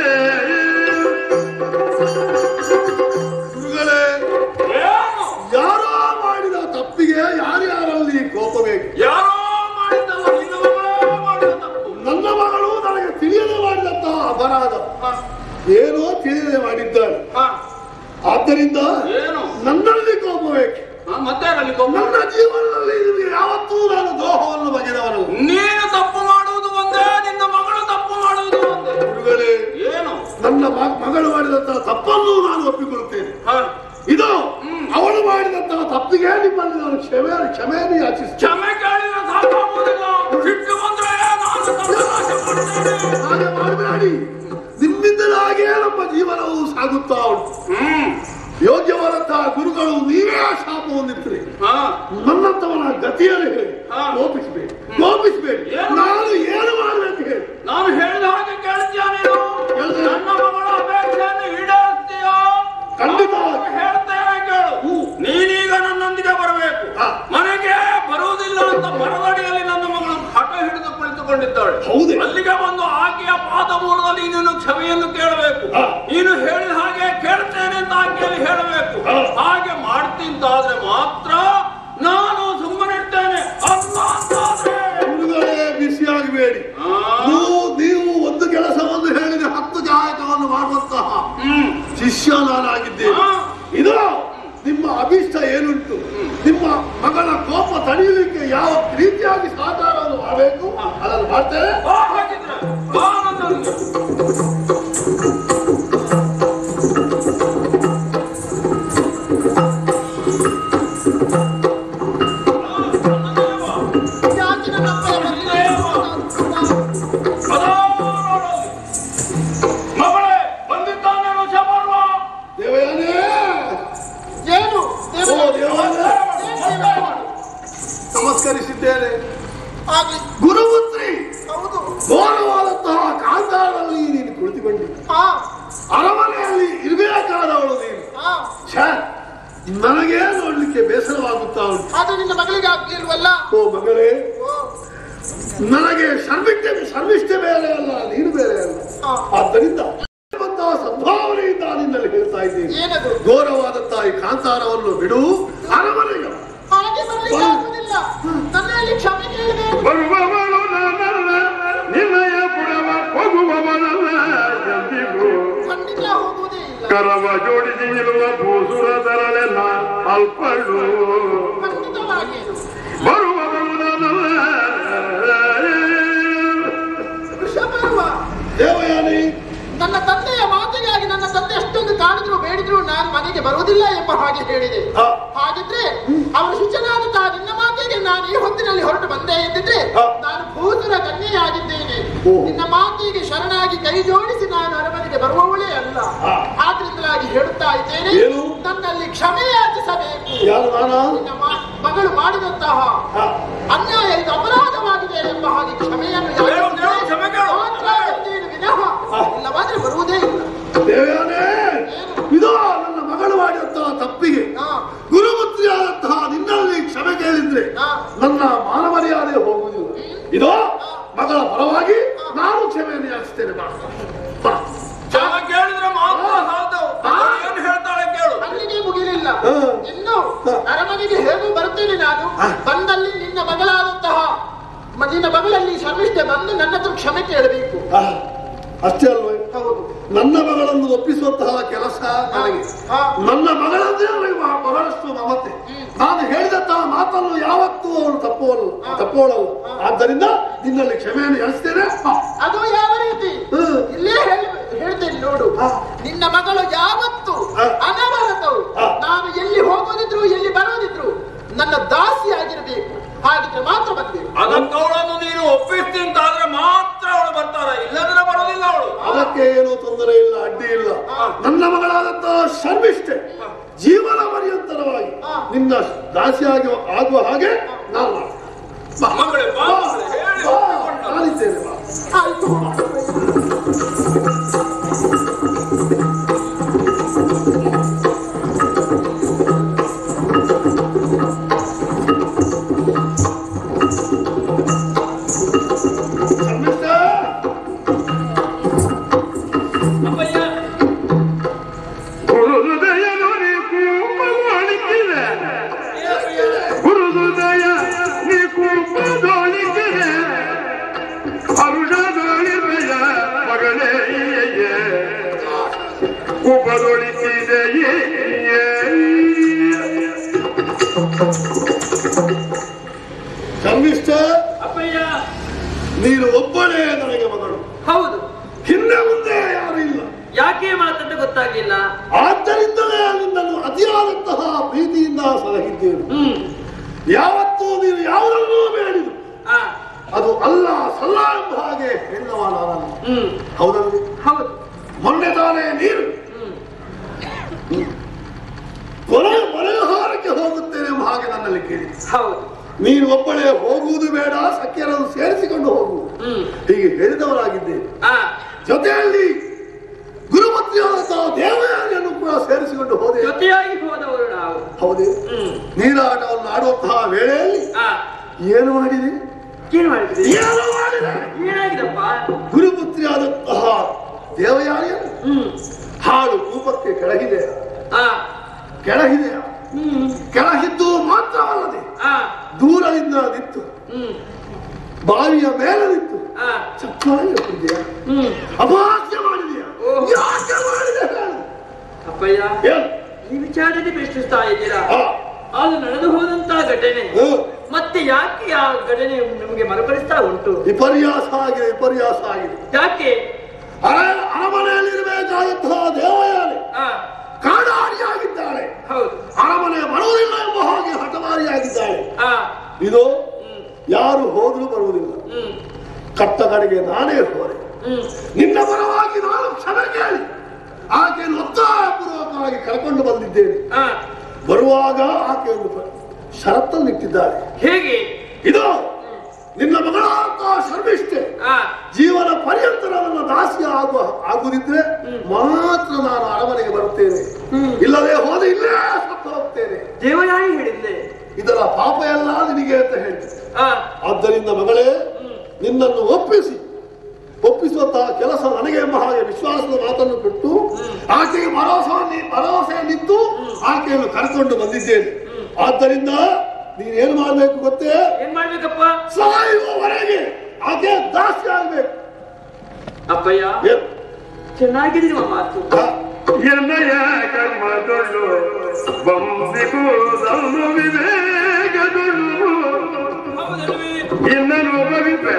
ಗುರುಗಳೇ ಏನು ಯಾರೋ ಮಾಡಿದ ತಪ್ಪಿಗೆ ಯಾರ್ಯಾರಲ್ಲಿ ಕೋಪ ಬೇಕು ಯಾರೋ ಮಾಡಿದ್ದಲ್ಲ ನಿನ್ನ ಮಗಳೇ ಮಾಡಿದ ತಪ್ಪು ನನ್ನ ಮಗಳು ನನಗೆ ತಿಳಿಯದೆ ಮಾಡಿದಂತಹ ಅಪರಾಧ ಏನೋ ತಿಳಿಯದೆ ಮಾಡಿದ್ದಾಳೆ ಹ, ಆದ್ದರಿಂದ ಏನು ನನ್ನಲ್ಲಿ ಕೋಪ ಬೇಕು ಹ, ಮತ್ತೆ ಅದರಲ್ಲಿ ಕೋಪ? ನನ್ನ ಜೀವನದಲ್ಲಿ ನಿಮಗೆ ಯಾವತ್ತೂ ನಾನು ದೋಹವನ್ನು ಬಗೆದವನು ನೀನು ತಪ್ಪು ಮಾಡುವುದು ಒಂದೇ ನಿನ್ನ ಮಗಳು ತಪ್ಪು ಮಾಡುವುದು ಒಂದೇ ಗುರುಗಳೇ ಏನು ನನ್ನ ಮ- ಮಗಳು ಮಾಡಿದಂತಹ ತಪ್ಪನ್ನು ನಾನು ಒಪ್ಪಿಕೊಳ್ಳುತ್ತೇನೆ ಹ, ಇದು ಅವಳು ಮಾಡಿದಂತಹ ತಪ್ಪಿಗೆ ನಿಮ್ಮಲ್ಲಿ ನಾನು ಕ್ಷಮೆ ಕ್ಷಮೆಯನ್ನು ಯಾಚಿಸ್ತೇನೆ ಕ್ಷಮೆ ಕೇಳಿದ್ರೆ ಸಾಕಾಗುವುದಿಲ್ಲ ಸಿಟ್ಟು ಬಂದ್ರೆ ನಾನು ಸರ್ವನಾಶ ಮಾಡ್ತೇನೆ. ಹಾಗೆ ಮಾಡಬೇಡಿ ನಿಮ್ಮಿಂದಲಾಗೇ ನಮ್ಮ ಜೀವನವು ಸಾಗುತ್ತಾ ಉಂಟು ಹ್ಮ್ ಯೋಗ್ಯವಾದಂತಹ ಗುರುಗಳು ನೀವೇ ಶಾಪ ಹೊಂದಿರ್ತೀರಿ ಹಾ ನನ್ನಂತವನ ಗತಿಯಲ್ಲಿ ಹೇಳಿ ಹಾ. ಕೋಪಿಸ್ಬೇಡಿ ಕೋಪಿಸ್ಬೇಡಿ ಏನು? ನಾನು ಏನು ಮಾಡಬೇಕು ಹೇಳಿ ನಾನು ಹೇಳಿದ ಹಾಗೆ ಕೇಳ್ತೀಯ ನೀನು ಕೇಳ್ತೇನೆ. ನನ್ನ ಮಗಳ ಅಪೇಕ್ಷೆಯನ್ನು ಈಡೇರಿಸ್ತೀಯೋ ಖಂಡಿತ. ನಾನು ಹೇಳ್ತೇನೆ ಕೇಳು ನೀನೀಗ ನನ್ನೊಂದಿಗೆ ಬರಬೇಕು ಹಾ. ಮನೆಗೆ ಬರುವುದಿಲ್ಲ ಅಂತ ಮರದಡಿಯಲ್ಲಿ ನನ್ನ ಮಗಳು ಹಠ ಹಿಡಿದು ಕುಳಿತುಕೊಂಡಿದ್ದಾಳೆ ಹೌದೇ? ಅಲ್ಲಿಗೆ ಬಂದು ಆಕೆಯ ಪಾದ ಮೂಲದಲ್ಲಿ ನೀನು ಕ್ಷಮೆಯನ್ನು ಕೇಳಬೇಕು ಹಾ. ನೀನು ಹೇಳಿದ ಹಾಗೆ ಕೇಳ್ತೇನೆ ಅಂತ ಆಕೆಯಲ್ಲಿ ಹೇಳಬೇಕು ಹಾ. ಹಾಗೆ ಮಾಡ್ತಿಂತಾದ್ರೆ ಮಾತ್ರ ನಾನು ಸುಮ್ಮನಿರ್ತೇನೆ ಅಲ್ಲ ಅಂತಾದ್ರೆ ಗುರುಗಳೇ ಬಿಸಿಯಾಗಬೇಡಿ ಹಾ. ನೀವು ನೀವು ಒಂದು ಕೆಲಸವನ್ನು ಹೇಳಿದ್ರೆ ಹತ್ತು ಜಾಯಕವನ್ನು ಮಾಡುವಂತಹ ಹ್ಮ್ ಶಿಷ್ಯ ನಾನಾಗಿದ್ದೇನೆ ಹಾ. ಇದು ನಿಮ್ಮ ಅಭಿಷ್ಟ ಏನುಂಟು ನಿಮ್ಮ ಮಗಳ ಕೋಪ ತಡೆಯಲಿಕ್ಕೆ ಯಾವ ರೀತಿಯಾಗಿ ಸಹಕಾರವನ್ನು ಮಾಡಬೇಕು ಅದನ್ನು ಮಾಡ್ತೇನೆ ಬಾ ಹಾಗಿದ್ರೆ ಬಾ ನನ್ನೊಂದಿಗೆ. ಯಾಕೆ ನನ್ನ ಅಪ್ಪ ಇಲ್ಲೇ ಬಾ. ಅದೋ ನೋಡು. ಮಗಳೇ ಬಂದಿದ್ದಾನೆ ಋಷಭರ್ವ. ದೇವಯಾನೇ ಏನು ಓ ದೇವಯಾನೇ ನಮಸ್ಕರಿಸಿದ್ದೇನೆ ಆಗ್ಲಿ ಗುರುಪುತ್ರಿ ಹೌದು ಘೋರವಾದಂತಹ ಕಾಂತಾರದಲ್ಲಿ ನೀನು ಕುಳಿತುಕೊಂಡಿ ಹಾ ಅರಮನೆಯಲ್ಲಿ ಇರಬೇಕಾದವಳು ನೀನು ಹಾ ಛೇ, ನನಗೆ ನೋಡ್ಲಿಕ್ಕೆ ಬೇಸರವಾಗುತ್ತಾ ಉಂಟು ಅದು ನಿನ್ನ ಮಗಳಿಗೆ ಆಗ್ಲಿಲ್ವಲ್ಲ ಓ ಮಗಳೇ ಓ ನನಗೆ ಶರ್ಮಿಷ್ಠೆ ಶರ್ಮಿಷ್ಠೆ ಬೇರೆ ಅಲ್ಲ ನೀನು ಬೇರೆ ಅಲ್ಲ ಹಾ. ಆದ್ದರಿಂದ ಬಂತಹ ಸಂಭಾವನೆಯಿಂದ ನಿನ್ನಲ್ಲಿ ಹೇಳ್ತಾ ಇದ್ದೀನಿ ಏನದು ಘೋರವಾದಂತಹ ಈ ಕಾಂತಾರವನ್ನು ಬಿಡು ಅರಮನೆಗೆ ಬಾ. ಹಾಗೆ ಬರ್ಲಿಕ್ಕೆ ಆಗುದಿಲ್ಲ ನನ್ನಲ್ಲಿ ಕ್ಷಮೆ ಕೇಳಿದೆ ಬರುವವಳು ನಾನಲ್ಲ ನಿನ್ನಯ ಪುರವ ಹೋಗುವವನಲ್ಲ ಎಂದಿಗೂ ಖಂಡಿತ ಹೋಗುವುದೇ ಇಲ್ಲ ಕರವ ಜೋಡಿಸಿ ನಿಲ್ಲುವ ಭೂಸುರದರಲೆಲ್ಲ ಅಲ್ಪಳು ಖಂಡಿತವಾಗಿ ಬರುವವಳು ನಾನಲ್ಲ ವೃಷಭರ್ವ ದೇವಯಾನಿ ನನ್ನ ತಂದೆಯ ಮಾತಿಗಾಗಿ ನನ್ನ ತಂದೆ ಅಷ್ಟೊಂದು ಕಾಣಿದ್ರು ಬೇಡಿದ್ರು ನಾನು ಮನೆಗೆ ಬರುವುದಿಲ್ಲ ಎಂಬ ಹಾಗೆ ಹೇಳಿದೆ ಹಾ. ಹಾಗಿದ್ರೆ ಅವರ ಶಿಷ್ಯನಾದಂತಹ ನಿನ್ನ ಮಾತಿಗೆ ನಾನು ಈ ಹೊತ್ತಿನಲ್ಲಿ ಹೊರಟು ಬಂದೆ ಎಂದಿದ್ರೆ ಹಾ. ನಾನು ಭೂಸುರ ಕನ್ಯೆಯಾಗಿದ್ದೇನೆ ಓ. ನಿನ್ನ ಮಾತಿಗೆ ಶರಣಾಗಿ ಕೈ ಜೋಡಿಸಿ ನಾನು ಅರಮನೆಗೆ ಬರುವವಳೇ ಅಲ್ಲ ಹಾ. ಆದ್ರಿಂದಲಾಗಿ ಹೇಳುತ್ತಾ ಇದ್ದೇನೆ ಏನು? ನನ್ನಲ್ಲಿ ಕ್ಷಮೆ ಯಾಚಿಸಬೇಕು ಯಾರು ನಾನಾ ನಿನ್ನ ಮಾ- ಮಗಳು ಮಾಡಿದಂತಹ ಹಾ. ಅನ್ಯಾಯ ಇದು ಅಪರಾಧವಾಗಿದೆ ಎಂಬ ಹಾಗೆ ಕ್ಷಮೆಯನ್ನು ದೇವರು- ಯಾಚಿಸಿದ್ರೆ ದೇವರು ಕ್ಷಮೆ ಕೇಳು. ಮಾತ್ರ ಬರುತ್ತೇನೆ ವಿನಃ ಇಲ್ಲವಾದ್ರೆ ಬರುವುದೇ ಇಲ್ಲ ದೇವಯಾನೇ ಇದು ನನ್ನ ಮಗಳು ಮಾಡಿದಂತಹ ತಪ್ಪಿಗೆ ಹಾ. ಗುರುಮುತ್ರಿಯಾದಂತಹ ನಿನ್ನಲ್ಲಿ ಕ್ಷಮೆ ಕೇಳಿದ್ರೆ ಹಾ. ನನ್ನ ಮಾನ ಮರ್ಯಾದೆ ಹೋಗುವುದಿಲ್ಲ ಇದು ಮಗಳ ಪರವಾಗಿ ನಾನು ಕ್ಷಮೆಯನ್ನು ಯಾಚಿಸ್ತೇನೆ ಬಾ. ಬಾ. ಜನ ಕೇಳಿದ್ರೆ ಮಾತ್ರ ಸಾಧ್ಯ ಹಾ. ಏನು ಹೇಳ್ತಾಳೆ ಕೇಳು ಅಲ್ಲಿಗೆ ಮುಗಿಲಿಲ್ಲ ಹಾ. ಇನ್ನು ಹಾ. ಅರಮನೆಗೆ ಹೇಗೂ ಬರುತ್ತೇನೆ ನಾನು ಹಾ. ಬಂದಲ್ಲಿ ನಿನ್ನ ಮಗಳಾದಂತಹ ಮ- ನಿನ್ನ ಮಗಳಲ್ಲಿ ಶರ್ಮಿಷ್ಠೆ ಬಂದು ನನ್ನ ಹತ್ರ ಕ್ಷಮೆ ಕೇಳಬೇಕು ಆ, ಅಷ್ಟೇ ಅಲ್ವೇ ಹೌದು ನನ್ನ ಮಗಳನ್ನು ಒಪ್ಪಿಸುವಂತಹ ಕೆಲಸ ನನಗೆ ಹಾ. ನನ್ನ ಮಗಳಂದ್ರೆ ನನಗೆ ಬಹ- ಬಹಳಷ್ಟು ಮಮತೆ ನಾನು ಹೇಳಿದಂತಹ ಮಾತನ್ನು ಯಾವತ್ತೂ ಅವಳು ತಪ್ಪುವಲ್ಲ ತಪ್ಪುವಳಲ್ಲ ಆದ್ದರಿಂದ ನಿನ್ನಲ್ಲಿ ಕ್ಷಮೆಯನ್ನು ಎಳಿಸ್ತೇನೆ ಬಾ. ಅದು ಯಾವ ರೀತಿ ಹ್ಮ್. ಇಲ್ಲೇ ಹೇಳ್- ಹೇಳ್ತೇನೆ ನೋಡು ಹಾ. ನಿನ್ನ ಮಗಳು ಯಾವತ್ತು ಹಾ. ಅನವರತವು ಹಾ. ನಾನು ಎಲ್ಲಿ ಹೋಗೋದಿದ್ರು ಎಲ್ಲಿ ಬರೋದಿದ್ರು ನನ್ನ ದಾಸಿ ಆಗಿರಬೇಕು ಹಾಗಿದ್ರೆ ಮಾತ್ರ ಬಂದೆವು ಅದಕ್ಕೆ ಅವಳನ್ನು ನೀನು ಒಪ್ಪಿಸ್ತಿಂತಾದ್ರೆ ಮಾತ್ರ ಅವಳು ಬರ್ತಾರ ಇಲ್ಲದ್ರೆ ಬರೋದಿಲ್ಲ ಅವಳು ಅದಕ್ಕೆ ಏನು ತೊಂದರೆ ಇಲ್ಲ ಅಡ್ಡಿ ಇಲ್ಲ ನನ್ನ ಮಗಳಾದಂತಹ ಶರ್ಮಿಷ್ಠೆ ಜೀವನ ಪರ್ಯಂತರವಾಗಿ ಹಾ. ನಿನ್ನ ದಾಸಿಯಾಗಿ ಆಗುವ ಹಾಗೆ ನಾನು ಮಾಡ್ತೇನೆ. ಬಾ. ಮಗಳೇ ಬಾ ಬಾ. ಮಗಳೇ, ಹೇಳಿ ಬಾ. ಒಪ್ಪಿಕೊಂಡ. ನಾನಿದ್ದೇನೆ ಬಾ. ಆಯ್ತು ಶರ್ಮಿಷ್ಠೆ ಅಪ್ಪಯ್ಯ ಗುರು ಹೃದಯನು ನೀ ಕೂಪದೊಳಿಸಿದೆ ಗುರು ಹೃದಯ ನೀ ಕೂಪದೊಳಿಸಿದೆ ಅರುಣದೊಳಿದೆಯ ಮಗಳೇ ಕೂಪದೊಳಿಸಿದೆ ಶರ್ಮಿಷ್ಠೆ ಅಪ್ಪಯ್ಯ ನೀನು ಒಬ್ಬಳೇ ನನಗೆ ಮಗಳು ಹೌದು ಹಿಂದೆ ಮುಂದೆ ಯಾರು ಇಲ್ಲ ಯಾಕೆ ಮಾತಂತ ಗೊತ್ತಾಗ್ಲಿಲ್ಲ ಆದ್ದರಿಂದಲೇ ನಿನ್ನನ್ನು ಅತಿಯಾದಂತಹ ಪ್ರೀತಿಯಿಂದ ಸಲಹಿದ್ದೇನೆ ಹ್ಮ್ ಯಾವತ್ತೂ ನೀನು ಯಾವುದನ್ನೂ ಬೇಡಿದು ಆ ಅದು ಅಲ್ಲ ಸಲ್ಲ ಎಂಬ ಹಾಗೆ ಹೇಳುವ ನಾನು ಹ್ಮ್ ಹೌದಲ್ರಿ ಹೌದು ಮೊನ್ನೆ ತಾನೇ ನೀರು ಹ್ಮ್ ಕೊನೆ ನೀನು ಒಬ್ಬಳೇ ಹೋಗುವುದು ಬೇಡ ಸಖ್ಯರನ್ನು ಸೇರಿಸಿಕೊಂಡು ಹೋಗು ಹ್ಮ್ ಹೀಗೆ ಹೇಳಿದವರಾಗಿದ್ದೇನೆ ಆ ಜೊತೆಯಲ್ಲಿ ಗುರುಮಂತ್ರಿಯಾದಂತಹ ದೇವಯಾನಿಯನ್ನು ಕೂಡ ಸೇರಿಸಿಕೊಂಡು ಹೋದೆ ಜೊತೆಯಾಗಿ ಹೋದವರು ನಾವು ಹೌದೇ ಹ್ಮ್ ನೀರಾಟವನ್ನು ಆಡುವಂತಹ ವೇಳೆಯಲ್ಲಿ ಆ ಏನು ಮಾಡಿದೆ ಏನ್ ಮಾಡಿದ್ರಿ ಏನು ಮಾಡಿದೆ ಏನಾಗಿದಪ್ಪ ಗುರುಪುತ್ರಿಯಾದಂತಹ ದೇವಯಾನಿಯನ್ನು ಹ್ಮ್ ಹಾಳು ರೂಪಕ್ಕೆ ಕೆಳಗಿದೆ ಆ ಕೆಳಗಿದೆ ಹ್ಮ್ ಕೆಳಗಿದ್ದು ಮಾತ್ರವಲ್ಲದೆ ಆ ದೂರದಿಂದ ನಿಂತು ಹ್ಮ್ ಬಾವಿಯ ಮೇಲೆ ನಿಂತು ಆ ಚಪ್ಪಾಳೆ ಹೊಡೆದಿಯಾ ಹ್ಮ್ ಅಭಾಗ್ಯ ಮಾಡಿದೆಯಾ ಓಹ್. ಯಾಕೆ ಮಾಡಿದೆ ಹೇಳು? ಅಪ್ಪಯ್ಯ ಏನು? ಈ ವಿಚಾರದಲ್ಲಿ ಪ್ರಶ್ನಿಸ್ತಾ ಇದ್ದೀರಾ ಆ, ಅದು ನಡೆದು ಹೋದಂತಹ ಘಟನೆ ಹ್ಮ್. ಮತ್ತೆ ಯಾಕೆ ಆ ಘಟನೆ ನಮಗೆ ಮರುಕಳಿಸ್ತಾ ಉಂಟು ವಿಪರ್ಯಾಸ ಆಗಿದೆ ವಿಪರ್ಯಾಸ ಆಗಿದೆ ಯಾಕೆ ಅರ- ಅರಮನೆಯಲ್ಲಿರಬೇಕಾದಂತಹ ದೇವಯಾನಿ ಆ ಕಾಡಾಡಿಯಾಗಿದ್ದಾಳೆ ಹೌದು ಅರಮನೆ ಬರುವುದಿಲ್ಲ ಎಂಬ ಹಾಗೆ ಹಠಮಾರಿಯಾಗಿದ್ದಾಳೆ ಆ ಇದು ಹ್ಮ್ ಯಾರು ಹೋದ್ರೂ ಬರುವುದಿಲ್ಲ ಹ್ಮ್ ಕಟ್ಟ ಕಡೆಗೆ ನಾನೇ ಹೋದೆ ಹ್ಮ್ ನಿನ್ನ ಪರವಾಗಿ ನಾನು ಕ್ಷಮೆ ಕೇಳಿ ಆಕೆಯನ್ನು ಒತ್ತಾಯಪೂರ್ವಕವಾಗಿ ಕರ್ಕೊಂಡು ಬಂದಿದ್ದೇನೆ ಆ ಬರುವಾಗ ಆಕೆಯನ್ನು ಪ- ಷರತ್ತನ್ನಿಟ್ಟಿದ್ದಾಳೆ ಹೇಗೆ ಇದು ನಿನ್ನ ಮಗಳಾದ ಶರ್ಮಿಷ್ಠೆ ಆ ಜೀವನ ಪರ್ಯಂತರ ನನ್ನ ದಾಸಿ ಆಗುವ ಆಗುದಿದ್ರೆ ಮಾತ್ರ ನಾನು ಅರಮನೆಗೆ ಬರುತ್ತೇನೆ ಹ್ಮ್. ಇಲ್ಲದೆ ಹೋದ ಇಲ್ಲೇ ಸತ್ತು ಹೋಗ್ತೇನೆ ದೇವಯಾನಿ ಹೇಳಿದ್ದೆ ಇದರ ಪಾಪ ಎಲ್ಲ ನಿನಗೆ ಅಂತ ಹೇಳಿ ಆ ಆದ್ದರಿಂದ ಮಗಳೇ ನಿನ್ನನ್ನು ಒಪ್ಪಿಸಿ ಒಪ್ಪಿಸುವಂತಹ ಕೆಲಸ ನನಗೆ ಎಂಬ ಹಾಗೆ ವಿಶ್ವಾಸದ ಮಾತನ್ನು ಬಿಟ್ಟು ಆಕೆಗೆ ಭರವಸೆ ನೀ- ಭರವಸೆಯನ್ನಿತ್ತು ಆಕೆಯನ್ನು ಕರೆಕೊಂಡು ಬಂದಿದ್ದೇನೆ ಆದ್ದರಿಂದ ನೀನೇನು ಮಾಡಬೇಕು ಗೊತ್ತೇ ಏನ್ ಮಾಡ್ಬೇಕಪ್ಪ ಸಾಯುವವರೆಗೆ ಆಕೆ ದಾಸಿ ಆಗ್ಬೇಕು ಅಪ್ಪಯ್ಯ ಏನ್? ಚೆನ್ನಾಗಿದೆ ನಿಮ್ಮ ಮಾತು ಆ, ಎನ್ನಯ ಕರ್ಮದೊಳ್ಳು ಬಂದಿಗುವುದನ್ನು ವಿವೇಕದೊಳ್ಳು ಹೌದಲ್ವೇ ಇನ್ನನು ಬರಿಪೆ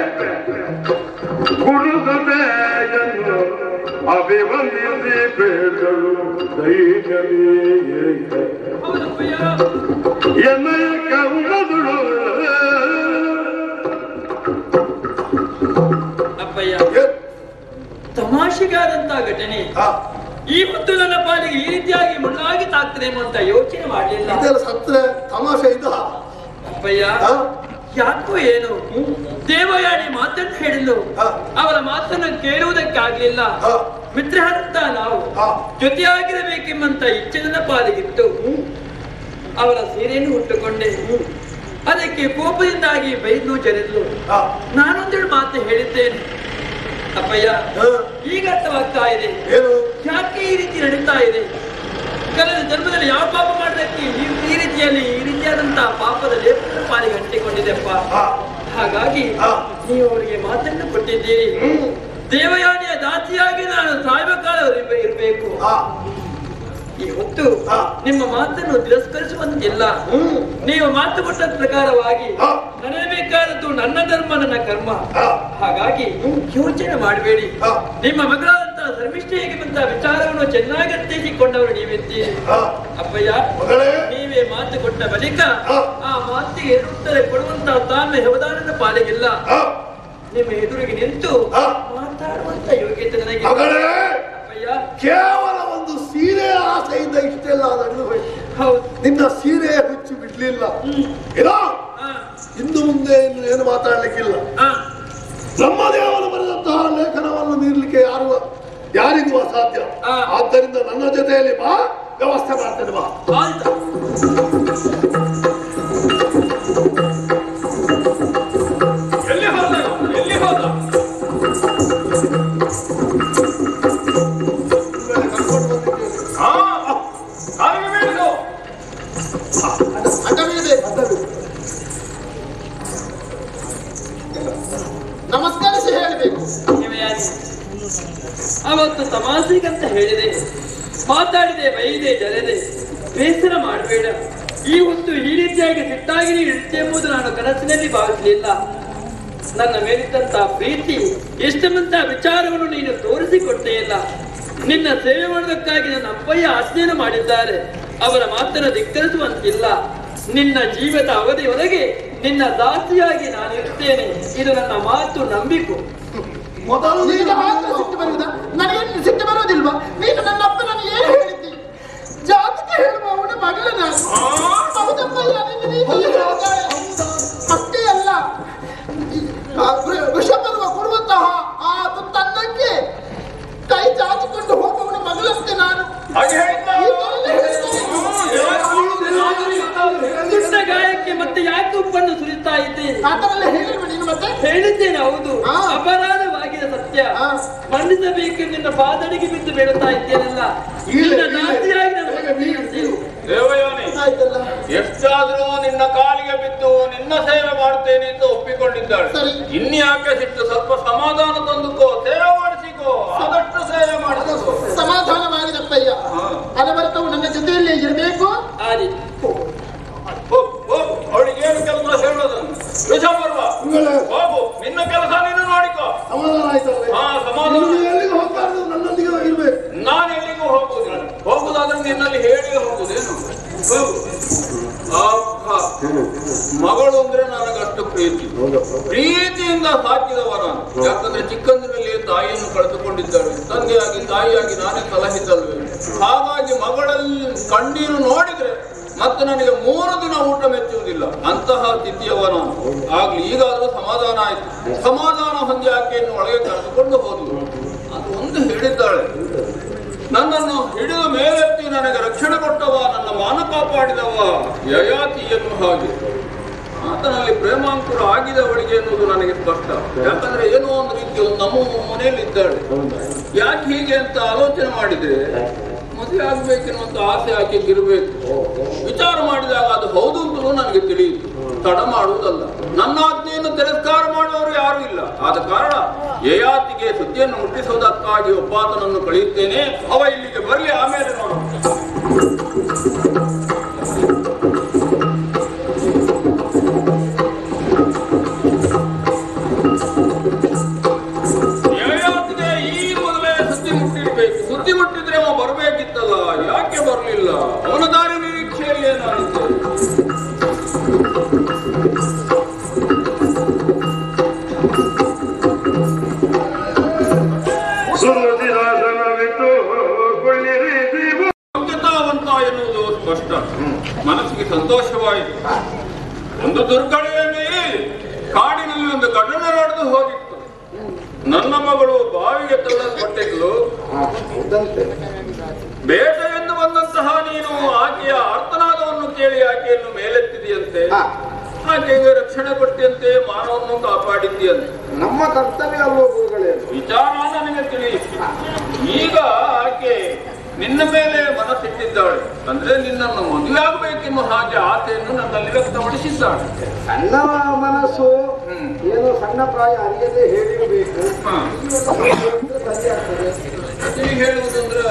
ಗುರುಸತೆಯನ್ನು ಅಭಿವಂದಿಸಿ ಬೇಡಲು ಧೈರ್ಯವೇ ಹೌದಪ್ಪಯ್ಯ ಎನ್ನಯ ಕರ್ಮದೊಳು ಅಪ್ಪಯ್ಯ ಏನ್? ತಮಾಷೆಗಾದಂತಹ ಘಟನೆ ಆ, ಈ ಹೊತ್ತು ನನ್ನ ಪಾಲಿಗೆ ಈ ರೀತಿಯಾಗಿ ಮುಳ್ಳಾಗಿ ತಾಗ್ತದೆ ಅಂತ ಯೋಚನೆ ಮಾಡಲಿಲ್ಲ ಇದೆಲ್ಲ ಸತ್ರೆ ತಮಾಷೆ ಇದ್ದ ಅಪ್ಪಯ್ಯ ಆ? ಯಾಕೋ ಏನು ದೇವಯಾನಿ ಮಾತನ್ನು ಹೇಳಿದ್ಲು ಹಾ. ಅವರ ಮಾತನ್ನು ಕೇಳುವುದಕ್ಕಾಗ್ಲಿಲ್ಲ ಆ, ಮಿತ್ರರಂತ ನಾವು ಆ, ಜೊತೆಯಾಗಿರಬೇಕೆಂಬಂತ ಇಚ್ಛೆ ನನ್ನ ಪಾಲಿಗಿತ್ತು ಅವರ ಸೀರೆಯನ್ನು ಹುಟ್ಟುಕೊಂಡೆ ಅದಕ್ಕೆ ಕೋಪದಿಂದಾಗಿ ಬೈದು ಜರಿದ್ಲು ಆ, ನಾನೊಂದೆರಡು ಮಾತು ಹೇಳಿದ್ದೇನೆ ಅಪ್ಪಯ್ಯ ಆ, ಈಗ ಅರ್ಥವಾಗ್ತಾ ಇದೆ ಏನು ಯಾಕೆ ಈ ರೀತಿ ನಡೀತಾ ಇದೆ ಕಳೆದ ಜನ್ಮದಲ್ಲಿ ಯಾವ ಪಾಪ ಮಾಡಲಿಕ್ಕೆ ಈ ಈ ರೀತಿಯಲ್ಲಿ ಈ ರೀತಿಯಾದಂತಹ ಪಾಪದ ಲೇಪನ ಪಾಲಿಗೆ ಅಂಟಿಕೊಂಡಿದೆಪ್ಪ ಆ, ಹಾಗಾಗಿ ಆ. ನೀವು ಅವರಿಗೆ ಮಾತನ್ನು ಕೊಟ್ಟಿದ್ದೀರಿ ದೇವಯಾನಿಯ ದಾಸಿಯಾಗಿ ನಾನು ಸಾಯುವ ಕಾಲ ಇರ್ಬೇ- ಇರಬೇಕು ಆ, ಈ ಹೊತ್ತು ಆ. ನಿಮ್ಮ ಮಾತನ್ನು ತಿರಸ್ಕರಿಸುವಂತಿಲ್ಲ ಹ್ಮ್. ನೀವು ಮಾತು ಕೊಟ್ಟ ಪ್ರಕಾರವಾಗಿ ಆ. ನಡೆಯಬೇಕಾದದ್ದು ನನ್ನ ಧರ್ಮ ನನ್ನ ಕರ್ಮ ಆ. ಹಾಗಾಗಿ ಯೋಚನೆ ಮಾಡಬೇಡಿ ಆ. ನಿಮ್ಮ ಮಗಳಾದಂತಹ ಧರ್ಮಿಷ್ಠೆಗೆ ಬಂದ ವಿಚಾರವನ್ನು ಚೆನ್ನಾಗಿ ಅರ್ಥೈಸಿಕೊಂಡವರು ನೀವಿದ್ದೀರಿ ಆ, ಅಪ್ಪಯ್ಯ ಮಗಳೇ ನೀವೇ ಮಾತು ಕೊಟ್ಟ ಬಳಿಕ ಆ. ಆ ಮಾತಿಗೆ ಉತ್ತರ ಕೊಡುವಂತಹ ತಾಳ್ಮೆ ಹೆವದಾನದ ಪಾಲಿಗಿಲ್ಲ ಆ, ನಿಮ್ಮ ಎದುರಿಗೆ ನಿಂತು ಆ. ಮಾತಾಡುವಂತ ಯೋಗ್ಯತೆ ನನಗೆ ಮಗಳೇ ಅಪ್ಪಯ್ಯ ಕೇವಲ ಒಂದು ಸೀರೆ ಆಸೆಯಿಂದ ಇಷ್ಟೆಲ್ಲ ನಡೆದು ಹೋಯ್ತು ಹೌದು ನಿನ್ನ ಸೀರೆ ಹುಚ್ಚು ಬಿಡ್ಲಿಲ್ಲ ಏನೋ ಆ, ಇನ್ನು ಮುಂದೆ ಇನ್ನು ಏನು ಮಾತಾಡ್ಲಿಕ್ಕಿಲ್ಲ ಆ, ಬ್ರಹ್ಮದೇವನು ಬರೆದಂತಹ ಲೇಖನವನ್ನು ಮೀರಲಿಕ್ಕೆ ಯಾರು ಯಾರಿಗೂ ಅಸಾಧ್ಯ ಆ. ಆದ್ದರಿಂದ ನನ್ನ ಜೊತೆಯಲ್ಲಿ ಬಾ ವ್ಯವಸ್ಥೆ ಮಾಡ್ತೇನೆ ಬಾ ಆಯ್ತು ಎಲ್ಲಿ ಹೋದ ಎಲ್ಲಿ ಹೋದ ಕರ್ಕೊಂಡು ಬಂದಿದ್ದೇನೆ. ಹಾ ಕಾಲಿಗೆ ಬೀಳಿಸು ಅಡ್ಡವಿದೆ ನಮಸ್ಕರಿಸಿ ಹೇಳಬೇಕು ದೇವಯಾನಿ ಅವತ್ತು ತಮಾಸೆಗಂತ ಹೇಳಿದೆ ಮಾತಾಡಿದೆ ಬೈದೆ ಜರೆದೆ ಬೇಸರ ಮಾಡಬೇಡ ಈ ಹೊತ್ತು ಈ ರೀತಿಯಾಗಿ ಸಿಟ್ಟಾಗಿ ನೀನು ಇರುತ್ತೆ ಎಂಬುದು ನಾನು ಕನಸಿನಲ್ಲಿ ಭಾವಿಸಲಿಲ್ಲ ನನ್ನ ಮೇಲಿದ್ದಂತಹ ಪ್ರೀತಿ ಇಷ್ಟಮಂತ ವಿಚಾರವನ್ನು ನೀನು ತೋರಿಸಿಕೊಟ್ಟೇ ಇಲ್ಲ ನಿನ್ನ ಸೇವೆ ಮಾಡುವುದಕ್ಕಾಗಿ ನನ್ನ ಅಪ್ಪಯ್ಯ ಆಜ್ಞೆಯನ್ನು ಮಾಡಿದ್ದಾರೆ ಅವರ ಮಾತನ್ನು ಧಿಕ್ಕರಿಸುವಂತಿಲ್ಲ ನಿನ್ನ ಜೀವದ ಅವಧಿಯೊಳಗೆ ನಿನ್ನ ದಾಸಿಯಾಗಿ ನಾನು ಇರ್ತೇನೆ ಇದು ನನ್ನ ಮಾತು ನಂಬಿಕು ಮೊದಲು ನೀನು ನೀನು ಮಾತ್ರ ಸಿಟ್ಟು ಬರುವುದಾ ನನಗೇನು ಸಿಟ್ಟು ಬರುವುದಿಲ್ವಾ ನೀನು ನನ್ನ ಅಪ್ಪನನ್ನು ಏನು ಹೇಳಿದ್ದಿ ಜಾತಕ ಹೇಳುವ ಅವನ ಮಗಳ ನಾನು ಹೌದಪ್ಪಯ್ಯ ನಿನ್ನ ನೀತಿ ಹೌದಾ? ಹೇಳ್ತಾಳೆ. ಹೌದಾ? ಹಾಗೆ ಹೇಳಿದ್ದ? ಸುಟ್ಟ ಗಾಯಕ್ಕೆ ಮತ್ತೆ ಯಾಕೆ ಉಪ್ಪನ್ನು ಸುರಿತಾ ಇದ್ದೆ ಆ ಥರ ಎಲ್ಲ ಹೇಳಿಲ್ವ ನೀನು ಮತ್ತೆ ಹೇಳಿದ್ದೇನೆ ಹೌದು ಹಾ. ಅಪರಾಧವಾಗಿದೆ ಸತ್ಯ ಹಾ. ಮನ್ನಿಸಬೇಕು ನಿನ್ನ ಪಾದಡಿಗೆ ಬಿದ್ದು ಬೇಡುತ್ತಾ ಇದ್ದೇನಲ್ಲ ನಿನ್ನ ನಾಚಿಯಾಗಿ ನನ್ನ ನೀವು ದೇವಯಾನಿ ಆಯ್ತಲ್ಲ ಎಷ್ಟಾದ್ರೂ ನಿನ್ನ ಕಾಲಿಗೆ ಬಿದ್ದು ನಿನ್ನ ಸೇವೆ ಮಾಡ್ತೇನೆ ಅಂತ ಒಪ್ಪಿಕೊಂಡಿದ್ದಾಳೆ ಸರಿ. ಇನ್ಯಾಕೆ ಸಿಟ್ಟು ಸ್ವಲ್ಪ ಸಮಾಧಾನ ತಂದುಕೋ ಸೇವೆ ಮಾಡಿಸಿಕೋ ಆದಷ್ಟು ಸೇವೆ ಮಾಡಿಸಿಕೋ ಸಮಾಧಾನವಾಗಿದಪ್ಪಯ್ಯ ಅನವರ್ತವು ನನ್ನ ಜೊತೆಯಲ್ಲಿ ಇರಬೇಕು ಆದಿ ಹೋಗು, ಹೋಗು. ಅವಳಿಗೆ ಏನು ಕೆಲಸ ಹೇಳೋದನ್ನು ವೃಷಪರ್ವ ಗುರುಗಳೇ, ಹೋಗು ನಿನ್ನ ಕೆಲಸ ನೀನು ನೋಡಿಕೋ ಸಮಾಧಾನ ಆಯ್ತಲ್ಲ ಹಾ ಸಮಾಧಾನ ನೀವು ಎಲ್ಲಿಗೆ ಹೋಗ್ಬಾರ್ದು ನನ್ನೊಂದಿಗೆ ಇರ್ಬೇಕು ನಾನು ಎಲ್ಲಿಗೂ ಹೋಗುವುದಿಲ್ಲ ಹೋಗುದಾದ್ರೆ ನಿನ್ನಲ್ಲಿ ಹೇಳಿ ಹೋಗುದೇನು ಹೋಗು ಅಪ್ಪ ಮಗಳು ಅಂದ್ರೆ ನನಗಷ್ಟು ಪ್ರೀತಿ ಪ್ರೀತಿಯಿಂದ ಸಾಕಿದವ ನಾನು ಯಾಕಂದ್ರೆ ಚಿಕ್ಕಂದಿನಲ್ಲಿ ತಾಯಿಯನ್ನು ಕಳೆದುಕೊಂಡಿದ್ದಾಳೆ ತಂದೆಯಾಗಿ ತಾಯಿಯಾಗಿ ನಾನೇ ಸಲಹಿದ್ದಲ್ವೇ ಹಾಗಾಗಿ ಮಗಳಲ್ಲಿ ಕಣ್ಣೀರು ನೋಡಿದ್ರೆ ಮತ್ತೆ ನನಗೆ ಮೂರು ದಿನ ಊಟ ಮೆಚ್ಚುವುದಿಲ್ಲ ಅಂತಹ ಸ್ಥಿತಿಯವ ನಾನು ಆಗ್ಲಿ ಈಗಾದ್ರೂ ಸಮಾಧಾನ ಆಯ್ತು ಸಮಾಧಾನ ಹೊಂದಿ ಆಕೆಯನ್ನು ಒಳಗೆ ಕರೆದುಕೊಂಡು ಹೋದ್ಲು ಅದು ಒಂದು ಹೇಳಿದ್ದಾಳೆ ನನ್ನನ್ನು ಹಿಡಿದು ಮೇಲೆತ್ತಿ ನನಗೆ ರಕ್ಷಣೆ ಕೊಟ್ಟವ ನನ್ನ ಮಾನ ಕಾಪಾಡಿದವ ಯಯಾತಿ ಎನ್ನುವ ಹಾಗೆ ಆತನಲ್ಲಿ ಪ್ರೇಮಾಂಕುರ ಆಗಿದೆ ಅವಳಿಗೆ ಎನ್ನುವುದು ನನಗೆ ಸ್ಪಷ್ಟ ಯಾಕಂದ್ರೆ ಏನೋ ಒಂದು ರೀತಿ ಒಂದು ನಮ್ಮ ಮನೆಯಲ್ಲಿ ಇದ್ದಾಳೆ ಯಾಕೆ ಹೀಗೆ ಅಂತ ಆಲೋಚನೆ ಮಾಡಿದ್ರೆ ಮದುವೆ ಆಗ್ಬೇಕೆನ್ನುವಂತ ಆಸೆ ಆಕೆಗೆ ಇರಬೇಕು ವಿಚಾರ ಮಾಡಿದಾಗ ಅದು ಹೌದು ಅಂತಲೂ ನನಗೆ ತಿಳಿಯಿತು ತಡ ಮಾಡುವುದಲ್ಲ ನನ್ನ ಆಜ್ಞೆಯನ್ನು ತಿರಸ್ಕಾರ ಮಾಡುವವರು ಯಾರು ಇಲ್ಲ ಆದ ಕಾರಣ ಯಯಾತಿಗೆ ಸುದ್ದಿಯನ್ನು ಮುಟ್ಟಿಸುವುದಕ್ಕಾಗಿ ಒಬ್ಬಾತನನ್ನು ಕಳೆಯುತ್ತೇನೆ ಅವ ಇಲ್ಲಿಗೆ ಬರಲಿ ಆಮೇಲೆ ನೋಡೋಣ ಯಯಾತಿಗೆ ಈ ಮೊದಲೇ ಸುದ್ದಿ ಮುಟ್ಟಿರ್ಬೇಕು ಸುದ್ದಿ ಮುಟ್ಟಿದ್ರೆ ಅವ ಬರಬೇಕಿತ್ತಲ್ಲ ಯಾಕೆ ಬರಲಿಲ್ಲ ಅವನ ದಾರಿ ನಿರೀಕ್ಷೆಯಲ್ಲಿ ನಾನಿದ್ದೆ ಸುರುದಿರಾಸನವಿಟ್ಟು ಕೊಳ್ಳಿರಿ ಜೀವ ಯೋಗ್ಯತಾವಂತ ಎನ್ನುವುದು ಸ್ಪಷ್ಟ ಮನಸ್ಸಿಗೆ ಸಂತೋಷವಾಯಿತು ಒಂದು ದುರ್ಘಟನೆಯಲ್ಲಿ ಕಾಡಿನಲ್ಲಿ ಒಂದು ಘಟನೆ ನಡೆದು ಹೋಗಿತ್ತು ನನ್ನ ಮಗಳು ಬಾವಿಗೆ ತಳ್ಳಲ್ಪಟ್ಟಿದ್ಲು ಬೇಟೆಯಿಂದ ಬಂದಂತಹ ನೀನು ಆಕೆಯ ಆರ್ತನಾದವನ್ನು ಕೇಳಿ ಆಕೆಯನ್ನು ಮೇಲೆತ್ತಿದೆಯಂತೆ ಆಕೆಗೆ ರಕ್ಷಣೆ ಕೊಟ್ಟಿಯಂತೆ ಮಾನವನ್ನು ಕಾಪಾಡಿದ್ದೀಯಂತೆ ನಮ್ಮ ಕರ್ತವ್ಯ ಅಲ್ವೋ ಗುರುಗಳೇ ವಿಚಾರ ನನಗೆ ತಿಳಿಯಿತು ಈಗ ಆಕೆ ನಿನ್ನ ಮೇಲೆ ಮನಸ್ಸಿಟ್ಟಿದ್ದಾಳೆ ಅಂದ್ರೆ ನಿನ್ನನ್ನು ಮದುವೆ ಆಗಬೇಕೆನ್ನುವ ಹಾಗೆ ಆಸೆಯನ್ನು ನನ್ನಲ್ಲಿ ವ್ಯಕ್ತಪಡಿಸಿದ್ದಾಳೆ ಸಣ್ಣ ಮನಸ್ಸು ಹ್ಮ್. ಏನೋ ಸಣ್ಣ ಪ್ರಾಯ ಅರಿಯದೆ ಹೇಳಿರಬೇಕು ಹ. ಸರಿ ಆಗ್ತದೆ ತಿಳಿ ಹೇಳುವುದಂದ್ರೆ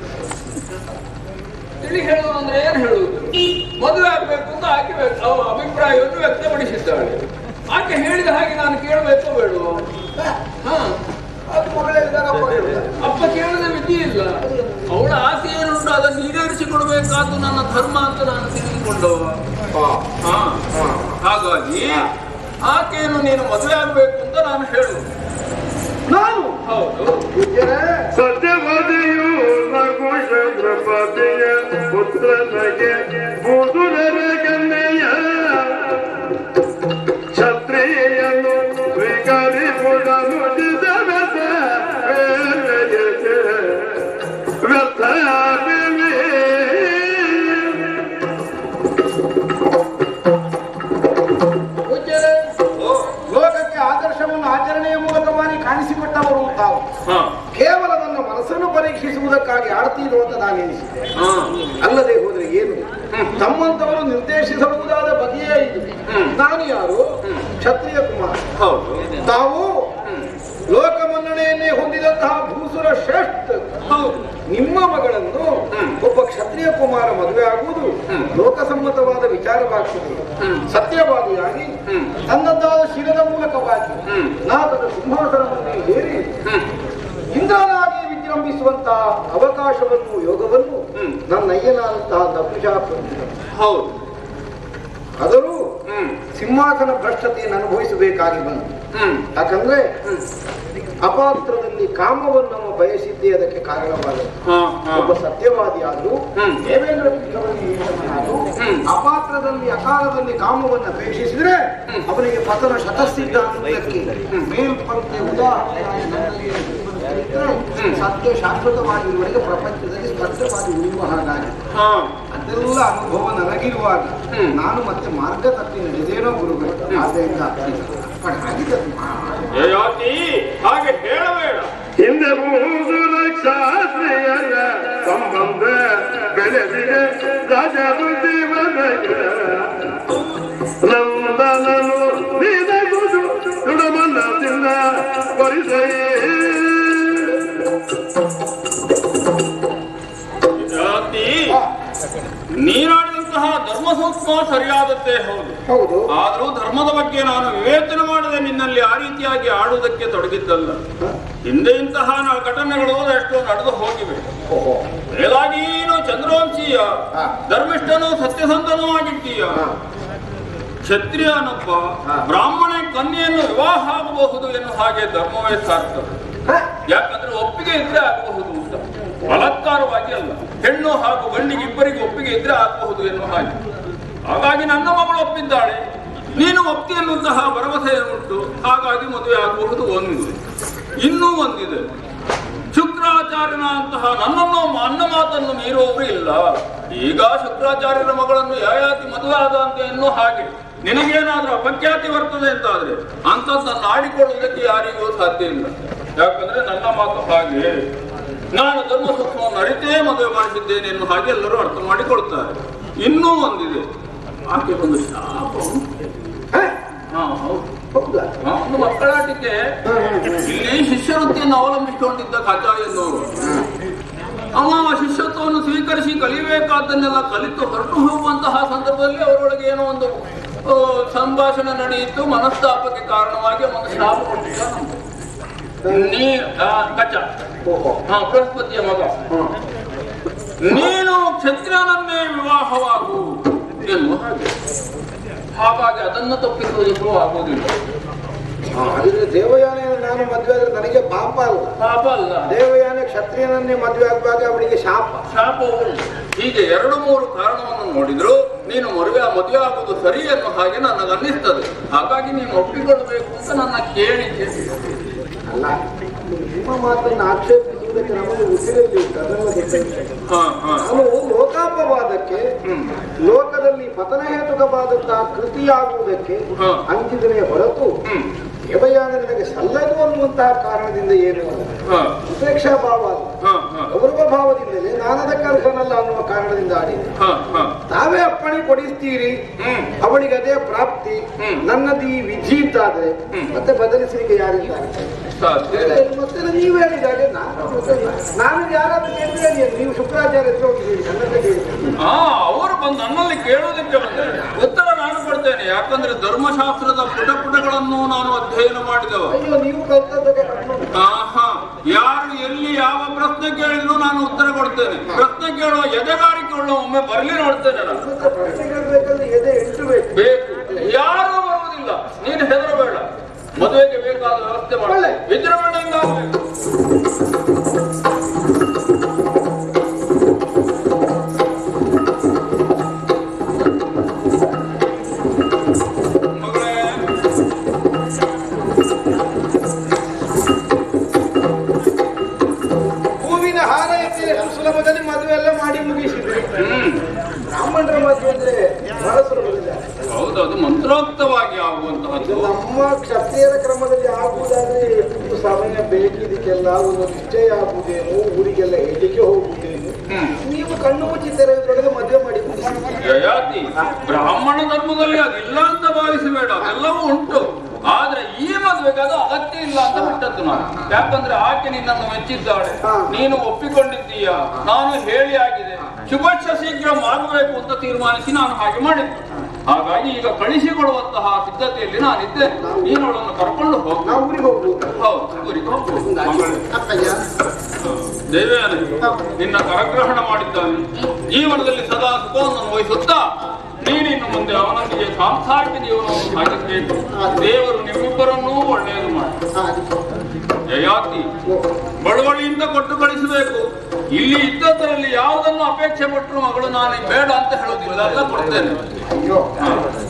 ತಿಳಿ ಹೇಳುವುದಂದ್ರೆ ಏನ್ ಹೇಳುವುದು ಮದುವೆ ಆಗ್ಬೇಕು ಅಂತ ಆಕೆ ವ್ಯಕ್ತ- ಅವಳ ಅಭಿಪ್ರಾಯವನ್ನು ವ್ಯಕ್ತಪಡಿಸಿದ್ದಾಳೆ ಆಕೆ ಹೇಳಿದ ಹಾಗೆ ನಾನು ಕೇಳಬೇಕೋ ಬೇಡವೋ ಹ ಅದು ಮಗಳಿದ್ದಾಗ ಅಪ್ಪ ಹೇಳ್ತಾರೆ. ಅಪ್ಪ ಕೇಳದ ವಿಧಿ ಇಲ್ಲ ಅವಳ ಆಸೆ ಏನುಂಟು ಅದನ್ನು ಈಡೇರಿಸಿಕೊಡ್ಬೇಕಾದ್ದು ನನ್ನ ಧರ್ಮ ಅಂತ ನಾನು ತಿಳಿದುಕೊಂಡವ ಹಾ. ಹಾಗಾಗಿ ಆಕೆಯನ್ನು ನೀನು ಮದುವೆ ಆಗ್ಬೇಕು ಅಂತ ನಾನು ಹೇಳುದು ನಾನು ಹೌದು ಪೂಜ್ಯರೇ ಸತ್ಯವದಿಯು ನಗುಶಂದ್ರಪತಿಯ ಪುತ್ರನಿಗೆ ಬುದುರರ ಕನ್ನೆಯ ಕ್ಷತ್ರಿಯನ್ನು ಸ್ವೀಕರಿಸುವುದನ್ನು ಚಿದವೆತ ವ್ಯರ್ಥ ಪೂಜ್ಯರೇ ಓ, ಲೋಕಕ್ಕೆ ಆದರ್ಶವನ್ನು ಆಚರಣೆಯ ಮೂಲಕವಾಗಿ ಕಾಣಿಸಿಕೊಟ್ಟವರು ತಾವು ಹಾ, ಕೇವಲ ನನ್ನ ಮನಸ್ಸನ್ನು ಪರೀಕ್ಷಿಸುವುದಕ್ಕಾಗಿ ಆಡ್ತೀರೋ ಅಂತ ನಾನೆನಿಸಿದೆ ಹಾ, ಅಲ್ಲದೆ ಹೋದ್ರೆ ಏನು ತಮ್ಮಂತವರು ನಿರ್ದೇಶಿಸಬಹುದಾದ ಬಗೆಯೇ ಇದು ನಾನು ಯಾರು ಕ್ಷತ್ರಿಯ ಕುಮಾರ ಹೌದು ತಾವು ಲೋಕ ಮನ್ನಣೆಯನ್ನೇ ಹೊಂದಿದಂತಹ ಭೂಸುರ ಶ್ರೇಷ್ಠ ಹೌದು ನಿಮ್ಮ ಮಗಳನ್ನು ಒಬ್ಬ ಕ್ಷತ್ರಿಯ ಕುಮಾರ ಮದುವೆ ಆಗುವುದು ಲೋಕಸಮ್ಮತವಾದ ವಿಚಾರವಾಗ್ತದೆ ಸತ್ಯವಾದಿಯಾಗಿ ತನ್ನದಾದ ಶಿರದ ಮೂಲಕವಾಗಿ ನಾಗದ ಸಿಂಹಾಸನವನ್ನು ಹೇರಿ ಇಂದ್ರನಾಗಿ ವಿಜೃಂಭಿಸುವಂತಹ ಅವಕಾಶವನ್ನು ಯೋಗವನ್ನು ನನ್ನಯ್ಯನಾದಂತಹ ನಪುಷಾಪುರ ಹೌದು ಆದರೂ ಹ್ಮ್ ಸಿಂಹಾಸನ ಭ್ರಷ್ಟತೆಯನ್ನು ಅನುಭವಿಸಬೇಕಾಗಿ ಬಂತು ಹ್ಮ್ ಯಾಕಂದ್ರೆ ಅಪಾತ್ರದಲ್ಲಿ ಕಾಮವನ್ನು ನಾವು ಬಯಸಿದ್ದೇ ಅದಕ್ಕೆ ಕಾರಣವಾದ ಹಾ, ಹಾ. ಒಬ್ಬ ಸತ್ಯವಾದಿ ಆದ್ರೂ ಹ್ಮ್. ದೇವೇಂದ್ರ ಪೀಠದಲ್ಲಿ ಇರುವವನಾದ್ರೂ ಹ್ಮ್. ಅಪಾತ್ರದಲ್ಲಿ ಅಕಾಲದಲ್ಲಿ ಕಾಮವನ್ನು ಅಪೇಕ್ಷಿಸಿದ್ರೆ ಅವನಿಗೆ ಪತನ ಶತಸಿದ್ಧ ಅನ್ನುವುದಕ್ಕೆ ಮೇಲ್ಪಂಕ್ತಿಯ ಉದಾಹರಣೆ ನನ್ನಲ್ಲಿ ಇದೆ. ಚರಿತ್ರೆ ಸತ್ಯ ಶಾಶ್ವತವಾಗಿರುವವರೆಗೆ ಪ್ರಪಂಚದಲ್ಲಿ ಸ್ಪಷ್ಟವಾಗಿ ಉಳಿಯುವ ಹಾಗಾಗಿ ಹಾ ಅದೆಲ್ಲ ಅನುಭವ ನನಗಿರುವಾಗ ಹ್ಮ್. ನಾನು ಮತ್ತೆ ಮಾರ್ಗ ತಪ್ಪಿ ನಡೆದೇನೋ ಗುರುಗಳು ಆದ್ದರಿಂದ ಹಾಗಿದ್ದ ಯಯಾತಿ ಹಾಗೆ ಹೇಳಬೇಡ ಹಿಂದೆ ಮೂರು ಶಾಸ್ತ್ರೀಯರ ಸಂಬಂಧ ಬೆಳೆದಿದೆ ರಾಜಬುದ್ಧಿವನಗೆ ನಂದನನು ನಿನಗುದು ಋಣಮನ್ನದಿಂದ ಪರಿಸೈ ಯಯಾತಿ ನೀನಾಡಿದಂತಹ ಧರ್ಮ ಸೂಕ್ಷ್ಮ ಸರಿಯಾದದ್ದೇ ಹೌದು ಹೌದು ಆದರೂ ಧರ್ಮದ ಬಗ್ಗೆ ನಾನು ವಿವೇಚನೆ ಮಾಡದೆ ನಿನ್ನಲ್ಲಿ ಆ ರೀತಿಯಾಗಿ ಆಡುವುದಕ್ಕೆ ತೊಡಗಿದ್ದಲ್ಲ ಹಿಂದೆ ಇಂತಹ ನ- ಘಟನೆಗಳು ಎಷ್ಟೋ ನಡೆದು ಹೋಗಿವೆ ಮೇಲಾಗಿ ನೀನು ಚಂದ್ರವಂಶೀಯ ಹಾ. ಧರ್ಮಿಷ್ಠನು ಸತ್ಯಸಂಧನೂ ಆಗಿದ್ದೀಯ ಕ್ಷತ್ರಿಯನೊಬ್ಬ ಬ್ರಾಹ್ಮಣ ಕನ್ಯೆಯನ್ನು ವಿವಾಹ ಆಗಬಹುದು ಎನ್ನುವ ಹಾಗೆ ಧರ್ಮವೇ ಸಾರ್ತದೆ ಯಾಕಂದ್ರೆ ಒಪ್ಪಿಗೆ ಇದ್ರೆ ಆಗಬಹುದು ಅಂತ ಬಲಾತ್ಕಾರವಾಗಿ ಅಲ್ಲ ಹೆಣ್ಣು ಹಾಗೂ ಗಂಡಿಗೆ ಇಬ್ಬರಿಗೆ ಒಪ್ಪಿಗೆ ಇದ್ರೆ ಆಗಬಹುದು ಎನ್ನುವ ಹಾಗೆ ಹಾಗಾಗಿ ನನ್ನ ಮಗಳು ಒಪ್ಪಿದ್ದಾಳೆ ನೀನು ಒಪ್ತಿ ಎನ್ನುವಂತಹ ಭರವಸೆ ಉಂಟು ಹಾಗಾಗಿ ಮದುವೆ ಆಗಬಹುದು ಒಂದು ಇನ್ನೂ ಒಂದಿದೆ ಶುಕ್ರಾಚಾರ್ಯನ ಅಂತಹ ನನ್ನನ್ನು ಅನ್ನ ಮಾತನ್ನು ಮೀರುವವರು ಇಲ್ಲ ಈಗ ಶುಕ್ರಾಚಾರ್ಯರ ಮಗಳನ್ನು ಯಾಯಾತಿ ಮದುವೆ ಆದ ಅಂತ ಎನ್ನುವ ಹಾಗೆ ನಿನಗೇನಾದ್ರೂ ಅಪಖ್ಯಾತಿ ಬರ್ತದೆ ಅಂತಾದ್ರೆ ಅಂಥದ್ದನ್ನು ಆಡಿಕೊಳ್ಳುವುದಕ್ಕೆ ಯಾರಿಗೂ ಸಾಧ್ಯ ಇಲ್ಲ ಯಾಕಂದ್ರೆ ನನ್ನ ಮಾತು ಹಾಗೆ ನಾನು ಧರ್ಮ ಸೂಕ್ಷ್ಮವನ್ನು ಅರಿತೇ ಮದುವೆ ಮಾಡಿಸಿದ್ದೇನೆ ಎನ್ನುವ ಹಾಗೆ ಎಲ್ಲರೂ ಅರ್ಥ ಮಾಡಿಕೊಳ್ತಾರೆ ಇನ್ನೂ ಒಂದಿದೆ ಆಕೆ ಒಂದು ಶಾಪ ಉಂಟು. ಹಾ ಹೌದು ಹೌದಾ ಹಾ, ಒಂದು ಮಕ್ಕಳಾಟಿಕೆ ಇಲ್ಲಿ ಶಿಷ್ಯವೃತ್ತಿಯನ್ನು ಅವಲಂಬಿಸಿಕೊಂಡಿದ್ದ ಖಜ ಎನ್ನುವರು ಅವ ಆ ಶಿಷ್ಯತ್ವವನ್ನು ಸ್ವೀಕರಿಸಿ ಕಲಿಬೇಕಾದ್ದನ್ನೆಲ್ಲ ಕಲಿತು ಹೊರಟು ಹೋಗುವಂತಹ ಸಂದರ್ಭದಲ್ಲಿ ಅವರೊಳಗೆ ಏನೋ ಒಂದು ಆ, ಸಂಭಾಷಣೆ ನಡೆಯಿತು ಮನಸ್ತಾಪಕ್ಕೆ ಕಾರಣವಾಗಿ ಒಂದು ಶಾಪ ಕೊಟ್ಟಿದ್ದ ನೀ ಆ, ಕಚ ಹಾ ಬೃಹಸ್ಪತಿಯ ಮಗ ನೀನು ಕ್ಷತ್ರಿಯನನ್ನೇ ವಿವಾಹವಾಗು ಎನ್ನುವ ಹಾಗೆ ಹಾಗಾಗಿ ಅದನ್ನು ತಪ್ಪಿಸುವುದಕ್ಕೂ ಆಗುವುದಿಲ್ಲ ಹಾಗಿದ್ರೆ ದೇವಯಾನೆಯನ್ನು ನಾನು ಮದುವೆ ಆದ್ರೆ ನನಗೆ ಪಾಪ ಅಲ್ಲ ಪಾಪ ಅಲ್ಲ ದೇವಯಾನೆ ಕ್ಷತ್ರಿಯನನ್ನೇ ಮದುವೆ ಆಗುವಾಗ ಅವನಿಗೆ ಶಾಪ ಶಾಪವು ಹೀಗೆ ಎರಡು ಮೂರು ಕಾರಣವನ್ನು ನೋಡಿದ್ರು ನೀನು ಮದುವೆ ಮದುವೆ ಆಗುವುದು ಸರಿ ಅನ್ನೋ ಹಾಗೆ ನನಗೆ ಅನ್ನಿಸ್ತದೆ ಹಾಗಾಗಿ ನೀನು ಒಪ್ಪಿಕೊಳ್ಬೇಕು ಅಂತ ನನ್ನ ಕೇಳಿದ್ದೆ ಅಲ್ಲ ನಿಮ್ಮ ಮಾತನ್ನು ಆಕ್ಷೇಪಿಸುವುದಕ್ಕೆ ನಮಗೆ ಉಸಿರಲ್ಲಿ ಉಂಟು ಅದೆಲ್ಲ ಗೊತ್ತಾಯ್ತು. ಹಾ ಹಾ ನಾನು ಲೋಕಾಪವಾದಕ್ಕೆ ಲೋಕದಲ್ಲಿ ಪತನ ಹೇತುಕವಾದಂತಹ ಕೃತಿಯಾಗುವುದಕ್ಕೆ ಹಾ. ಅಂಜಿದರೆ ಹೊರತು ಹ್ಮ್ ದೇವಯಾನ ನನಗೆ ಸಲ್ಲದು ಅನ್ನುವಂತಹ ಕಾರಣದಿಂದ ಏನು ಅಲ್ಲ ಹಾ ಉಪೇಕ್ಷಾ ಭಾವ ಅಲ್ಲ ಹಾ ಹಾ ಗೌರವ ಭಾವದಿಂದಲೇ ನಾನದಕ್ಕೆ ಅರ್ಹನಲ್ಲ ಅನ್ನುವ ಕಾರಣದಿಂದ ಆಡಿದೆ ಹಾ ಹಾ ತಾವೇ ಅಪ್ಪಣೆ ಕೊಡಿಸ್ತೀರಿ ಹ್ಮ್ ಅವಳಿಗೆ ಅದೇ ಪ್ರಾಪ್ತಿ ಹ್ಮ್. ನನ್ನದು ಈ ವಿಧಿ ಅಂತಾದ್ರೆ ಹ್ಮ್. ಮತ್ತೆ ಬದಲಿಸಲಿಕ್ಕೆ ಯಾರಿದ್ದಾರೆ ಸಾಧ್ಯ ಇಲ್ಲ. ಮತ್ತೆ ನೀವು ಹೇಳಿದಾಗೆ ನಾನು ನಾನು ಯಾರಾದ್ರೂ ಕೇಳಿದ್ರೆ ಏನು? ನೀವು ಶುಕ್ರಾಚಾರ್ಯ ಹತ್ರ ಹೋಗಿದ್ದೀರಿ ನನ್ನ ಹತ್ರ ಕೇಳಿದ್ದೀರಿ. ಹಾ ಅವರು ಬಂದು ನನ್ನಲ್ಲಿ ಕೇಳೋದಕ್ಕೆ ಬಂದೆ ಉತ್ತರ ನಾನು ಕೊಡ್ತೇನೆ ಯಾಕಂದ್ರೆ ಧರ್ಮಶಾಸ್ತ್ರದ ಪುಟ ಪುಟಗಳನ್ನು ನಾನು ಅಧ್ಯಯನ ಮಾಡಿದವ ಅಯ್ಯೋ ನೀವು ಕಲ್ತದ್ದಕ್ಕೆ ಕರ್ಕೊಂಡು ಆಹಾ ಯಾರು ಎಲ್ಲಿ ಯಾವ ಪ್ರಶ್ನೆ ಕೇಳಿದ್ರು ನಾನು ಉತ್ತರ ಕೊಡ್ತೇನೆ ಪ್ರಶ್ನೆ ಕೇಳುವ ಎದೆಗಾರಿಕೆ ಉಳ್ಳ ಒಮ್ಮೆ ಬರ್ಲಿ ನೋಡ್ತೇನೆ ನಾನು ಮತ್ತೆ ಪ್ರಶ್ನೆ ಕೇಳಬೇಕಂದ್ರೆ ಎದೆ ಎಂಟು ಬೇಕು ಬೇಕು ಯಾರು ಬರುವುದಿಲ್ಲ ನೀನು ಹೆದರಬೇಡ ಮದುವೆಗೆ ಬೇಕಾದ ವ್ಯವಸ್ಥೆ ಮಾಡಿ ಒಳ್ಳೆ. ವಿಜೃಂಭಣೆಯಿಂದ ಆಗ್ಬೇಕು. ಮಗಳೇ, ಹೂವಿನ ಹಾರ ಎತ್ತಿ ಎಷ್ಟು ಸುಲಭದಲ್ಲಿ ಮದುವೆ ಎಲ್ಲ ಮಾಡಿ ಮುಗಿಸಿದ್ರಿ ಹ್ಮ್ ಬ್ರಾಹ್ಮಣರ ಮದುವೆ ಅಂದ್ರೆ ಬಹಳ ಸುಲಭವಿಲ್ಲ ಹೌದು ಅದು ಮಂತ್ರೋಕ್ತವಾಗಿ ಆಗುವಂತಹದ್ದು ನಮ್ಮ ಕ್ಷತ್ರಿಯರ ಕ್ರಮದಲ್ಲಿ ಆಗುವುದಾದ್ರೆ ಎಷ್ಟು ಸಮಯ ಬೇಕಿದಕ್ಕೆಲ್ಲ ಒಂದು ನಿಶ್ಚಯ ಆಗುವುದೇನು ಊರಿಗೆಲ್ಲ ಹೇಳಲಿಕ್ಕೆ ಹೋಗುವುದೇನು ಹ್ಮ್ ನೀವು ಕಣ್ಣು ಮುಚ್ಚಿ ತೆರೆಯುವುದರೊಳಗೆ ಮದುವೆ ಮಾಡಿ ಮುಗಿಸಿ ಯಯಾತಿ ಬ್ರಾಹ್ಮಣ ಧರ್ಮದಲ್ಲಿ ಅದಿಲ್ಲ ಅಂತ ಭಾವಿಸಬೇಡ ಅದೆಲ್ಲವೂ ಉಂಟು ಆದ್ರೆ ಈ ಮದುವೆಗೆ ಅದು ಅಗತ್ಯ ಇಲ್ಲ ಅಂತ ಬಿಟ್ಟದ್ದು ನಾನು ಯಾಕಂದ್ರೆ ಆಕೆ ನಿನ್ನನ್ನು ಮೆಚ್ಚಿದ್ದಾಳೆ ಹಾ. ನೀನು ಒಪ್ಪಿಕೊಂಡಿದ್ದೀಯ ನಾನು ಹೇಳಿ ಆಗಿದೆ ಶುಭಕ್ಷ ಶೀಘ್ರ ಮಾಡಬೇಕು ಅಂತ ತೀರ್ಮಾನಿಸಿ ನಾನು ಹಾಗೆ ಮಾಡಿದ್ದೆ ಹಾಗಾಗಿ ಈಗ ಕಳಿಸಿಕೊಡುವಂತಹ ಸಿದ್ಧತೆಯಲ್ಲಿ ನಾನಿದ್ದೇನೆ ನೀನು ಅವಳನ್ನು ಕರ್ಕೊಂಡು ಹೋಗು ನಾವು ಊರಿಗೆ ಹೋಗ್ಬೋದು ಹೌದು ಊರಿಗೆ ಹೋಗ್ಬೋದು ಮಗಳೇ. ಅಪ್ಪಯ್ಯ ದೇವೇನ ನಿನ್ನ ಕರಗ್ರಹಣ ಮಾಡಿದ್ದಾನೆ ಜೀವನದಲ್ಲಿ ಸದಾ ಸುಖವನ್ನು ವಹಿಸುತ್ತಾ ನೀನಿನ್ನು ಮುಂದೆ ಅವನೊಂದಿಗೆ ಸಾಂಸಾರಿಕ ಜೀವನವನ್ನು ಸಾಗಿಸಬೇಕು ದೇವರು ನಿಮ್ಮಿಬ್ಬರನ್ನೂ ಒಳ್ಳೆಯದು ಮಾಡಿ ಜಯಾತಿ ಬಳುವಳಿಯಿಂದ ಕೊಟ್ಟು ಕಳಿಸಬೇಕು ಇಲ್ಲಿ ಇದ್ದದರಲ್ಲಿ ಯಾವುದನ್ನು ಅಪೇಕ್ಷೆ ಪಟ್ಟರು ಮಗಳು ನಾನು ಬೇಡ ಅಂತ ಹೇಳೋದಿಲ್ಲ ಎಲ್ಲ ಕೊಡ್ತೇನೆ ಅಯ್ಯೋ ಹಾ.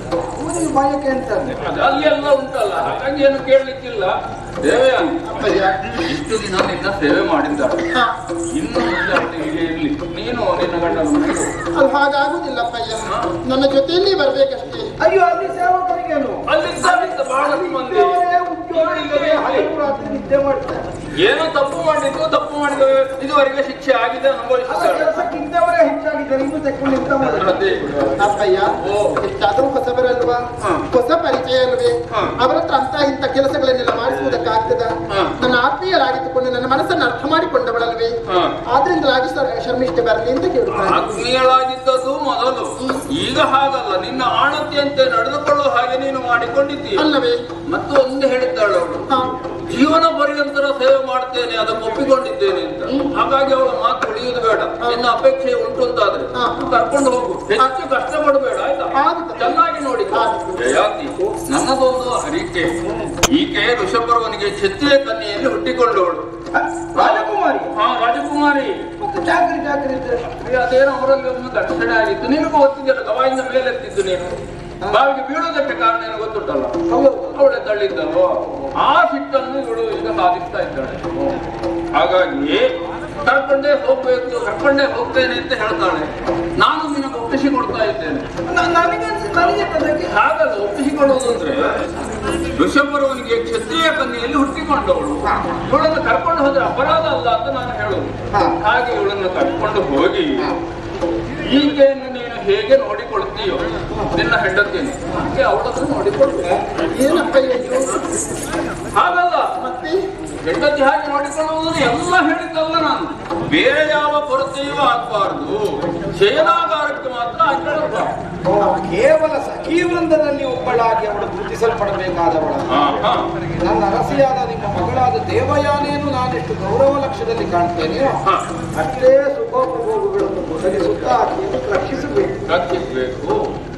ಅಪ್ಪನಿಗೆ ಬಾಯಕ್ಕೆ ಅಂತ ಅದು ಅಲ್ಲಿ ಎಲ್ಲ ಉಂಟಲ್ಲ ಹಾಗಾಗಿ ಏನು ಕೇಳಲಿಕ್ಕಿಲ್ಲ ದೇವಯಾನಿ ಇಷ್ಟು ದಿನ ನಿನ್ನ ಸೇವೆ ಮಾಡಿದ್ದಾಳೆ ಹಾ, ಇನ್ನು ಮುಂದೆ ಅವಳು ಹೀಗೆ ಇರ್ಲಿ ನೀನು ನಿನ್ನ ಗಂಡನ ಮನೆಗೆ ಹೋಗು. ಅದು ಹಾಗಾಗುದಿಲ್ಲಪ್ಪಯ್ಯ ನನ್ನ ಜೊತೆಯಲ್ಲಿ ಬರ್ಬೇಕಷ್ಟೇ ಅಯ್ಯೋ ಅಲ್ಲಿ ಸೇವಕರಿಗೇನು ಅಲ್ಲಿದ್ದಾಗಿದ್ದ ಬಹಳಷ್ಟು ಮಂದಿ ಉದ್ಯೋಗವೇ ಉದ್ಯೋಗ ಇಲ್ಲದೆ ಹಗಲು ರಾತ್ರಿ ನಿದ್ದೆ ಮಾಡ್ತಾರೆ ಏನೋ ತಪ್ಪು ಮಾಡಿದ್ದು ತಪ್ಪು ಮಾಡಿದ್ದೇವೆ ಇದುವರೆಗೆ ಶಿಕ್ಷೆ ಆಗಿದೆ ಅಲ್ಲ ಅನುಭವಿಸಿದ್ದಾಳೆ ಕೆಲಸಕ್ಕಿದ್ದವರೇ ಹೆಚ್ಚಾಗಿದ್ದಾರೆ ಇನ್ನು ತೆಕ್ಕೊಂಡು ನಿಂತ ಮಾಡಿದ್ರೆ ಅದೇ. ಅಪ್ಪಯ್ಯ ಓ. ಎಷ್ಟಾದ್ರೂ ಹೊಸಬರಲ್ವಾ ಹಾ. ಹೊಸ ಪರಿಚಯ ಅಲ್ವೇ ಹಾ. ಅವರ ಹತ್ರ ಅಂತ ಇಂಥ ಕೆಲಸಗಳನ್ನೆಲ್ಲ ಮಾಡಿಸುವುದಕ್ಕಾಗ್ತದ ಹಾ. ನನ್ನ ಆತ್ಮೀಯರಾಗಿದ್ದುಕೊಂಡು ನನ್ನ ಮನಸ್ಸನ್ನು ಅರ್ಥ ಮಾಡಿಕೊಂಡವಳಲ್ವೇ ಹಾ. ಆದ್ರಿಂದಲಾಗಿ ಸರ್ ಶರ್ಮಿಷ್ಠೆ ಬರಲಿ ಅಂತ ಕೇಳುತ್ತಾರೆ ಆತ್ಮೀಯಳಾಗಿದ್ದದ್ದು ಮೊದಲು ಈಗ ಹಾಗಲ್ಲ ನಿನ್ನ ಆಣತಿಯಂತೆ ನಡೆದುಕೊಳ್ಳುವ ಹಾಗೆ ನೀನು ಮಾಡಿಕೊಂಡಿದ್ದೀಯ ಅಲ್ಲವೇ ಮತ್ತು ಒಂದು ಹೇಳಿದ್ದಾಳು ಅವಳು ಹಾ. ಜೀವನ ಪರ್ಯಂತರ ಸೇವೆ ಮಾಡ್ತೇನೆ ಅದನ್ನು ಒಪ್ಪಿಕೊಂಡಿದ್ದೇನೆ ಅಂತ ಹಾಗಾಗಿ ಅವಳ ಮಾತು ಉಳಿಯುವುದು ಬೇಡ ನಿನ್ನ ಅಪೇಕ್ಷೆ ಉಂಟು ಅಂತಾದ್ರೆ ಹಾ. ಕರ್ಕೊಂಡು ಹೋಗು ಹೆಚ್ಚು ಕಷ್ಟ ಪಡಬೇಡ ಆಯ್ತಾ ಆಗುತ್ತೆ. ಚೆನ್ನಾಗಿ ನೋಡಿ ಆಗುತ್ತೆ. ಜಯಾತಿ ನನ್ನದೊಂದು ಹರಿಕೆ ಈಕೆ ಋಷಭರ್ವನಿಗೆ ಛತ್ರಿಯ ಕನ್ಯೆಯಲ್ಲಿ ಹುಟ್ಟಿಕೊಂಡವಳು ರಾಜಕುಮಾರಿ ಹಾ ರಾಜಕುಮಾರಿ ಮತ್ತೆ ಚಾಕರಿ ಚಾಕರಿ ಇದ್ರೆ ಅಯ್ಯ, ಅದೇನೋ ಅವರಲ್ಲಿ ಒಂದು ಘರ್ಷಣೆ ಆಗಿತ್ತು ನಿನಗೂ ಗೊತ್ತಿದೆಯಲ್ಲ ಗವಾಯಿಂದ ಮೇಲೆತ್ತಿದ್ದು ನೀನು ಬಾವಿಗೆ ಬೀಳೋದಕ್ಕೆ ಕಾರಣ ಏನು ಗೊತ್ತುಂಟಲ್ಲ ಹೌದು ಅವಳೆ ತಳ್ಳಿದ್ದಲ್ವೋ ಆ ಸಿಟ್ಟನ್ನು ಇವಳು ಈಗ ಸಾಧಿಸ್ತಾ ಇದ್ದಾಳೆ ಹಾಗಾಗಿ ಕರ್ಕೊಂಡೇ ಹೋಗ್ಬೇಕು ಕರ್ಕೊಂಡೇ ಹೋಗ್ತೇನೆ ಅಂತ ಹೇಳ್ತಾಳೆ ನಾನು ನಿನಗೆ ಒಪ್ಪಿಸಿ ಕೊಡ್ತಾ ಇದ್ದೇನೆ ನ- ನನಗೆ ನನಗೆ ಅದಕ್ಕೆ ಹಾಗಲ್ಲ ಒಪ್ಪಿಸಿಕೊಳ್ಳುವುದು ಅಂದ್ರೆ ಋಷಭರವನಿಗೆ ಕ್ಷತ್ರಿಯ ಕನ್ಯೆಯಲ್ಲಿ ಹುಟ್ಟಿಕೊಂಡವಳು ಇವಳನ್ನು ಕರ್ಕೊಂಡು ಹೋದ್ರೆ ಅಪರಾಧ ಅಲ್ಲ ಅಂತ ನಾನು ಹೇಳುದು ಹಾ. ಹಾಗೆ ಇವಳನ್ನು ಕರ್ಕೊಂಡು ಹೋಗಿ ಈಕೆಯನ್ನು ನೀನು ಹೇಗೆ ನೋಡಿಕೊಳ್ತೀಯೋ ನಿನ್ನ ಹೆಂಡತಿಯನ್ನು ಹಾಗೆ ಅವಳನ್ನು ನೋಡಿಕೊಳ್ಬೇಕು ಏನಪ್ಪಯ್ಯ ಇದು ಹಾಗಲ್ಲ ಮತ್ತೆ ಹೆಂಡತಿ ಹಾಗೆ ನೋಡಿಕೊಳ್ಳುವುದು ಎಲ್ಲ ಹೇಳಿದ್ದಲ್ಲ ನಾನು ಬೇರೆ ಯಾವ ಕೊರತೆಯೂ ಆಗಬಾರ್ದು ಶಯನಾಗಾರಕ್ಕೆ ಮಾತ್ರ ಹಾಕೊಳ್ಳಬಾರ್ದು ಓ, ಕೇವಲ ಸಖೀ ವೃಂದದಲ್ಲಿ ಒಬ್ಬಳಾಗಿ ಅವಳು ಗುರುತಿಸಲ್ಪಡಬೇಕಾದವಳ ಹಾ ಹಾ ನನ್ನ ಅರಸಿಯಾದ ನಿಮ್ಮ ಮಗಳಾದ ದೇವಯಾನೇನು ನಾನೆಷ್ಟು ಗೌರವ ಲಕ್ಷ್ಯದಲ್ಲಿ ಕಾಣ್ತೇನೆ ಹಾ ಅಷ್ಟೇ ಸುಖೋಪಭೋಗಗಳನ್ನು ಒದಗಿಸುತ್ತಾ ಆಕೆಯನ್ನು ರಕ್ಷಿಸಬೇಕು ರಕ್ಷಿಸ್ಬೇಕು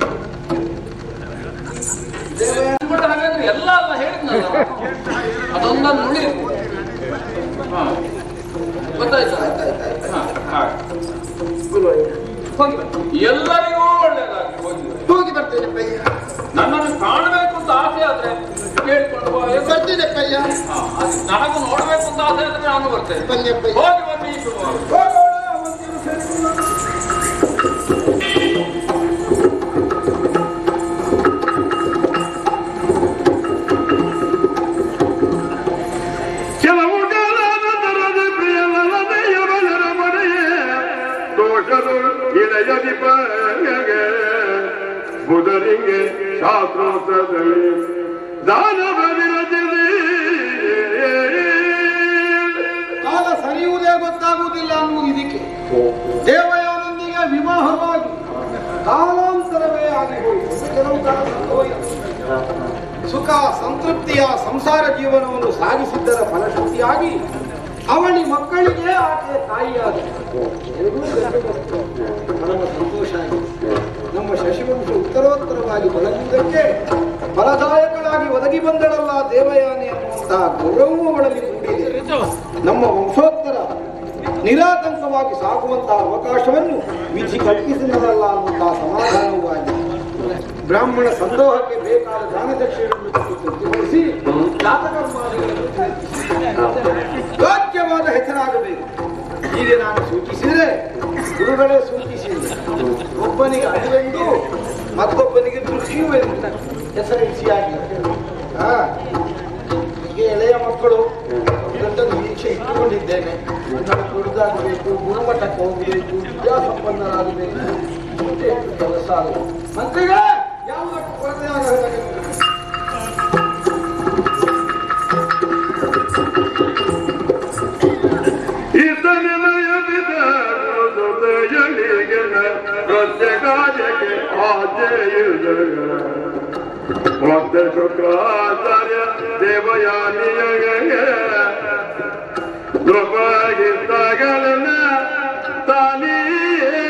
ಕೂಡ ಹಾಗಾದ್ರೆ ಎಲ್ಲ ಅಲ್ಲ ಹೇಳಿದ್ನಲ್ಲ ಅದೊಂದನ್ನು ನುಡಿ ಹಾ ಗೊತ್ತಾಯ್ತಾ ಹಾ, ಹಾಗೆ. ಹೋಗಿ ಬನ್ನಿ. ಎಲ್ಲರಿಗೂ ಒಳ್ಳೇದಾಗಿ ಹೋಗಿ ಹೋಗಿ ಬರ್ತೇನೆ ಅಪ್ಪಯ್ಯ ನನ್ನನ್ನು ಕಾಣಬೇಕು ಅಂತ ಆಸೆ ಆದ್ರೆ ಕೇಳ್ಕೊಂಡು ಬಾ ಏನು? ಬರ್ತೇನೆ ಅಪ್ಪಯ್ಯ ಹಾ, ಅದು ನನಗೂ ನೋಡ್ಬೇಕು ಅಂತ ಆಸೆ ಆದ್ರೆ ನಾನು ಬರ್ತೇನೆ ಬನ್ನಿ ಅಪ್ಪಯ್ಯ ಹೋಗಿ ಬನ್ನಿ ಸುಮಾರು ಹೋಗೋಣ, ಅವತ್ತಿನ ಸೇರಿಕೊಳ್ಳೋಣ. ಕೆಲವು ಕಾಲಾನಂತರದ ಪ್ರಿಯಲಲನೆಯ ಬಲರ ಮನೆಯೇ ದೋಷರು ಇಳೆಯದಿ ಪಂಗಗೆ ಬುಧರಿಗೆ ಶಾಸ್ತ್ರೋತ್ರದಲ್ಲಿ ದಾನವನಿರದಿರಿ ಕಾಲ ಸರಿಯುವುದೇ ಗೊತ್ತಾಗುವುದಿಲ್ಲ ಅನ್ನುವುದು ಇದಕ್ಕೆ ದೇವಯಾನಂದಿಗೆ ವಿವಾಹವಾಗಿ ಕಾಲಾಂತರವೇ ಆಗಿ ಹೋಯಿತು ಕೆಲವು ಕಾಲ ಸಂಭವಿಸಿತು. ಸುಖ ಸಂತೃಪ್ತಿಯ ಸಂಸಾರ ಜೀವನವನ್ನು ಸಾಗಿಸಿದ್ದರ ಫಲಶ್ರುತಿಯಾಗಿ ಅವಳಿ ಮಕ್ಕಳಿಗೆ ಆಕೆಯ ತಾಯಿಯಾದ ಎರಡೂ ಗಂಡು ಮಕ್ಕಳು. ಪರಮ ಸಂತೋಷ ಆಗಿದೆ ನಮ್ಮ ಶಶಿವಂಶ ಉತ್ತರೋತ್ತರವಾಗಿ ಬೆಳಗುವುದಕ್ಕೆ ಫಲದಾಯಕಳಾಗಿ ಒದಗಿ ಬಂದಳಲ್ಲ ದೇವಯಾನಿ ಅನ್ನುವಂತಹ ಗೌರವವು ಅವಳಲ್ಲಿ ಮೂಡಿದೆ ನಮ್ಮ ವಂಶೋತ್ತರ ನಿರಾತಂಕವಾಗಿ ಸಾಗುವಂತಹ ಅವಕಾಶವನ್ನು ವಿಧಿ ಕಲ್ಪಿಸಿದರಲ್ಲ ಅನ್ನುವಂತಹ ಸಮಾಧಾನವೂ ಆಗಿದೆ ಬ್ರಾಹ್ಮಣ ಸಂದೋಹಕ್ಕೆ ಬೇಕಾದ ದಾನದಕ್ಷಿಣೆಯನ್ನು ಕೊಟ್ಟು ತೃಪ್ತಿಗೊಳಿಸಿ ಜಾತಕರ್ಮಾದಿಗಳನ್ನು ತಿಳಿಸಿ ಯೋಗ್ಯವಾದ ಹೆಸರಾಗಬೇಕು ಹೀಗೆ ನಾನು ಸೂಚಿಸಿದರೆ ಗುರುಗಳೇ ಸೂಚಿಸಿದೆ ಒಬ್ಬನಿಗೆ ಅರಿವೆಂದು ಮತ್ತೊಬ್ಬನಿಗೆ ದೃಷ್ಟಿಯುವೆಂದು ಹೆಸರಿಸಿಯಾಗಿ ಹಾ ಹೀಗೆ ಎಳೆಯ ಮಕ್ಕಳು ದೊಡ್ಡ ನಿರೀಕ್ಷೆ ಇಟ್ಟುಕೊಂಡಿದ್ದೇನೆ ನಾನು ಕುಡಿದಾಗಬೇಕು ಗುರುಮಠಕ್ಕೆ ಹೋಗಬೇಕು ವಿದ್ಯಾಸಂಪನ್ನರಾಗಬೇಕು ಮತ್ತೆ ಕೆಲಸ ಆಗಬೇಕು ಮಂತ್ರಿಗಳೇ ಯಾವುದಕ್ಕೂ ಕೊರತೆ ಆಗಬೇಕು ಇದನಿಲಯವಿದ ಹೃದಯಗಳಿಗೆ ಪ್ರತ್ಯೇಕಾರ್ಯಕ್ಕೆ ಆಚೆಯಿದೆ ಮತ್ತೆ ಶುಕ್ರಾಚಾರ್ಯ ದೇವಯಾನಿಯಗೆ ನೃಪಗಿತ್ತಗಳನ್ನ ತಾನಿಯೇ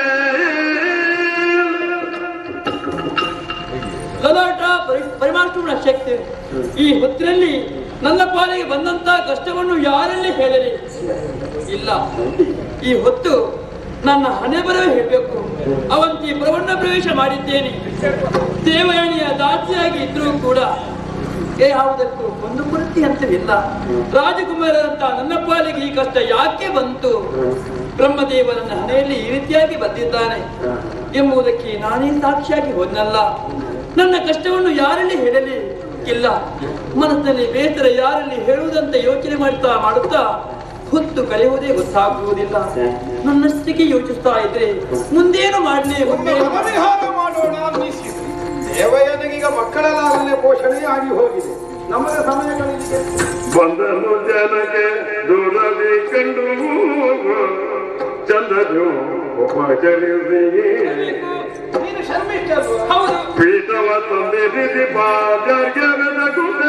ಲಲಾಟ ಪರಿ ಪರಿಮಾಣಿಸುವ ಶಕ್ತಿ ಈ ಹೊತ್ತಿನಲ್ಲಿ ನನ್ನ ಪಾಲಿಗೆ ಬಂದಂತಹ ಕಷ್ಟವನ್ನು ಯಾರಲ್ಲಿ ಹೇಳಲಿ ಇಲ್ಲ ಈ ಹೊತ್ತು ನನ್ನ ಹಣೆ ಬರವೇ ಹೇಳಬೇಕು ಅವಂತಿ ಪ್ರವಣ್ಣ ಪ್ರವೇಶ ಮಾಡಿದ್ದೇನೆ ದೇವಯಾನಿಯ ದಾಸಿಯಾಗಿ ಇದ್ರೂ ಕೂಡ ಯಾವುದಕ್ಕೂ ಒಂದು ಕೊರತೆ ಅಂತವಿಲ್ಲ ರಾಜಕುಮಾರರಂತ ನನ್ನ ಪಾಲಿಗೆ ಈ ಕಷ್ಟ ಯಾಕೆ ಬಂತು ಬ್ರಹ್ಮದೇವರನ್ನ ಹಣೆಯಲ್ಲಿ ಈ ರೀತಿಯಾಗಿ ಬಂದಿದ್ದಾನೆ ಎಂಬುದಕ್ಕೆ ನಾನೇ ಸಾಕ್ಷಿಯಾಗಿ ಹೋದ್ನಲ್ಲ ನನ್ನ ಕಷ್ಟವನ್ನು ಯಾರಲ್ಲಿ ಹೇಳಲಿ ಇಲ್ಲ ಮನಸ್ಸಿನಲ್ಲಿ ಬೇಸರ ಯಾರಲ್ಲಿ ಹೇಳುವುದಂತ ಯೋಚನೆ ಮಾಡ್ತಾ ಮಾಡುತ್ತಾ ಹೊತ್ತು ಕಳೆಯುವುದೇ ಗೊತ್ತಾಗುವುದಿಲ್ಲ ನನ್ನಷ್ಟಿಗೆ ಯೋಚಿಸ್ತಾ ಇದ್ರೆ ಮುಂದೇನು ಮಾಡ್ಲಿ ಒಮ್ಮೆ ಮುಂದೇನು ಪರಿಹಾರ ಮಾಡೋಣ ಅನ್ನಿಸಿತು ದೇವಯ್ಯನಿಗೀಗ ಮಕ್ಕಳ ಲಾಲನೆ ಪೋಷಣೆ ಆಗಿ ಹೋಗಿದೆ ನಮಗೆ ಸಮಯ ಕಳೆದಿದೆ ಬಂದನು ಜನಕ್ಕೆ ದೂರದಿ ಕಂಡು ಚಂದನು ಉಪಚರಿಸಿ ನೀನು ಶರ್ಮಿಷ್ಠ ಅಲ್ವಾ? ಹೌದು ಪೀಠವ ತಂದಿರಿಸಿ ಬಾಜರ್ಗದ ಗುಣ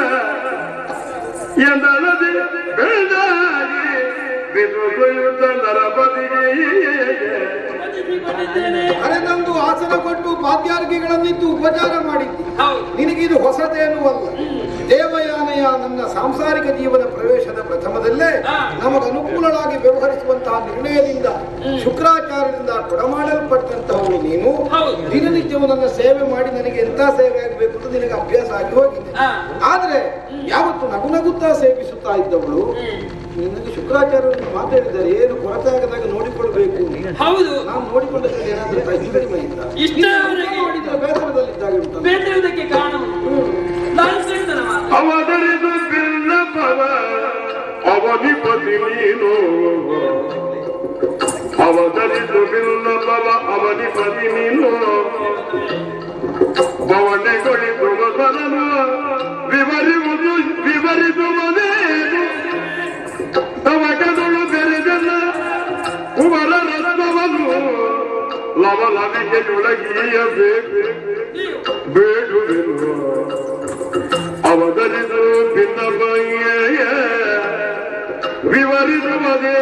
ಎಂದಳದಿ ಬೆಳೆದಾಗಿ ಬಿದುಯುತ ನರಪದಿಗೆ ಬಂದಿದ್ದೇನೆ. ಅರೆದಂದು ಆಸನ ಕೊಟ್ಟು ಪಾದ್ಯಾರ್ಗಿಗಳನ್ನಿದ್ದು ಉಪಚಾರ ಮಾಡಿದ್ದಿ ಹೌದು ನಿನಗಿದು ಹೊಸತೇನೂ ಅಲ್ಲ ದೇವಯಾನೆಯ ನನ್ನ ಸಾಂಸಾರಿಕ ಜೀವನ ಪ್ರವೇಶದ ಪ್ರಥಮದಲ್ಲೇ ಹಾ. ನಮಗೆ ಅನುಕೂಲವಾಗಿ ವ್ಯವಹರಿಸುವಂತಹ ನಿರ್ಣಯದಿಂದ ಶುಕ್ರಾಚಾರ್ಯರಿಂದ ಕೊಡಮಾಡಲ್ಪಟ್ಟಂತಹವಳು ನೀನು ಹೌದು. ದಿನನಿತ್ಯವೂ ನನ್ನ ಸೇವೆ ಮಾಡಿ ನನಗೆ ಎಂತ ಸೇವೆ ಆಗಬೇಕು ಅಂತ ನಿನಗೆ ಅಭ್ಯಾಸ ಆಗಿ ಹೋಗಿದೆ ಹಾ. ಆದ್ರೆ ಯಾವತ್ತು ನಗು ನಗುತ್ತಾ ಸೇವಿಸುತ್ತಾ ಇದ್ದವಳು ನಿನಗೆ ಶುಕ್ರಾಚಾರ್ಯರು ಮಾತಾಡಿದ್ದಾರೆ ಏನು ಕೊರತೆ ಆಗದಾಗ ನೋಡಿಕೊಳ್ಬೇಕು ಹೌದು ನಾವು ನೋಡಿಕೊಂಡಲ್ಲಿ ಏನಾದ್ರೂ ಹೆಚ್ಚು ಕಡಿಮೆ ಇದ್ದ ಇಷ್ಟರವರೆಗೆ ನೋಡಿದ್ರೆ ಬೇಸರದಲ್ಲಿದ್ದಾಗ ಉಂಟಲ್ಲ ಬೇಸರದಕ್ಕೆ ಕಾರಣ ನಾನು ಶ್ರೀಧರ ಮಾತು ಅವತರಿದು ಬಿಲ್ಲಪವ ಅವನಿಪತಿ ನೀನು ಅವತರಿದು ಬಿಲ್ಲಪವ ಅವನಿಪತಿ ನೀನು ಬವಣೆಗೊಳಿಸುವ ಸರನು ವಿವರಿಸುವುದು ವಿವರಿಸುವುದೇನು ತವಕದೊಳು ಬೆರೆದಲ್ಲ ಕುವರ ರತ್ನವನ್ನು ಲವಲವಿಗೆಯೊಳಗಿಯಬೇಕು ಬೇಡುವೆನು ಅವತರಿದು ಭಿನ್ನಪಯ್ಯ ವಿವರಿಸುವುದೇ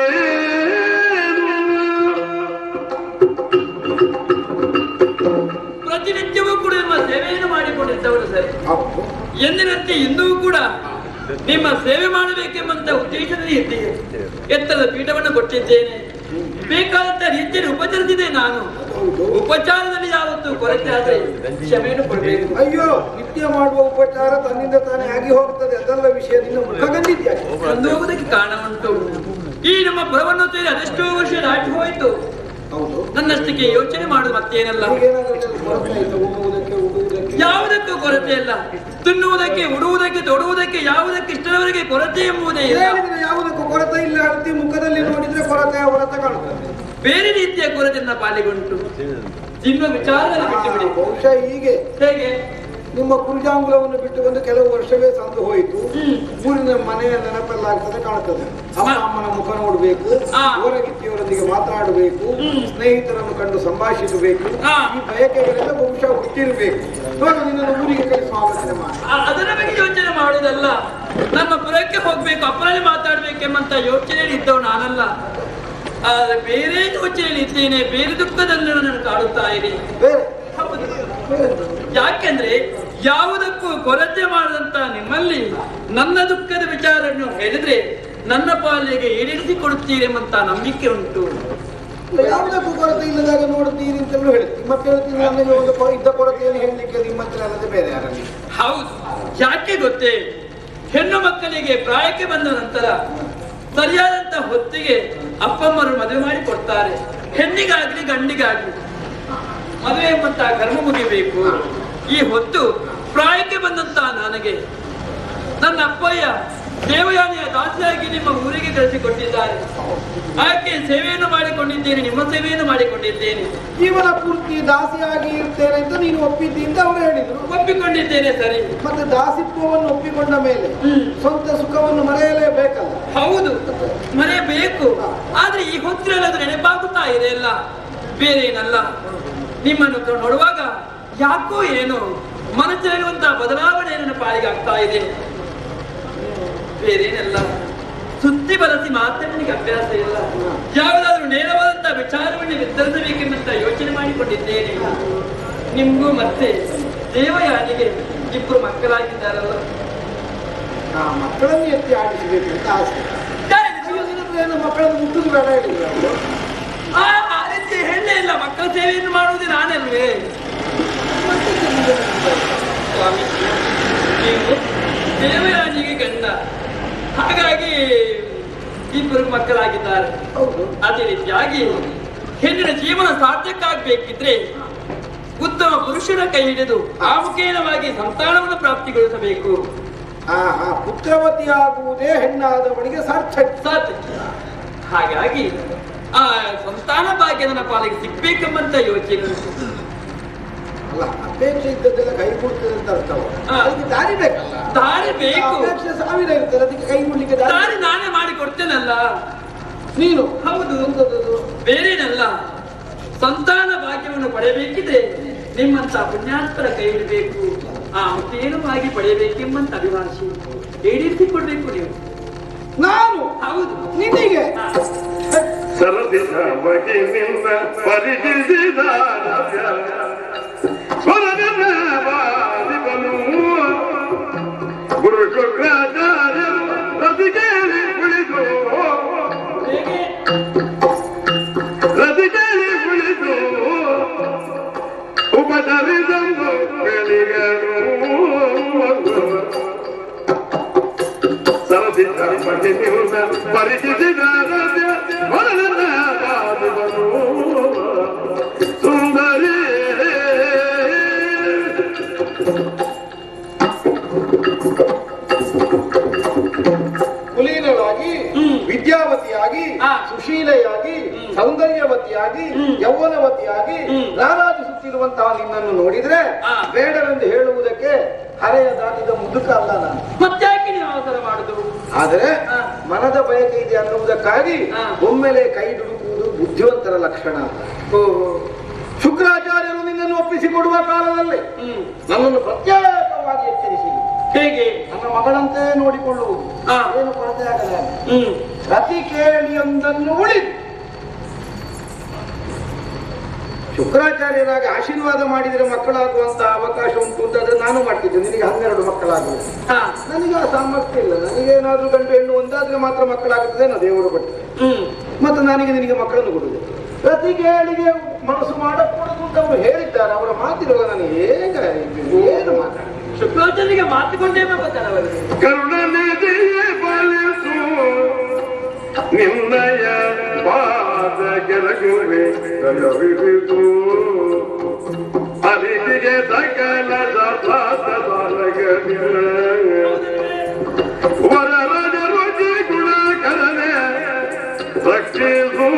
ಪ್ರತಿನಿತ್ಯವೂ ಕೂಡ ನಿಮ್ಮ ಸೇವೆಯನ್ನು ಮಾಡಿಕೊಂಡಿದ್ದವರು ಸರಿ ಹೌದು. ಎಂದಿನಂತೆ ಇಂದೂ ಕೂಡ ನಿಮ್ಮ ಸೇವೆ ಮಾಡಬೇಕೆಂಬಂತ ಉದ್ದೇಶದಲ್ಲಿ ಇದ್ದೀರಿ ಎತ್ತರದ ಪೀಠವನ್ನು ಕೊಟ್ಟಿದ್ದೇನೆ ಬೇಕಾದಂತ ರೀತಿಯಲ್ಲಿ ಉಪಚರಿಸಿದೆ ನಾನು ಉಪಚಾರದಲ್ಲಿ ಯಾವತ್ತೂ ಕೊರತೆ ಆದ್ರೆ ಕ್ಷಮೆಯನ್ನು ಕೊಡಬೇಕು ಅಯ್ಯೋ ನಿತ್ಯ ಮಾಡುವ ಉಪಚಾರ ತನ್ನಿಂದ ತಾನೇ ಆಗಿ ಹೋಗ್ತದೆ ಅದೆಲ್ಲ ವಿಷಯ ನಿನ್ನ ಮುಖ ಕಂಡಿದ್ಯಾ ಬಂದು ಹೋಗುವುದಕ್ಕೆ ಕಾರಣ ಉಂಟು ಈ ನಮ್ಮ ಪುರವನ್ನು ಸೇರಿ ಅದೆಷ್ಟೋ ವರ್ಷ ದಾಟಿ ಹೋಯಿತು ಹೌದು ನನ್ನಷ್ಟಕ್ಕೆ ಯೋಚನೆ ಮಾಡುದು ಮತ್ತೇನಲ್ಲ ನಿಮಗೇನಾದ್ರೂ ಅಲ್ಲಿ ಕೊರತೆ ಆಯ್ತಾ ಉಣ್ಣುವುದಕ್ಕೆ ಉಡುವುದಕ್ಕೆ ಯಾವುದಕ್ಕೂ ಕೊರತೆ ಇಲ್ಲ ತಿನ್ನುವುದಕ್ಕೆ ಉಡುವುದಕ್ಕೆ ತೊಡುವುದಕ್ಕೆ ಯಾವುದಕ್ಕೆ ಇಷ್ಟರವರೆಗೆ ಕೊರತೆ ಎಂಬುದೇ ಇಲ್ಲ ಹೇಳಿದ್ರೆ ಯಾವುದಕ್ಕೂ ಕೊರತೆ ಇಲ್ಲ ಅರ್ತಿ ಮುಖದಲ್ಲಿ ನೋಡಿದ್ರೆ ಕೊರತೆಯ ಹೊರತ ಕಾಣುತ್ತದೆ ಬೇರೆ ರೀತಿಯ ಕೊರತೆ ನನ್ನ ಪಾಲಿಗುಂಟು ತಿನ್ನುವ ವಿಚಾರದಲ್ಲಿ ಬಿಟ್ಟು ಬಿಡಿ ಬಹುಶಃ ಹೀಗೆ ಹೇಗೆ ನಿಮ್ಮ ಕುರುಜಾಂಗುಲವನ್ನು ಬಿಟ್ಟು ಬಂದು ಕೆಲವು ವರ್ಷವೇ ಸಂದು ಹೋಯಿತು ಊರಿನ ಮನೆಯ ನೆನಪೆಲ್ಲ ಆಗ್ತದೆ ಕಾಣುತ್ತದೆ ಅಮ್ಮ ಅಮ್ಮನ ಮುಖ ನೋಡಬೇಕು ಆ. ಊರಗಿತ್ತಿಯವರೊಂದಿಗೆ ಮಾತನಾಡಬೇಕು ಸ್ನೇಹಿತರನ್ನು ಕಂಡು ಸಂಭಾಷಿಸಬೇಕು ಆ. ಈ ಬಯಕೆಗಳೆಲ್ಲ ಬಹುಶಃ ಹುಟ್ಟಿರಬೇಕು ನೋಡು ನಿನ್ನನ್ನು ಊರಿಗೆ ಕಳಿಸುವ ಆಲೋಚನೆ ಮಾಡಿ ಆ- ಅದರ ಬಗ್ಗೆ ಯೋಚನೆ ಮಾಡುವುದಲ್ಲ ನಮ್ಮ ಪುರಕ್ಕೆ ಹೋಗ್ಬೇಕು ಅಪ್ಪನಲ್ಲಿ ಮಾತಾಡ್ಬೇಕೆಂಬಂತ ಯೋಚನೆಯಲ್ಲಿ ಇದ್ದವು ನಾನಲ್ಲ ಆದ್ರೆ ಬೇರೆ ಯೋಚನೆಯಲ್ಲಿ ಇದ್ದೇನೆ ಬೇರೆ ದುಃಖದಲ್ಲಿ ನನ್ನನ್ನು ಕಾಡುತ್ತಾ ಇದೆ ಬೇರೆ ಹೌದು. ಯಾಕೆಂದ್ರೆ ಯಾವುದಕ್ಕೂ ಕೊರತೆ ಮಾಡದಂತ ನಿಮ್ಮಲ್ಲಿ ನನ್ನ ದುಃಖದ ವಿಚಾರವನ್ನು ಹೇಳಿದ್ರೆ ನನ್ನ ಪಾಲಿಗೆ ಈಡೇರಿಸಿ ಕೊಡುತ್ತೀರೆಂಬಂತ ನಂಬಿಕೆ ಉಂಟು ಯಾವುದಕ್ಕೂ ಕೊರತೆ ಇಲ್ಲದಾಗ ನೋಡುತ್ತೀರಿ ಅಂತಲೂ ಹೇಳ್ತೀನಿ ಮತ್ತೆ ಹೇಳ್ತೀನಿ ನನಗೆ ಒಂದು ಕೊ- ಇದ್ದ ಕೊರತೆಯನ್ನು ಹೇಳಲಿಕ್ಕೆ ನಿಮ್ಮ ಹತ್ರ ಅಲ್ಲದೆ ಬೇರೆ ಯಾರಲ್ಲಿ ಹೌದು ಯಾಕೆ ಗೊತ್ತೇ ಹೆಣ್ಣು ಮಕ್ಕಳಿಗೆ ಪ್ರಾಯಕ್ಕೆ ಬಂದ ನಂತರ ಸರಿಯಾದಂತ ಹೊತ್ತಿಗೆ ಅಪ್ಪಮ್ಮರು ಮದುವೆ ಮಾಡಿ ಕೊಡ್ತಾರೆ ಹೆಣ್ಣಿಗಾಗ್ಲಿ ಗಂಡಿಗಾಗ್ಲಿ ಮದುವೆ ಎಂಬಂತ ಕರ್ಮ ಮುಗಿಬೇಕು ಈ ಹೊತ್ತು ಪ್ರಾಯಕ್ಕೆ ಬಂದಂತ ನನಗೆ ನನ್ನ ಅಪ್ಪಯ್ಯ ದೇವಯಾನಿಯ ದಾಸಿಯಾಗಿ ನಿಮ್ಮ ಊರಿಗೆ ಕಳಿಸಿಕೊಟ್ಟಿದ್ದಾರೆ ಆಕೆ ಸೇವೆಯನ್ನು ಮಾಡಿಕೊಂಡಿದ್ದೇನೆ ನಿಮ್ಮ ಸೇವೆಯನ್ನು ಮಾಡಿಕೊಂಡಿದ್ದೇನೆ ಜೀವನ ಪೂರ್ತಿ ದಾಸಿಯಾಗಿ ಇರ್ತೇನೆ ಅಂತ ನೀನು ಒಪ್ಪಿದ್ದಿ ಅಂತ ಅವರು ಹೇಳಿದ್ರು ಒಪ್ಪಿಕೊಂಡಿದ್ದೇನೆ ಸರಿ ಮತ್ತೆ ದಾಸಿತ್ವವನ್ನು ಒಪ್ಪಿಕೊಂಡ ಮೇಲೆ ಹ್ಮ್. ಸ್ವಂತ ಸುಖವನ್ನು ಮರೆಯಲೇಬೇಕಲ್ಲ ಹೌದು ಮರೆಯಬೇಕು ಆದ್ರೆ ಈ ಹೊತ್ತಿನಲ್ಲಿ ಅದು ನೆನಪಾಗುತ್ತಾ ಇದೆ ಅಲ್ಲ ಬೇರೆ ಏನಲ್ಲ ನಿಮ್ಮನ್ನು ಕ- ನೋಡುವಾಗ ಯಾಕೋ ಏನು ಮನಸ್ಸಿನಲ್ಲಿರುವಂತಹ ಬದಲಾವಣೆ ನನ್ನ ಪಾಲಿಗೆ ಆಗ್ತಾ ಇದೆ ಬೇರೇನಲ್ಲ ಸುತ್ತಿ ಬಳಸಿ ಮಾತ್ರ ನನಗೆ ಅಭ್ಯಾಸ ಇಲ್ಲ ಯಾವುದಾದ್ರೂ ನೇರವಾದಂತಹ ವಿಚಾರವನ್ನು ನಿರ್ಧರಿಸಬೇಕೆಂಬಂತ ಯೋಚನೆ ಮಾಡಿಕೊಂಡಿದ್ದೇನೆ ನಿಮ್ಗೂ ಮತ್ತೆ ದೇವಯಾನಿಗೆ ಇಬ್ಬರು ಮಕ್ಕಳಾಗಿದ್ದಾರಲ್ಲ ಆ ಮಕ್ಕಳನ್ನು ಎತ್ತಿ ಆಡಿಸಬೇಕು ಅಂತ ಆಸೆ ಯಾರಿದು? ಅಯ್ಯೋ, ನಿನ್ನ ಹತ್ರ ಏನೋ ಮಕ್ಕಳನ್ನು ಮುಟ್ಟುದು ಬೇಡ ಹೇಳಿದ್ರು ಅವರು. ಆ ಆ ರೀತಿ ಹೇಳಲೇ ಇಲ್ಲ ಮಕ್ಕಳ ಸೇವೆಯನ್ನು ಮಾಡುವುದೇ ನಾನಲ್ವೇ ಸ್ವಾಮಿ ನೀವು ದೇವರಾಜಿಗೆ ಗಂಡ ಹಾಗಾಗಿ ಇಬ್ಬರು ಮಕ್ಕಳಾಗಿದ್ದಾರೆ ಅದೇ ರೀತಿಯಾಗಿ ಹೆಣ್ಣಿನ ಜೀವನ ಸಾರ್ಥಕ್ಕಾಗಬೇಕಿದ್ರೆ ಉತ್ತಮ ಪುರುಷನ ಕೈ ಹಿಡಿದು ಆ ಮುಖೇನವಾಗಿ ಸಂತಾನವನ್ನು ಪ್ರಾಪ್ತಿಗೊಳಿಸಬೇಕು ಆ ಆ ಪುತ್ರವತಿ ಆಗುವುದೇ ಹೆಣ್ಣಾದವನಿಗೆ ಸಾರ್ಥಕ ಸಾರ್ಥಕ ಹಾಗಾಗಿ ಆ ಸಂತಾನ ಭಾಗ್ಯ ನನ್ನ ಪಾಲಿಗೆ ಸಿಗ್ಬೇಕೆಂಬಂತ ಯೋಚನೆ ಉಂಟು. ಅಲ್ಲ ಅಪೇಕ್ಷೆ ಇದ್ದದ್ದೆಲ್ಲ ಕೈ ಕೊಡ್ತದೆ ಅಂತ ಅರ್ಥವ ಹಾ. ಅದಕ್ಕೆ ದಾರಿ ಬೇಕಲ್ಲ ದಾರಿ ಬೇಕು ಅಪೇಕ್ಷೆ ಸಾವಿರ ಇರ್ತದೆ ಅದಕ್ಕೆ ಕೈ ಕೊಡ್ಲಿಕ್ಕೆ ದಾರಿ ದಾರಿ ನಾನೇ ಮಾಡಿ ಕೊಡ್ತೇನಲ್ಲ ನೀನು ಹೌದು ಎಂತದದು? ಬೇರೇನಲ್ಲ ಸಂತಾನ ಭಾಗ್ಯವನ್ನು ಪಡೆಯಬೇಕಿದ್ರೆ ನಿಮ್ಮಂತ ಪುಣ್ಯಾತ್ಮರ ಕೈ ಹಿಡಬೇಕು ಆ ಮುಖೇನವಾಗಿ ಪಡೆಯಬೇಕೆಂಬಂತ ಅಭಿಲಾಷೆ ಈಡೇರಿಸಿಕೊಡ್ಬೇಕು ನೀವು ನಾನು ಹೌದು ನಿನಗೆ ಹಾ. ಸರದಿನ ಬಗೆನಿಂದ ಪರಿಚಿಸಿದ ಸ್ವರಗನ ಬಾಲಿಬನು ಗುರು ಶುಕ್ರಾಚಾರ್ಯ ರತಿ ಕೇಳಿ ಕುಳಿತು ಹೇಗೆ ರತಿ ಕೇಳಿ ಕುಳಿತು ಉಪಚರಿಸಂದು ಬೆಳಿಗನು ಸರದಿನ ಬಗೆನಿಂದ ಪರಿಚಿಸಿದ ಸ್ವರಗನ ಬಾಲಿಬನು ಸುಂದರಿ ಕುಲೀನಳಾಗಿ ವಿದ್ಯಾವತಿಯಾಗಿ ಹಾ. ಸುಶೀಲೆಯಾಗಿ ಸೌಂದರ್ಯವತಿಯಾಗಿ ಯೌವನವತಿಯಾಗಿ ರಾರಾಜಿಸುತ್ತಿರುವಂತಹ ನಿನ್ನನ್ನು ನೋಡಿದ್ರೆ ಹಾ. ಬೇಡವೆಂದು ಹೇಳುವುದಕ್ಕೆ ಹರೆಯ ದಾಟಿದ ಮುದುಕ ಅಲ್ಲ ನಾನು ಮತ್ತ್ಯಾಕೆ ನೀವು ಅವಸರ ಮಾಡುದು ಆದರೆ ಹಾ. ಮನದ ಬಯಕೆ ಇದೆ ಅನ್ನುವುದಕ್ಕಾಗಿ ಹಾ. ಒಮ್ಮೆಲೆ ಕೈ ದುಡುಕುವುದು ಬುದ್ಧಿವಂತರ ಲಕ್ಷಣ ಓಹೋ ಶುಕ್ರಾಚಾರ್ಯರು ನಿನ್ನನ್ನು ಒಪ್ಪಿಸಿಕೊಡುವ ಕಾಲದಲ್ಲಿ ಹ್ಮ್ ನನ್ನನ್ನು ಪ್ರತ್ಯೇಕವಾಗಿ ಎಚ್ಚರಿಸಿ ಹೇಗೆ ನನ್ನ ಮಗಳಂತೆ ನೋಡಿಕೊಳ್ಳುವುದು ಹಾ. ಏನು ಕೊರತೆ ಆಗಲ್ಲ ಹ್ಮ್ ರತಿ ಕೇಳಿಯೊಂದನ್ನು ಉಳಿದು ಶುಕ್ರಾಚಾರ್ಯರಾಗಿ ಆಶೀರ್ವಾದ ಮಾಡಿದರೆ ಮಕ್ಕಳಾಗುವಂತಹ ಅವಕಾಶ ಉಂಟು ಅಂತಾದ್ರೆ ನಾನು ಮಾಡ್ತಿದ್ದೆ ನಿನಗೆ ಹನ್ನೆರಡು ಮಕ್ಕಳಾಗುವುದು ಹಾ ನನಗೆ ಆ ಸಾಮರ್ಥ್ಯ ಇಲ್ಲ ನನಗೇನಾದ್ರೂ ಗಂಡು ಹೆಣ್ಣು ಒಂದಾದ್ರೆ ಮಾತ್ರ ಮಕ್ಕಳಾಗುತ್ತದೆ ನಾ ದೇವರು ಕೊಟ್ಟು ಹ್ಮ್ ಮತ್ತು ನನಗೆ ನಿನಗೆ ಮಕ್ಕಳನ್ನು ಕೊಡುವುದು ಪ್ರತಿ ಕೇಳಿಗೆ ಮನಸ್ಸು ಮಾಡಕೂಡದು ಅಂತ ಅವರು ಹೇಳಿದ್ದಾರೆ ಅವರ ಮಾತಿರುವ ನನಗೆ ಹೇಗ ಏನು ಮಾತಾಡ ಶುಕ್ರಾಚಾರ್ಯರಿಗೆ ಮಾತುಕೊಂಡೇ ಬರ್ತಾರೆ ಅವರಿಗೆ ಕರುಣನಿಧಿಯೇ ಪಾಲಿಸು ನಿನ್ನಯ ಪಾದ ಕೆಳಗುವೆ ದಯವಿರಿಸು ಅರಿವಿಗೆ ಸಕಲ ವರರಾಜ ರುಚಿ ಗುಣ ಕರನೆ ರಕ್ಷಿಸು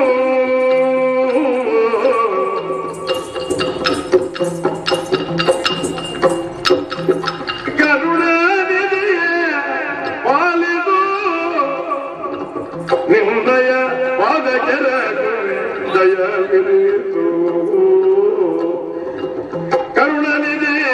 ಕರುಣಾನಿಧಿಯೇ ಪಾಲಿಸು ನಿನ್ನಯ ಪಾದ ಕೆಳಗುವೆ ದಯವಿರಿಸು ಕರುಣನಿಧಿಯೇ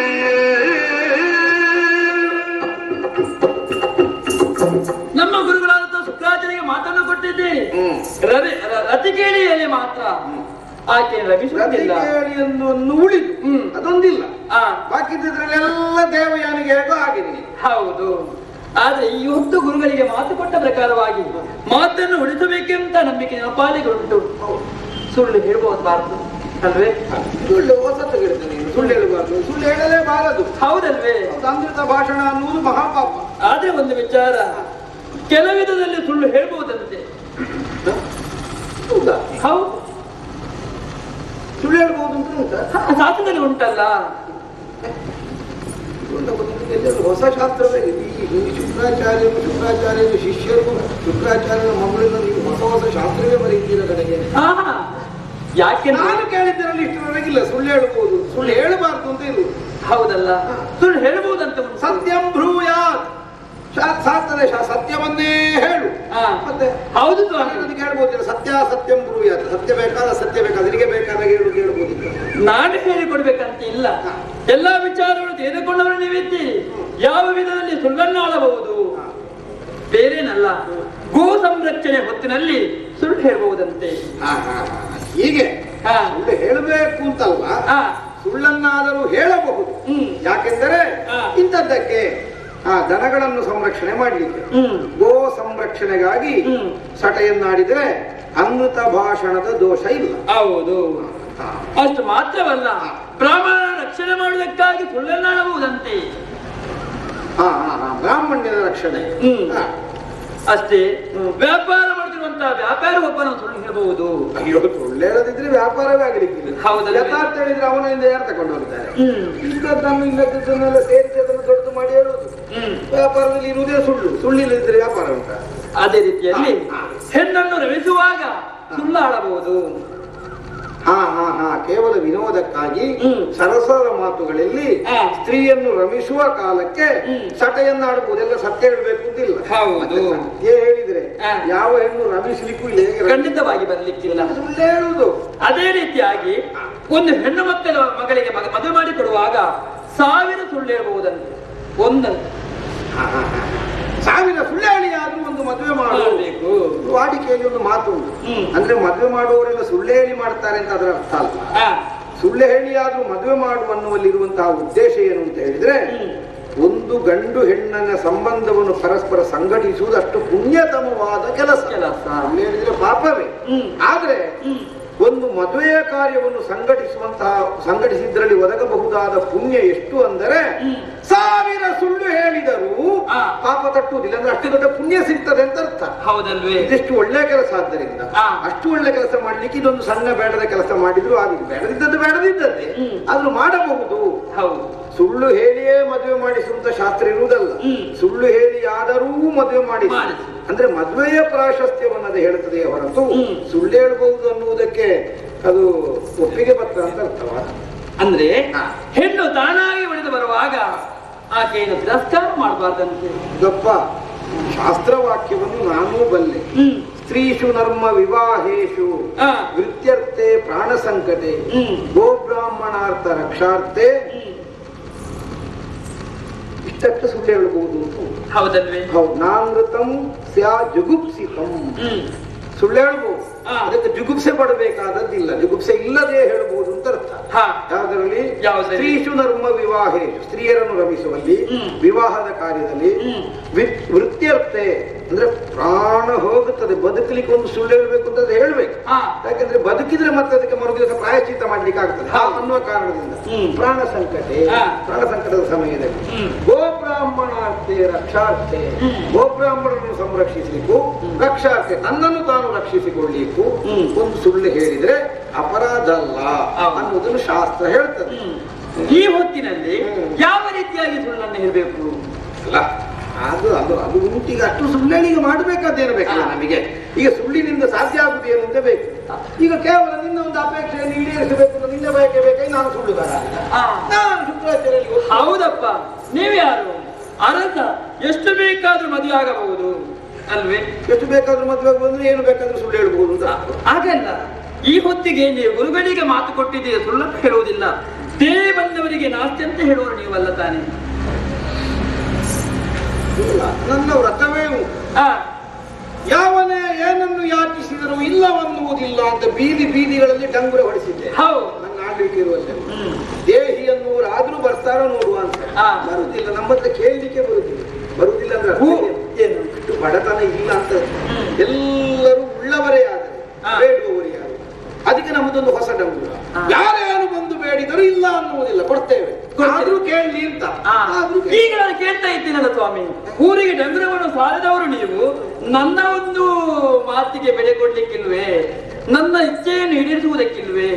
ನಮ್ಮ ಗುರುಗಳಾದಂತಹ ಶುಕ್ರಾಚಾರ್ಯರಿಗೆ ಮಾತನ್ನು ಕೊಟ್ಟಿದ್ದೇನೆ ರವಿ ರ- ರತಿ ಕೇಳಿಯಲ್ಲಿ ಮಾತ್ರ ಆಕೆ ಪ್ರತಿ ಲಭಿಸುವುದಿಲ್ಲ ಕೇಳಿಯನ್ನು ಉಳಿದು ಅದೊಂದಿಲ್ಲ ಆ ಬಾಕಿ ಇದ್ದಿದ್ರಲ್ಲೆಲ್ಲ ದೇವಯಾನಿಗೆ ಹೇಗೋ ಆಗಿದೆ ಹೌದು ಆದ್ರೆ ಈ ಹೊತ್ತು ಗುರುಗಳಿಗೆ ಮಾತು ಕೊಟ್ಟ ಪ್ರಕಾರವಾಗಿ ಮಾತನ್ನು ಉಳಿಸಬೇಕೆಂತ ನಂಬಿಕೆ ನಮ್ಮ ಪಾಲಿಗೆ ಉಂಟು ಸುಳ್ಳು ಹೇಳ್ಬಹುದಾರ್ದು ಅಲ್ವೇ ಸುಳ್ಳು ಹೊಸತು ಹೇಳ್ತೇನೆ ನೀನು ಸುಳ್ಳು ಹೇಳಬಾರ್ದು ಸುಳ್ಳು ಹೇಳಲೇಬಾರದು ಹೌದಲ್ವೇ ಸಂಸ್ಕೃತ ಭಾಷಣ ಅನ್ನುವುದು ಮಹಾಪಾಪ ಆದ್ರೆ ಒಂದು ವಿಚಾರ ಕೆಲವಿಧದಲ್ಲಿ ಸುಳ್ಳು ಹೇಳ್ಬಹುದಂತೆ ಹೌದಾ ಹೌದು ಸುಳ್ಳು ಹೇಳ್ಬೋದು ಅಂತ ಉಂಟಾ ಹ, ಶಾಸ್ತ್ರದಲ್ಲಿ ಉಂಟಲ್ಲ ಉಂಟಾ ಗೊತ್ತಿಲ್ಲ. ಎಲ್ಲರೂ ಹೊಸ ಶಾಸ್ತ್ರವೇ ಇದೆ. ಈ ಈ ಶುಕ್ರಾಚಾರ್ಯರು ಶುಕ್ರಾಚಾರ್ಯರು ಶಿಷ್ಯರು ಶುಕ್ರಾಚಾರ್ಯರ ಮಗಳಿಂದ ನೀವು ಹೊಸ ಹೊಸ ಶಾಸ್ತ್ರವೇ ಬರೀತೀರ ಕಡೆಗೆ ಹಾ ಯಾಕೆ ನಾನು ಕೇಳಿದ್ದರಲ್ಲಿ ಇಷ್ಟರವರೆಗಿಲ್ಲ ಸುಳ್ಳು ಹೇಳ್ಬೋದು ಸುಳ್ಳು ಹೇಳಬಾರ್ದು ಅಂತ ಇರುವುದು ಹೌದಲ್ಲ ಸುಳ್ಳು ಹೇಳ್ಬಹುದಂತ ಉಂಟು. ಸತ್ಯಂ ಬ್ರೂಯಾತ್ ಶಾ- ಶಾಸ್ತ್ರದ ಶಾ- ಸತ್ಯವನ್ನೇ ಹೇಳು ಹಾ. ಮತ್ತೆ ಹೌದು ಸ್ವಾಮಿ ನನಗೆ ಹೇಳ್ಬೋದಿಲ್ಲ ಸತ್ಯ ಸತ್ಯಂ ಬ್ರೂಯಾತ್ ಸತ್ಯ ಬೇಕಾದ ಸತ್ಯ ಬೇಕಾದ ನಿನಗೆ ಬೇಕಾದ ಹೇಳು ಹೇಳ್ಬೋದಿಲ್ಲ ನಾನು ಹೇಳಿಕೊಡ್ಬೇಕಂತ ಇಲ್ಲ ಎಲ್ಲಾ ವಿಚಾರಗಳು ತೆಗೆದುಕೊಂಡವರು ನೀವಿದ್ದೀರಿ ಯಾವ ವಿಧದಲ್ಲಿ ಸುಳ್ಳನ್ನು ಆಳಬಹುದು ಬೇರೇನಲ್ಲ ಗೋ ಸಂರಕ್ಷಣೆ ಹೊತ್ತಿನಲ್ಲಿ ಸುಳ್ಳು ಹೇಳ್ಬಹುದಂತೆ ಹಾ, ಹಾ, ಹಾ. ಹೀಗೆ ಹಾ ಸುಳ್ಳು ಹೇಳಬೇಕು ಅಂತಲ್ವ ಹಾ ಸುಳ್ಳನ್ನಾದರೂ ಹೇಳಬಹುದು ಹ್ಮ್. ಯಾಕೆಂದರೆ ಹಾ. ಇಂಥದ್ದಕ್ಕೆ ಆ ದನಗಳನ್ನು ಸಂರಕ್ಷಣೆ ಮಾಡಲಿಕ್ಕೆ ಹ್ಮ್ ಗೋ ಸಂರಕ್ಷಣೆಗಾಗಿ ಹ್ಮ್. ಸಟೆಯನ್ನಾಡಿದರೆ ಅಮೃತ ಭಾಷಣದ ದೋಷ ಇಲ್ಲ ಹೌದು ಅಷ್ಟು ಮಾತ್ರವಲ್ಲ ಬ್ರಾಹ್ಮಣ ರಕ್ಷಣೆ ಮಾಡುವುದಕ್ಕಾಗಿ ಸುಳ್ಳನ್ನಾಡಬಹುದಂತೆ ಹಾ ಹಾ ಹಾ ಬ್ರಾಹ್ಮಣ್ಯದ ರಕ್ಷಣೆ ಹ್ಮ್. ಹಾ. ಅಷ್ಟೇ ವ್ಯಾಪಾರ ಮಾಡುತ್ತಿರುವಂತಹ ವ್ಯಾಪಾರ ಒಬ್ಬನ ಸುಳ್ಳು ಹೇಳಬಹುದು ಅಯ್ಯೋ ಸುಳ್ಳು ಹೇಳದಿದ್ರೆ ವ್ಯಾಪಾರವೇ ಆಗಲಿಕ್ಕಿಲ್ಲ ಹೌದಲ್ವೇ? ಯಥಾರ್ಥ ಹೇಳಿದ್ರೆ ಅವನಿಂದ ಯಾರು ತಗೊಂಡು ಹೋಗ್ತಾರೆ ಹ್ಮ್ ಇದ್ದದ್ದನ್ನು ಇಲ್ಲದನ್ನೆಲ್ಲ ಸೇರಿಸಿ ಅದನ್ನು ದೊಡ್ಡದು ಮಾಡಿ ಹೇಳುವುದು ಹ್ಮ್ ವ್ಯಾಪಾರದಲ್ಲಿ ಇರುವುದೇ ಸುಳ್ಳು ಸುಳ್ಳಿಲ್ಲದಿದ್ರೆ ವ್ಯಾಪಾರ ಉಂಟ ಅದೇ ರೀತಿಯಲ್ಲಿ ಹೆಣ್ಣನ್ನು ರಮಿಸುವಾಗ ಸುಳ್ಳಾಡಬಹುದು ಹಾ ಹಾ ಹಾ ಕೇವಲ ವಿನೋದಕ್ಕಾಗಿ ಹ್ಮ್. ಸರಸರ ಮಾತುಗಳಲ್ಲಿ ಹಾ. ಸ್ತ್ರೀಯನ್ನು ರಮಿಸುವ ಕಾಲಕ್ಕೆ ಹ್ಮ್. ಸಟೆಯನ್ನಾಡಬಹುದು ಎಲ್ಲ ಸತ್ಯ ಹೇಳಬೇಕು ಅಂತಿಲ್ಲ ಹೌದು. ಮತ್ತೆ ಸತ್ಯ ಹೇಳಿದ್ರೆ ಹಾ. ಯಾವ ಹೆಣ್ಣು ರಮಿಸ್ಲಿಕ್ಕೂ ಇಲ್ಲ ಹೇಗೆ ರಮಿಸ್ಲಿಕ್ಕೆ? ಖಂಡಿತವಾಗಿ ಬರ್ಲಿಕ್ಕಿಲ್ಲ ಸುಳ್ಳು ಹೇಳುವುದು ಅದೇ ರೀತಿಯಾಗಿ ಒಂದು ಹೆಣ್ಣು ಮಕ್ಕಳ ಮಗಳಿಗೆ ಮಗ- ಮದುವೆ ಮಾಡಿ ಕೊಡುವಾಗ ಸಾವಿರ ಸುಳ್ಳು ಹೇಳಬಹುದಂತೆ ಒಂದಂತೆ ಹಾ, ಹಾ, ಹಾ. ಸಾವಿರ ಸುಳ್ಳು ಹೇಳಿ ಆದ್ರೂ ಒಂದು ಮದುವೆ ಮಾಡಬೇಕು ಮಾಡಬೇಕು ವಾಡಿಕೆಯಲ್ಲಿ ಒಂದು ಮಾತು ಉಂಟು ಹ್ಮ್. ಅಂದ್ರೆ ಮದುವೆ ಮಾಡುವವರೆಲ್ಲ ಸುಳ್ಳು ಹೇಳಿ ಮಾಡ್ತಾರೆ ಅಂತ ಅದರ ಅರ್ಥ ಅಲ್ಲ ಆ, ಸುಳ್ಳು ಹೇಳಿ ಆದ್ರೂ ಮದುವೆ ಮಾಡುವನ್ನುವಲ್ಲಿರುವಂತಹ ಉದ್ದೇಶ ಏನು ಅಂತ ಹೇಳಿದ್ರೆ ಹ್ಮ್. ಒಂದು ಗಂಡು ಹೆಣ್ಣನ ಸಂಬಂಧವನ್ನು ಪರಸ್ಪರ ಸಂಘಟಿಸುವುದು ಅಷ್ಟು ಪುಣ್ಯತಮವಾದ ಕೆಲಸ ಕೆಲಸ. ಸುಳ್ಳು ಹೇಳಿದ್ರೆ ಪಾಪವೇ ಹ್ಮ್. ಆದ್ರೆ ಹ್ಮ್. ಒಂದು ಮದುವೆಯ ಕಾರ್ಯವನ್ನು ಸಂಘಟಿಸುವಂತಹ ಸಂಘಟಿಸಿದ್ರಲ್ಲಿ ಒದಗಬಹುದಾದ ಪುಣ್ಯ ಎಷ್ಟು ಅಂದರೆ ಹ್ಮ್. ಸಾವಿರ ಸುಳ್ಳು ಹೇಳಿದರೂ ಆ. ಪಾಪ ತಟ್ಟುವುದಿಲ್ಲ ಅಂದ್ರೆ ಅಷ್ಟು ದೊಡ್ಡ ಪುಣ್ಯ ಸಿಗ್ತದೆ ಅಂತ ಅರ್ಥ ಹೌದಲ್ವೇ ಇದೆಷ್ಟು ಒಳ್ಳೆ ಕೆಲಸ ಆದ್ದರಿಂದ ಆ. ಅಷ್ಟು ಒಳ್ಳೆ ಕೆಲಸ ಮಾಡ್ಲಿಕ್ಕೆ ಇದೊಂದು ಸಣ್ಣ ಬೇಡದ ಕೆಲಸ ಮಾಡಿದ್ರು ಆಗಿದೆ ಬೇಡದಿದ್ದದ್ದು ಬೇಡದಿದ್ದದ್ದೇ ಹ್ಮ್. ಆದ್ರೂ ಮಾಡಬಹುದು ಹೌದು ಸುಳ್ಳು ಹೇಳಿಯೇ ಮದುವೆ ಮಾಡಿಸುವಂತ ಶಾಸ್ತ್ರ ಇರುವುದಲ್ಲ ಹ್ಮ್. ಸುಳ್ಳು ಹೇಳಿ ಆದರೂ ಮದುವೆ ಮಾಡಿ ಮಾಡಿಸು. ಅಂದ್ರೆ ಮದುವೆಯ ಪ್ರಾಶಸ್ತ್ಯವನ್ನ ಅದು ಹೇಳುತ್ತದೆ ಹೊರತು ಹ್ಮ್. ಸುಳ್ಳು ಹೇಳ್ಬಹುದು ಅನ್ನುವುದಕ್ಕೆ ಅದು ಒಪ್ಪಿಗೆ ಪತ್ರ ಅಂತ ಅರ್ಥವ ಅಂದ್ರೆ ಹಾ. ಹೆಣ್ಣು ತಾನಾಗಿ ಒಡೆದು ಬರುವಾಗ ಆಕೆಯನ್ನು ತಿರಸ್ಕಾರ ಮಾಡಬಾರ್ದಂತೆ ಗಪ್ಪ ಶಾಸ್ತ್ರವಾಕ್ಯವನ್ನು ನಾನೂ ಬಲ್ಲೆ ಹ್ಮ್ ಸ್ತ್ರೀಷು ನರ್ಮ ವಿವಾಹೇಶು ಆ. ವೃತ್ಯರ್ಥೆ ಪ್ರಾಣ ಸಂಕಟೆ ಹ್ಮ್ ಗೋಬ್ರಾಹ್ಮಣಾರ್ಥ ರಕ್ಷಾರ್ಥೆ ಹ್ಮ್. ಇಷ್ಟಕ್ಕೆ ಸುಳ್ಳು ಹೇಳ್ಬಹುದು ಅಂತ ಉಂಟು. ಹೌದಲ್ವೇ ಹೌದು ನಾನೃತಂ ಸ್ಯಾ ಜುಗುಪ್ಸಿತಂ ಹ್ಮ್ ಸುಳ್ಳು ಹೇಳ್ಬೋದು ಆ. ಅದಕ್ಕೆ ಜುಗುಪ್ಸೆ ಪಡಬೇಕಾದದ್ದಿಲ್ಲ ಜುಗುಪ್ಸೆ ಇಲ್ಲದೆ ಹೇಳ್ಬೋದು ಅಂತ ಅರ್ಥ ಹಾ ಯಾವುದರಲ್ಲಿ ಯಾವುದರಲ್ಲಿ? ಸ್ತ್ರೀಷು ನರ್ಮ ವಿವಾಹೇಶು ಸ್ತ್ರೀಯರನ್ನು ರಮಿಸುವಲ್ಲಿ ಹ್ಮ್. ವಿವಾಹದ ಕಾರ್ಯದಲ್ಲಿ ಹ್ಮ್. ವಿ- ವೃತ್ಯರ್ಥೆ ಅಂದ್ರೆ ಪ್ರಾಣ ಹೋಗುತ್ತದೆ ಬದುಕಲಿಕ್ಕೆ ಒಂದು ಸುಳ್ಳು ಹೇಳ್ಬೇಕು ಅಂತ ಅದು ಹೇಳ್ಬೇಕು ಹಾ ಯಾಕಂದ್ರೆ ಬದುಕಿದ್ರೆ ಮತ್ತೆ ಅದಕ್ಕೆ ಮರು ದಿವಸ ಪ್ರಾಯಶ್ಚಿತ್ತ ಮಾಡ್ಲಿಕ್ಕೆ ಆಗ್ತದೆ ಆ ಅನ್ನುವ ಕಾರಣದಿಂದ ಹ್ಮ್. ಪ್ರಾಣ ಸಂಕಟೆ ಹಾ. ಪ್ರಾಣ ಸಂಕಟದ ಸಮಯದಲ್ಲಿ ಹ್ಮ್. ಗೋಬ್ರಾಹ್ಮಣಾರ್ಥೆ ರಕ್ಷಾರ್ಥೆ ಹ್ಮ್. ಗೋಬ್ರಾಹ್ಮಣರನ್ನು ಸಂರಕ್ಷಿಸಲಿಕ್ಕೂ ರಕ್ಷಾರ್ಥೆ ನನ್ನನ್ನು ತಾನು ರಕ್ಷಿಸಿಕೊಳ್ಳಿಕ್ಕೂ ಹ್ಮ್. ಒಂದು ಸುಳ್ಳು ಹೇಳಿದ್ರೆ ಅಪರಾಧ ಅಲ್ಲ ಹೌದು. ಅನ್ನುವುದನ್ನು ಶಾಸ್ತ್ರ ಹೇಳ್ತದೆ ಹ್ಮ್. ಈ ಹೊತ್ತಿನಲ್ಲಿ ಹ್ಮ್. ಯಾವ ರೀತಿಯಾಗಿ ಸುಳ್ಳನ್ನು ಹೇಳಬೇಕು ಅಲ್ಲ ಅದು ಅದು ಅದು ಉಂಟಿಗೆ ಅಷ್ಟು ಸುಳ್ಳೇಳಿಗೆ ಮಾಡಬೇಕಾದ್ದೇನು ಬೇಕಲ್ಲ ಹಾ. ನಮಗೆ ಈಗ ಸುಳ್ಳಿನಿಂದ ಸಾಧ್ಯ ಆಗುದು ಏನು ಅಂತ ಬೇಕು ಈಗ ಕೇವಲ ನಿನ್ನ ಒಂದು ಅಪೇಕ್ಷೆಯನ್ನು ಈಡೇರಿಸಬೇಕು ಅಂತ ನಿನ್ನ ಬಯಕೆ ಬೇಕಾಗಿ ನಾನು ಸುಳ್ಳುಗಾರ ಅಲ್ಲ. ಆ. ನಾನು ಶುಕ್ರಾಚಾರ್ಯರಿಗೆ ಒಪ್ಪು- ಹೌದಪ್ಪ ನೀವ್ಯಾರು ಅರಸ ಎಷ್ಟು ಬೇಕಾದ್ರೂ ಮದುವೆ ಆಗಬಹುದು ಅಲ್ವೇ ಎಷ್ಟು ಬೇಕಾದ್ರೂ ಮದುವೆ ಬಂದ್ರೆ ಏನು ಬೇಕಾದ್ರೂ ಸುಳ್ಳು ಹೇಳ್ಬಹುದು ಅಂತ ಹಾಗಲ್ಲ ಈ ಹೊತ್ತಿಗೆ ನೀವು ಗುರುಗಳಿಗೆ ಮಾತು ಕೊಟ್ಟಿದ್ದೀರಿ ಸುಳ್ಳನ್ನು ಹೇಳುವುದಿಲ್ಲ ದೇವಿ ಬಂದವರಿಗೆ ನಾಸ್ತಿ ಅಂತ ಹೇಳುವರು ನೀವಲ್ಲ ತಾನೆ ಇಲ್ಲ, ನನ್ನ ವ್ರತವೇ ಉಂಟು. ಆ, ಯಾವನೇ ಏನನ್ನು ಯಾಚಿಸಿದರೂ ಇಲ್ಲವನ್ನುವುದಿಲ್ಲ ಅಂತ ಬೀದಿ ಬೀದಿಗಳಲ್ಲಿ ಡಂಗುರ ಹೊಡಿಸಿದ್ದೆ ಹೌದು ನನ್ನ ಆಳ್ವಿಕೆ ಇರುವಲ್ಲಿ ಹ್ಮ್. ದೇಹಿ ಅನ್ನುವರು ಆದ್ರೂ ಬರ್ತಾರೋ ನೋಡುವ ಅಂತ ಆ. ಬರುದಿಲ್ಲ ನಮ್ಮ ಹತ್ರ ಕೇಳಲಿಕ್ಕೆ ಬರುದಿಲ್ಲ ಬರುದಿಲ್ಲ ಅಂದ್ರೆ ಅರ್ಥ ಹೂ. ಏನು? ಇಷ್ಟು ಬಡತನ ಇಲ್ಲ ಅಂತ ಹ್ಮ್. ಎಲ್ಲರೂ ಉಳ್ಳವರೇ ಆದರೆ ಆ. ಬೇಡುವವರೇ ಯಾರು ಅದಕ್ಕೆ ನಮ್ಮದೊಂದು ಹೊಸ ಡಂಗುರ ಆ. ಯಾರ್ಯಾರು ಬಂದು ಬೇಡಿದರೂ ಇಲ್ಲ ಅನ್ನುವುದಿಲ್ಲ ಕೊಡ್ತೇವೆ ಕೊಡ್ತೇವೆ. ಆದ್ರೂ ಕೇಳಲಿ ಅಂತ ಆ, ಆದ್ರೂ ಕೇಳಿ. ಈಗ ನಾನು ಕೇಳ್ತಾ ಇದ್ದೀನಲ್ಲ ಸ್ವಾಮಿ ಊರಿಗೆ ಡಂಗುರವನ್ನು ಸಾಲದವರು ನೀವು ನನ್ನ ಒಂದು ಮಾತಿಗೆ ಬೆಲೆ ಕೊಡ್ಲಿಕ್ಕಿಲ್ವೇ ನನ್ನ ಇಚ್ಛೆಯನ್ನು ಈಡೇರಿಸುವುದಕ್ಕಿಲ್ವೇ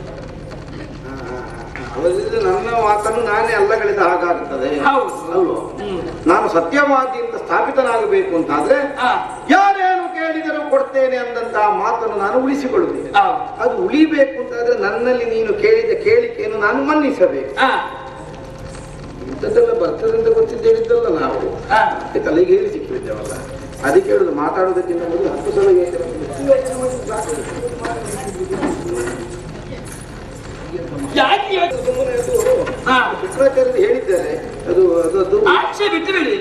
ಅವರಿಂದ ನನ್ನ ಮಾತನ್ನು ನಾನೇ ಅಲ್ಲಗಳಿದ ಹಾಗಾಗುತ್ತದೆ ಹೌದು. ಅಲ್ವೋ ಹ್ಮ್. ನಾನು ಸತ್ಯವಾದಿ ಅಂತ ಸ್ಥಾಪಿತನಾಗಬೇಕು ಅಂತಾದ್ರೆ ಆ, ಯಾರೇನು ಕೇಳಿದರೂ ಕೊಡ್ತೇನೆ ಅಂದಂತಹ ಮಾತನ್ನು ನಾನು ಉಳಿಸಿಕೊಳ್ಳುತ್ತೇನೆ ಆ, ಅದು ಉಳಿಬೇಕು ಅಂತಾದ್ರೆ ನನ್ನಲ್ಲಿ ನೀನು ಕೇಳಿದ ಕೇಳಿಕೆಯನ್ನು ನಾನು ಮನ್ನಿಸಬೇಕು ಆ, ಇಂಥದ್ದೆಲ್ಲ ಬರ್ತದೆ ಅಂತ ಗೊತ್ತಿದ್ದು ಹೇಳಿದ್ದಲ್ಲ ನಾವು ಆ. ಮತ್ತೆ ತಲೆಗೆ ಹೇಳಿ ಸಿಕ್ಕಿದ್ದೇವಲ್ಲ ಅದಕ್ಕೆ ಹೇಳುದು ಮಾತಾಡೋದಕ್ಕಿಂತ ಮೊದಲು ಹತ್ತು ಸಲ ಯೋಚನೆ ಮಾಡಿ. ಯಾಕೆ ಇವತ್ತು- ಸುಮ್ಮನೆ ಅದು ಆ, ಶುಕ್ರಾಚಾರ್ಯರು ಹೇಳಿದ್ದಾರೆ ಅದು ಅದು ಅದು ಆಕ್ಷೆ ಬಿಟ್ಟು ಬಿಡಿ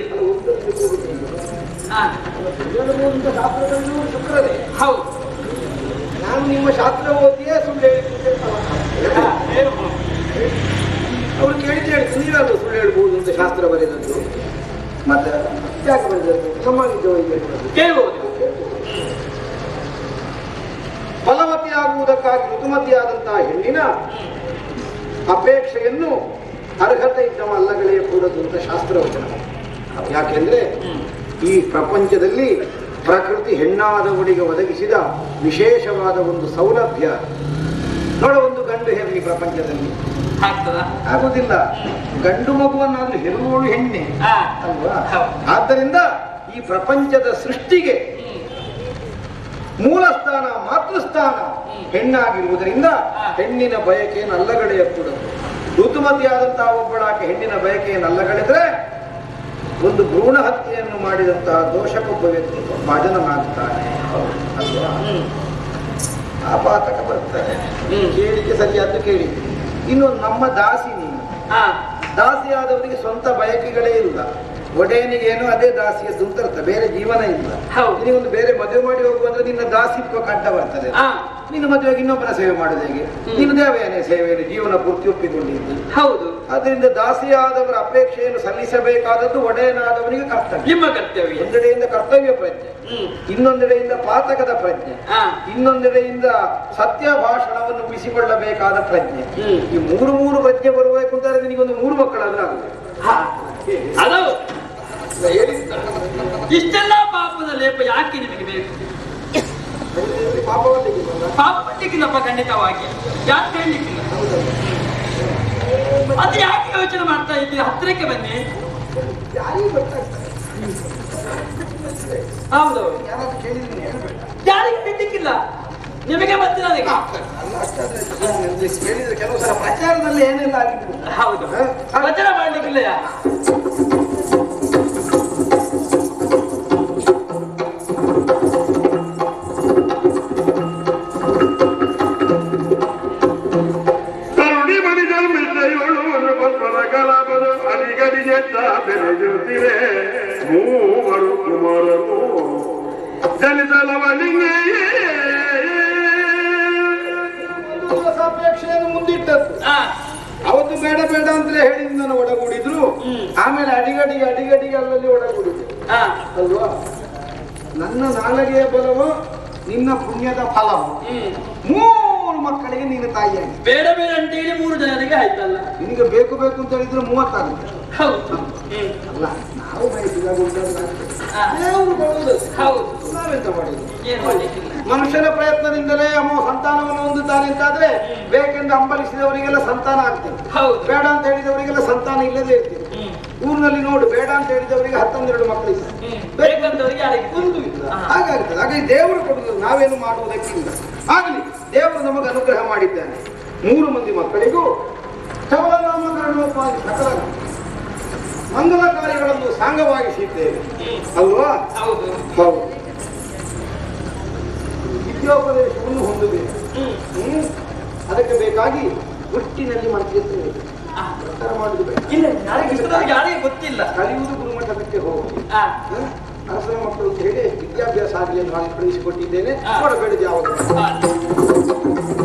ಆ, ಶುಕ್ರನೇ ಹೌದು ನಾನು ನಿಮ್ಮ ಶಾಸ್ತ್ರ ಓದಿಯೇ ಸುಳ್ಳು ಹೇಳಿದ್ದು ಆ, ಏನು? ಅವ್ರು ಕೇಳಿದ್ರೆ ಹೇಳ್ತಾರೆ ನೀವಲ್ಲ ಸುಳ್ಳು ಹೇಳ್ಬೋದು ಅಂತ ಶಾಸ್ತ್ರ ಬರೆದದ್ದು ಮತ್ತೆ ಯಾಕೆ ಬರೆದದ್ದು ಸಮಾಜ ಕೇಳ್ಬೋದು ಫಲವತಿ ಆಗುವುದು ಮಾಡುವುದಕ್ಕಾಗಿ ಋತುಮತಿಯಾದಂತಹ ಹೆಣ್ಣಿನ ಅಪೇಕ್ಷೆಯನ್ನು ಅರ್ಹತೆ ಇದ್ದವ ಅಲ್ಲಗಳೇ ಕೂಡದು ಅಂತ ಶಾಸ್ತ್ರವಚನ ಯಾಕೆಂದ್ರೆ ಈ ಪ್ರಪಂಚದಲ್ಲಿ ಪ್ರಕೃತಿ ಹೆಣ್ಣಾದವರಿಗೆ ಒದಗಿಸಿದ ವಿಶೇಷವಾದ ಒಂದು ಸೌಲಭ್ಯ ನೋಡ ಒಂದು ಗಂಡು ಹೆಣ್ಣಿ ಪ್ರಪಂಚದಲ್ಲಿ ಆಗ್ತದ ಆಗುದಿಲ್ಲ ಗಂಡು ಮಗುವನ್ನಾದ್ರೂ ಹೆರುವೋಳು ಹೆಣ್ಣೆ ಆ, ಅಲ್ವಾ ಹೌದು. ಆದ್ದರಿಂದ ಈ ಪ್ರಪಂಚದ ಸೃಷ್ಟಿಗೆ ಮೂಲ ಸ್ಥಾನ ಮಾತೃಸ್ಥಾನ ಹೆಣ್ಣಾಗಿರುವುದರಿಂದ ಹೆಣ್ಣಿನ ಬಯಕೆಯನ್ನು ಅಲ್ಲಗಡೆಯ ಕೂಡ ಋತುಮತಿಯಾದಂತಹ ಒಬ್ಬಳಾಕೆ ಹೆಣ್ಣಿನ ಬಯಕೆಯನ್ನು ಅಲ್ಲಗಳೆದ್ರೆ ಒಂದು ಭ್ರೂಣ ಹತ್ಯೆಯನ್ನು ಮಾಡಿದಂತಹ ದೋಷಕ್ಕೊಬ್ಬ ವ್ಯಕ್ತಿ ಭಾಜನನಾಗ್ತಾನೆ ಅಲ್ವಾ ಆಪಾತಕ ಬರ್ತಾರೆ ಕೇಳಿಕೆ ಸರಿಯಾದ್ದು ಕೇಳಿ ಇನ್ನು ನಮ್ಮ ದಾಸಿ ನೀನು ಆ, ದಾಸಿಯಾದವರಿಗೆ ಸ್ವಂತ ಬಯಕೆಗಳೇ ಇಲ್ಲ ಒಡೆಯನಿಗೆ ಏನು ಅದೇ ದಾಸಿಯದ್ದು ಅಂತ ಅರ್ಥ ಬೇರೆ ಜೀವನ ಇಲ್ಲ ಹೌದು. ನಿನಗೊಂದು ಬೇರೆ ಮದುವೆ ಮಾಡಿ ಹೋಗುವಂದ್ರೆ ನಿನ್ನ ದಾಸಿತ್ವ ಕಡ್ಡ ಬರ್ತದೆ ಆ, ನಿನ್ನ ಮದುವೆಗೆ ಇನ್ನೊಬ್ಬರ ಸೇವೆ ಮಾಡುದು ಹೇಗೆ ನಿನ್ನ ದೇವಯಾನೇ ಸೇವೆಯನ್ನು ಜೀವನ ಪೂರ್ತಿ ಒಪ್ಪಿಕೊಂಡಿದ್ದು ಹೌದು ಅದರಿಂದ ದಾಸಿಯಾದವರ ಅಪೇಕ್ಷೆಯನ್ನು ಸಲ್ಲಿಸಬೇಕಾದದ್ದು ಒಡೆಯನಾದವನಿಗೆ ಕರ್ತವ್ಯ ನಿಮ್ಮ ಕರ್ತವ್ಯ ಒಂದೆಡೆಯಿಂದ ಕರ್ತವ್ಯ ಪ್ರಜ್ಞೆ ಹ್ಮ್. ಇನ್ನೊಂದೆಡೆಯಿಂದ ಪಾತಕದ ಪ್ರಜ್ಞೆ ಆ, ಇನ್ನೊಂದೆಡೆಯಿಂದ ಸತ್ಯ ಭಾಷಣವನ್ನು ಉಳಿಸಿಕೊಳ್ಳಬೇಕಾದ ಪ್ರಜ್ಞೆ ಹ್ಮ್. ಈ ಮೂರು ಮೂರು ಪ್ರಜ್ಞೆ ಬರಬೇಕು ಅಂತಂದ್ರೆ ನಿನಗೊಂದು ಮೂರು ಮಕ್ಕಳಾದ್ರೆ ಆಗುತ್ತೆ ಹಾ. ಅದು ಇಷ್ಟೆಲ್ಲ ಪಾಪದ ಲೇಪ ಯಾಕೆ ನಿಮಗೆ ಬೇಕು ಪಾಪ ಪಡ್ಲಿಕ್ಕಿಲ್ಲಪ್ಪ ಖಂಡಿತವಾಗಿ ಯಾಕೆ ಹೇಳಲಿಕ್ಕಿಲ್ಲ ಅದು ಯಾಕೆ ಯೋಚನೆ ಮಾಡ್ತಾ ಇದ್ದೀರಿ ಹತ್ತಿರಕ್ಕೆ ಬನ್ನಿ ಹೌದು ಯಾರಿಗೆ ಹೇಳಲಿಕ್ಕಿಲ್ಲ ನಿಮಗೆ ಮತ್ತೆ ನನಗೆ ಹೇಳಿದ್ರೆ ಕೆಲವು ಸಲ ಪ್ರಚಾರದಲ್ಲಿ ಏನೆಲ್ಲ ಆಗಿತ್ತು ಹೌದು ವಚನ ಮಾಡ್ಲಿಕ್ಕಿಲ್ಲ ಯಾ ಕರುಣಿ ಮಣಿ ಜನ್ಮಿದ್ದೆಯೋಳು ಪದ್ಮದ ಕಲಾಪದ ಅಡಿಗಡಿಗೆ ಬೆಳೆಯುತ್ತಿವೆ ಮೂವರು ಕುಮಾರರು ಜನಿಸಲವನಿಗೆ ಒಂದು ದಿವಸ ಅಪೇಕ್ಷೆಯನ್ನು ಮುಂದಿಟ್ಟದ್ದು ಆ, ಅವತ್ತು ಬೇಡ ಬೇಡ ಅಂತಲೇ ಹೇಳಿದ್ ನಾನು ಒಡಗೂಡಿದ್ರು ಆಮೇಲೆ ಅಡಿಗಡಿಗೆ ಅಡಿಗಡಿಗೆ ಅಲ್ಲಲ್ಲಿ ಒಡಗೂಡಿದ್ರು ಆ, ಅಲ್ವಾ ನನ್ನ ನಾಲಗೆಯ ಬಲವು ನಿನ್ನ ಪುಣ್ಯದ ಫಲವು ಹ್ಮ್. ಮೂರು ಮಕ್ಕಳಿಗೆ ನೀನು ತಾಯಿಯಾಗಿ ಬೇಡ ಬೇಡ ಅಂತ ಹೇಳಿ ಮೂರು ಜನರಿಗೆ ಆಯ್ತಲ್ಲ ನಿನಗೆ ಬೇಕು ಬೇಕು ಅಂತ ಹೇಳಿದ್ರೆ ಮೂವತ್ತಾಗುತ್ತೆ ಹೌದು ಹ್ಮ್. ಅಲ್ಲ ನಾವು ಬಯಸಿದಾಗ ಉಂಟಾಗ್ತದೆ. ಆ, ದೇವರು ಕೊಡುವುದು ಹೌದು ನಾವೆಂತ ಮಾಡಿದ್ವಿ ಏನ್ ಮಾಡ್ಲಿಕ್ಕಿಲ್ಲ ಮನುಷ್ಯನ ಪ್ರಯತ್ನದಿಂದಲೇ ಅಮ್ಮ ಸಂತಾನವನ್ನು ಹೊಂದುತ್ತಾನೆ ಅಂತಾದ್ರೆ ಬೇಕೆಂದು ಹಂಬಲಿಸಿದವರಿಗೆಲ್ಲ ಸಂತಾನ ಆಗ್ತದೆ ಹೌದು ಬೇಡ ಅಂತ ಹೇಳಿದವರಿಗೆಲ್ಲ ಸಂತಾನ ಇಲ್ಲದೆ ಇರ್ತದೆ ಹ್ಮ್. ಊರಿನಲ್ಲಿ ನೋಡು ಬೇಡ ಅಂತ ಹೇಳಿದವರಿಗೆ ಹತ್ತೊಂದೆರಡು ಮಕ್ಕಳು ಇದ್ದಾರೆ ಹ್ಮ್. ಬೇಕಂತವ್ರಿಗೆ ಯಾರಿಗೆ ಒಂದು ಇಲ್ಲ ಹಾಗಾಗ್ತದೆ ಹಾಗಾಗಿ ದೇವರು ಕೊಡುವುದು ನಾವೇನು ಮಾಡುವುದಕ್ಕಿಲ್ಲ ಆಗಲಿ ದೇವರು ನಮಗೆ ಅನುಗ್ರಹ ಮಾಡಿದ್ದಾನೆ ಮೂರು ಮಂದಿ ಮಕ್ಕಳಿಗೂ ನಾಮಕರಣೋಪಾದಿ ಸಕಲ ಮಂಗಲ ಕಾರ್ಯಗಳನ್ನು ಸಾಂಗವಾಗಿಸಿದ್ದೇವೆ ಅಲ್ವಾ ಹೌದು ಹೌದು ವಿದ್ಯೋಪದೇಶವನ್ನು ಹೊಂದಬೇಕು ಹ್ಮ್. ಹ್ಮ್. ಅದಕ್ಕೆ ಬೇಕಾಗಿ ಹುಟ್ಟಿನಲ್ಲಿ ಮಂತ್ರಿಸ್ತೇವೆ ಆ, ಪ್ರಚಾರ ಮಾಡುದು ಬೇಡ ಇಲ್ಲ ಯಾರಿಗೆ ಇಷ್ಟದವ್ರಿಗೆ ಯಾರಿಗೆ ಗೊತ್ತಿಲ್ಲ ಕಲಿಯುವುದು ಗುರುಮಠಕ್ಕೆ ಹೋಗಿ ಆ, ಅರಸನ ಮಕ್ಕಳು ಅಂತ ಹೇಳಿ ವಿದ್ಯಾಭ್ಯಾಸ ಆಗಲಿ ಎಂದು ನಾನು ಕಳುಹಿಸಿಕೊಟ್ಟಿದ್ದೇನೆ ಹಾ. ನೋಡಬೇಡ ಯಾವಾಗ ಆ,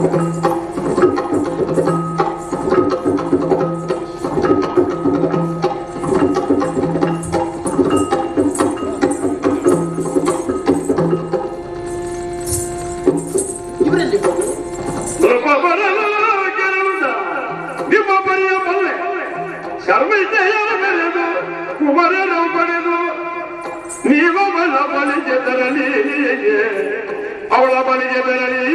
ಇವರಲ್ಲಿ ಹೋಗಿ ನಿಮ್ಮ ಬರೆಯ ಬಲ್ಲೆ ಶರ್ಮಿತೆಯರ ಬೆಳೆದು ಕುಮರನು ಪಡೆದು ನೀವವಳ ಬಳಿಗೆ ತರಲಿ ಅವಳ ಬಳಿಗೆ ಬರಲಿ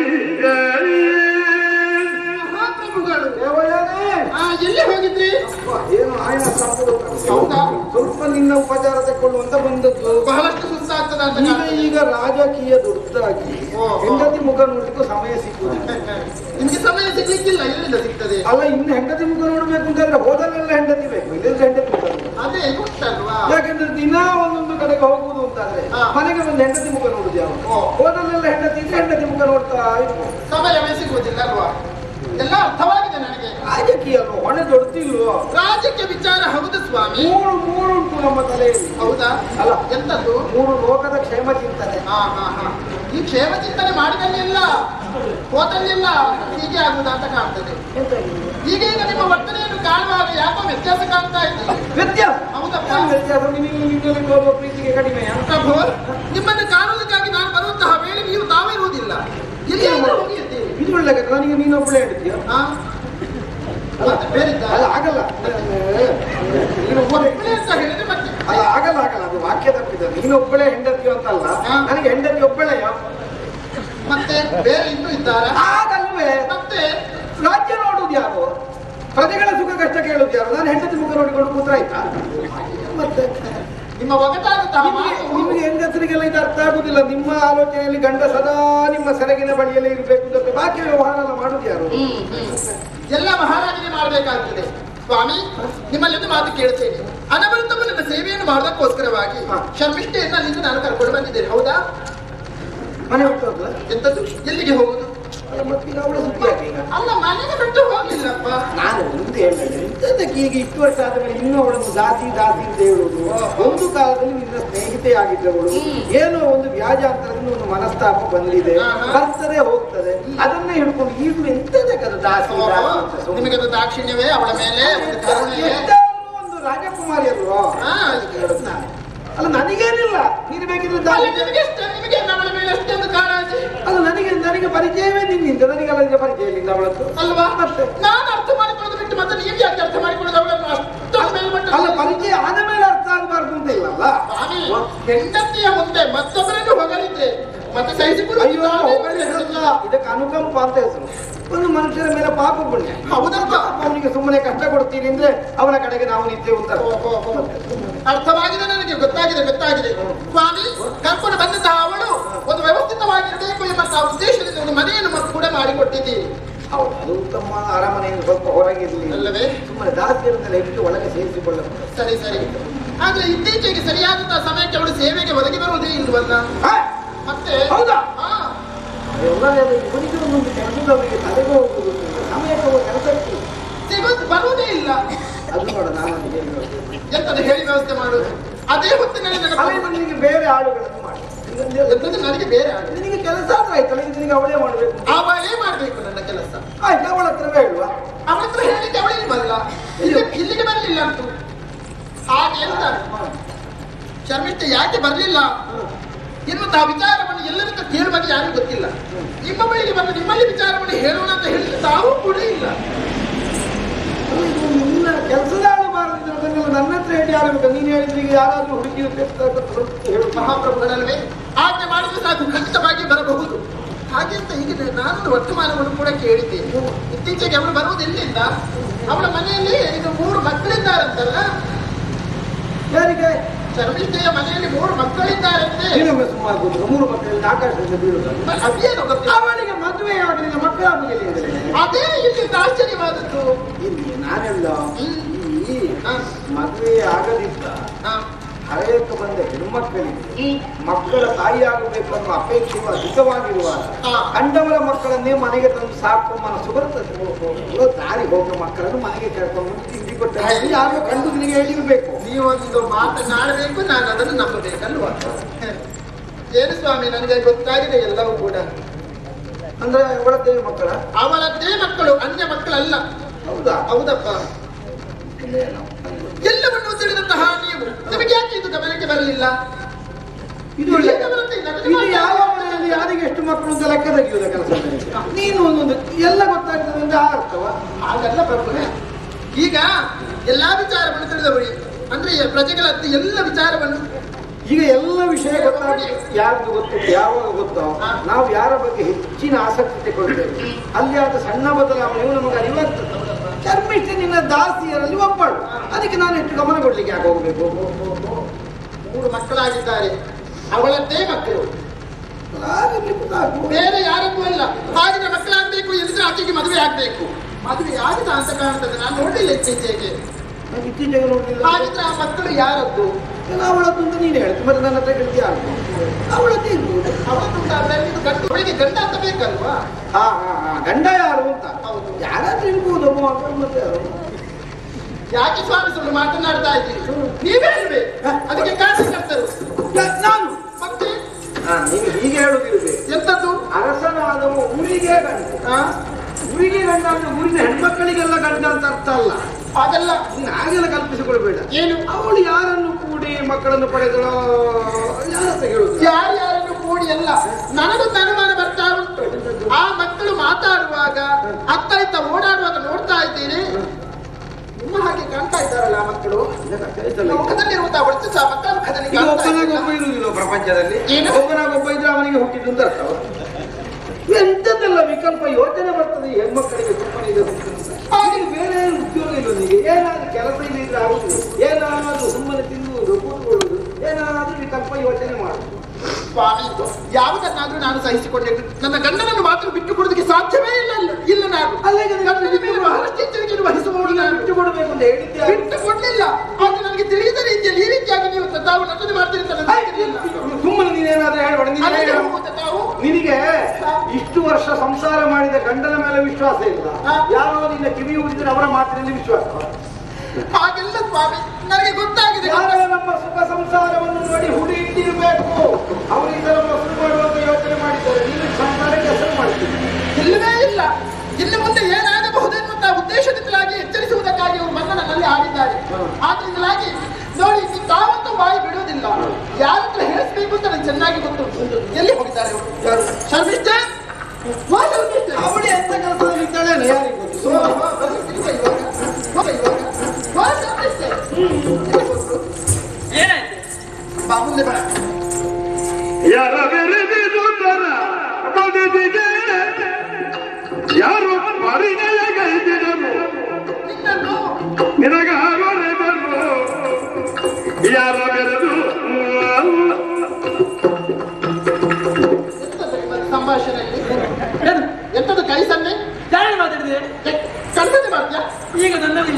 ಮಹಾಪ್ರಭುಗಳು ದೇವಯಾನೇ ಆ, ಎಲ್ಲಿ ಹೋಗಿದ್ರಿ ಅಪ್ಪ, ಏನು ಆಯನ ಸಾಂಬರು ಹೌದಾ ಸ್ವಲ್ಪ ನಿನ್ನ ಉಪಚಾರ ತಗೊಳ್ಳುವಂತ ಬಂದದ್ದು ಬಹಳಷ್ಟು ಸುಸ್ತಾಗ್ತದ ಅಂತ ಈಗ ಕಾಣ್ತದೆ. ಈಗ ರಾಜಕೀಯ ದುಡ್ಡಾಗಿ ಓ, ಓ. ಹೆಂಡತಿ ಮುಖ ನೋಡ್ಲಿಕ್ಕೂ ಸಮಯ ಸಿಕ್ಕುವುದಿಲ್ಲ ನಿಮ್ಗೆ ಸಮಯ ಸಿಗ್ಲಿಕ್ಕಿಲ್ಲ ಎಲ್ಲಿಂದ ಸಿಗ್ತದೆ ಅಲ್ಲ ಇನ್ನು ಹೆಂಡತಿ ಮುಖ ನೋಡ್ಬೇಕು ಅಂತಂದ್ರೆ ಹೋದಲ್ಲೆಲ್ಲ ಹೆಂಡತಿ ಬೇಕು ಇಲ್ಲದ್ರೆ ಹೆಂಡತಿ ಮುಖ ನೋಡು. ಅದೇ ಗೊತ್ತಲ್ವಾ ಯಾಕಂದ್ರೆ ದಿನ ಒಂದೊಂದು ಕಡೆಗೆ ಹೋಗುವುದು ಅಂತಾದ್ರೆ ಹಾ. ಮನೆಗೆ ಒಂದು ಹೆಂಡತಿ ಮುಖ ನೋಡುದು ಯಾವ ಓ. ಹೋದಲ್ಲೆಲ್ಲ ಹೆಂಡತಿ ಇದ್ರೆ ಹೆಂಡತಿ ಮುಖ ನೋಡ್ತಾ ಇರ್ಬೋದು ಸಮಯವೇ ಸಿಗುವುದಿಲ್ಲ ಅಲ್ವಾ ಎಲ್ಲ ಅರ್ಥವಾಗಿದೆ ನನಗೆ ರಾಜಕೀಯ ಅಲ್ವಾ? ಹೊಣೆ ದೊಡ್ಡದಿಲ್ವೋ ರಾಜಕೀಯ ವಿಚಾರ ಹೌದು ಸ್ವಾಮಿ ಮೂರು ಮೂರು ಉಂಟು ನಮ್ಮ ತಲೆಯಲ್ಲಿ ಹೌದಾ ಅಲ್ಲ. ಎಂತದ್ದು ಮೂರು ಲೋಕದ ಕ್ಷೇಮ ಚಿಂತನೆ ಹಾ ಹಾ ಹಾ ಈ ಕ್ಷೇಮ ಚಿಂತನೆ ಮಾಡಿದಲ್ಲಿಲ್ಲ ಹೋದಲ್ಲಿಲ್ಲ ಹೀಗೆ ಆಗುದಾ ಅಂತ ಕಾಣ್ತದೆ ಈಗ ಈಗ ನಿಮ್ಮ ವರ್ತನೆಯನ್ನು ಕಾಣುವಾಗ ಯಾಕೋ ವ್ಯತ್ಯಾಸ ಕಾಣ್ತಾ ಇದ್ದೀವಿ ವ್ಯತ್ಯಾಸ ಹೌದಪ್ಪ. ಏನು ವ್ಯತ್ಯಾಸ ನಿಮಗೆ ನಿಮ್ಮಲ್ಲಿ ಹೋಗುವ ಪ್ರೀತಿಗೆ ಕಡಿಮೆಯಾ ಪ್ರಭು ನಿಮ್ಮನ್ನು ಕಾಣುವುದಕ್ಕಾಗಿ ನಾನು ಬರುವಂತಹ ವೇಳೆ ನೀವು ತಾವಿರುವುದಿಲ್ಲ ಎಲ್ಲಿಯಾದ್ರೂ ಹೋಗಿರ್ತೀರಿ ಇದು ಒಳ್ಳೆ ಕಥೆ. ನನಗೆ ನೀನೊಬ್ಬಳೇ ಹೇಳ್ತೀಯ ಹಾ ಮತ್ತೆ ಬೇರೆ ಇದ್ದ? ಅಲ್ಲ ಆಗಲ್ಲ ನೀನೊಬ್ಬಳೇ ಒಬ್ಬನೇ ಅಂತ ಹೇಳಿದ್ರೆ ಮತ್ತೆ ಅಲ್ಲ ಆಗಲ್ಲ ಆಗಲ್ಲ ಅದು ವಾಕ್ಯ ತಪ್ಪಿದೆ ನೀನೊಬ್ಬಳೇ ಹೆಂಡತಿ ಅಂತಲ್ಲ ಹಾ. ನನಗೆ ಹೆಂಡತಿ ಒಬ್ಬಳೆಯ ಮತ್ತೆ ಬೇರೆ ಇನ್ನೂ ಇದ್ದಾರಾ ಆಗಲ್ವೇ ಮತ್ತೆ ರಾಜ್ಯ ನೋಡುದು ಯಾರು ಪ್ರಜೆಗಳ ಸುಖ ಕಷ್ಟ ಕೇಳುದು ಯಾರು ನಾನು ಹೆಂಡತಿ ಮುಖ ನೋಡಿಕೊಂಡು ಕೂತ್ರ ಆಯ್ತಾ ಮತ್ತೆ ನಿಮ್ಮ ಒಗಟಾದಂತಹ ನಿಮಗೆ ಮಾತು ನಿಮಗೆ ಹೆಂಗಸರಿಗೆಲ್ಲ ಇದು ಅರ್ಥ ಆಗುದಿಲ್ಲ ನಿಮ್ಮ ಆಲೋಚನೆಯಲ್ಲಿ ಗಂಡ ಸದಾ ನಿಮ್ಮ ಸೆರಗಿನ ಬಳಿಯಲ್ಲಿ ಇರಬೇಕು ಅಂತ ಬಾಕಿ ವ್ಯವಹಾರ ಎಲ್ಲ ಮಾಡುದು ಯಾರು ಹ್ಮ್, ಹ್ಮ್. ಎಲ್ಲ ಮಹಾರಾಜನೇ ಮಾಡಬೇಕಾಗ್ತದೆ ಸ್ವಾಮಿ ನಿಮ್ಮಲ್ಲಿ ಒಂದು ಮಾತು ಕೇಳ್ತೇನೆ ಅನವರತವು ನನ್ನ ಸೇವೆಯನ್ನು ಮಾಡೋದಕ್ಕೋಸ್ಕರವಾಗಿ ಹಾ. ಶರ್ಮಿಷ್ಠೆಯನ್ನು ಅಲ್ಲಿಂದ ನಾನು ಕರ್ಕೊಂಡು ಬಂದಿದ್ದೇನೆ ಹೌದಾ ಮನೆ ಹುಟ್ಟೋದ್ಲ ಎಂತದ್ದು ಎಲ್ಲಿಗೆ ಹೋಗುದು ಅಲ್ಲ ಮತ್ತೀಗ ಅವಳ ಸುದ್ದಿ ಯಾಕೆ ಈಗ ಅಲ್ಲ ಮನೆಗೆ ಬಿಟ್ಟು ಹೋಗ್ಲಿಲ್ಲಪ್ಪ ನಾನು ಒಂದು ಹೇಳಿದೆ ಇಂಥದ್ದಕ್ಕೆ ಈಗ ಇಷ್ಟು ವರ್ಷ ಆದ ಮೇಲೆ ಇನ್ನೂ ಅವಳನ್ನು ದಾಸಿ ದಾಸಿ ಅಂತ ಹೇಳುವುದು ಒಂದು ಕಾಲದಲ್ಲಿ ನಿನ್ನ ಸ್ನೇಹಿತೆ ಆಗಿದ್ದವಳು ಏನೋ ಒಂದು ವ್ಯಾಜಾಂತರದಿಂದ ಒಂದು ಮನಸ್ತಾಪ ಬಂದಿದೆ ಹಾ, ಹಾ. ಬರ್ತದೆ ಹೋಗ್ತದೆ ಅದನ್ನೇ ಹಿಡ್ಕೊಂಡು ಈಗಲೂ ಎಂತದಕ್ಕೆ ಅದು ದಾಸಿ ದಾಸಿ ಅಂತ ಸುಮ್ನೆ. ನಿಮಗೆ ಅದು ದಾಕ್ಷಿಣ್ಯವೇ ಅವಳ ಮೇಲೆ ಒಂದು ಕರುಣೆ ಎಷ್ಟಾದ್ರೂ ಒಂದು ರಾಜಕುಮಾರಿ ಅಲ್ವಾ ಹಾ. ಅದಕ್ಕೆ ಹೇಳುದು ನಾನು. ಅಲ್ಲ ನನಗೇನಿಲ್ಲ ನೀನು ಬೇಕಿದ್ರೆ ಅಲ್ಲ ದಾಸಿ ನಿಮಗೆ ಇಷ್ಟ ನಿಮಗೆ ಅವಳ ಮೇಲೆ ಅಷ್ಟೊಂದು ಕಾಳಜಿ ಅಲ್ಲ ನನಗೆ ನನಗೆ ಪರಿಚಯವೇ ನಿನ್ನಿಂದ ನನಗೆಲ್ಲ ನಿಜ ಪರಿಚಯ ಇಲ್ಲ ಅವಳದ್ದು ಅಲ್ವಾ ಮತ್ತೆ ನಾನು ಅರ್ಥ ಮಾಡಿಕೊಳ್ಳೋದು ಬಿಟ್ಟು ಮತ್ತೆ ನೀವು ಯಾಕೆ ಅರ್ಥ ಮಾಡಿಕೊಳ್ಳೋದು ಅವಳನ್ನು ಅಷ್ಟೊಂದು ಮೇಲ್ಮಟ್ಟ ಅಲ್ಲ ಪರಿಚಯ ಆದ ಮೇಲೆ ಅರ್ಥ ಆಗಬಾರ್ದು ಅಂತ ಇಲ್ಲಲ್ಲ ಸ್ವಾಮಿ ಹೆಂಡತಿಯ ಮುಂದೆ ಮತ್ತೊಬ್ಬರನ್ನು ಹೊಗಳಿದ್ರೆ ಮತ್ತೆ ಸಹಿಸಿಕೊಳ್ಳುವುದು ಅಯ್ಯೋ ತಾನೇ ಹೊಗಳಿ ಹೆಸರಲ್ಲ ಇದಕ್ಕೆ ಅನುಕಂಪ ಅಂತ ಹೆಸರು ಒಂದು ಮನುಷ್ಯರ ಮೇಲೆ ಪಾಪ ಪುಣ್ಯ ಹೌದಪ್ಪ. ಅವನಿಗೆ ಸುಮ್ಮನೆ ಕಷ್ಟ ಕೊಡ್ತೀನಿ ಅಂದ್ರೆ ಅವನ ಕಡೆಗೆ ನಾವು ನಿಂತೇವೆ ಅಂತ ಓ, ಓ, ಓ. ಅರ್ಥವಾಗಿದೆ ನನಗೆ ಗೊತ್ತಾಗಿದೆ ಗೊತ್ತಾಗಿದೆ ಸ್ವಾಮಿ ಕರ್ಕೊಂಡು ಬಂದಂತಹ ಅವಳು ಒಂದು ವ್ಯವಸ್ಥಿತವಾಗಿರಬೇಕು ಎಂಬಂತಹ ಉದ್ದೇಶದಿಂದ ಒಂದು ಮನೆಯನ್ನು ಮ- ಕೂಡ ಮಾಡಿಕೊಟ್ಟಿದ್ದೀರಿ ಹೌದು ಅದು ತಮ್ಮ ಅರಮನೆಯಿಂದ ಸ್ವಲ್ಪ ಹೊರಗಿರಲಿ ಅಲ್ಲವೇ? ಸುಮ್ಮನೆ ದಾಸಿಯರನ್ನೆಲ್ಲ ಇಟ್ಟು ಒಳಗೆ ಸೇರಿಸಿಕೊಳ್ಳಬೇಕು ಸರಿ ಸರಿ ಆದ್ರೆ ಇತ್ತೀಚೆಗೆ ಸರಿಯಾದಂತಹ ಸಮಯಕ್ಕೆ ಅವಳು ಸೇವೆಗೆ ಒದಗಿ ಬರುವುದೇ ಇಲ್ವಲ್ಲ ಹಾ? ಮತ್ತೆ ಹೌದಾ? ಹಾ. ಎಲ್ಲರೂ ಇವನಿಗೆ ಒಂದೊಂದು ಕೆಲಸದವರಿಗೆ ತಲೆಗೆ ಹೋಗುದು ಸಮಯಕ್ಕೆ ಹೋಗುವ ಕೆಲಸ ಇರ್ತದೆ. ಸಿಗೋದು ಬರುವುದೇ ಇಲ್ಲ ಅದು ನೋಡ ನಾನು ಅದಕ್ಕೆ ಹೇಳೋದು. ಎಂತದು ಹೇಳಿ ವ್ಯವಸ್ಥೆ ಮಾಡುವುದು ಅದೇ ಹೊತ್ತಿನಲ್ಲಿ ನನ್ನ ಅದೇ ನಿನಗೆ ಬೇರೆ ಆಳುಗಳನ್ನು ಮಾಡಿ ಇದೊಂದೇ ಎಂತದ್ದು ನನಗೆ ಬೇರೆ ಆಗಿದೆ ನಿನಗೆ ಕೆಲಸ ಆದ್ರೆ ಆಯ್ತಲ್ಲ ಇದು ನಿನಗೆ ಅವಳೇ ಮಾಡಬೇಕು ಅವಳೇ ಮಾಡ್ಬೇಕು ನನ್ನ ಕೆಲಸ ಆಯ್ತು ಅವಳ ಹತ್ರವೇ ಹೇಳುವ ಅವಳ ಹತ್ರ ಹೇಳಿಕ್ಕೆ ಅವಳಿಗೆ ಬರಲ್ಲ ಇಲ್ಲಿ ಇಲ್ಲಿಗೆ ಬರಲಿಲ್ಲ ಅಂತು ಹಾಗೆ ಅಂತ ಶರ್ಮಿಷ್ಠ ಯಾಕೆ ಬರಲಿಲ್ಲ ಎನ್ನುವಂತಹ ವಿಚಾರವನ್ನು ಎಲ್ಲರಿಂದ ಕೇಳುವಾಗ ಯಾರಿಗೂ ಗೊತ್ತಿಲ್ಲ ನಿಮ್ಮ ಬಳಿಗೆ ಬಂದು ನಿಮ್ಮಲ್ಲಿ ವಿಚಾರವನ್ನು ಹೇಳೋಣ ಅಂತ ಹೇಳಿದ್ರೆ ತಾವೂ ಕೂಡ ಇಲ್ಲ ಇದು ನಿನ್ನ ಕೆಲಸದ ಆಳು ಬಾರದಿದ್ದಲ್ಲ ನನ್ನ ಹತ್ರ ಹೇಳಿ ಆಡಬೇಕು ನೀನು ಹೇಳಿದ್ರೆ ಈಗ ಯಾರಾದ್ರೂ ಹುಡುಗಿ ಹೇಳು ಮಹಾಪ್ರಭುಗಳಲ್ವೇ ಆಜ್ಞೆ ಮಾಡಿದ್ರೆ ಸಾಕು ಖಂಡಿತವಾಗಿ ಬರಬಹುದು ಹಾಗೆ ಅಂತ ಈಗ ನಾನೊಂದು ವರ್ತಮಾನವನ್ನು ಕೂಡ ಕೇಳಿದ್ದೇನೆ ಇತ್ತೀಚೆಗೆ ಅವಳು ಬರುವುದು ಎಲ್ಲಿಂದ ಅವಳ ಮನೆಯಲ್ಲಿ ಇದು ಮೂರು ಮಕ್ಕಳಿದ್ದಾರಂತಲ್ಲ ಯಾರಿಗೆ ಶರ್ಮಿಷ್ಠೆಯ ಮನೆಯಲ್ಲಿ ಮೂರು ಮಕ್ಕಳಿದ್ದಾರಂತೆ ನೀನೊಮ್ಮೆ ಸುಮ್ಮನೆ ಕೂತ್ಕೊ. ಮೂರು ಮಕ್ಕಳಿಂದ ಆಕಾಶದಿಂದ ಬೀಳುವುದು ಅದೇನು ಗೊತ್ತಿಲ್ಲ ಅವಳಿಗೆ ಮದುವೆ ಆಗಲಿಲ್ಲ ಮಕ್ಕಳಾಗುದಿಲ್ಲ ಅಂದ್ರೆ ಅದೇ ಇಲ್ಲಿ ಆಶ್ಚರ್ಯವಾದದ್ದು ಇಲ್ಲಿ ನಾನೆಲ್ಲ ಈ ಹಾ. ಮದುವೆ ಆಗದಿದ್ದ ಹಾ. ಹಳೆಯಕ್ಕೆ ಬಂದ ಹೆಣ್ಮಕ್ಕಳಿಗೆ ಹ್ಮ್. ಮಕ್ಕಳ ತಾಯಿ ಆಗಬೇಕು ಅನ್ನೋ ಅಪೇಕ್ಷೆಯು ಅಧಿಕವಾಗಿರುವಾಗ ಹಾ. ಕಂಡವರ ಮಕ್ಕಳನ್ನೇ ಮನೆಗೆ ತಂದು ಸಾಕು ಮನಸ್ಸು ಬರ್ತದೆ ಎಲ್ಲೋ ದಾರಿ ಹೋಗೋ ಮಕ್ಕಳನ್ನು ಮನೆಗೆ ಕರ್ಕೊಂಡು ಬಂದು ತಿಂಡಿ ಕೊಟ್ಟರೆ ಯಾರು ಕಂಡು ನಿನಗೆ ಹೇಳಿರ್ಬೇಕು ನೀವೊಂದು ಮಾತನಾಡಬೇಕು ನಾನು ಅದನ್ನು ನಂಬಬೇಕಲ್ವಾ ಏನು ಸ್ವಾಮಿ ನನಗೆ ಗೊತ್ತಾಗಿದೆ ಎಲ್ಲವೂ ಕೂಡ ಅಂದ್ರೆ ಅವಳದ್ದೇ ಮಕ್ಕಳ ಅವಳದ್ದೇ ಮಕ್ಕಳು ಅನ್ಯ ಮಕ್ಕಳಲ್ಲ ಹೌದಾ ಹೌದಪ್ಪ ಎಲ್ಲವನ್ನು ತಿಳಿದಂತಹ ನೀವು ನಿಮಗೆ ಯಾಕೆ ಇದು ಗಮನಕ್ಕೆ ಬರಲಿಲ್ಲ ಇದು ಒಳ್ಳೆ ಇದು ಬರುತ್ತೆ, ನನಗೆ ಇದು ಮಾತ್ರ. ಯಾವ ಮನೆಯಲ್ಲಿ ಯಾರಿಗೆ ಎಷ್ಟು ಮಕ್ಕಳು ಅಂತ ಲೆಕ್ಕ ತೆಗೆಯುವುದ ಕೆಲಸ ನೀನು ಒಂದೊಂದು ಎಲ್ಲ ಗೊತ್ತಾಗ್ತದೆ ಅಂದ್ರೆ ಆ ಅರ್ಥವ ಹಾಗಲ್ಲ ಪ್ರಭುಗಳೇ ಈಗ ಎಲ್ಲಾ ವಿಚಾರವನ್ನು ತಿಳಿದವಳಿ ಅಂದ್ರೆ ಈ ಪ್ರಜೆಗಳ ಎಲ್ಲ ವಿಚಾರವನ್ನು ಈಗ ಎಲ್ಲ ವಿಷಯ ಗೊತ್ತಾಗಿ ಯಾರ್ದು ಗೊತ್ತು ಯಾವಾಗ ಗೊತ್ತೋ ನಾವು ಯಾರ ಬಗ್ಗೆ ಹೆಚ್ಚಿನ ಆಸಕ್ತಿ ತಗೊಳ್ತೇವೆ ಅಲ್ಲಿ ಆದ ಸಣ್ಣ ಬದಲಾವಣೆಯು ನಮಗೆ ಅರಿವಾಗ್ತದೆ ಶರ್ಮಿಷ್ಠ ನಿನ್ನ ದಾಸಿಯರಲ್ಲಿ ಒಬ್ಬಳು ಅದಕ್ಕೆ ನಾನು ಎಷ್ಟು ಗಮನ ಕೊಡ್ಲಿಕ್ಕೆ ಯಾಕೆ ಹೋಗ್ಬೇಕು ಮೂರು ಮಕ್ಕಳಾಗಿದ್ದಾರೆ ಅವಳದ್ದೇ ಮಕ್ಕಳು ಹಾಗಿರ್ಲಿಕ್ಕೆ ಸಾಕು. ಬೇರೆ ಯಾರಕ್ಕೂ ಅಲ್ಲ ಹಾಗಿದ್ರೆ ಮಕ್ಕಳಾಗಬೇಕು ಎಂದ್ರೆ ಆಕೆಗೆ ಮದುವೆ ಆಗ್ಬೇಕು ಮದುವೆ ಆಗಿದೆ ಅಂತ ಕಾಣ್ತದೆ ನಾನು ನೋಡಿಲ್ಲ ಇತ್ತೀಚೆಗೆ ನಾನು ಇತ್ತೀಚೆಗೆ ನೋಡ್ಲಿಲ್ಲ ಹಾಗಿದ್ರೆ ಆ ಮಕ್ಕಳು ಯಾರದ್ದು ನಾನು ಅವಳದ್ದು ಅಂತ ನೀನು ಹೇಳ್ತೀನಿ ಮತ್ತೆ ನನ್ನ ಹತ್ರ ಕೇಳ್ತೀಯ ಅವಳದ್ದೇ ಇರ್ಬೋದು ಅವತ್ತು ಇದು ಗಂಡು ಅವಳಿಗೆ ಗಂಡ ಅಂತ ಬೇಕಲ್ವಾ ಹಾ ಹಾ ಹಾ ಗಂಡ ಯಾರು ಅಂತ ಹೌದು. ಯಾರಾದ್ರೂ ಇರ್ಬೋದು ಒಬ್ಬ ಮಕ್ಕಳು ಮತ್ತೆ ಯಾರು ಯಾಕೆ ಸ್ವಾಮಿ ಸುಳ್ಳು ಮಾತನಾಡ್ತಾ ಇದ್ದೀರಿ ನೀವೇ ಹೇಳ್ಬೇಕು ಅದಕ್ಕೆ ಕಾರಣಕರ್ತರು ನ- ನಾನು ಮತ್ತೆ ಹಾ ನೀವು ಹೀಗೆ ಹೇಳುದಿರ್ಬೇಕು ಎಂತದ್ದು ಅರಸನಾದವ ಊರಿಗೆ ಗಂಡ ಆ? ಊರಿಗೆ ಗಂಡ ಅಂದ್ರೆ ಊರಿನ ಹೆಣ್ಮಕ್ಕಳಿಗೆಲ್ಲ ಗಂಡ ಅಂತ ಅರ್ಥ ಅಲ್ಲ ಹಾಗಲ್ಲ ನೀನು ಹಾಗೆಲ್ಲ ಕಲ್ಪಿಸಿಕೊಳ್ಬೇಡ ಏನು ಅವಳು ಯಾರನ್ನು ಕೂಡಿ ಮಕ್ಕಳನ್ನು ಪಡೆದಳೋ ಯಾರ ಹತ್ರ ಹೇಳುದು ಯಾರ್ಯಾರನ್ನು ಕೂಡಿ ಎಲ್ಲ ನನಗೊಂದು ಅನುಮಾನ ಬರ್ತಾ ಉಂಟು ಆ ಮಕ್ಕಳು ಮಾತಾಡುವಾಗ ಅತ್ತ ಇತ್ತ ಓಡಾಡುವಾಗ ನೋಡ್ತಾ ಇದ್ದೀನಿ ನಿಮ್ಮ ಹಾಗೆ ಕಾಣ್ತಾ ಇದ್ದಾರಲ್ಲ ಆ ಮಕ್ಕಳು ಮುಖದಲ್ಲಿರುವಂತಹ ವರ್ಚಸ್ಸು ಆ ಮಕ್ಕಳ ಮುಖದಲ್ಲಿ ಈಗ ಕಾಣ್ತಾ ಒಬ್ಬನಾಗೊಬ್ಬ ಇದೆಯಲ್ಲ? ಇರುವುದಿಲ್ಲ ಪ್ರಪಂಚದಲ್ಲಿ ಏನು? ಒಬ್ಬನಾಗೊಬ್ಬ ಇದ್ರೆ ಅವನಿಗೆ ಹುಟ್ಟಿದ್ದು ಅಂತ ಅರ್ಥ ಎಂತದೆಲ್ಲ ವಿಕಲ್ಪ ಯೋಚನೆ ಬರ್ತದೆ ಈ ಹೆಣ್ಮಕ್ಕಳಿಗೆ ಸುಮ್ಮನೆ ಇದೆ ಹಾಗೆ ಬೇರೆ ಏನು ಉದ್ಯೋಗ ಇಲ್ಲ ನಿನಗೆ ಏನಾದ್ರೂ ಕೆಲಸ ಇಲ್ಲಿದ್ರೆ ಆಗುದು ಏನಾದ್ರೂ ಸುಮ್ಮನೆ ತಿನ್ನುವುದು ಕೂತ್ಕೊಳ್ಳುವುದು ಏನಾದ್ರೂ ವಿಕಲ್ಪ ಯೋಚನೆ ಮಾಡುದು ಸ್ವಾಮಿ ಯಾವುದನ್ನಾದ್ರೂ ನಾನು ಸಹಿಸಿಕೊಂಡೆ ನನ್ನ ಗಂಡನನ್ನು ಮಾತ್ರ ಬಿಟ್ಟು ಕೊಡೋದಕ್ಕೆ ಸಾಧ್ಯವೇ ಇಲ್ಲ ಇಲ್ಲ ನಾನು ಅಲ್ಲಿಗೆ ಗಂಡನ ಮೇಲೆ ಬಹಳಷ್ಟು ಎಚ್ಚರಿಕೆಯನ್ನು ವಹಿಸುವವಳು ನಾನು ಬಿಟ್ಟು ಕೊಡಬೇಕು ಅಂತ ಹೇಳಿದ್ದೆ ಬಿಟ್ಟು ಕೊಡ್ಲಿಲ್ಲ ಆದ್ರೆ ನನಗೆ ತಿಳಿಯದ ರೀತಿಯಲ್ಲಿ ಈ ರೀತಿಯಾಗಿ ನೀವು ತಾವು ನಟನೆ ಮಾಡ್ತೀರಿ ಅಂತ ನನಗೆ ತಿಳಿಯಲಿಲ್ಲ. ಸುಮ್ಮನೆ ನೀನೇನಾದ್ರೂ ಹೇಳ್ಬೇಡ ನೀನೇ ಅಲ್ಲಿಗೆ ಹೇಳು. ಹೋಗುತ್ತಾ ತಾವು ನಿನಗೆ ಇಷ್ಟು ವರ್ಷ ಸಂಸಾರ ಮಾಡಿದ ಗಂಡನ ಮೇಲೆ ವಿಶ್ವಾಸ ಇಲ್ಲ ಹಾ. ಯಾರೋ ನಿನ್ನ ಕಿವಿ ಉಳಿದ್ರೆ ಅವರ ಮಾತಿನಲ್ಲಿ ವಿಶ್ವಾಸ ಹಾಗೆಲ್ಲ ಸ್ವಾಮಿ ನನಗೆ ಗೊತ್ತಾಗಿದೆ ಯಾರೋ ನಮ್ಮ ಸುಖ ಸಂಸಾರವನ್ನು ನೋಡಿ ಹುಡಿ ಇಟ್ಟಿರಬೇಕು ಅವರು ಇದರ ಮೊಸರು ಮಾಡುವಂತ ಯೋಚನೆ ಮಾಡಿದ್ದಾರೆ ನೀನು ಸಂಸಾರಕ್ಕೆ ಹೆಸರು ಮಾಡ್ತೀನಿ ಇಲ್ಲವೇ ಇಲ್ಲ ಇನ್ನು ಮುಂದೆ ಏನಾಗಬಹುದೆನ್ನುವಂತಹ ಉದ್ದೇಶದಿಂದಲಾಗಿ ಎಚ್ಚರಿಸುವುದಕ್ಕಾಗಿ ಅವರು ಮನ್ನನಲ್ಲಿ ಆಡಿದ್ದಾರೆ ಆದ್ರಿಂದಲಾಗಿ ನೋಡಿ ನೀವು ತಾವಂತೂ ಬಾಯಿ ಬಿಡುವುದಿಲ್ಲ ಯಾರ ಹತ್ರ ಹೇಳಿಸ್ಬೇಕು ಅಂತ ನನಗೆ ಚೆನ್ನಾಗಿ ಗೊತ್ತುಂಟು ಎಲ್ಲಿ ಹೋಗಿದ್ದಾರೆ ಅವರು? ಯಾರು? ಶರ್ಮಿಷ್ಠೆ ವಾ ಶರ್ಮಿಷ್ಠೆ. ಅವಳು ಎಂತ ಕೆಲಸದಲ್ಲಿ ಇದ್ದಾಳೆ ಯಾರಿಗೆ ಗೊತ್ತು ವಾ, ವಾ, ಬನ್ನಿ, ತಿರುಗ ಇವಾಗ. ವಾ ಇವಾಗ. ವಾ ಶರ್ಮಿಷ್ಠೆ. ಎಲ್ಲಿ ಹೋದ್ರು? ಏನಾಯ್ತು ಬಾ ಮುಂದೆ ಬಾ ಯಾರ ಬೆರೆದಿರುತ್ತರ ಬದುಕಿಗೆ ಯಾರು ಪರಿಚಯಗೈದಿರರು ನಿನ್ನನ್ನು ನಿನಗಾಗೊರೆದರು ಯಾರ ಬೆರೆದು ಎಂತದು ನಿಮ್ಮ ಸಂಭಾಷಣೆ ಇಲ್ಲಿ? ಏನು? ಎಂತದು ಕೈ ಸನ್ನೆ ಯಾರು ಮಾತಾಡಿದೆ ಕಣ್ಣಲ್ಲಿ ಮಾಡ್ತೀಯಾ ಈಗ ನನ್ನಲ್ಲಿ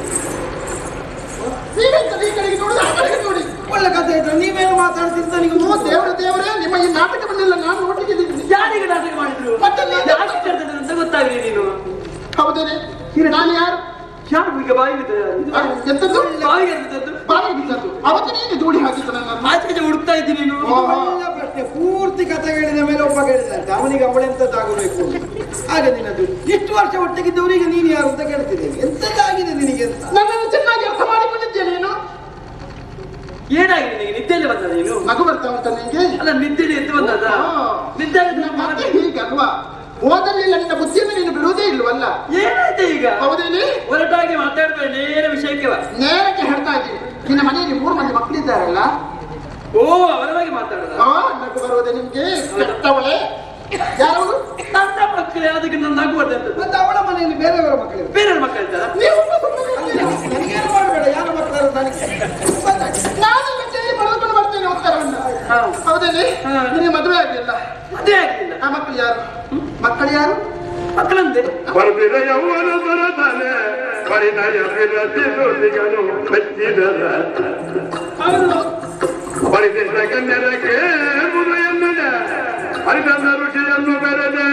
ನೀವೆಂತ ಈ ಕಡೆಗೆ ನೋಡಿದ್ರೆ ಆ ಕಡೆಗೆ ನೋಡಿ ಒಳ್ಳೆ ಕಥೆ ಇದ್ರೆ ನೀವೇನು ಮಾತಾಡ್ತಿದ್ದ ಓ ನೀವು ದೇವರ ದೇವರೇ ನಿಮ್ಮ ಈ ನಾಟಕವನ್ನೆಲ್ಲ ನಾನು ನೋಡ್ಲಿಕ್ಕಿದ್ದೀನಿ ಯಾರಿಗೆ ನಾಟಕ ಮಾಡಿದ್ರು ಮತ್ತೆ ನೀನು- ಯಾಕೆ ಕರೆದದ್ದು ಅಂತ ಗೊತ್ತಾಗಲಿ ನೀನು ಹೌದೇನೆ ನಾನು ಯಾರು ಯಾರು ಈಗ ಬಾಯಿ ಬಿದ್ದದ್ದು? ಆ, ಎಂತದ್ದು ಬಾಯಿಗೆ ಎದ್ದದ್ದು? ಬಾಯಿ ಬಿದ್ದದ್ದು ಅವತ್ತು ನೀನು ದೂಡಿ ಹಾಕಿದ್ದು ನನ್ನ ಆಚೆ ಈಚೆ ಹುಡುಕ್ತಾ ಇದ್ದೀನಿ ನೀನು ಒಳ್ಳೆ ಪ್ರಶ್ನೆ ಪೂರ್ತಿ ಕಥೆ ಹೇಳಿದ ಮೇಲೆ ಒಬ್ಬ ಕೇಳಿದಂತೆ ಅವನಿಗೆ ಅವಳೆಂತದ್ದಾಗಬೇಕು ಆಗ ನಿನ್ನದು ಇಷ್ಟು ವರ್ಷ ಒಟ್ಟಿಗಿದ್ದವರಿಗೆ ನೀನು ಯಾರು ಅಂತ ಕೇಳ್ತಿದ್ದೇನೆ ಎಂತದ್ದಾಗಿದೆ ನಿನಗೆ ಅಂತ ನನ್ನನ್ನು ಚೆನ್ನಾಗಿ ಅರ್ಥ ಮಾಡಿಕೊಂಡಿದ್ಯಾ ನೀನು ಏನಾಗಿದೆ ನಿನಗೆ ನಿದ್ದೆಯಲ್ಲಿ ಬಂದ ನೀನು ನಗು ಬರ್ತಾ ಉಂಟ ನಿಂಗೆ ಅಲ್ಲ ನಿದ್ದೆಯಲ್ಲಿ ಎದ್ದು ಬಂದದ ಹಾ. ನಿದ್ದೆ ನನ್ನ ಮತ್ತೆ ಹೀಗಲ್ವಾ ಓದಲಿಲ್ಲ ನಿನ್ನ ಬುದ್ಧಿಯನ್ನು ನೀನು ಬಿಡುವುದೇ ಇಲ್ವಲ್ಲ ಏನಾಯ್ತು ಈಗ ಹೌದೇನೆ ಹೊರಟಾಗಿ ಮಾತಾಡ್ಬೇಡ ನೇರ ವಿಷಯಕ್ಕೆ ಬಾ ನೇರಕ್ಕೆ ಹೇಳ್ತಾ ಇದ್ದೀನಿ ನಿನ್ನ ಮನೆಯಲ್ಲಿ ಮೂರು ಮಂದಿ ಮಕ್ಕಳಿದ್ದಾರಲ್ಲ ಓ ಅವರ ಬಗ್ಗೆ ಮಾತಾಡೋದ ಆ, ನಗು ಬರುವುದೇ ನಿಮ್ಗೆ ಕೆಟ್ಟವಳೆ ಯಾರವರು ನನ್ನ ಮಕ್ಕಳು ಅದಕ್ಕೆ ನನ್ನ ನಗುವರ್ದೆ ಅಂತ ಮತ್ತೆ ಅವಳ ಮನೆಯಲ್ಲಿ ಬೇರೆಯವರ ಮಕ್ಕಳಿವೆ ಬೇರೆ ಮಕ್ಕಳು ಇದ್ದಾರ ನೀವು ಸುಮ್ಮನೆ ನನಗೇನು ಮಾಡಬೇಡ ಯಾರ ಮಕ್ಕಳು ನನಗೆ ನಾನು ಮತ್ತೆ ಪಡೆದುಕೊಂಡು ಬರ್ತೇನೆ ಉತ್ತರವನ್ನ ಹಾ. ಹೌದೇನೆ ಹಾ. ನಿನಗೆ ಮದುವೆ ಆಗಲಿಲ್ಲ ಅದೇ ಆಗ್ಲಿಲ್ಲ ಆ ಮಕ್ಕಳು ಯಾರು ಮಕ್ಕಳು ಯಾರು ಮಕ್ಕಳಂತೆ ಬರ್ದಿರ ಯೌವನ ಬರತಾನೆ ಪರಿಣಯ ಬಿರದಿರು ಸಿಗಲು ಮೆಚ್ಚಿದರ ಹೌದು ಪರಿಶಿಷ್ಟ ಕನ್ಯರಕ್ಕೆ ಮುದೆಯನ್ನದ ಹರಿದಂತ ಋಷಿಯನ್ನು ಬೆರೆದೆ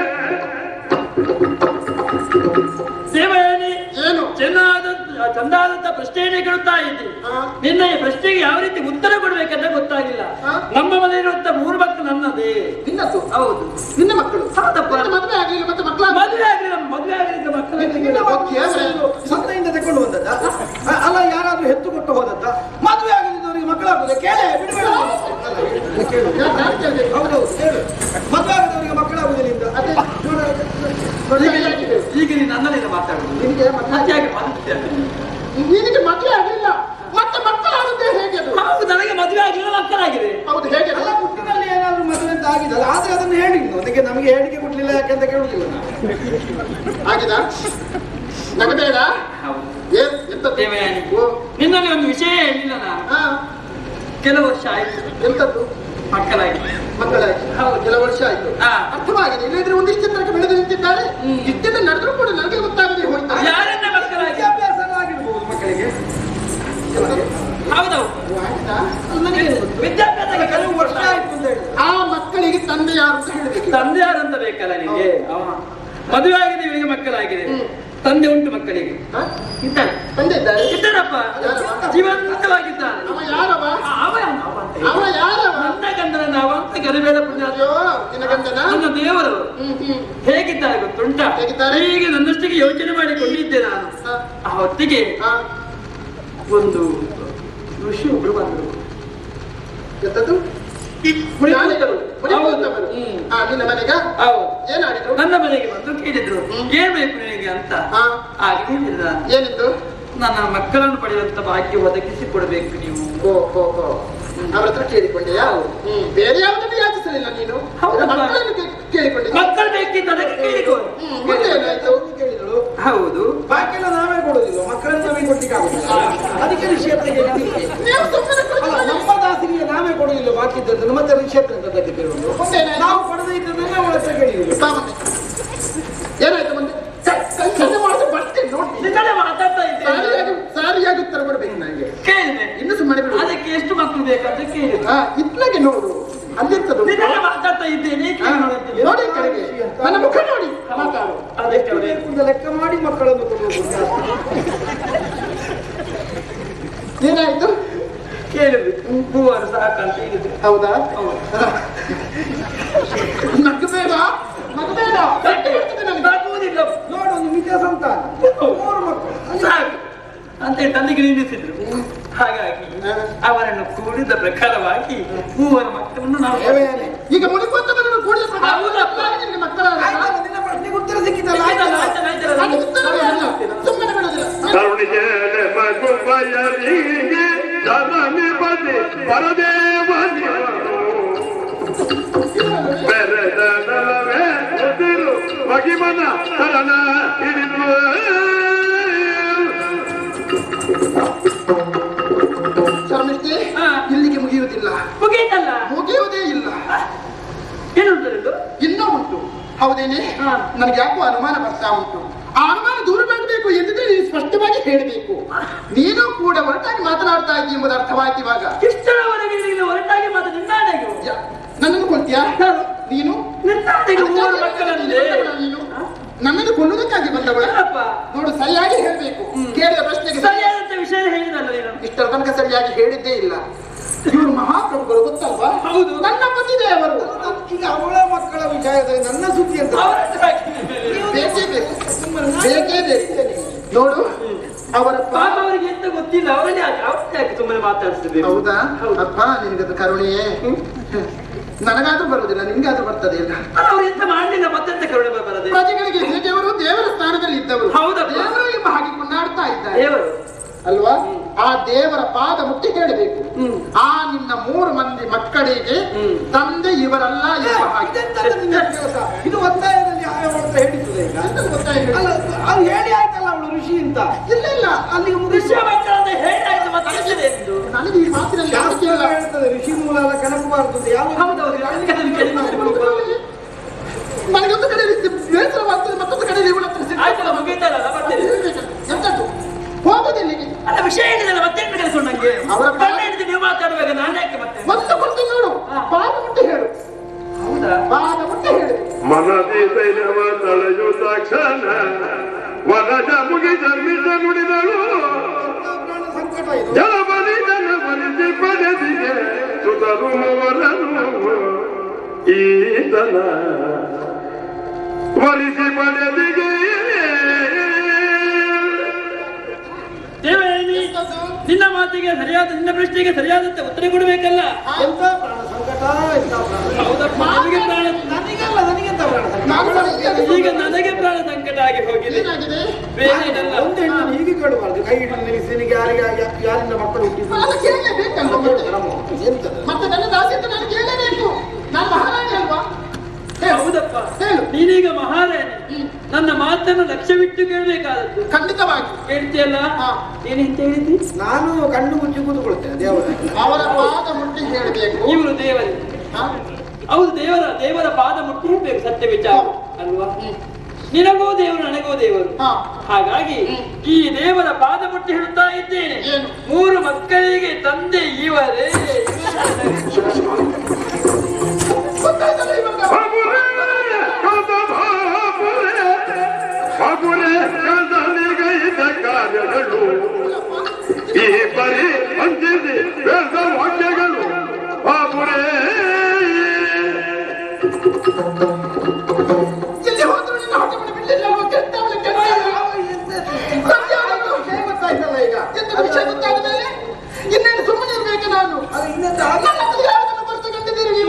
ದೇವಯಾನಿ ಏನು ಚೆನ್ನಾದ ಚಂದಾದಂತ ಪ್ರಶ್ನೆಯನ್ನೇ ಕೇಳುತ್ತಾ ಇದ್ದೆ ಹಾ. ನಿನ್ನ ಈ ಪ್ರಶ್ನೆಗೆ ಯಾವ ರೀತಿ ಉತ್ತರ ಕೊಡ್ಬೇಕಂತ ಗೊತ್ತಾಗಿಲ್ಲ ಹಾ. ನಮ್ಮ ಮನೆಯಿರುವಂತ ಮೂರು ಮಕ್ಕಳು ನನ್ನದೇ ನಿನ್ನದು ಹೌದು ನಿನ್ನ ಮಕ್ಕಳು ಹೌದಪ್ಪ. ನಿನ್ನ ಮದುವೆ ಆಗಲಿಲ್ಲ ಮತ್ತೆ ಮಕ್ಕಳ ಮದುವೆ ಆಗಲಿಲ್ಲ ಮದುವೆ ಆಗಲಿಲ್ಲ ಮಕ್ಕಳು ಸಂತೆಯಿಂದ ತಕೊಂಡು ಬಂದದ್ದ ಅ- ಅಲ್ಲ ಯಾರಾದ್ರೂ ಹೆತ್ತು ಕೊಟ್ಟು ಹೋದದ್ದ ಮದುವೆ ಆಗದಿದ್ದವರಿಗೆ ಮಕ್ಕಳಾಗುದು ಕೇಳೆ ಬಿಡಬೇಡ ಅಲ್ಲ, ಕೇಳು. ಹೌದೌದು ಕೇಳು ಮದುವೆ ಆಗದವರಿಗೆ ಮಕ್ಕಳಾಗುವುದಿಲ್ಲ ಅದೇ ಈಗ ಈಗ ನೀನು ನನ್ನಲ್ಲಿ ಮಾತಾಡುದು ನಿನಗೆ ಮಕ್ಕಳು ಹೆಚ್ಚಾಗಿ ಮಾತಾಡ್ತೇನೆ ನಿನಗೆ ಮದುವೆ ಆಗಲಿಲ್ಲ ಮತ್ತೆ ಮಕ್ಕಳಾಗುತ್ತೆ ಹೇಗೆ ಅದು ಹೌದು ನನಗೆ ಮದುವೆ ಆಗಲಿಲ್ಲ ಮಕ್ಕಳಾಗಿದೆ ಹೌದು ಹೇಗೆ ಅಲ್ಲ ಅದು? ಹುಟ್ಟಿನಲ್ಲಿ ಏನಾದ್ರೂ ಮದುವೆ ಅಂತ ಆಗಿದಲ್ಲ ಆದ್ರೆ ಅದನ್ನು ಹೇಳಿ ನೀವು. ಅದಕ್ಕೆ ನಮಗೆ ಹೇಳಿಕೆ ಕೊಡ್ಲಿಲ್ಲ ಯಾಕಂತ ಕೇಳುದಿಲ್ಲ ನಾವು ಆಗಿದ ನಗಬೇಡ ಹೌದು ಏನ್ ಎಂತ ದೇವಯಾನಿ ಓ ನಿನ್ನಲ್ಲಿ ಒಂದು ವಿಷಯ ಹೇಳಿಲ್ಲ ನಾನು ಹಾ ಕೆಲವು ವರ್ಷ ಆಯ್ತು ಎಂತದ್ದು ಮಕ್ಕಳಾಗಿ ಮಕ್ಕಳಾಗಿ ಹೌದು. ಕೆಲ ವರ್ಷ ಆಯ್ತು ಹಾ. ಅರ್ಥವಾಗಿದೆ ಇಲ್ಲದ್ರೆ ಒಂದಿಷ್ಟು ಜನರಿಗೆ ಬೆಳೆದು ನಿಂತಿದ್ದಾರೆ ಇಷ್ಟೆಲ್ಲ ನಡೆದ್ರು ಕೂಡ ನನಗೆ ಗೊತ್ತಾಗದೆ ಹೋಯ್ತು ಯಾರನ್ನ ಮಕ್ಕಳಾಗಿ ವಿದ್ಯಾಭ್ಯಾಸ ಎಲ್ಲ ಆಗಿರ್ಬೋದು ಮಕ್ಕಳಿಗೆ ಹೌದೌದು ಓ, ಆಗಿದಾ? ವಿದ್ಯಾಭ್ಯಾಸಕ್ಕೆ ಕೆಲವು ವರ್ಷ ಆಯ್ತು ಅಂತ ಹೇಳಿದ್ರು ಆ ಮಕ್ಕಳಿಗೆ ತಂದೆ ಯಾರು ಅಂತ ಹೇಳಬೇಕು ತಂದೆ ಯಾರು ಅಂತ ಬೇಕಲ್ಲ ನಿಮಗೆ ಮದುವೆ ಆಗಿದೆ ಇವರಿಗೆ ಮಕ್ಕಳಾಗಿದೆ ತಂದೆ ಉಂಟು ಮಕ್ಕಳಿಗೆ ಇದ್ದಾನೆ ತಂದೆ ಇದ್ದಾರೆ ಇದ್ದಾರಪ್ಪ ಜೀವಂತವಾಗಿದ್ದಾನೆ ಅವ ಯಾರವ ಆ, ಅವ ಯಾರು? ಅವ ಅಂತ ಹೇಳಿ. ಅವ ಯಾರವ ನನ್ನ ಗಂಡನ ಅವ ಅಂತ ಗರಿಬೇಡ ಪುಣ್ಯ ಅಯ್ಯೋ ನಿನ್ನ ಗಂಡನ ನನ್ನ ದೇವರು ಹ್ಮ್ ಹ್ಮ್ ಹೇಗಿದ್ದಾರೆ ಗೊತ್ತುಂಟಾ ಹೇಗಿದ್ದಾರೆ? ಹೀಗೆ ನನ್ನಷ್ಟಿಗೆ ಯೋಚನೆ ಮಾಡಿಕೊಂಡಿದ್ದೆ ನಾನು ಹಾ. ಆ ಹೊತ್ತಿಗೆ ಹಾ ಒಂದು ಋಷಿ ಒಬ್ರು ಬಂದರು ಎಂತದ್ದು ಜ್ಞಾನಿಗಳು ಬುದ್ಧಿವಂತವರು. ಹ್ಮ್. ಆ, ನಿನ್ನ ಮನೆಗ ಹೌದು ಏನಾಡಿದ್ರು ನನ್ನ ಮನೆಗೆ ಬಂದು ಕೇಳಿದ್ರು ಏನ್ ಬೇಕು ನಿನಗೆ ಅಂತ ಹಾ. ಹಾಗೆ ಹೇಳಿಲ್ಲ ನಾನು. ಏನಿತ್ತು ನನ್ನ ಮಕ್ಕಳನ್ನು ಪಡೆಯುವಂತ ಭಾಗ್ಯ ಒದಗಿಸಿ ಕೊಡಬೇಕು ನೀವು ಓ ಹೋ ಹೋ ಅವ್ರ ಹತ್ರ ಕೇಳಿಕೊಂಡೆಯಾ ಹ್ಮ್ ಬೇರೆ ಯಾವುದನ್ನು ಯಾಚಿಸಲಿಲ್ಲ ನೀನು ಹೌದಪ್ಪ. ಮಕ್ಕಳನ್ನು ಕೇ- ಕೇಳಿಕೊಂಡೆ ಮಕ್ಕಳು ಬೇಕಿತ್ತು ಅದಕ್ಕೆ ಕೇಳಿಕೊ ಹ್ಮ್, ಮತ್ತೆ ಏನಾಯ್ತು ಕೇಳಿದಳು ಹೌದು ಬಾಕಿ ಎಲ್ಲ ನಾವೇ ಕೊಡುದಿಲ್ಲ ಮಕ್ಕಳನ್ನ ನಾವೇ ಕೊಡ್ಲಿಕ್ಕೆ ಆಗುದಿಲ್ಲ ಅದಕ್ಕೆ ರಿಷೇತ್ರಿಗೆ ನೀವು ಸುಮ್ಮನೆ ಅಲ್ಲ ಕುಳಿತುಕೊಳ್ಳಿ. ನಮ್ಮ ದಾಸಿಗೆ ನಾವೇ ಕೊಡುದಿಲ್ಲ ಬಾಕಿ ಇದ್ದದ್ದನ್ನು ಮತ್ತೆ ರಿಷೇತ್ರ ಅಂತ ಕೇಳುದು ಮುಂದೆ ಏನಾಯ್ತು? ನಾವು ಕೊಡದೇ ಇದ್ದದನ್ನ ಅವಳ ಹತ್ರ ಕೇಳಿದ್ರು ಬಾ ಮುಂದೆ. ಏನಾಯ್ತು ಮುಂದೆ ಕ- ಕಲ್ಪನೆ ಮಾಡಿದ್ರೆ ಬರ್ತೇನೆ ನೋಡಿ ನಿನ್ನೆ ಮಾತಾಡ್ತಾ ಇದ್ದೇನೆ ಸಾರಿಯಾಗಿ ಸಾರಿಯಾಗಿ ಉತ್ತರ ಕೊಡ್ಬೇಕು ನನಗೆ ಕೇಳಿದೆ ಇನ್ನು ಸುಮ್ಮನೆ ಬಿಡು ಅದಕ್ಕೆ ಎಷ್ಟು ಮಕ್ಕಳು ಬೇಕಂತ ಕೇಳಿದ್ರು ಹಾ ಇತ್ಲಾಗೆ ನೋಡು ಅಲ್ಲಿರ್ತದೆ ನಿನ್ನೆ ಮಾತಾಡ್ತಾ ಇದ್ದೇನೆ ಹಾ, ಕೇಳಿ ನೋಡಿ ಈ ಕಡೆಗೆ ನನ್ನ ಮುಖ ನೋಡಿ ಮಾತಾಡು ಅದಕ್ಕೆ ಅವರೇ ಅಂತ ಲೆಕ್ಕ ಮಾಡಿ ಮಕ್ಕಳನ್ನು ಕೊಡುವುದು ಏನಾಯ್ತು ಕೇಳಿದ್ರು ಮೂವರು ಸಾಕಂತ ಹೇಳಿದ್ರು ಹೌದಾ ಹೌದು. ನಗಬೇಡ ನಗಬೇಡ ಗಟ್ಟಿ ಬರ್ತದೆ ನನಗೆ. ಸಾಕುವುದಿಲ್ಲ ನೋಡು ಒಂದು ಮಿತ ಸಂತಾನ ಮೂರು ಮಕ್ಕಳು ಸಾಕು ಅಂತ ಹೇಳಿ ತಂದೆಗೆ ನಿಲ್ಲಿಸಿದ್ರು ಹಾಗಾಗಿ ಅವರನ್ನು ಕೂಡಿದ ಪ್ರಕಾರವಾಗಿ ಮೂವರು ಮಕ್ಕಳನ್ನು ನಾವು ದೇವಯಾನೆ. ಈಗ ಮುನಿಕೊಂತವರನ್ನು ಕೂಡಲೇ ಪ್ರಕಾರ ಹೌದಪ್ಪ. ನಿನಗೆ ಮಕ್ಕಳಾದ ಆಯ್ತಲ್ಲ, ನಿನ್ನ ಪ್ರಶ್ನೆಗೆ ಉತ್ತರ ಸಿಕ್ಕಿತಲ್ಲ ಆಯ್ತಲ್ಲ, ಆಯ್ತಲ್ಲ. ಆಯ್ತಲ್ಲ, ಆಯ್ತಲ್ಲ. ಅದು ಉತ್ತರವೇ ಅಲ್ಲ. ಸುಮ್ಮನೆ ಬಿಡುವುದಿಲ್ಲ ಕರುಣಿಗೆ ಮಗುಬಯರಿಗೆ ಜನನಿ ಬದಿ ಪರದೇವನಿ ಬೆರೆದನಲವೇ ಎದಿರು ಮಗಿಮನ ಕರಣ ಹಿಡಿದು ಶರ್ಮಿಷ್ಠಿ ಹಾ. ಇಲ್ಲಿಗೆ ಮುಗಿಯುವುದಿಲ್ಲ ಮುಗೀತಲ್ಲ ಮುಗಿಯುವುದೇ ಇಲ್ಲ ಏನುಂಟು ಇನ್ನೂ ಉಂಟು ಹೌದೇನೆ ಹಾ. ನನಗೆ ಯಾಕೋ ಅನುಮಾನ ಬರ್ತಾ ಉಂಟು ಆ ಅನುಮಾನ ದೂರ ಮಾಡಬೇಕು ಎಂದಿದ್ರೆ ನೀನು ಸ್ಪಷ್ಟವಾಗಿ ಹೇಳಬೇಕು ನೀನು ಕೂಡ ಹೊರಟಾಗಿ ಮಾತನಾಡ್ತಾ ಇದ್ದೀ ಎಂಬುದು ಅರ್ಥವಾಯ್ತು ಇವಾಗ ಇಷ್ಟರವರೆಗೆ ನಿನಗೆ ಹೊರಟಾಗಿ ಮಾತ್ರ ನಿನ್ನಾಣೆಗೆ ಯ- ನನ್ನನ್ನು ಕೊಲ್ತೀಯಾ ನೀನು ನಿನ್ನಾಣೆಗೆ ಮೂವರು ಮಕ್ಕಳಂದೆ ನೀನು ನನ್ನನ್ನು ಕೊಲ್ಲುವುದಕ್ಕಾಗಿ ಬಂದವಳ ಏನಪ್ಪ ನೋಡು ಸರಿಯಾಗಿ ಹೇಳಬೇಕು ಕೇಳಿದ ಪ್ರಶ್ನೆಗೆ ಸರಿ ಸರಿಯಾದಂತ ವಿಷಯ ಹೇಳಿದಲ್ಲ ನೀನು ಇಷ್ಟರ ತನಕ ಸರಿಯಾಗಿ ಹೇಳಿದ್ದೇ ಇಲ್ಲ ಇವರು ಮಹಾಪ್ರಭುಗಳು ಗೊತ್ತಲ್ವಾ ಹೌದು. ನನ್ನ ಪತಿದೇವರು ಈಗ ಅವಳ ಮಕ್ಕಳ ವಿಷಯದಲ್ಲಿ ನನ್ನ ಸುದ್ದಿ ಅಂತ ಅವರ ಹತ್ರ ಹಾಕಿದ್ದೇನೆ. ಬೇಕೇ ಬೇಕು ಬೇಕೇ ಬೇಕು ನೋಡು ಅವರ ಪಾಪ ಪಾಪ ಅವರಿಗೆ ಎಂತ ಗೊತ್ತಿಲ್ಲ ಅವರೇ ಯಾಕೆ ಅವ್ರನ್ನ ಯಾಕೆ ಸುಮ್ಮನೆ ಮಾತಾಡಿಸಬೇಕು ಹೌದಾ ಹೌದು. ಅಪ್ಪ ನಿನ್ಗದು ಕರುಣೆಯೇ ನನಗಾದ್ರೂ ಬರುವುದಿಲ್ಲ ನಿನ್ಗಾದ್ರೂ ಬರ್ತದೆ ಇಲ್ಲ ಅವ್ರು ಎಂತ ಮಾಡಲಿಲ್ಲ ಮತ್ತೆಂತ ಕರುಣೆ ಬರದೆ ಪ್ರಜೆಗಳಿಗೆ ದೇವರು ದೇವರ ಸ್ಥಾನದಲ್ಲಿ ಇದ್ದವರು ಹೌದಪ್ಪ. ದೇವರು ಎಂಬ ಹಾಗೆ ಕೊಂಡಾಡ್ತಾ ಇದ್ದಾರೆ ದೇವರು ಅಲ್ವಾ ಆ ದೇವರ ಪಾದ ಮುಟ್ಟಿ ಹೇಳಬೇಕು ಹ್ಮ್. ಆ ನಿನ್ನ ಮೂರು ಮಂದಿ ಮಕ್ಕಳಿಗೆ ಹ್ಮ್. ತಂದೆ ಇವರಲ್ಲ ಎಂಬ ಹಾಗೆ ಇದೆಂತಲ್ಲ ನಿನ್ನ ಕೆಲಸ ಇದು ಒತ್ತಾಯದಲ್ಲಿ ಆಯ ಮಾಡ್ತಾ ಹೇಳಿರ್ತದೆ ಈಗ ಎಂತದು ಗೊತ್ತಾಯ್ತು? ಅಲ್ಲ ಅದು ಹೇಳಿ ಆಯ್ತಲ್ಲ ಅವಳು ಋಷಿ ಅಂತ ಇಲ್ಲ ಇಲ್ಲ ಅಲ್ಲಿಗೆ ಮುಗಿಸಿ ವಿಷಯ ಮಕ್ಕಳಂತ ಹೇಳಾಯ್ತು ಮತ್ತೆ ಎಂದು ನನಗೆ ಈ ಮಾತಿನಲ್ಲಿ ನಂಬಿಕೆ ಶಾಸ್ತ್ರ ಇಲ್ಲ. ಹೇಳ್ತದೆ ಋಷಿ ಮೂಲ ಎಲ್ಲ ಕನಕಬಾರದು ಅಂತ ಯಾವ ಹೌದೌದು ನನಗೆ ಅದನ್ನು ಕೇಳಿಸ್ಬೇಕು. ನನಗೊಂದು ಕಡೆ ರೀತಿ ಬೇಸರವಾಗ್ತದೆ ಮತ್ತೊಂದು ಕಡೆ ಇವಳ ಹತ್ರ ಸಿಟ್ಟು. ಆಯ್ತಲ್ಲ ಮುಗೀತಲ್ಲ ನಾ ಬರ್ತೇನೆ ಎಂತದ್ದು ಹೋಗೋದಿಲ್ಲಿಗೆ ಅಲ್ಲ ವಿಷಯ ಹೇಳಿದಲ್ಲ ಮತ್ತೆಂತ ಕೆಲಸ ನಂಗೆ ಅವರ ಕಣ್ಣು ಹಿಡಿದು ನೀವು ಮಾತಾಡುವಾಗ ನಾನು ಯಾಕೆ ಮತ್ತೆ ಮತ್ತೆ ಕೊಡ್ತೀನಿ ನೋಡು ಪಾದ ಮುಟ್ಟಿ ಹೇಳು ಹೌದಾ ಪಾದ ಮುಟ್ಟಿ ಹೇಳು ಮನದಿ ದೈನವ ತಳೆಯುತ್ತ ಕ್ಷಣ ವರಜ ಮುಗಿ ಜನ್ಮಿತ ನುಡಿದಳು ಪ್ರಾಣ ಸಂಕಟ ಇದು ಜಲಬಲಿ ಜನಬಲಿ ಪಡೆದಿಗೆ ಸುತರು ಮೂವರನು ಈತನ ವರಿಸಿ ಪಡೆದಿಗೆ ದೇವಯಾನಿ ನಿನ್ನ ಮಾತಿಗೆ ಸರಿಯಾದ ನಿನ್ನ ಪ್ರಶ್ನೆಗೆ ಸರಿಯಾದಂತ ಉತ್ತರ ಕೊಡಬೇಕಲ್ಲ ಎಂತ ಪ್ರಾಣ ಸಂಕಟ ಎಂತ ಪ್ರಾಣ ಹೌದಪ್ಪ ನನಗೆ ಪ್ರಾಣ ನನಗಲ್ಲ ನನಗೆಂತ ಪ್ರಾಣ ಸಂಕಟ ನಾನು ಸರಿಯಾಗಿ ಈಗ ನನಗೆ ಪ್ರಾಣ ಸಂಕಟ ಆಗಿ ಹೋಗಿದೆ ಏನಾಗಿದೆ ಬೇರೆ ಏನಲ್ಲ ಒಂದು ಹೆಣ್ಣನ್ನು ಹೀಗೆ ಕೇಳಬಾರ್ದು ಕೈ ಹಿಡಿದು ನಿಲ್ಲಿಸಿ ನಿನಗೆ ಯಾರಿಗೆ ಯಾ- ಯಾರಿಂದ ಮಕ್ಕಳು ಹುಟ್ಟಿದ್ರು ನಾನು ಕೇಳಲೇಬೇಕಲ್ವ ಮತ್ತೆ ಎಂತದು ಮತ್ತೆ ನನ್ನ ದಾಸಿ ಅಂತ ನಾನು ಕೇಳಲೇಬೇಕು ನಾನು ಮಹಾರಾಣಿ ಅಲ್ವಾ ಹೇಳು. ಹೌದಪ್ಪ ಹೇಳು ನೀನೀಗ ಮಹಾರಾಣಿ ನನ್ನ ಮಾತನ್ನು ಲಕ್ಷ್ಯವಿಟ್ಟು ಕೇಳಬೇಕಾದದ್ದು ಖಂಡಿತವಾಗಿ ಕೇಳ್ತೀಯಲ್ಲ ಹಾ. ನೀನೆಂತ ಹೇಳಿದಿ ನಾನು ಕಣ್ಣು ಮುಚ್ಚಿ ಕೂತ್ಕೊಳ್ತೇನೆ ದೇವರ ಅವರ ಪಾದ ಮುಟ್ಟಿ ಹೇಳಬೇಕು ಇವರು ದೇವರೇ ಹಾ? ಹೌದು ದೇವರ ದೇವರ ಪಾದ ಮುಟ್ಟಿ ಹೇಳ್ಬೇಕು ಸತ್ಯ ವಿಚಾರ ಅಲ್ವಾ ನಿನಗೂ ದೇವರು ನನಗೂ ದೇವರು ಹಾ. ಹಾಗಾಗಿ ಈ ದೇವರ ಪಾದ ಮುಟ್ಟಿ ಹೇಳುತ್ತಾ ಇದ್ದೇನೆ ಏನು? ಮೂರು ಮಕ್ಕಳಿಗೆ ತಂದೆ ಇವರೇ ಗೊತ್ತಾಯ್ತಲ್ಲ ಇವಾಗ ಬಾಬುರೇ ಕದ ಬಾಬುರೇ ಬಾಬುರೇ ಕದಲಿಗೈದ ಕಾರ್ಯಗಳು ಈ ಬರೀ ಅಂಜಿಸಿ ಬೇಡ ವಾಕ್ಯಗಳು ಬಾಬುರೇ ಎಲ್ಲಿ ಹೋದ್ರು ನಿನ್ನ ಹೊಟ್ಟೆ ಮನೆ ಬಿಡ್ಲಿಲ್ಲ ಅಲ್ವಾ? ಕೆಟ್ಟವಳು, ಕೆಟ್ಟವಳು. ಸತ್ಯ ಆದದ್ದು. ವಿಷಯ ಗೊತ್ತಾಯ್ತಲ್ಲ ಈಗ ಎಂತ ವಿಷಯ ಗೊತ್ತಾದ ಮೇಲೆ ಇನ್ನೇನು ಸುಮ್ಮನೆ ಇರ್ಬೇಕು ನಾನು ಅದು ಇನ್ನೊಂದು ನನ್ನ ಹತ್ರ ಯಾವುದನ್ನು ಬರ್ತಕ್ಕಂಥದ್ದೀರಿ ನೀವು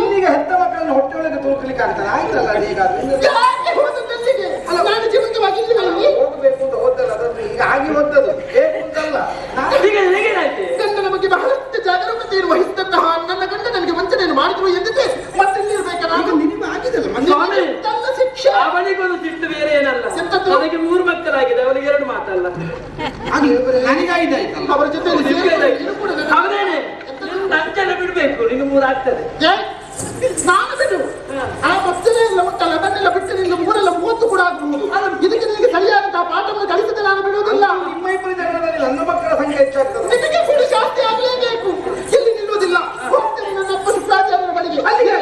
ಹೋಗ್ಲಿಕ್ಕಾಗ್ತದೆ ಆಯ್ತಲ್ಲ ಹೇಗಾದ್ರೆ ಯಾಕೆ ಹೋದದ್ದಲ್ಲಿಗೆ ನಾನು ಜೀವಂತವಾಗಿ ಇಲ್ಲವೇ ಇಲ್ಲಿ? ಹೋಗ್ಬೇಕು ಅಂತ ಹೋದಲ್ಲ ಅದನ್ನು ಈಗ ಆಗಿ ಹೋದದ್ದು ಬೇಕು ಅಂತಲ್ಲ ನಾನು ಹೀಗೆ ಹೇಗೇನಾಯ್ತು ಗಂಡನ ಬಗ್ಗೆ ಬಹಳಷ್ಟು ಜಾಗರೂಕತೆಯನ್ನು ವಹಿಸಿದಂತಹ ನನ್ನ ಗಂಡ ನನಗೆ ವಂಚನೆಯನ್ನು ಮಾಡಿದ್ರು ಎಂದಿದ್ದೆ ಮತ್ತೆ ಇಲ್ಲಿರ್ಬೇಕಾ ನಾನು ನಿನಗೆ ಆಗಿದಲ್ಲ ಮೊನ್ನೆ ಸ್ವಾಮಿ ನನ್ನ ಶಿಕ್ಷೆ ಅವನಿಗೊಂದು ಸಿಟ್ಟು ಬೇರೆ ಏನಲ್ಲ ಎಂತದ್ದು? ಅವನಿಗೆ ಮೂರು ಮಕ್ಕಳಾಗಿದೆ ಅವನಿಗೆ ಎರಡು ಮಾತಲ್ಲ ನನಗಾಯ್ತಾಯ್ತಲ್ಲ ಅವರ ಜೊತೆ ಇದು ಕೂಡ ನನ್ನ- ಅವನೇನೆ ನಂಜನ ಬಿಡ್ಬೇಕು ನಿಂಗೆ ಮೂರು ಆಗ್ತದೆ ಏ, ನಾನು ಬಿಡು ಆ ಮತ್ತನೇ ಎಲ್ಲ ಉಂಟಲ್ಲ ಅದನ್ನೆಲ್ಲ ಬಿಟ್ಟು ನಿನ್ನ ಮೂರೆಲ್ಲ ಮೂವತ್ತು ಕೂಡ ಆಗಬಹುದು ಇದಕ್ಕೆ ನಿನಗೆ ಸರಿಯಾದಂತಹ ಪಾಠವನ್ನು ಕಲಿಸದೆ ನಾನು ಬಿಡುವುದಿಲ್ಲ ನಿಮ್ಮ ಇಬ್ಬರ ಜಗಳದಲ್ಲಿ ನನ್ನ ಮಕ್ಕಳ ಸಂಖ್ಯೆ ಹೆಚ್ಚಾಗ್ತದೆ ನಿನಗೆ ಕೂಡ ಶಾಸ್ತಿ ಆಗಲೇಬೇಕು ಇಲ್ಲಿ ನಿಲ್ಲುವುದಿಲ್ಲ ಹೋಗ್ತೇನೆ ನನ್ನ ಅಪ್ಪ ಶುಕ್ರಾಚಾರ್ಯರ ಬಳಿಗೆ ಅಲ್ಲಿಗೆ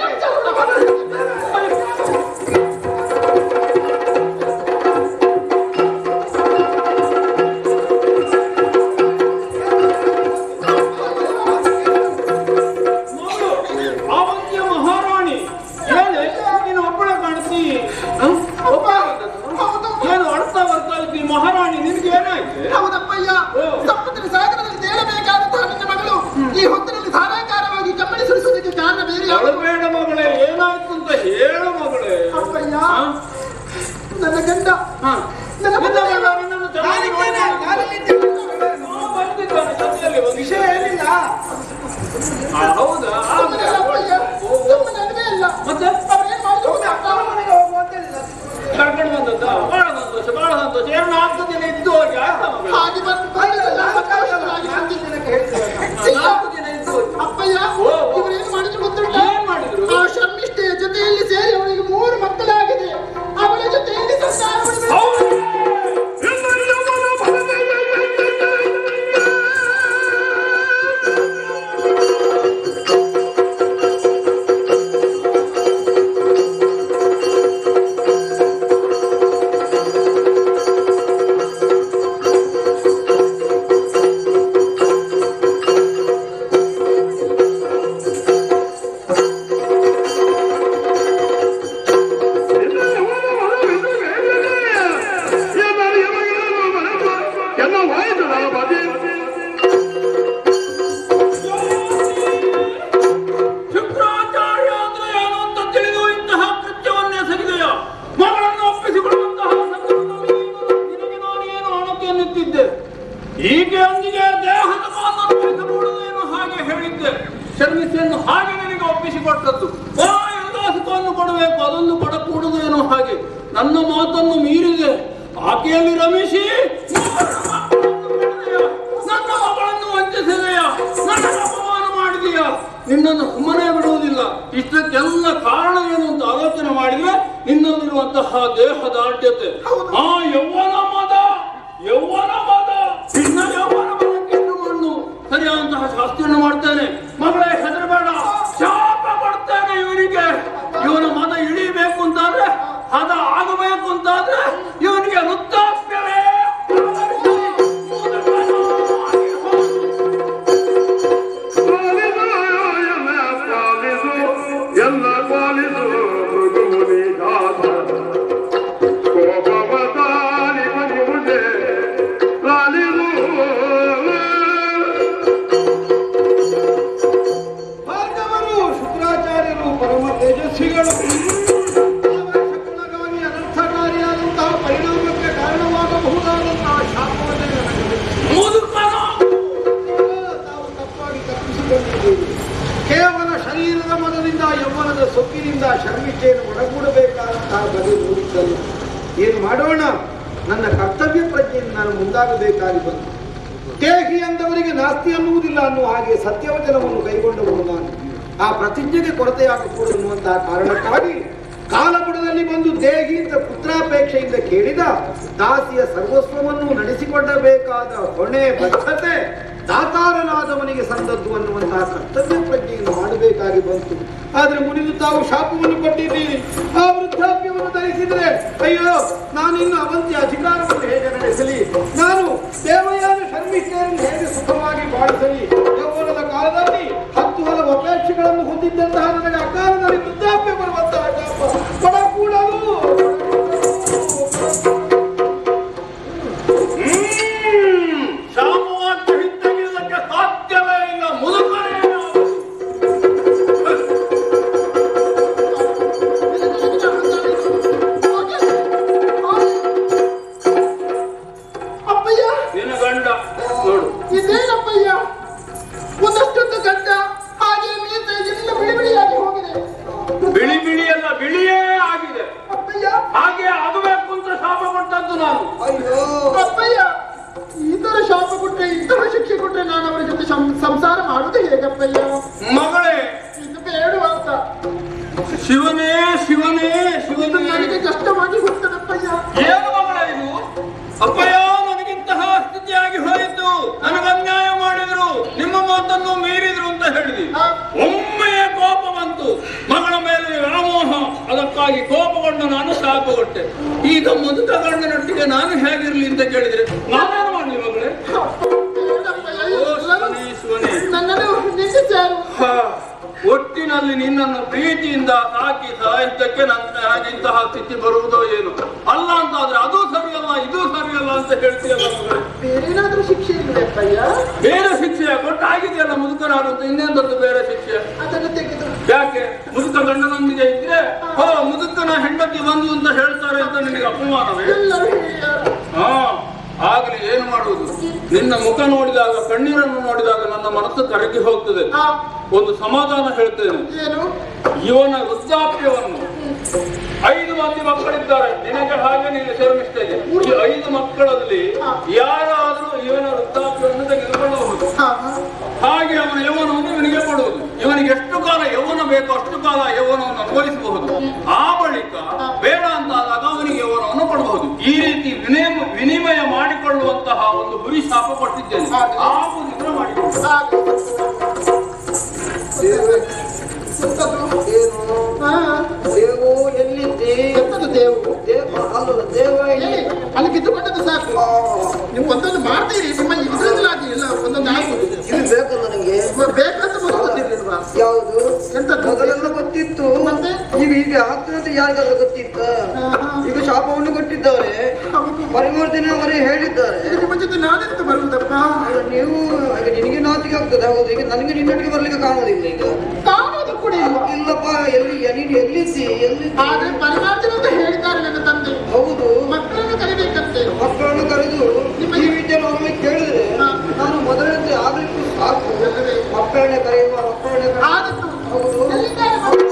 ಆವಂತ್ಯ ಮಹಾರಾಣಿ ಏನು ನೀನು ಒಬ್ಬಳ ಕಾಣಿಸಿ ಒಬ್ಬ ಹೌದು ಏನು ಅಳ್ತಾ ಬರ್ತಾ ಇದ್ದಿ ಮಹಾರಾಣಿ ನಿನ್ಗೆ ಏನಾಯ್ತು ಹೌದಪ್ಪಯ್ಯ ಸಂಪತ್ತಿನ ಸಾಗರದಲ್ಲಿ ತೇಲಬೇಕಾದಂತಹ ನನ್ನ ಮಗಳು ಈ ಹೊತ್ತಿನಲ್ಲಿ ಧಾರಾಕಾರವಾಗಿ ಕಮ್ಮಳಿ ಸುರಿಸುವುದಕ್ಕೆ ಕಾರಣ ಬೇರೆ ಯಾವುದು? ಅಳಬೇಡ ಮಗಳೇ ಏನಾಯ್ತು ಅಂತ ಹೇಳು ಮಗಳೇ ಅಪ್ಪಯ್ಯ ಹಾ? ನನ್ನ ಗಂಡ ಹಾ. ನನ್ನ ನಿನ್ನ ಮಗ ಗಂಡ ನಿನ್ನನ್ನು ಚೆನ್ನಾಗಿ ನೋಡ್ತಾನೆ. ನಾವು ಬಂದಿದ್ದೇವೆ ಜೊತೆಯಲ್ಲಿ ಒಂದು ವಿಷಯ ಏನಿಲ್ಲ ಆ, ಹೌದಾ ಸುಮ್ಮನೆ ಅಲ್ಲ ಅಪ್ಪಯ್ಯ ಸುಮ್ಮನೆ ಅಲ್ವೇ ಅಲ್ಲ ಮತ್ತೆ ಅವ್ರೇನ್ ಮಾಡಿದ್ರು ಗೊತ್ತಾ? ಮನೆಗೆ ಹೋಗುವ ಅಂತ ಹೇಳಿಲ್ಲ ಕರ್ಕೊಂಡು ಬಂದದ್ದ ಬಹಳ ಸಂತೋಷ ಬಹಳ ಸಂತೋಷ ಎರಡು ನಾಲ್ಕು ದಿನ ಇದ್ದು ಹೋಗಿ ಆಯ್ತಾ ಮಗಳೇ? ಹಾಗೆ ಬಂದು ಬಂದದ್ದಲ್ಲ, ಸಂತೋಷವಾಗಿ ಬಂದಿದ್ದೆ. ಜನಕ್ಕೆ ಹೇಳ್ತೇವೆ ನಾಲ್ಕು ದಿನ ಇದ್ದು ಹೋಗಿ ಅಪ್ಪಯ್ಯ ಓ, ಓ. ಇವರೇನು ಮಾಡಿದ್ರು ಗೊತ್ತುಂಟ ಏನ್ ಮಾಡಿದ್ರು? ಆ ಶರ್ಮಿಷ್ಠೆಯ ಜೊತೆಯಲ್ಲಿ ಸೇರಿ ಅವಳಿಗೆ ಮೂರು ಮಕ್ಕಳಾಗಿದೆ ಅವಳ ಜೊತೆಯಲ್ಲಿ ಸಂಸಾರ ಶುಕ್ರಾಚಾರ್ಯ ಅಂದ್ರೆ ಏನು ಅಂತ ತಿಳಿದು ಇಂತಹ ಕೃತ್ಯವನ್ನೇ ಸರಿದೆಯ ಮಗಳನ್ನು ಒಪ್ಪಿಸಿಕೊಳ್ಳುವಂತಹ ಸಂದರ್ಭದಲ್ಲಿ ನಿನಗೆ ನಾನೇನು ಅಣತಿಯನ್ನಿಟ್ಟಿದ್ದೆ ಈಕೆಯೊಂದಿಗೆ ದೇಹದ ಮಾತನ್ನು ವಹಿಸಬಹುದೇನು ಹಾಗೆ ಹೇಳಿದ್ದೆ ಶರ್ಮಿಸಿಯನ್ನು ಹಾಗೆ ನಿನಗೆ ಒಪ್ಪಿಸಿಕೊಟ್ಟದ್ದು ಆ ಎಲ್ಲ ಸುಖವನ್ನು ಕೊಡಬೇಕು ಅದನ್ನು ಕೊಡಕೂಡದೇನು ಹಾಗೆ ನನ್ನ ಮಾತನ್ನು ಮೀರಿದೆ ಆಕೆಯಲ್ಲಿ ರಮಿಸಿ ನನ್ನ ಮಗಳನ್ನು ವಂಚಿಸಿದೆಯ ನನ್ನ ಅಪಮಾನ ಮಾಡಿದೆಯ ನಿನ್ನನ್ನು ಸುಮ್ಮನೆ ಬಿಡುವುದಿಲ್ಲ ಇಷ್ಟಕ್ಕೆಲ್ಲ ಕಾರಣ ಏನು ಅಂತ ಆಲೋಚನೆ ಮಾಡಿದ್ರೆ ನಿನ್ನಲ್ಲಿರುವಂತಹ ದೇಹದ ಆಡ್ಯತೆ ಆ ಯೌವನ ಮದ ಯೌವನ ಮದ ನಿನ್ನ ಯೌವನ ಮದಕ್ಕೆ ಮಣ್ಣು ಸರಿಯಾದಂತಹ ಶಾಸ್ತಿಯನ್ನು ಮಾಡ್ತೇನೆ ಮಗಳೇ ಹೆದರಬೇಡ ಶಾಪ ಕೊಡ್ತೇನೆ ಇವನಿಗೆ ಇವನ ಮದ ಇಳಿಬೇಕು ಅಂತಾದ್ರೆ ಹದ ಆಗಬೇಕು ಅಂತಾದ್ರೆ ಇವನಿಗೆ ವೃದ್ಧಾಪ್ಯವೇ ಎಲ್ಲ ಪಾಲಿಸು ಮೃಗುಮುನಿ ಗಾತ ಕೋಪವತಾಲಿ ಮನಿ ಮುಜೆ ಲಾಲಿಸು ಭಾರ್ಗವರು ಶುಕ್ರಾಚಾರ್ಯರು ಪರಮ ತೇಜಸ್ವಿಗಳು ಅವರ ಶಕುನಗಾಮಿ ಅನರ್ಥಕಾರಿಯಾದಂತಹ ಪರಿಣಾಮಕ್ಕೆ ಕಾರಣವಾಗಬಹುದಾದಂತಹ ಶಾಪವನ್ನು ನನಗೆ ಬಿಟ್ಟು ಮುದುಕನು ತಾವು ತಪ್ಪಾಗಿ ತಪ್ಪಿಸಿಕೊಂಡಿದ್ದೀರಿ ಕೇವಲ ಶರೀರದ ಮನದಿಂದ ಯೌವನದ ಸೊಕ್ಕಿನಿಂದ ಶರ್ಮಿಷ್ಠೆಯನ್ನು ಒಡಗೂಡಬೇಕಾದಂತಹ ಬಗೆ ಮೂಡಿದ್ದಲ್ಲ ಏನು ಮಾಡೋಣ ನನ್ನ ಕರ್ತವ್ಯ ಪ್ರಜ್ಞೆಯನ್ನು ನಾನು ಮುಂದಾಗಬೇಕಾಗಿ ಬಂತು ದೇಹಿ ಅಂದವರಿಗೆ ನಾಸ್ತಿ ಅನ್ನುವುದಿಲ್ಲ ಅನ್ನುವ ಹಾಗೆ ಸತ್ಯವಚನವನ್ನು ಕೈಗೊಂಡವನು ನಾನು ಆ ಪ್ರತಿಜ್ಞೆಗೆ ಕೊರತೆಯಾಗಕೂಡದು ಅನ್ನುವಂತಹ ಕಾರಣಕ್ಕಾಗಿ ಕಾಲಬುಡದಲ್ಲಿ ಬಂದು ದೇಹಿ ಅಂತ ಪುತ್ರಾಪೇಕ್ಷೆಯಿಂದ ಕೇಳಿದ ದಾಸಿಯ ಸರ್ವಸ್ವವನ್ನು ನಡೆಸಿಕೊಳ್ಳಬೇಕಾದ ಹೊಣೆ ಬದ್ಧತೆ ದಾತಾರನಾದವನಿಗೆ ಸಂದದ್ದು ಅನ್ನುವಂತಹ ಕರ್ತವ್ಯ ಪ್ರಜ್ಞೆಯನ್ನು ಮಾಡಬೇಕಾಗಿ ಬಂತು ಆದ್ರೆ ಮುನಿದು ತಾವು ಶಾಪವನ್ನು ಕೊಟ್ಟಿದ್ದೀರಿ ಆ ವೃದ್ಧಾಪ್ಯವನ್ನು ಧರಿಸಿದ್ರೆ ಅಯ್ಯೋ ನಾನು ಇನ್ನು ಅವಂತಿ ಅಧಿಕಾರವನ್ನು ಹೇಗೆ ನಡೆಸಲಿ ನಾನು ದೇವಯಾನ ಶರ್ಮಿಷ್ಠೆಯನ್ನು ಹೇಗೆ ಸುಖವಾಗಿ ಬಾಳಿಸಲಿ ಯೌವನದ ಕಾಲದಲ್ಲಿ ಹತ್ತು ಹಲವು ಅಪೇಕ್ಷೆಗಳನ್ನು ಹೊಂದಿದ್ದಂತಹ ನನಗೆ ಅಕಾಲದಲ್ಲಿ ವೃದ್ಧಾಪ್ಯ ಬರುವಂತಹ ಶಾಪ ಕೊಡ ಕೂಡಲು ಶಾಮವಾಕ್ಯ ಹಿಂತೆಗೆಯುವುದಕ್ಕೆ ಸಾಧ್ಯವೇ ಇಲ್ಲ ಮುದುಕನೇ ಅವನು. ಗಂಡ ನೋಡು ಇದೇನಪ್ಪಯ್ಯ ಒಂದಷ್ಟೊಂದು ಗಡ್ಡ ಹಾಗೆ ಮೀಸೆ ಎಲ್ಲ ಬಿಳಿ ಬಿಳಿಯಾಗಿ ಹೋಗಿದೆ ಬಿಳಿ ಬಿಳಿ ಎಲ್ಲ ಬಿಳಿಯೇ ಆಗಿದೆ ಅಪ್ಪಯ್ಯ ಹಾಗೆ ಆಗಬೇಕು ಅಂತ ಶಾಪ ಕೊಟ್ಟದ್ದು ನಾನು ಅಪ್ಪಯ್ಯ ಈ ತರ ಶಾಪ ಕೊಟ್ರೆ ಇಂತಹ ಶಿಕ್ಷೆ ಕೊಟ್ರೆ ನಾನು ಅವರ ಜೊತೆ ಸಂ- ಸಂಸಾರ ಮಾಡುವುದು ಹೇಗಪ್ಪಯ್ಯ ಮಗಳೇ ಇದು ಬೇಡ ಅಂತ ಶಿವನೇ ಶಿವನೇ ಇದು ಶಿವನೇ ನನಗೆ ಕಷ್ಟವಾಗಿ ಹೋಗ್ತದಪ್ಪಯ್ಯ ಏನು ಮಗಳೇ ಇದು ಅಪ್ಪಯ್ಯ ನನಗಿಂತಹ ಸ್ಥಿತಿಯಾಗಿ ಹೋಯಿತು ನನಗೆ ಅನ್ಯಾಯ ಮಾಡಿದ್ರು ನಿಮ್ಮ ಮಾತನ್ನು ಮೀರಿದ್ರು ಅಂತ ಹೇಳಿದ್ವಿ ಆ, ಒಮ್ಮೆಯೇ ಕೋಪ ಬಂತು ಮಗಳ ಮೇಲೆ ವ್ಯಾಮೋಹ ಅದಕ್ಕಾಗಿ ಕೋಪಗೊಂಡು ನಾನು ಶಾಪಗೊಟ್ಟೆ ಈಗ ಮುದುಕ ಗಂಡನೊಟ್ಟಿಗೆ ನಾನು ಹೇಗಿರ್ಲಿ ಅಂತ ಕೇಳಿದ್ರೆ ನಾನೇನು ಮಾಡಲಿ ಮಗಳೇ ಬೇಡಪ್ಪಯ್ಯ, ಓ ಎಲ್ಲರೂ ಶಿವನೇ ಶಿವನೇ ನನ್ನನ್ನು ನಿಂದಿಸ್ಯಾರು ಹಾ, ಒಟ್ಟಿನಲ್ಲಿ ನಿನ್ನನ್ನು ಪ್ರೀತಿಯಿಂದ ಸಾಕಿ ಸಾಹಿತ್ಯಕ್ಕೆ ನನ್ನ ಹಾಗೆ ಇಂತಹ ಸ್ಥಿತಿ ಬರುವುದೋ ಏನು ಅಲ್ಲ ಅಂತ ಆದ್ರೆ ಅದು ಸರಿಯಲ್ಲ ಇದು ಸರಿಯಲ್ಲ ಅಂತ ಹೇಳ್ತೀಯಲ್ಲ ಮಗಳೇ ಬೇರೇನಾದ್ರೂ ಶಿಕ್ಷೆ ಇಲ್ವೇ ಅಪ್ಪಯ್ಯ ಬೇರೆ ಶಿಕ್ಷೆ ಕೊಟ್ಟಾಗಿದೆಯಲ್ಲ ಮುದುಕನಾಗುತ್ತೆ ಇನ್ನೇಂದದ್ದು ಬೇರೆ ಶಿಕ್ಷೆ ಅದನ್ನು ತೆಗೆದು ಯಾಕೆ ಮುದುಕ ಗಂಡನೊಂದಿಗೆ ಇದ್ರೆ ಹೋ ಮುದುಕನ ಹೆಂಡತಿ ಬಂದು ಅಂತ ಹೇಳ್ತಾರೆ ಅಂತ ನಿನಗೆ ಅಪಮಾನವೇ ಎಲ್ಲರೂ ಹೇಳಿಯಾರು ಹಾ ಆಗ್ಲಿ ಏನು ಮಾಡುವುದು ನಿನ್ನ ಮುಖ ನೋಡಿದಾಗ ಕಣ್ಣೀರನ್ನು ನೋಡಿದಾಗ ನನ್ನ ಮನಸ್ಸು ಕರಗಿ ಹೋಗ್ತದೆ ಆ, ಒಂದು ಸಮಾಧಾನ ಹೇಳ್ತೇನೆ ಏನು ಇವನ ವೃದ್ಧಾಪ್ಯವನ್ನು ಐದು ಮಂದಿ ಮಕ್ಕಳಿದ್ದಾರೆ ನಿನಗೆ ಹಾಗೆ ನಿನ್ನ ಶರ್ಮಿಷ್ಠೆಗೆ ಈ ಐದು ಮಕ್ಕಳಲ್ಲಿ ಯಾರಾದರೂ ಇವನ ವೃದ್ಧಾಪ್ಯವನ್ನು ತೆಗೆದುಕೊಳ್ಳಬಹುದು ಹಾ, ಹಾಗೆ ಅವನ ಯೌವನವನ್ನು ಇವನಿಗೆ ಕೊಡುವುದು ಇವನಿಗೆ ಎಷ್ಟು ಕಾಲ ಯೌವನ ಬೇಕೋ ಅಷ್ಟು ಕಾಲ ಯೌವನವನ್ನು ಅನುಭವಿಸಬಹುದು ಆ ಬಳಿಕ ಬೇಡ ಅಂತ ಆದಾಗ ಅವನಿಗೆ ಯೌವನವನ್ನು ಕೊಡಬಹುದು ಈ ರೀತಿ ವಿನಿಮ ವಿನಿಮಯ ಮಾಡಿಕೊಳ್ಳುವಂತಹ ಒಂದು ಗುರಿ ಶಾಪ ಕೊಟ್ಟಿದ್ದೇನೆ ಆಗುದಿದ್ರೆ ಮಾಡಿಕೊಳ್ಳು ಹಾಗೆ. ಎಂತದು? ಹಾ, ದೇವು ಎಲ್ಲಿದ್ದೆ ಎಂತದು ದೇವು ದೇವ ಅಲ್ಲ ದೇವ ಎಲ್ಲಿ? ಅಲ್ಲಿ ಬಿದ್ದುಕೊಂಡದ್ದು ಸಾಕು ನೀವು ಒಂದೊಂದು ಮಾಡ್ತೀರಿ ನಿಮ್ಮ ಇದರಿಂದಲಾಗಿ ಎಲ್ಲ ಒಂದೊಂದು ಆಗುದು ಇದು ಬೇಕು ನನಗೆ ಬೇಕಂತ ಗೊತ್ತಿರ್ಲಿಲ್ವಾ ಯಾವುದು ಎಂತದ್ದು? ಮೊದಲೆಲ್ಲ ಗೊತ್ತಿತ್ತು ಮತ್ತೆ? ಈಗ ಹೀಗೆ ಆಗ್ತದೆ ಅಂತ ಯಾರಿಗಾದ್ರೂ ಗೊತ್ತಿತ್ತ ಹಾ, ಹಾ. ಈಗ ಶಾಪವನ್ನು ಕೊಟ್ಟಿದ್ದಾರೆ ಹೌದು. ಪರಿವರ್ತನೆ ಅವರೇ ಹೇಳಿದ್ದಾರೆ ಈಗ ನಿಮ್ಮ ಜೊತೆ ನಾನೆಂತ ಬರುವುದಪ್ಪ ಈಗ ನೀವು ಈಗ ನಿನಗೆ ನಾಚಿಕೆ ಆಗ್ತದೆ ಹೌದು ಈಗ ನನಗೆ ನಿನ್ನೊಟ್ಟಿಗೆ ಬರ್ಲಿಕ್ಕೆ ಕಾಣುವುದಿಲ್ಲ ಈಗ ಕಾಣೋದು ಕೂಡ ಇಲ್ವಾ ಇಲ್ಲಪ್ಪ ಎಲ್ಲಿ ನೀನು ಎಲ್ಲಿದ್ದಿ ಎಲ್ಲಿ ಆದ್ರೆ ಪರಿಮಾರ್ಜನೆ ಅಂತ ಹೇಳಿದ್ದಾರೆ ನನ್ನ ತಂದೆ ಹೌದು ಮಕ್ಕಳನ್ನು ಕಲಿಬೇಕಂತೆ ಮಕ್ಕಳನ್ನು ಕರೆದು ಈ ವಿದ್ಯೆಯನ್ನು ಒಮ್ಮೆ ಕೇಳಿದ್ರೆ ಹಾ. ನಾನು ಮೊದಲನೇ ಆಗ್ಲಿಕ್ಕೂ ಸಾಕು ಅಲ್ಲವೇ? ಮಕ್ಕಳನ್ನೇ ಕರೆಯುವ ಮಕ್ಕಳನ್ನೇ ಕರೆಯುವ ಆದದ್ದು ಹೌದು ಎಲ್ಲಿದ್ದಾರೆ ಮಕ್ಕಳು?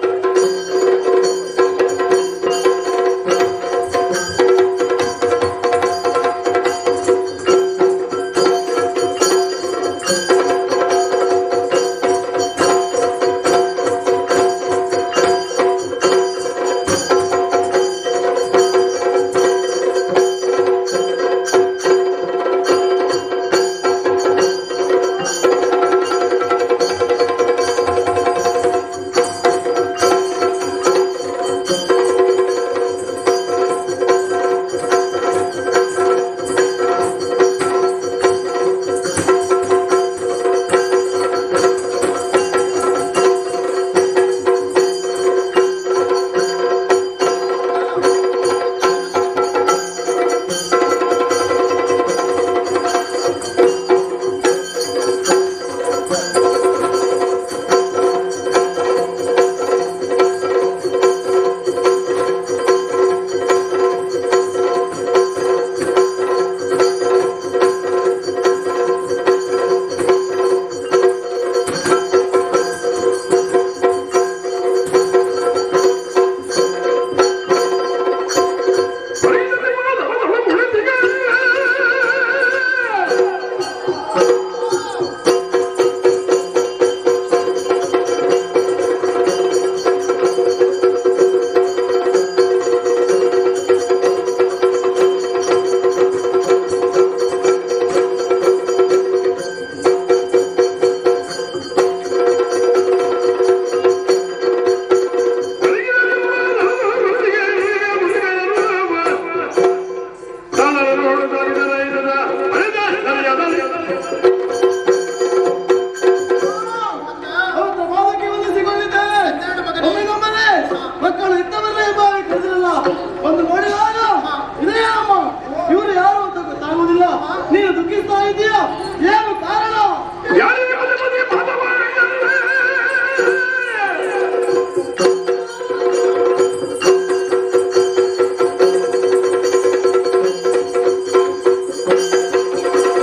ಎಂತೆರಡು ಮಗನೇ? ಮಕ್ಕಳು ಇದ್ದವರೇ ಬಾರಿ ಕರೆದಿರಲ್ಲ ಒಂದು ನೋಡಿದಾಗ ಇದೇ ಅಮ್ಮ ಇವರು ಯಾರು ಅಂತ ಗೊತ್ತಾಗುವುದಿಲ್ಲ ನೀನು ದುಃಖಿಸ್ತಾ ಇದೀಯಾ ಏನು ಕಾರಣ ಆ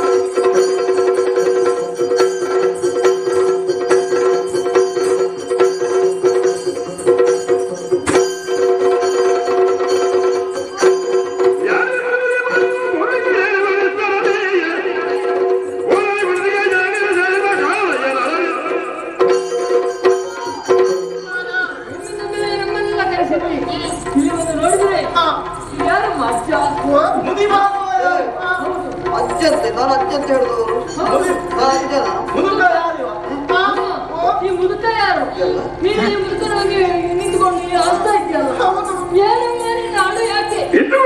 ನಾನು ಅಜ್ಜ ಅಂತ ಹೇಳಿದವರು ನಾನು ಅಜ್ಜನ ಮುದುಕ ಯಾರು ಇವ? ಈ ಮುದುಕ ಯಾರು ನೀನು ಈ ಮುದುಕನ ಬಗ್ಗೆ ನಿಂತ್ಕೊಂಡು ನೀನು ಅಳ್ತಾ ಇದ್ದೀಯಲ್ಲ ಏನು ಏನು ನಾಡು ಯಾಕೆ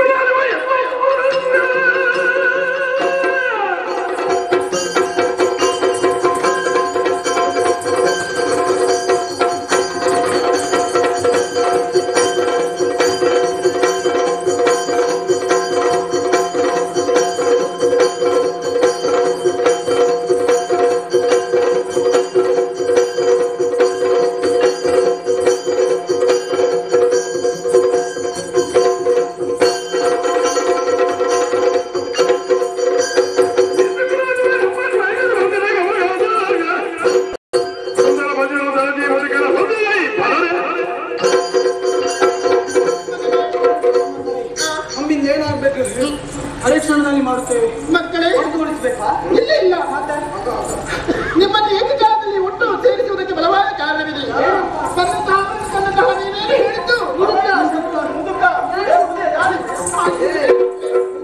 ನಮ್ಮಿಂದ ಏನಾಗ್ಬೇಕು ಅದೇ ಕ್ಷಣದಲ್ಲಿ ಮಾಡುತ್ತೇವೆ ಮಕ್ಕಳೇ ಹೊರತುಪಡಿಸ್ಬೇಕಾ ಇಲ್ಲ ಇಲ್ಲ ನಿಮ್ಮನ್ನು ಏಕಕಾಲದಲ್ಲಿ ಒಟ್ಟು ಸೇರಿಸುವುದಕ್ಕೆ ಬಲವಾದ ಕಾರಣವಿದೆ ತನ್ನ ತಾವನ್ನು ತನ್ನ ತಾನೇನೇನು ಹೇಳಿದ್ದು ಮುದುಕ ಮುದುಕ ಏ, ಮುದುಕ ಯಾರು ಇವ?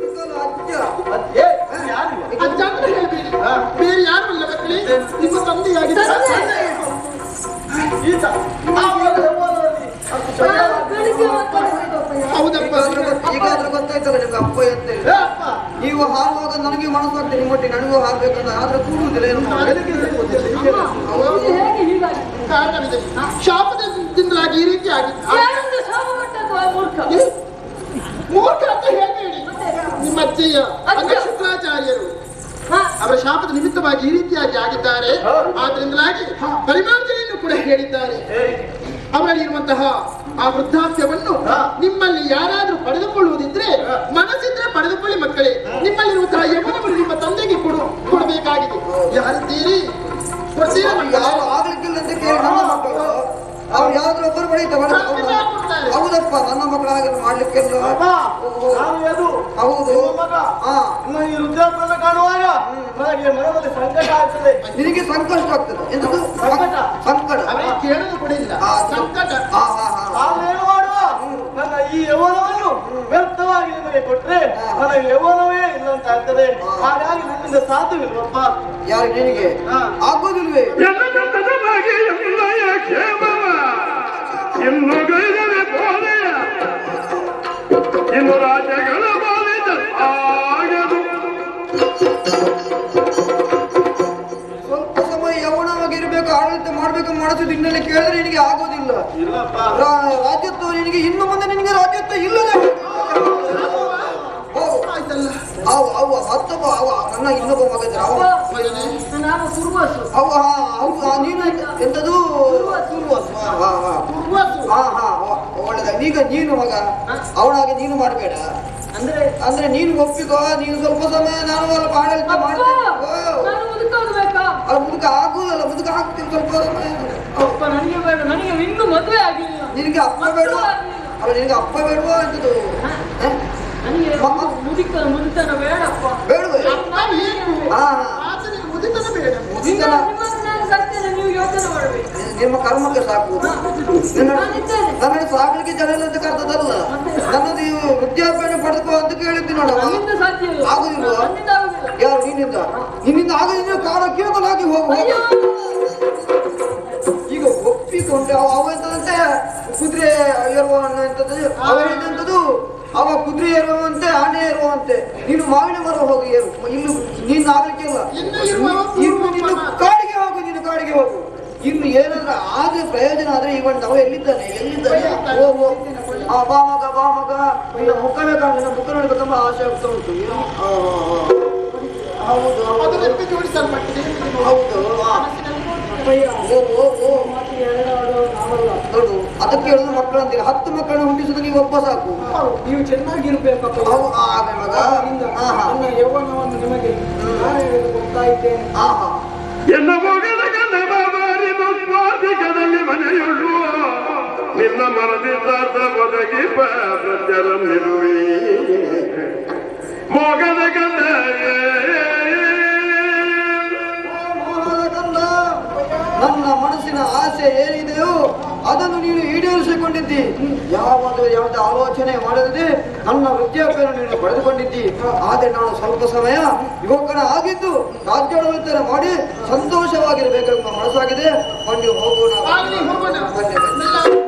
ಅಜ್ಜ ಏ, ಯಾರು ಇವ? ಅಜ್ಜ ಅಂತ ಹೇಳ್ಬೇಡಿ ಬೇರೆ ಯಾರು ಇಲ್ಲ ಮಕ್ಕಳೇ ನಿಮ್ಮ ತಂದೆಯಾಗಿದ್ದಾರೆ ಈತ ನಾವು ಯೌವನದಲ್ಲಿ ಅಷ್ಟು ಚೆನ್ನಾಗಿ ಬೆಳಿಗ್ಗೆ ಮಾತಾಡ್ತಿದ್ದಪ್ಪ ಹೌದಪ್ಪ ಈಗಾದ್ರೂ ಗೊತ್ತಾಯ್ತಲ್ಲ ನಿಮ್ಗೆ ಅಪ್ಪ ಅಂತ ಹೇಳಿ. ಏ, ಅಪ್ಪ ನೀವು ಹಾರುವಾಗ ನನಗೆ ಮನಸ್ಸು ಆಗ್ತದೆ ನಿಮ್ಮೊಟ್ಟಿಗೆ ನನಗೂ ಹಾರ್ಬೇಕಂತ ಆದ್ರೆ ಕೂಡುವುದಿಲ್ಲ ಏನು ಬೆಳಿಗ್ಗೆ ಗೊತ್ತಿಲ್ಲ ಹೀಗೆ ಇದು ಹೇಗೆ ಹೀಗಾಗಿ ಕಾರಣವಿದೆ ಶಾಪದಿಂದಲಾಗಿ ಈ ರೀತಿ ಆಗಿತ್ತು ಯಾರಿಂದ ಶಾಪ ಕೊಟ್ಟದ್ದು ಆ ಮೂರ್ಖ ಏ, ಮೂರ್ಖ ಅಂತ ಹೇಳ್ಬೇಡಿ ನಿಮ್ಮ ಅಜ್ಜಯ್ಯ ಅಂದ್ರೆ ಶುಕ್ರಾಚಾರ್ಯರು ಹಾ ಅವರ ಶಾಪದ ನಿಮಿತ್ತವಾಗಿ ಈ ರೀತಿಯಾಗಿ ಆಗಿದ್ದಾರೆ ಆದ್ರಿಂದಲಾಗಿ ಪರಿಮಾರ್ಜನೆಯನ್ನು ಕೂಡ ಹೇಳಿದ್ದಾರೆ ಅವರಲ್ಲಿ ಇರುವಂತಹ ಆ ವೃದ್ಧಾಪ್ಯವನ್ನು ನಿಮ್ಮಲ್ಲಿ ಯಾರಾದ್ರೂ ಪಡೆದುಕೊಳ್ಳುವುದಿದ್ರೆ ಮನಸ್ಸಿದ್ರೆ ಪಡೆದುಕೊಳ್ಳಿ ಮಕ್ಕಳೇ ನಿಮ್ಮಲ್ಲಿರುವಂತಹ ಯಮನವನ್ನು ನಿಮ್ಮ ತಂದೆಗೆ ಕೊಡು ಕೊಡಬೇಕಾಗಿದೆ ಯಾರಿದ್ದೀರಿ ಕೊಡ್ತೀರಾ ಮಕ್ಕಳೇ? ಯಾರು ಆಗ್ಲಿಕ್ಕಿಲ್ಲ ಅಂತ ಕೇಳಿ ನನ್ನ ಮಕ್ಕಳು ಅವ್ರು ಯಾವ್ದ್ರ ಒಬ್ಬರು ಬಡೀತಾರೆ ಹೌದಪ್ಪ ನನ್ನ ಮಕ್ಕಳು ಹಾಗೆ ಮಾಡ್ಲಿಕ್ಕಿಲ್ಲ ಅಪ್ಪ ನಾನು ಅದು ಹೌದು ನಿಮ್ಮ ಮಗ ಹಾ ಇನ್ನು ಈ ವೃದ್ಧಾಪ್ಯನ ಕಾಣುವಾಗ ನನಗೆ ಮನದಲ್ಲಿ ಸಂಕಟ ಆಗ್ತದೆ ನಿನಗೆ ಸಂಕಷ್ಟ ಆಗ್ತದೆ ಎಂತದು ಸಂಕಟ. ಸಂಕಟ ಅವರಿಗೆ ಕೇಳೋದು ಕೂಡ ಇಲ್ಲ ಆ, ಸಂಕಟ ಹಾ ಹಾ ಹಾ ನಾನೇನು ಮಾಡುವ ನನ್ನ ಈ ಯೌವನವನ್ನು ವ್ಯರ್ಥವಾಗಿ ನಿಮಗೆ ಕೊಟ್ರೆ ನನಗೆ ಯೌವನವೇ ಇಲ್ಲ ಅಂತ ಆಗ್ತದೆ ಹಾಗಾಗಿ ನನ್ನಿಂದ ಸಾಧ್ಯವಿಲ್ವಪ್ಪ ಯಾರು ನಿನಗೆ ಹಾ. ಆಗೋದಿಲ್ವೇ ಇನ್ನು ಗೈದರೆ ಬೋಧೆಯ ಇನ್ನು ರಾಜ್ಯಗಳ ಬಾಲಿದ ಆಗದು ಸ್ವಲ್ಪ ಸಮಯ ಯೌವನವಾಗಿರ್ಬೇಕು ಆಡಳಿತ ಮಾಡ್ಬೇಕು ಮಾಡಿಸೋದು ಇನ್ನೆಲ್ಲ ಕೇಳಿದ್ರೆ ನಿನಗೆ ಆಗೋದಿಲ್ಲ ಇಲ್ಲಪ್ಪ ರಾ- ರಾಜ್ಯತ್ವ ನಿನಗೆ ಇನ್ನು ಮುಂದೆ ನಿನಗೆ ರಾಜ್ಯತ್ವ ಇಲ್ಲದೆ ಓ ಆಯ್ತಲ್ಲ ಅವ ಅವ ಮತ್ತೊಬ್ಬ ಅವ ನನ್ನ ಇನ್ನೊಬ್ಬ ಮಗ ಇದ್ದಾನೆ. ಅವ ನಾನು ಕುರುಬಾಸು ಅವ ಹಾ ಹೌದು ಆ, ನೀನು ಎಂತದು ಹಾ ಹಾ ಹಾ ಕುರುಬಾಸು ಹಾ ಹಾ ಒ- ಒಳ್ಳೆದ ಈಗ ನೀನು ಮಗ ಅವನಾಗೆ ನೀನು ಮಾಡಬೇಡ ಅಂದ್ರೆ ಅಂದ್ರೆ ನೀನು ಒಪ್ಪಿಕೋ ನೀನು ಸ್ವಲ್ಪ ಸಮಯ ನಾನು ಸ್ವಲ್ಪ ಆಡಳಿತ ಅಪ್ಪ ಮಾಡ್ತೇನೆ ಓ, ನಾನು ಮುದುಕೋಗ್ಬೇಕಾ ಅದು ಮುದುಕ ಆಗುದಲ್ಲ ಮುದುಕ ಹಾಕ್ತೀನಿ ಸ್ವಲ್ಪ ಸಮಯ ಅಪ್ಪ ನನಗೆ ಬೇಡ ನನಗೆ ಇನ್ನೂ ಮದುವೆ ಆಗಿಲ್ಲ ನಿನಗೆ ಅಪ್ಪ ಬೇಡವಾ ಅಲ್ಲ ನಿನಗೆ ಅಪ್ಪ ಬೇಡವಾ ಅಂತದ್ದು ಹ? ನನಗೆ ಮುದುಕ ಮುದುಕನ ಬೇಡಪ್ಪ ಬೇಡವೇ ನಾವು ಏನು ಹಾ ಹಾ ಆತನಿಗೆ ಮುದಿತನ ಬೇಡ ನಿಮ್ಮ ಮುದುಕನ ನಿಮ್ಮನ್ನು ನಾನು ಕರ್ತೇನೆ ನೀವು ಯೋಚನೆ ಮಾಡಬೇಕು ನಿಮ್ಮ ಕರ್ಮಕ್ಕೆ ಸಾಕು ನಿನ್ನ ನಾನಿದ್ದೇನೆ. ನನ್ನನ್ನು ಸಾಕಲಿಕ್ಕೆ ಜನ ಇಲ್ಲ ಅಂತ ಕರ್ತದಲ್ಲ ನನ್ನದು ಈ ವೃದ್ಧಾಪ್ಯನ ಪಡೆದುಕೋ ಅಂತ ಕೇಳಿದ್ದಿ ನೋಡಮ್ಮ ನನ್ನಿಂದ ಸಾಧ್ಯ ಇಲ್ಲ ಆಗುದಿಲ್ವಾ? ನನ್ನಿಂದ ಆಗುದಿಲ್ಲ ಯಾರು ನಿನ್ನಿಂದ ನಿನ್ನಿಂದ ಆಗ ಕಾಲ ಕೇವಲಾಗಿ ಹೋಗು ಹೋಗು. ಅಯ್ಯೋ ಈಗ ಒಪ್ಪಿಕೊಂಡೆ ಅವ ಅವ ಎಂತದಂತೆ ಕುದುರೆ ಏರುವ ಎಂತದ್ದು ಅವ ಹೇಳಿದಂತದ್ದು ಅವ ಕುದುರೆ ಏರುವಂತೆ ಆನೆ ಏರುವಂತೆ ನೀನು ಮಾವಿನ ಮರ ಹೋಗು ಏರು ಇನ್ನು ನೀನು ಆಗ್ಲಿಕ್ಕೆ ಇಲ್ಲ ಇನ್ನು ಇರುವ ಇನ್ನು ನೀನು ಕಾಡಿಗೆ ಹೋಗು ನೀನು ಕಾಡಿಗೆ ಹೋಗು ಇನ್ನು ಏನಾದ್ರೆ ಆದ್ರೆ ಪ್ರಯೋಜನ ಆದ್ರೆ ಇವನ್ ನಾವು ಎಲ್ಲಿದ್ದಾನೆ ಎಲ್ಲಿದ್ದಾನೆ ಓ ಓ ಆ ಬಾ ಮಗ ಬಾ ಮಗ ನಿನ್ನ ಮುಖವೇ ಕಾಣ ನಿನ್ನ ಮುಖ ನೋಡಿದ್ರೆ ತುಂಬಾ ಆಸೆ ಆಗ್ತಾ ಉಂಟು ಏನು? ಆ, ಆ, ಆ. ಹೌದು ಅದು ಹೌದು ನೆನಪು ಜೋಡಿಸಲ್ಪಟ್ಟಿದೆ ಹೌದು ಆ. ಓ ಓ ಓ ನೋಡು ಅದಕ್ಕೆ ಹೇಳುದು ಮಕ್ಕಳು ಅಂತೀರಿ ಹತ್ತು ಮಕ್ಕಳನ್ನು ಹುಟ್ಟಿಸುದು ನೀವು ಒಬ್ಬ ಸಾಕು ನೀವು ಚೆನ್ನಾಗಿರ್ಬೇಕಪ್ಪ ಅವು ಆಗ ಮಗ ಹಾ ಹಾ ನನ್ನ ಯೌವನವನ್ನು ನಿಮಗೆ ನಾನು ಕೊಡ್ತಾ ಇದ್ದೇನೆ ಹಾ ಹಾ ಎನ್ನ ಮೊಗದ ಗಂಧ ಬಾರಿದು ಸ್ವಾದಿಕದಲ್ಲಿ ಮನೆಯುಳ್ಳು ನಿನ್ನ ಮನದಿದ್ದಾರ್ಥ ಒದಗಿ ಪ್ರಜರನ್ನಿರುವೆ ಮೊಗದ ಗಂಧ ಮೋಹದ ಕಂದ ನನ್ನ ಮನಸ್ಸಿನ ಆಸೆ ಏನಿದೆಯೋ ಅದನ್ನು ನೀನು ಈಡೇರಿಸಿಕೊಂಡಿದ್ದಿ ಯಾವುದು ಯಾವುದೇ ಆಲೋಚನೆ ಮಾಡದೆ ನನ್ನ ವೃದ್ಧಾಪ್ಯವನ್ನು ನೀನು ಪಡೆದುಕೊಂಡಿದ್ದಿ ಆದರೆ ನಾನು ಸ್ವಲ್ಪ ಸಮಯ ಯುವಕನ ಆಗಿದ್ದು ರಾಜ್ಯಾಡಳಿತ ಮಾಡಿ ಸಂತೋಷವಾಗಿರಬೇಕೆಂಬ ಮನಸ್ಸಾಗಿದೆ ಬಂದು ಹೋಗೋಣ ಆಗಲಿ, ಹೋಗೋಣ. ಬನ್ನಿ, ಬನ್ನಿ.